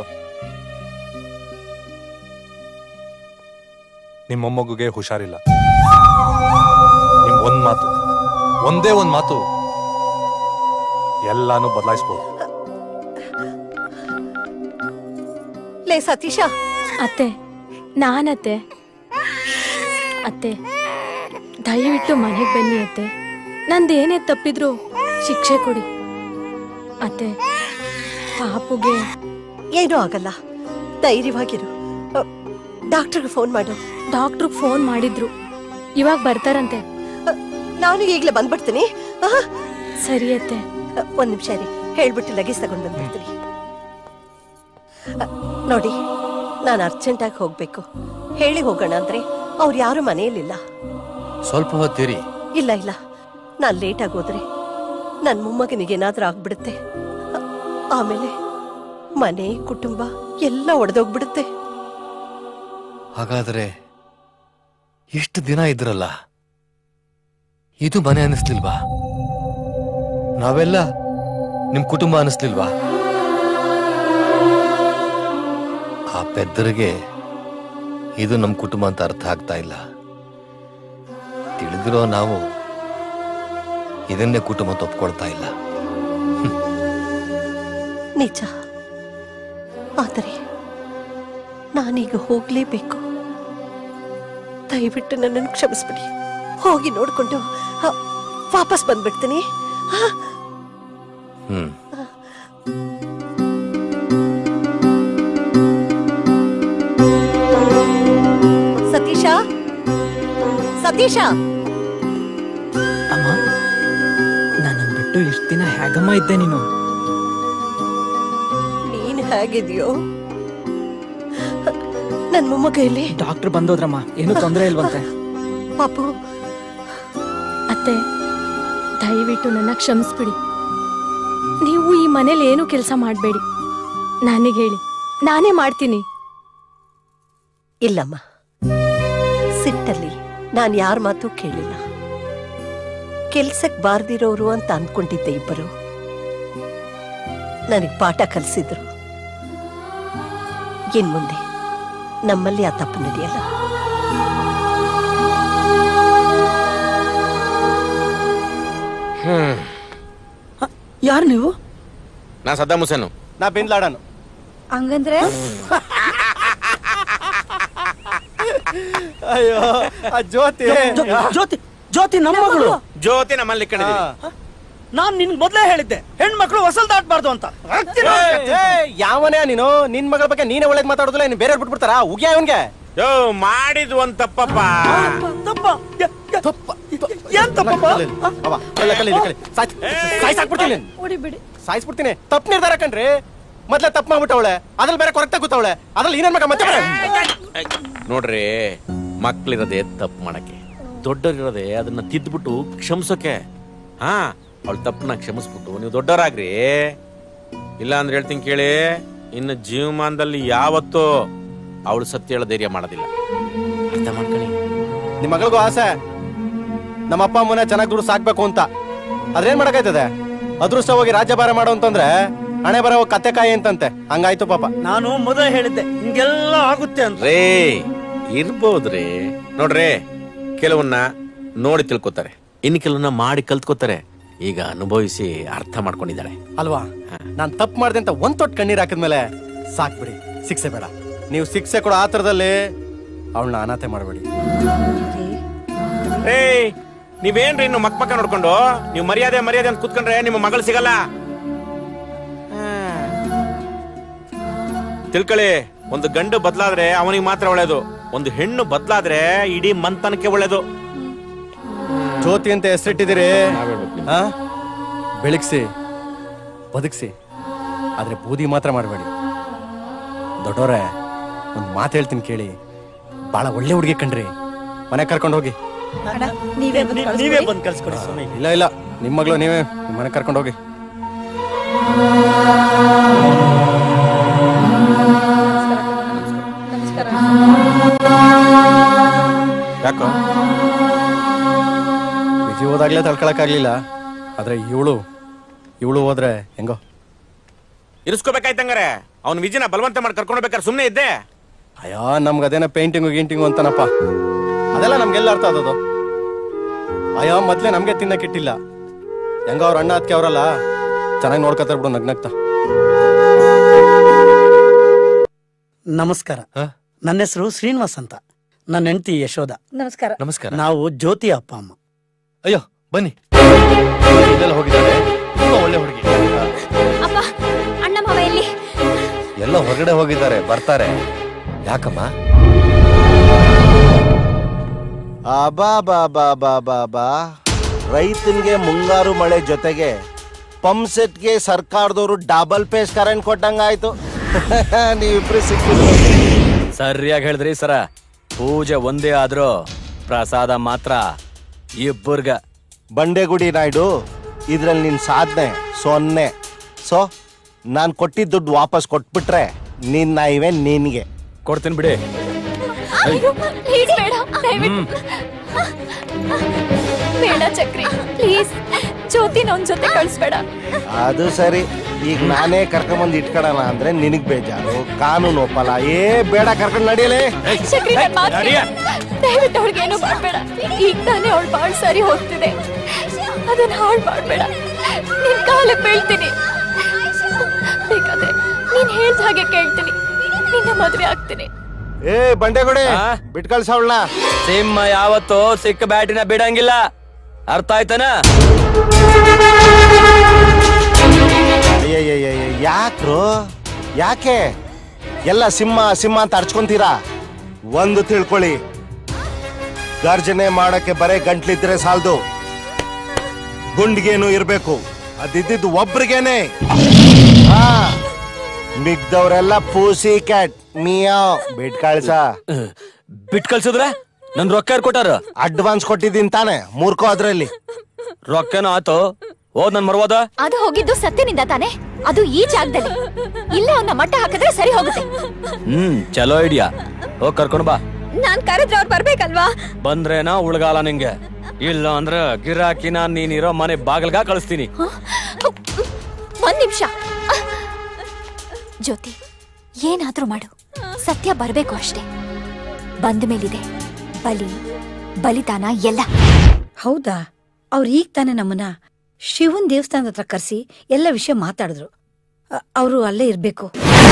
ನಿಮ್ಮ ಮೊಮ್ಮಗುಗೆ ಹುಷಾರಿಲ್ಲ ನಿಮ್ ಒಂದ್ ಮಾತು ಒಂದೇ ಒಂದ್ ಮಾತು ಎಲ್ಲಾನು ಬದಲಾಯಿಸ್ಬೋದು ಲೇ ಸತೀಶ ಅತ್ತೆ ನಾನತ್ತೆ ಅತ್ತೆ ದಯವಿಟ್ಟು ಮನೆಗೆ ಬನ್ನಿ ಅತ್ತೆ ನಂದೇನೇ ತಪ್ಪಿದ್ರು ಶಿಕ್ಷೆ ಕೊಡಿ ಅತ್ತೆ ಪಾಪುಗೆ ಏನೂ ಆಗಲ್ಲ ಧೈರ್ಯವಾಗಿರು ಡಾಕ್ಟರ್ಗೆ ಫೋನ್ ಮಾಡು ಡಾಕ್ಟ್ರಿಗೆ ಫೋನ್ ಮಾಡಿದ್ರು ಇವಾಗ ಬರ್ತಾರಂತೆ ನಾನು ಈಗಲೇ ಬಂದ್ಬಿಡ್ತೀನಿ ಆಹಾ. ಸರಿ ಅತ್ತೆ ಒಂದ್ ನಿಮಿಷ ರೀ ಹೇಳ್ಬಿಟ್ಟು ಲಗೇಜ್ ತಗೊಂಡ್ ಬಂದ್ಬಿಡ್ತೀನಿ ಅ, ನೋಡಿ ನಾನು ಅರ್ಜೆಂಟಾಗಿ ಹೋಗ್ಬೇಕು ಹೇಳಿ ಹೋಗೋಣ ಅಂದ್ರೆ ಅವ್ರು ಯಾರು ಮನೆಯಲ್ಲಿಲ್ಲ ಸ್ವಲ್ಪ ಹೊತ್ತಿರಿ ಇಲ್ಲ ಇಲ್ಲ ನಾನ್ ಲೇಟಾಗಿ ಹೋದ್ರೆ ನನ್ ಮೊಮ್ಮಗನಿಗೆ ಏನಾದ್ರೂ ಆಗ್ಬಿಡುತ್ತೆ ಅ- ಆಮೇಲೆ ಮನೆ ಕುಟುಂಬ ಎಲ್ಲ ಒಡೆದೋಗ್ಬಿಡುತ್ತೆ ಹಾಗಾದ್ರೆ ಇಷ್ಟು ದಿನ ಇದ್ರಲ್ಲ ಇದು ಮನೆ ಅನ್ನಿಸ್ಲಿಲ್ವಾ ನಾವೆಲ್ಲ ನಿಮ್ ಕುಟುಂಬ ಅನ್ನಿಸ್ಲಿಲ್ವಾ ಆ ಪೆದ್ದರಿಗೆ ಇದು ನಮ್ ಕುಟುಂಬ ಅಂತ ಅರ್ಥ ಆಗ್ತಾ ಇಲ್ಲ ತಿಳಿದಿರೋ ನಾವು ಇದನ್ನೇ ಕುಟುಂಬ ಅಂತ ಒಪ್ಕೊಳ್ತಾ ಇಲ್ಲ ನಿಜ ಆದರೆ ನಾನೀಗ ಹೋಗ್ಲೇಬೇಕು ದಯವಿಟ್ಟು ನನ್ನನ್ನು ಕ್ಷಮಿಸ್ಬಿಡಿ ಹೋಗಿ ನೋಡ್ಕೊಂಡು ಆ, ವಾಪಸ್ ಬಂದ್ಬಿಡ್ತೀನಿ ಆ, ಹ್ಮ್ ಸತೀಶ ಸತೀಶ ಅಮ್ಮ ನನ್ನನ್ನು ಬಿಟ್ಟು ಇಷ್ಟು ದಿನ ಹೇಗಮ್ಮ ಇದ್ದೆ ನೀನು ನೀನ್ ಹೇಗಿದ್ಯೋ ನನ್ ಮೊಮ್ಮಗ ಎಲ್ಲಿ ಡಾಕ್ಟರ್ ಬಂದೋದ್ರಮ್ಮ ಏನು ತೊಂದರೆ ಇಲ್ವಂತೆ ಪಾಪು ಅತ್ತೆ ದಯವಿಟ್ಟು ನನ್ನ ಕ್ಷಮಿಸ್ಬಿಡಿ ನೀವು ಈ ಮನೇಲಿ ಏನು ಕೆಲಸ ಮಾಡಬೇಡಿ ನನಗೆ ಹೇಳಿ ನಾನೇ ಮಾಡ್ತೀನಿ ಇಲ್ಲಮ್ಮ ಸಿಟ್ಟಲ್ಲಿ ನಾನು ಯಾರ ಮಾತು ಕೇಳಿಲ್ಲ ಕೆಲ್ಸಕ್ ಬಾರ್ದಿರೋರು ಅಂತ ಅನ್ಕೊಂಡಿದ್ದೆ ಇಬ್ಬರು ನನಗ್ ಪಾಠ ಕಲಿಸಿದ್ರು ಇನ್ ಮುಂದೆ ನಮ್ಮಲ್ಲಿ ಆ ತಪ್ಪು ನಡೆಯಲ್ಲ ಹ್ಮ್ ಯಾರು ನೀವು ನಾ ಸದ್ದಾಮ್ ಹುಸೇನು ನಾ ಬಿನ್ ಲಾಡನ್ ಹಂಗಂದ್ರೆ ಅಯ್ಯೋ ಆ ಜ್ಯೋತಿ ಜ್ಯೋತಿ ಜ್ಯೋತಿ ನಮ್ಮ ಮಗಳು ಜ್ಯೋತಿ ನಮ್ಮಲ್ಲಿ ಕಣಿದೀನಿ ನಾನ್ ನಿನ್ ಮೊದ್ಲೇ ಹೇಳಿದ್ದೆ ಹೆಣ್ಮಕ್ಳು ಹೊಸಲ್ ದಾಟ್ಬಾರ್ದು ಅಂತ ಯಾವನೇ ನೀನು ನಿನ್ ಮಗಳ ಬಗ್ಗೆ ನೀನೇ ಒಳ್ಳೇದ್ ಮಾತಾಡೋದಿಲ್ಲ ನೀನ್ ಬೇರೆ ಬಿಟ್ಬಿಡ್ತಾರ ಉಗ್ಯ ಅವನ್ಗೆ ಯೋ ಮಾಡಿದ್ ಒಂದ್ ತಪ್ಪಪ್ಪ ತಪ್ಪ ಏನ್ ತಪ್ಪಪ್ಪ ಅವ, ಕಳ್ಳ, ಕಳ್ಳ, ಇಲ್ಲಿ ಕಳ್ಳ. ಸಾಯ್ಸ್- ಸಾಯ್ಸಾಕ್ಬಿಡ್ತೀನಿ ಹೊಡಿಬಿಡಿ ಸಾಯಿಸ್ಬಿಡ್ತೀನಿ ತಪ್ಪು ನಿರ್ಧಾರ ಕಣ್ರಿ ಮೊದ್ಲೇ ತಪ್ಪು ಮಾಡ್ಬಿಟ್ಟವಳೆ ಅದ್ರಲ್ಲಿ ಬೇರೆ ಕೊರಕ್ತಾ ಕೂತವಳೆ ಅದ್ರಲ್ಲಿ ಇನ್ನೇನ್ ಮಗ ಮತ್ತೆ ಬೇರೆ? ನೋಡ್ರಿ ಮಕ್ಳಿರೋದೇ ತಪ್ಪು ಮಾಡಕ್ಕೆ ದೊಡ್ಡರಿರೋದೇ ಅದನ್ನ ತಿದ್ಬಿಟ್ಟು ಕ್ಷಮಿಸೋಕೆ ಹಾ ಅವಳ ತಪ್ಪನ್ನ ಕ್ಷಮಿಸ್ಬಿಟ್ಟು ನೀವು ದೊಡ್ಡವರಾಗ್ರಿ ಇಲ್ಲ ಅಂದ್ರೆ ಹೇಳ್ತೀನಿ ಕೇಳಿ ಇನ್ನು ಜೀವಮಾನದಲ್ಲಿ ಯಾವತ್ತೂ ಅವಳು ಸತ್ಯ ಹೇಳೋ ಧೈರ್ಯ ಮಾಡೋದಿಲ್ಲ ಅರ್ಥ ಮಾಡ್ಕೊಳ್ಳಿ ನಿಮ್ ಮಗಳಿಗೂ ಆಸೆ ನಮ್ಮ ಅಪ್ಪ ಅಮ್ಮನ ಚೆನ್ನಾಗಿ ದುಡ್ಡು ಸಾಕ್ಬೇಕು ಅಂತ ಅದ್ರೇನ್ ಮಾಡಕ್ಕಾಯ್ತದೆ ಅದೃಷ್ಟ ಹೋಗಿ ರಾಜ್ಯಭಾರ ಮಾಡು ಅಂತಂದ್ರೆ ಹಣೆ ಬರೋ ಕತ್ತೆಕಾಯಿ ಅಂತಂತೆ ಹಂಗಾಯ್ತು ಪಾಪ ನಾನು ಮೊದಲೇ ಹೇಳಿದ್ದೆ ಹಿಂಗೆಲ್ಲ ಆಗುತ್ತೆ ಅಂತ ರೇ ಇರ್ಬೋದ್ರಿ ನೋಡ್ರಿ ಕೆಲವನ್ನ ನೋಡಿ ತಿಳ್ಕೊತಾರೆ ಇನ್ನು ಕೆಲವನ್ನ ಮಾಡಿ ಕಲ್ತ್ಕೋತಾರೆ ಈಗ ಅನುಭವಿಸಿ ಅರ್ಥ ಮಾಡ್ಕೊಂಡಿದ್ದಾಳೆ ಅಲ್ವಾ ನಾನ್ ತಪ್ಪು ಮಾಡ್ದೆ ಅಂತ ಒಂದ್ ತೊಟ್ಟು ಕಣ್ಣೀರ್ ಹಾಕಿದ್ಮೇಲೆ ಸಾಕ್ಬಿಡಿ ಶಿಕ್ಷೆ ಬೇಡ ನೀವು ಶಿಕ್ಷೆ ಕೊಡೋ ಆತರದಲ್ಲಿ ಅವಳನ್ನ ಅನಾಥೆ ಮಾಡಬೇಡಿ ರೇ ನೀವೇನ್ರಿ ಇನ್ನು ಮಕ್ ಮಕ್ಕ ನೋಡ್ಕೊಂಡು ನೀವು ಮರ್ಯಾದೆ ಮರ್ಯಾದೆ ಅಂತ ಕೂತ್ಕೊಂಡ್ರೆ ನಿಮ್ಮ ಮಗಳು ಸಿಗಲ್ಲ ತಿಳ್ಕೊಳ್ಳಿ ಒಂದು ಗಂಡು ಬದಲಾದ್ರೆ ಅವನಿಗೆ ಮಾತ್ರ ಒಳ್ಳೇದು ಒಂದು ಹೆಣ್ಣು ಬದಲಾದ್ರೆ ಇಡೀ ಮಂತನಕ್ಕೆ ಒಳ್ಳೇದು ಜ್ಯೋತಿ ಅಂತ ಹೆಸರಿಟ್ಟಿದ್ದೀರಿ ಆ? ಬೆಳಗ್ಸಿ ಬದುಕ್ಸಿ ಆದ್ರೆ ಬೂದಿ ಮಾತ್ರ ಮಾಡಬೇಡಿ ದೊಡ್ಡವ್ರೆ ಒಂದ್ ಮಾತು ಹೇಳ್ತೀನಿ ಕೇಳಿ ಬಹಳ ಒಳ್ಳೆ ಹುಡುಗಿ ಕಣ್ರಿ ಮನೆ ಕರ್ಕೊಂಡು ಹೋಗಿ ನೀವೇ ಬಂದು ನೀವೇ ಕಳ್ಸ್ಕೊಡಿ. ಬಂದು ಕಳ್ಸ್ಕೊಡಿ ಸ್ವಾಮಿ ಇಲ್ಲ ಇಲ್ಲ ನಿಮ್ ಮಗಳು ನೀವೇ ನಿಮ್ ಮನೆ ಕರ್ಕೊಂಡು ಹೋಗಿ ನಮಸ್ಕಾರ ಯಾಕೋ ವಿಜಿ ಹೋದಾಗ್ಲೇ ತಡ್ಕೊಳಕ್ಕಾಗ್ಲಿಲ್ಲ ಆದ್ರೆ ಇವಳು ಇವಳು ಹೋದ್ರೆ ಹೆಂಗೋ ಇರಿಸ್ಕೋಬೇಕಾಯ್ತಂಗಾರೆ ಅವ್ನ ವಿಜಯನ ಬಲವಂತ ಮಾಡಿ ಕರ್ಕೊಂಡು ಬೇಕಾದ್ರೆ ಸುಮ್ಮನೆ ಇದ್ದೆ ಅಯ್ಯೋ ನಮ್ಗೆ ಅದೇನ ಪೇಂಟಿಂಗು ಗೀಂಟಿಂಗು ಅಂತಾನಪ್ಪ ಅದೆಲ್ಲ ನಮ್ಗೆಲ್ಲ ಅರ್ಥ ಆದದು ಅಯ್ಯೋ ಮೊದ್ಲೇ ನಮ್ಗೆ ತಿನ್ನಕ್ಕಿಟ್ಟಿಲ್ಲ ಹೆಂಗ ಅವ್ರ ಅಣ್ಣ ಅದಕ್ಕೆ ಅವರಲ್ಲ ಚೆನ್ನಾಗಿ ನೋಡ್ಕೊತಾರ ಬಿಡು ನಗ್ನಗ್ತಾ ನಮಸ್ಕಾರ ನನ್ನ ಹೆಸರು ಶ್ರೀನಿವಾಸ್ ಅಂತ ನನ್ನ ಹೆಂಡತಿ ಯಶೋಧ ನಮಸ್ಕಾರ ನಮಸ್ಕಾರ ನಾವು ಜ್ಯೋತಿ ಅಪ್ಪ ಅಮ್ಮ ಅಯ್ಯೋ ಬನ್ನಿ ಇದೆಲ್ಲ ಹೋಗಿದ್ದಾರೆ ತುಂಬಾ ಒಳ್ಳೆ ಹುಡುಗಿ ಅಪ್ಪ ಅಣ್ಣ ಮಾವ ಎಲ್ಲಿ ಎಲ್ಲ ಹೊರಗಡೆ ಹೋಗಿದ್ದಾರೆ ಬರ್ತಾರೆ ಯಾಕಮ್ಮ ಅಬಾ ಬಾ ಬಾ ಬಾ ಬಾ ಬಾ ರೈತನ್ಗೆ ಮುಂಗಾರು ಮಳೆ ಜೊತೆಗೆ ಪಂಪ್ ಸೆಟ್ಗೆ ಸರ್ಕಾರದವರು ಡಬಲ್ ಪೇಸ್ ಕರೆಂಟ್ ಕೊಟ್ಟಂಗಾಯ್ತು ನೀವಿಬ್ರು ಸಿಕ್ಕಿದ್ರು ಸರಿಯಾಗಿ ಹೇಳಿದ್ರಿ ಸರ ಪೂಜೆ ಒಂದೇ ಆದ್ರೂ ಪ್ರಸಾದ ಮಾತ್ರ ಇಬ್ಬರ್ಗ ಬಂಡೆಗುಡಿ ನಾಯ್ಡು ಇದ್ರಲ್ಲಿ ನಿನ್ ಸಾಧನೆ ಸೊನ್ನೆ ಸೊ ನಾನ್ ಕೊಟ್ಟಿದ್ದ ದುಡ್ಡು ವಾಪಸ್ ಕೊಟ್ಬಿಟ್ರೆ ನಿನ್ನ ಇವೆ ನಿನ್ಗೆ ಕೊಡ್ತೀನಿ ಬಿಡಿ ಅಯ್ಯೋ, please ಬೇಡ ದಯವಿಟ್ಟು ಬೇಡ ಚಕ್ರಿ ಪ್ಲೀಸ್ ಜ್ಯೋತಿನ ಅವನ ಜೊತೆ ಕಳಿಸ್ಬೇಡ ಅದು ಸರಿ ಈಗ ನಾನೇ ಕರ್ಕೊಂಬಂದು ಇಟ್ಕೊಳಣ ಅಂದ್ರೆ ನಿನಗ್ ಬೇಜಾರು ಕಾನೂನು ಒಪ್ಪಲ್ಲ ಏ ಬೇಡ ಕರ್ಕೊಂಡು ನಡಿಯಲೇ ಚಕ್ರಿ ನನ್ ಮಾತ್ ಕೇಳು. ದಯವಿಟ್ಟು ಅವ್ಳಿಗೆ ಏನು ಮಾಡ್ಬೇಡ ಈಗ ತಾನೇ ಅವಳು ಬಾಳ್ ಸರಿ ಹೋಗ್ತಿದೆ ಅದನ್ನ ಹಾಳು ಮಾಡ್ಬೇಡ ನಿನ್ ಕಾಲಕ್ಕೆ ಬೀಳ್ತೀನಿ ಬೇಕಾದ್ರೆ ನೀನ್ ಹೇಳ್ದ ಹಾಗೆ ಕೇಳ್ತೀನಿ ನಿನ್ನ ಮದ್ವೆ ಆಗ್ತೀನಿ ಏ ಬಂಡೆಗುಡಿ ಬಿಟ್ ಕಳ್ಸವಳ್ನ ಸಿಂಹ ಯಾವತ್ತೂ ಸಿಕ್ಕ ಬ್ಯಾಟಿನ ಬಿಡಂಗಿಲ್ಲ ಅರ್ಥ ಆಯ್ತಾನ ಅಯ್ಯಯ್ಯಯ್ಯ ಯಾಕ್ರು ಯಾಕೆ ಎಲ್ಲ ಸಿಂಹ ಸಿಂಹ ಅಂತ ಅರ್ಚ್ಕೊಂತೀರಾ ಒಂದು ತಿಳ್ಕೊಳ್ಳಿ ಗರ್ಜನೆ ಮಾಡಕ್ಕೆ ಬರೇ ಗಂಟ್ಲಿದ್ರೆ ಸಾಲದು ಗುಂಡ್ಗೇನು ಇರ್ಬೇಕು ಅದಿದ್ದು ಒಬ್ರಿಗೇನೆ ಹಾ ಮಿಗ್ದವ್ರೆಲ್ಲ ಪೂಸಿ ಕ್ಯಾಟ್ ಮಿಯಾವ್ ಬಿಟ್ ಕಳ್ಸ ಬಿಟ್ ಕಳ್ಸಿದ್ರೆ ನನ್ ರೊಕ್ಕ ಯಾರು ಕೊಟ್ಟಾರ ಅಡ್ವಾನ್ಸ್ ಕೊಟ್ಟಿದ್ದೀನಿ ತಾನೆ ಮೂರ್ಕೋ ಅದ್ರಲ್ಲಿ ರೊಕ್ಕನೂ ಆತು ಹೋದ್ ನನ್ ಮರ್ವಾದ ಅದು ಹೋಗಿದ್ದು ಸತ್ಯನಿಂದ ತಾನೆ ಅದು ಈ ಜಾಗದಲ್ಲಿ ಇಲ್ಲ ಅವನ್ನ ಮಟ್ಟ ಹಾಕಿದ್ರೆ ಸರಿ ಹೋಗುತ್ತೆ ಹ್ಮ್ ಚಲೋ ಐಡಿಯಾ ಹೋಗ್ ಕರ್ಕೊಂಡ್ ಬಾ ನಾನ್ ಕರೆದ್ರೆ ಅವ್ರು ಬರ್ಬೇಕಲ್ವಾ ಬಂದ್ರೇನ ಉಳ್ಗಾಲ ನಿಂಗೆ ಇಲ್ಲ ಅಂದ್ರ ಗಿರಾಕಿನ ನೀನಿರೋ ಮನೆ ಬಾಗಲ್ಗ ಕಳಿಸ್ತೀನಿ ಒಂದ್ ನಿಮಿಷ ಜ್ಯೋತಿ ಏನಾದ್ರೂ ಮಾಡು ಸತ್ಯ ಬರ್ಬೇಕು ಅಷ್ಟೇ ಬಂದ ಮೇಲಿದೆ ಬಲಿ ಬಲಿದಾನ ಎಲ್ಲ ಹೌದಾ ಅವ್ರು ಈಗ ತಾನೇ ನಮ್ಮನ್ನ ಶಿವನ್ ದೇವಸ್ಥಾನದ ಹತ್ರ ಕರೆಸಿ ಎಲ್ಲ ವಿಷಯ ಮಾತಾಡಿದ್ರು ಅವರು ಅಲ್ಲೇ ಇರ್ಬೇಕು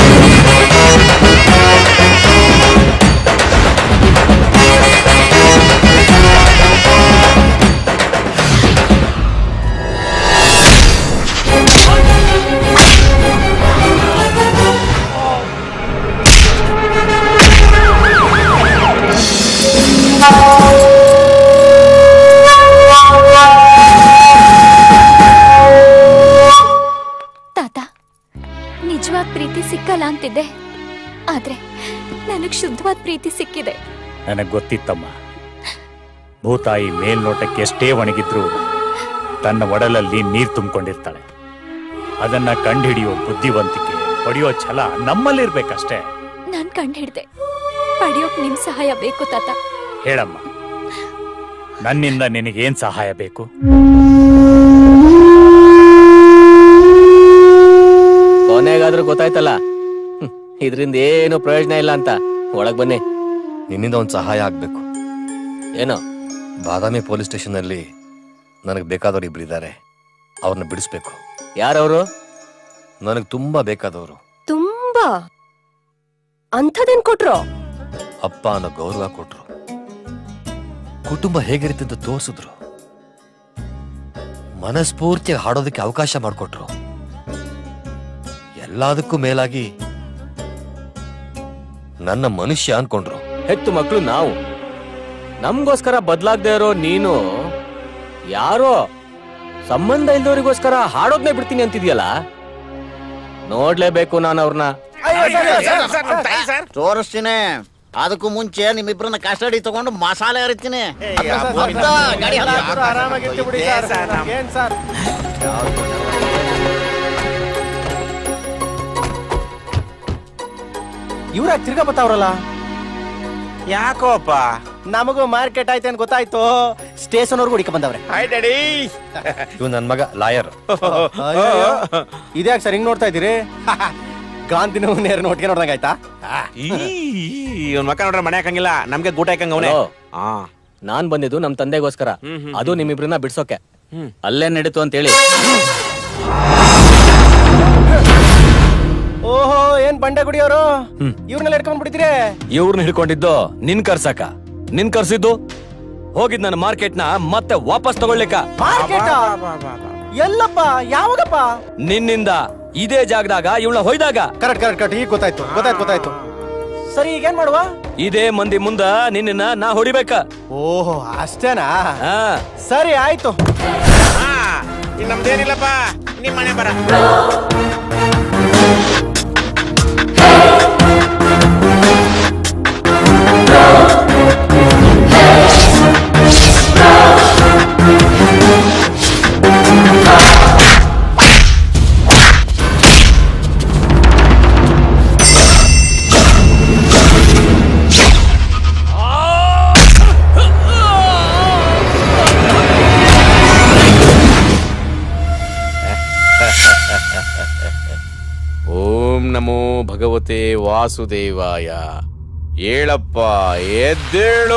ತಾತ ನಿಜವಾದ ಪ್ರೀತಿ ಸಿಕ್ಕಲ್ಲ ಅಂತಿದ್ದೆ ಆದ್ರೆ ನನಗ್ ಶುದ್ಧವಾದ ಪ್ರೀತಿ ಸಿಕ್ಕಿದೆ ನನಗೆ ಗೊತ್ತಿತ್ತಮ್ಮ ಭೂತಾಯಿ ಮೇಲ್ನೋಟಕ್ಕೆ ಎಷ್ಟೇ ಒಣಗಿದ್ರು ತನ್ನ ಒಡಲಲ್ಲಿ ನೀರ್ ತುಂಬಿಕೊಂಡಿರ್ತಾಳೆ ಅದನ್ನ ಕಂಡುಹಿಡಿಯೋ ಬುದ್ಧಿವಂತಿಕೆ ಹೊಡೆಯೋ ಛಲ ನಮ್ಮಲ್ಲಿರ್ಬೇಕಷ್ಟೇ ನಾನ್ ಕಂಡ್ ಹಿಡ್ದೆ ಪಡೆಯೋಕ್ ನಿಮ್ ಸಹಾಯ ಬೇಕು ತಾತ ಹೇಳಮ್ಮ ನನ್ನಿಂದ ನಿನಗೇನ್ ಸಹಾಯ ಬೇಕು ಕೊನೆಗಾದ್ರೂ ಗೊತ್ತಾಯ್ತಲ್ಲ ಇದರಿಂದ ಏನು ಪ್ರಯೋಜನ ಇಲ್ಲ ಅಂತ ಒಳಗ್ ಬನ್ನಿ ನಿನ್ನಿಂದ ಒಂದು ಸಹಾಯ ಆಗ್ಬೇಕು ಏನೋ ಬಾದಾಮಿ ಪೊಲೀಸ್ ಸ್ಟೇಷನ್ ಅಲ್ಲಿ ನನಗೆ ಬೇಕಾದವ್ರು ಇಬ್ರು ಇದ್ದಾರೆ ಅವ್ರನ್ನ ಬಿಡಿಸ್ಬೇಕು ಯಾರವರು ನನಗೆ ತುಂಬಾ ಬೇಕಾದವರು ತುಂಬಾ ಅಂಥದೇನ್ ಕೊಟ್ರು ಅಪ್ಪ ಅನ್ನೋ ಗೌರವ ಕೊಟ್ರು ಕುಟುಂಬ ಹೇಗಿರುತ್ತೆ ಅಂತ ತೋರಿಸಿದ್ರು ಮನಸ್ಫೂರ್ತಿಯಾಗಿ ಹಾಡೋದಕ್ಕೆ ಅವಕಾಶ ಮಾಡಿಕೊಟ್ರು ಎಲ್ಲದಕ್ಕೂ ಮೇಲಾಗಿ ನನ್ನ ಮನುಷ್ಯ ಅನ್ಕೊಂಡ್ರು ಹೆತ್ತು ಮಕ್ಕಳು ನಾವು ನಮ್ಗೋಸ್ಕರ ಬದ್ಲಾಗ್ದೇ ಇರೋ ನೀನು ಯಾರೋ ಸಂಬಂಧ ಇಲ್ದವರಿಗೋಸ್ಕರ ಹಾಡೋದ್ನೇ ಬಿಡ್ತೀನಿ ಅಂತಿದ್ಯಲ್ಲ ನೋಡ್ಲೇಬೇಕು ನಾನು ಅವ್ರನ್ನ ತೋರಿಸ್ತೀನಿ ಅದಕ್ಕೂ ಮುಂಚೆ ನಿಮ್ಮಿಬ್ರನ್ನ ಕಸ್ಟಡಿ ತಗೊಂಡು ಮಸಾಲೆ ಹರಿತೀನಿ ಏನ್ ಸರ್ ಇವ್ರಾಗ ತಿರ್ಗಾ ಬತ್ತಾವ್ರಲ್ಲ ಯಾಕೋಪ್ಪ ನಮಗೂ ಮಾರ್ಕೆಟ್ ಆಯ್ತು ಅಂತ ಗೊತ್ತಾಯ್ತು ಸ್ಟೇಷನ್ ವರ್ಗು ಹುಡುಕ ಬಂದವ್ರೆ ಹಾಯ್ ಡ್ಯಾಡಿ ಇವ್ ನನ್ ಮಗ ಲಾಯರ್ ಇದ್ಯಾಕೆ ಸರ್ ಹಿಂಗ್ ನೋಡ್ತಾ ಇದ್ದೀರಿ ಗಾಂಧಿನ ನೇರ ನೋಟ್ಗೆ ನೋಡ್ದಂಗ ಆಯ್ತಾ ಇವ್ನ ಮಕ್ಕ ನೋಡ್ರೆ ಮನೆ ಹಾಕಂಗಿಲ್ಲ ನಮ್ಗೆ ಗೂಟ ಹಾಕಂಗ ಅವನೇ ಹಲೋ. ನಾನ್ ಬಂದಿದ್ದು ನಮ್ ತಂದೆಗೋಸ್ಕರ ಅದು ನಿಮ್ಮಿಬ್ರನ್ನ ಬಿಡ್ಸೋಕೆ ಅಲ್ಲೇ ನಡೀತು ಅಂತ ಹೇಳಿ ಓಹೋ ಏನ್ ಬಂಡೆ ಗುಡಿಯವರು ಇವ್ರನ್ನೆಲ್ಲ ಇಟ್ಕೊಂಡ್ ಬಿಡ್ತೀರಿ ಇವ್ರನ್ನ ಹಿಡ್ಕೊಂಡಿದ್ದು ನಿನ್ ಕರ್ಸಕ ನಿನ್ ಕರ್ಸಿದ್ದು ಹೋಗಿದ್ ನನ್ನ ಮಾರ್ಕೆಟ್ ನ ಮತ್ತೆ ವಾಪಸ್ ತಗೊಳ್ಲಿಕ್ಕ ಮಾರ್ಕೆಟ್ ಎಲ್ಲಪ್ಪ ಯಾವಾಗಪ್ಪ ನಿನ್ನಿಂದ ಇದೇ ಜಾಗದಾಗ ಇವಳ ಹೊಯ್ದಾಗ ಕರೆಕ್ಟ್ ಕರೆಕ್ಟ್ ಕರೆಕ್ಟ್ ಈಗ ಗೊತ್ತಾಯ್ತು ಗೊತ್ತಾಯ್ತು ಗೊತ್ತಾಯ್ತು ಸರಿ ಈಗ ಏನ್ ಮಾಡುವ ಇದೇ ಮಂದಿ ಮುಂದ ನಿನ್ನ ನಾ ಹೊಡಿಬೇಕ ಓಹೋ ಅಷ್ಟೇನಾ ಹಾ ಸರಿ ಆಯ್ತು ಇನ್ ನಮ್ದೇನಿಲ್ಲಪ್ಪ ನಿಮ್ ಮನೆ ಬರ ಓಂ ನಮೋ ಭಗವತೆ ವಾಸುದೇವಾಯ ಹೇಳಪ್ಪ ಎದ್ದೇಳು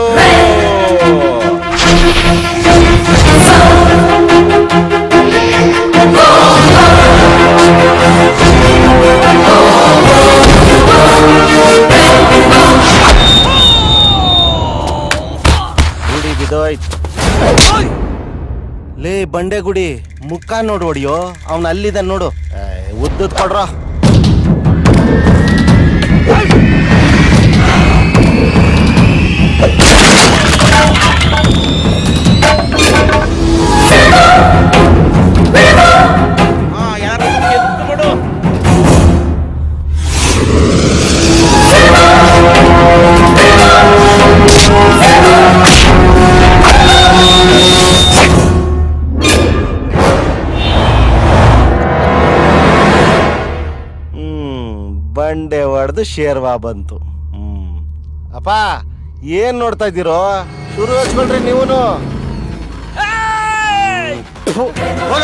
ಗುಡಿ ಬಿದೋಯ್ತು ಲೇ ಬಂಡೆ ಗುಡಿ ಮುಖ ನೋಡು ಹೊಡಿಯೋ ಅವ್ನ ಅಲ್ಲಿದ ನೋಡು ಉದ್ದದ್ ಕೊಡ್ರ ಹ್ಮ್ ಬಂಡೆ ಹೊಡೆದು ಶೇರ್ವಾ ಬಂತು ಹ್ಮ್ ಅಪ್ಪ ಏನ್ ನೋಡ್ತಾ ಇದ್ದೀರೋ ಶುರು ಹಚ್ಕೊಳ್ರಿ ನೀವುನು ಥು, ಹೋಗ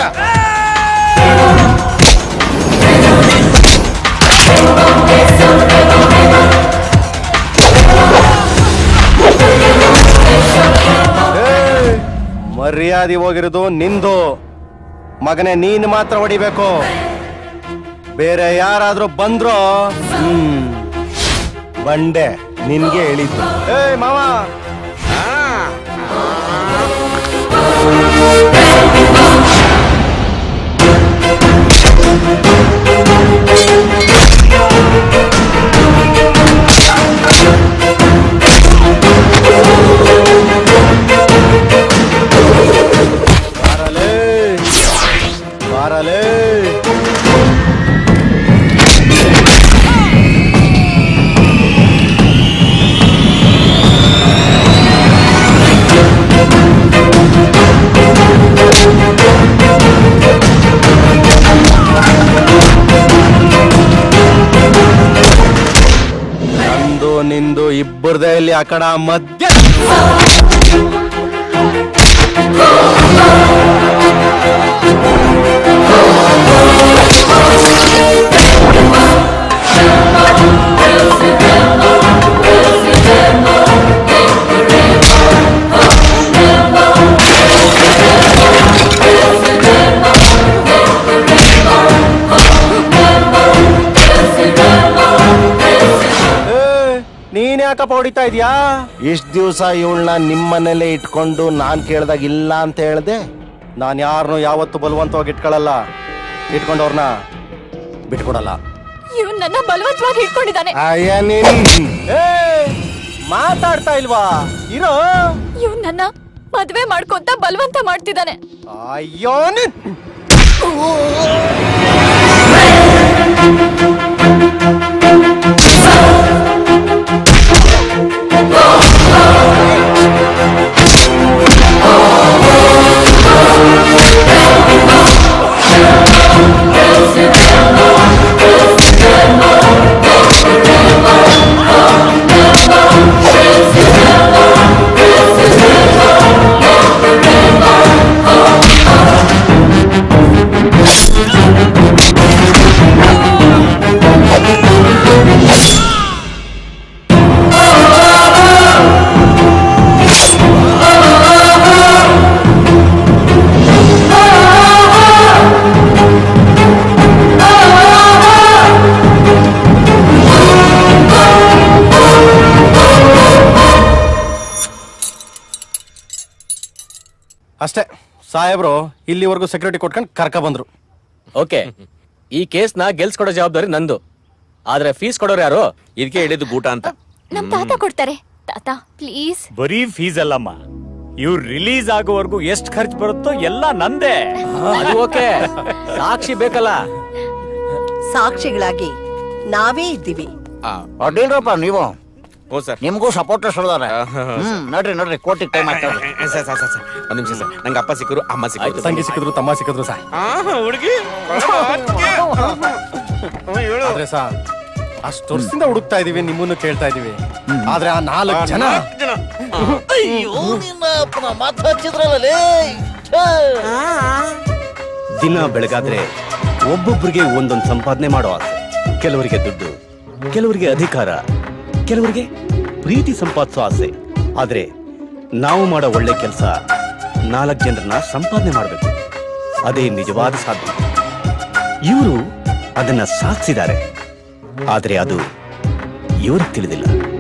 ಏಯ್, ಮರ್ಯಾದೆ ಹೋಗಿರೋದು ನಿಂದು ಮಗನೇ ನೀನ್ ಮಾತ್ರ ಹೊಡಿಬೇಕು ಬೇರೆ ಯಾರಾದ್ರೂ ಬಂದ್ರೋ ಹ್ಮ್ ಬಂಡೆ ನಿನ್ಗೆ ಹೇಳಿದ್ದು ಏಯ್ ಮಾವ ಬಾರಲೇ ಬಾರಲೇ ನಂದು ನಿಂದು ಇಬ್ಬರದೇ ಇಲ್ಲಿ ಆ ಕಡ ಮಧ್ಯ ನೀನ್ ಯಾಕಪ್ಪ ಹೊಡಿತಾ ಇದೀಯಾ ಇಷ್ಟ ದಿವಸ ಇವಳನ್ನ ನಿಮ್ಮನೇಲೆ ಇಟ್ಕೊಂಡು ನಾನ್ ಕೇಳ್ದಾಗ ಇಲ್ಲ ಅಂತ ಹೇಳ್ದೆ ನಾನ್ ಯಾರನ್ನು ಯಾವತ್ತು ಬಲವಂತವಾಗಿ ಇಟ್ಕೊಳ್ಳಲ್ಲ ಇಟ್ಕೊಂಡವ್ರನ್ನ ಬಿಟ್ಕೊಡಲ್ಲ ಇವ್ನು ನನ್ನ ಬಲವಂತವಾಗಿ ಹಿಡ್ಕೊಂಡಿದ್ದಾನೆ ಅಯ್ಯ ನೀನ್ ಮಾತಾಡ್ತಾ ಇಲ್ವಾ ಇರೋ ಇವ್ನು ನನ್ನ ಮದ್ವೆ ಮಾಡ್ಕೊಂತ ಬಲವಂತ ಮಾಡ್ತಿದ್ದಾನೆ ಅಯ್ಯೋ ನೀನ್ Thank you. ಅಷ್ಟೇ ಸಾಹೇಬ್ರು ಇಲ್ಲಿವರೆಗೂ ಸೆಕ್ಯೂರಿಟಿ ಕೊಟ್ಕೊಂಡು ಕರ್ಕ ಬಂದ್ರು ಓಕೆ ಈ ಕೇಸ್ನ ಗೆಲ್ಸ್ಕೊಡೋ ಜವಾಬ್ದಾರಿ ನಂದು ಆದ್ರೆ ಫೀಸ್ ಕೊಡೋರು ಯಾರು ಇದಕ್ಕೆ ಹೇಳಿದ್ದು ಗೂಟ ಅಂತ ನಮ್ ತಾತ ಕೊಡ್ತಾರೆ ತಾತ ಪ್ಲೀಸ್ ಬರೀ ಫೀಸ್ ಅಲ್ಲಮ್ಮ ಇವ್ರು ರಿಲೀಸ್ ಆಗೋವರೆಗೂ ಎಷ್ಟು ಖರ್ಚು ಬರುತ್ತೋ ಎಲ್ಲ ನಂದೇ ಅದು ಓಕೆ ಸಾಕ್ಷಿ ಬೇಕಲ್ಲ ಸಾಕ್ಷಿಗಳಾಗಿ ನಾವೇ ಇದ್ದೀವಿ ಅಡ್ಡಿಲ್ರಪ್ಪ ನೀವು ಹ್ಞೂ ಸರ್ ನಿಮ್ಗೂ ಸಪೋರ್ಟರ್ಸ್ ಇದಾರೆ ಹ್ಮ್ ನೋಡ್ರಿ ನೋಡ್ರಿ ಕೋರ್ಟಿಗೆ ಟೈಮ್ ಆಗ್ತದೆ ಸರ್ ಸರ್ ಸರ್ ಒಂದ್ ನಿಮಿಷ ಸರ್ ನಂಗೆ ಅಪ್ಪ ಸಿಕ್ಕರು ಅಮ್ಮ ಸಿಕ್ಕರು ತಂಗಿ ಸಿಕ್ಕಿದ್ರು ತಮ್ಮ ಸಿಕ್ಕಿದ್ರು ಸಾ ಹುಡುಗಿ ಆದ್ರೆ ಸಾ ಅಷ್ಟು ವರ್ಷದಿಂದ ಹುಡುಕ್ತಾ ಇದೀವಿ ನಿಮ್ಮನ್ನು ಕೇಳ್ತಾ ಇದೀವಿ ಆದ್ರೆ ಆ ನಾಲ್ಕು ಜನ ಅಯ್ಯೋ ನಿನ್ನ ಅಪ್ಪನ ಮಾತು ಹಚ್ಚಿದ್ರಲ್ಲೇ ದಿನ ಬೆಳಗಾದ್ರೆ ಒಬ್ಬೊಬ್ಬರಿಗೆ ಒಂದೊಂದು ಸಂಪಾದನೆ ಮಾಡೋ ಆಸೆ ಕೆಲವರಿಗೆ ದುಡ್ಡು ಕೆಲವರಿಗೆ ಅಧಿಕಾರ ಕೆಲವರಿಗೆ ಪ್ರೀತಿ ಸಂಪಾದಿಸೋ ಆಸೆ ಆದ್ರೆ ನಾವು ಮಾಡೋ ಒಳ್ಳೆ ಕೆಲಸ ನಾಲ್ಕು ಜನರನ್ನ ಸಂಪಾದನೆ ಮಾಡಬೇಕು ಅದೇ ನಿಜವಾದ ಸಾಧನೆ ಇವರು ಅದನ್ನ ಸಾಧಿಸಿದ್ದಾರೆ ಆದ್ರೆ ಅದು ಇವ್ರಿಗೆ ತಿಳಿದಿಲ್ಲ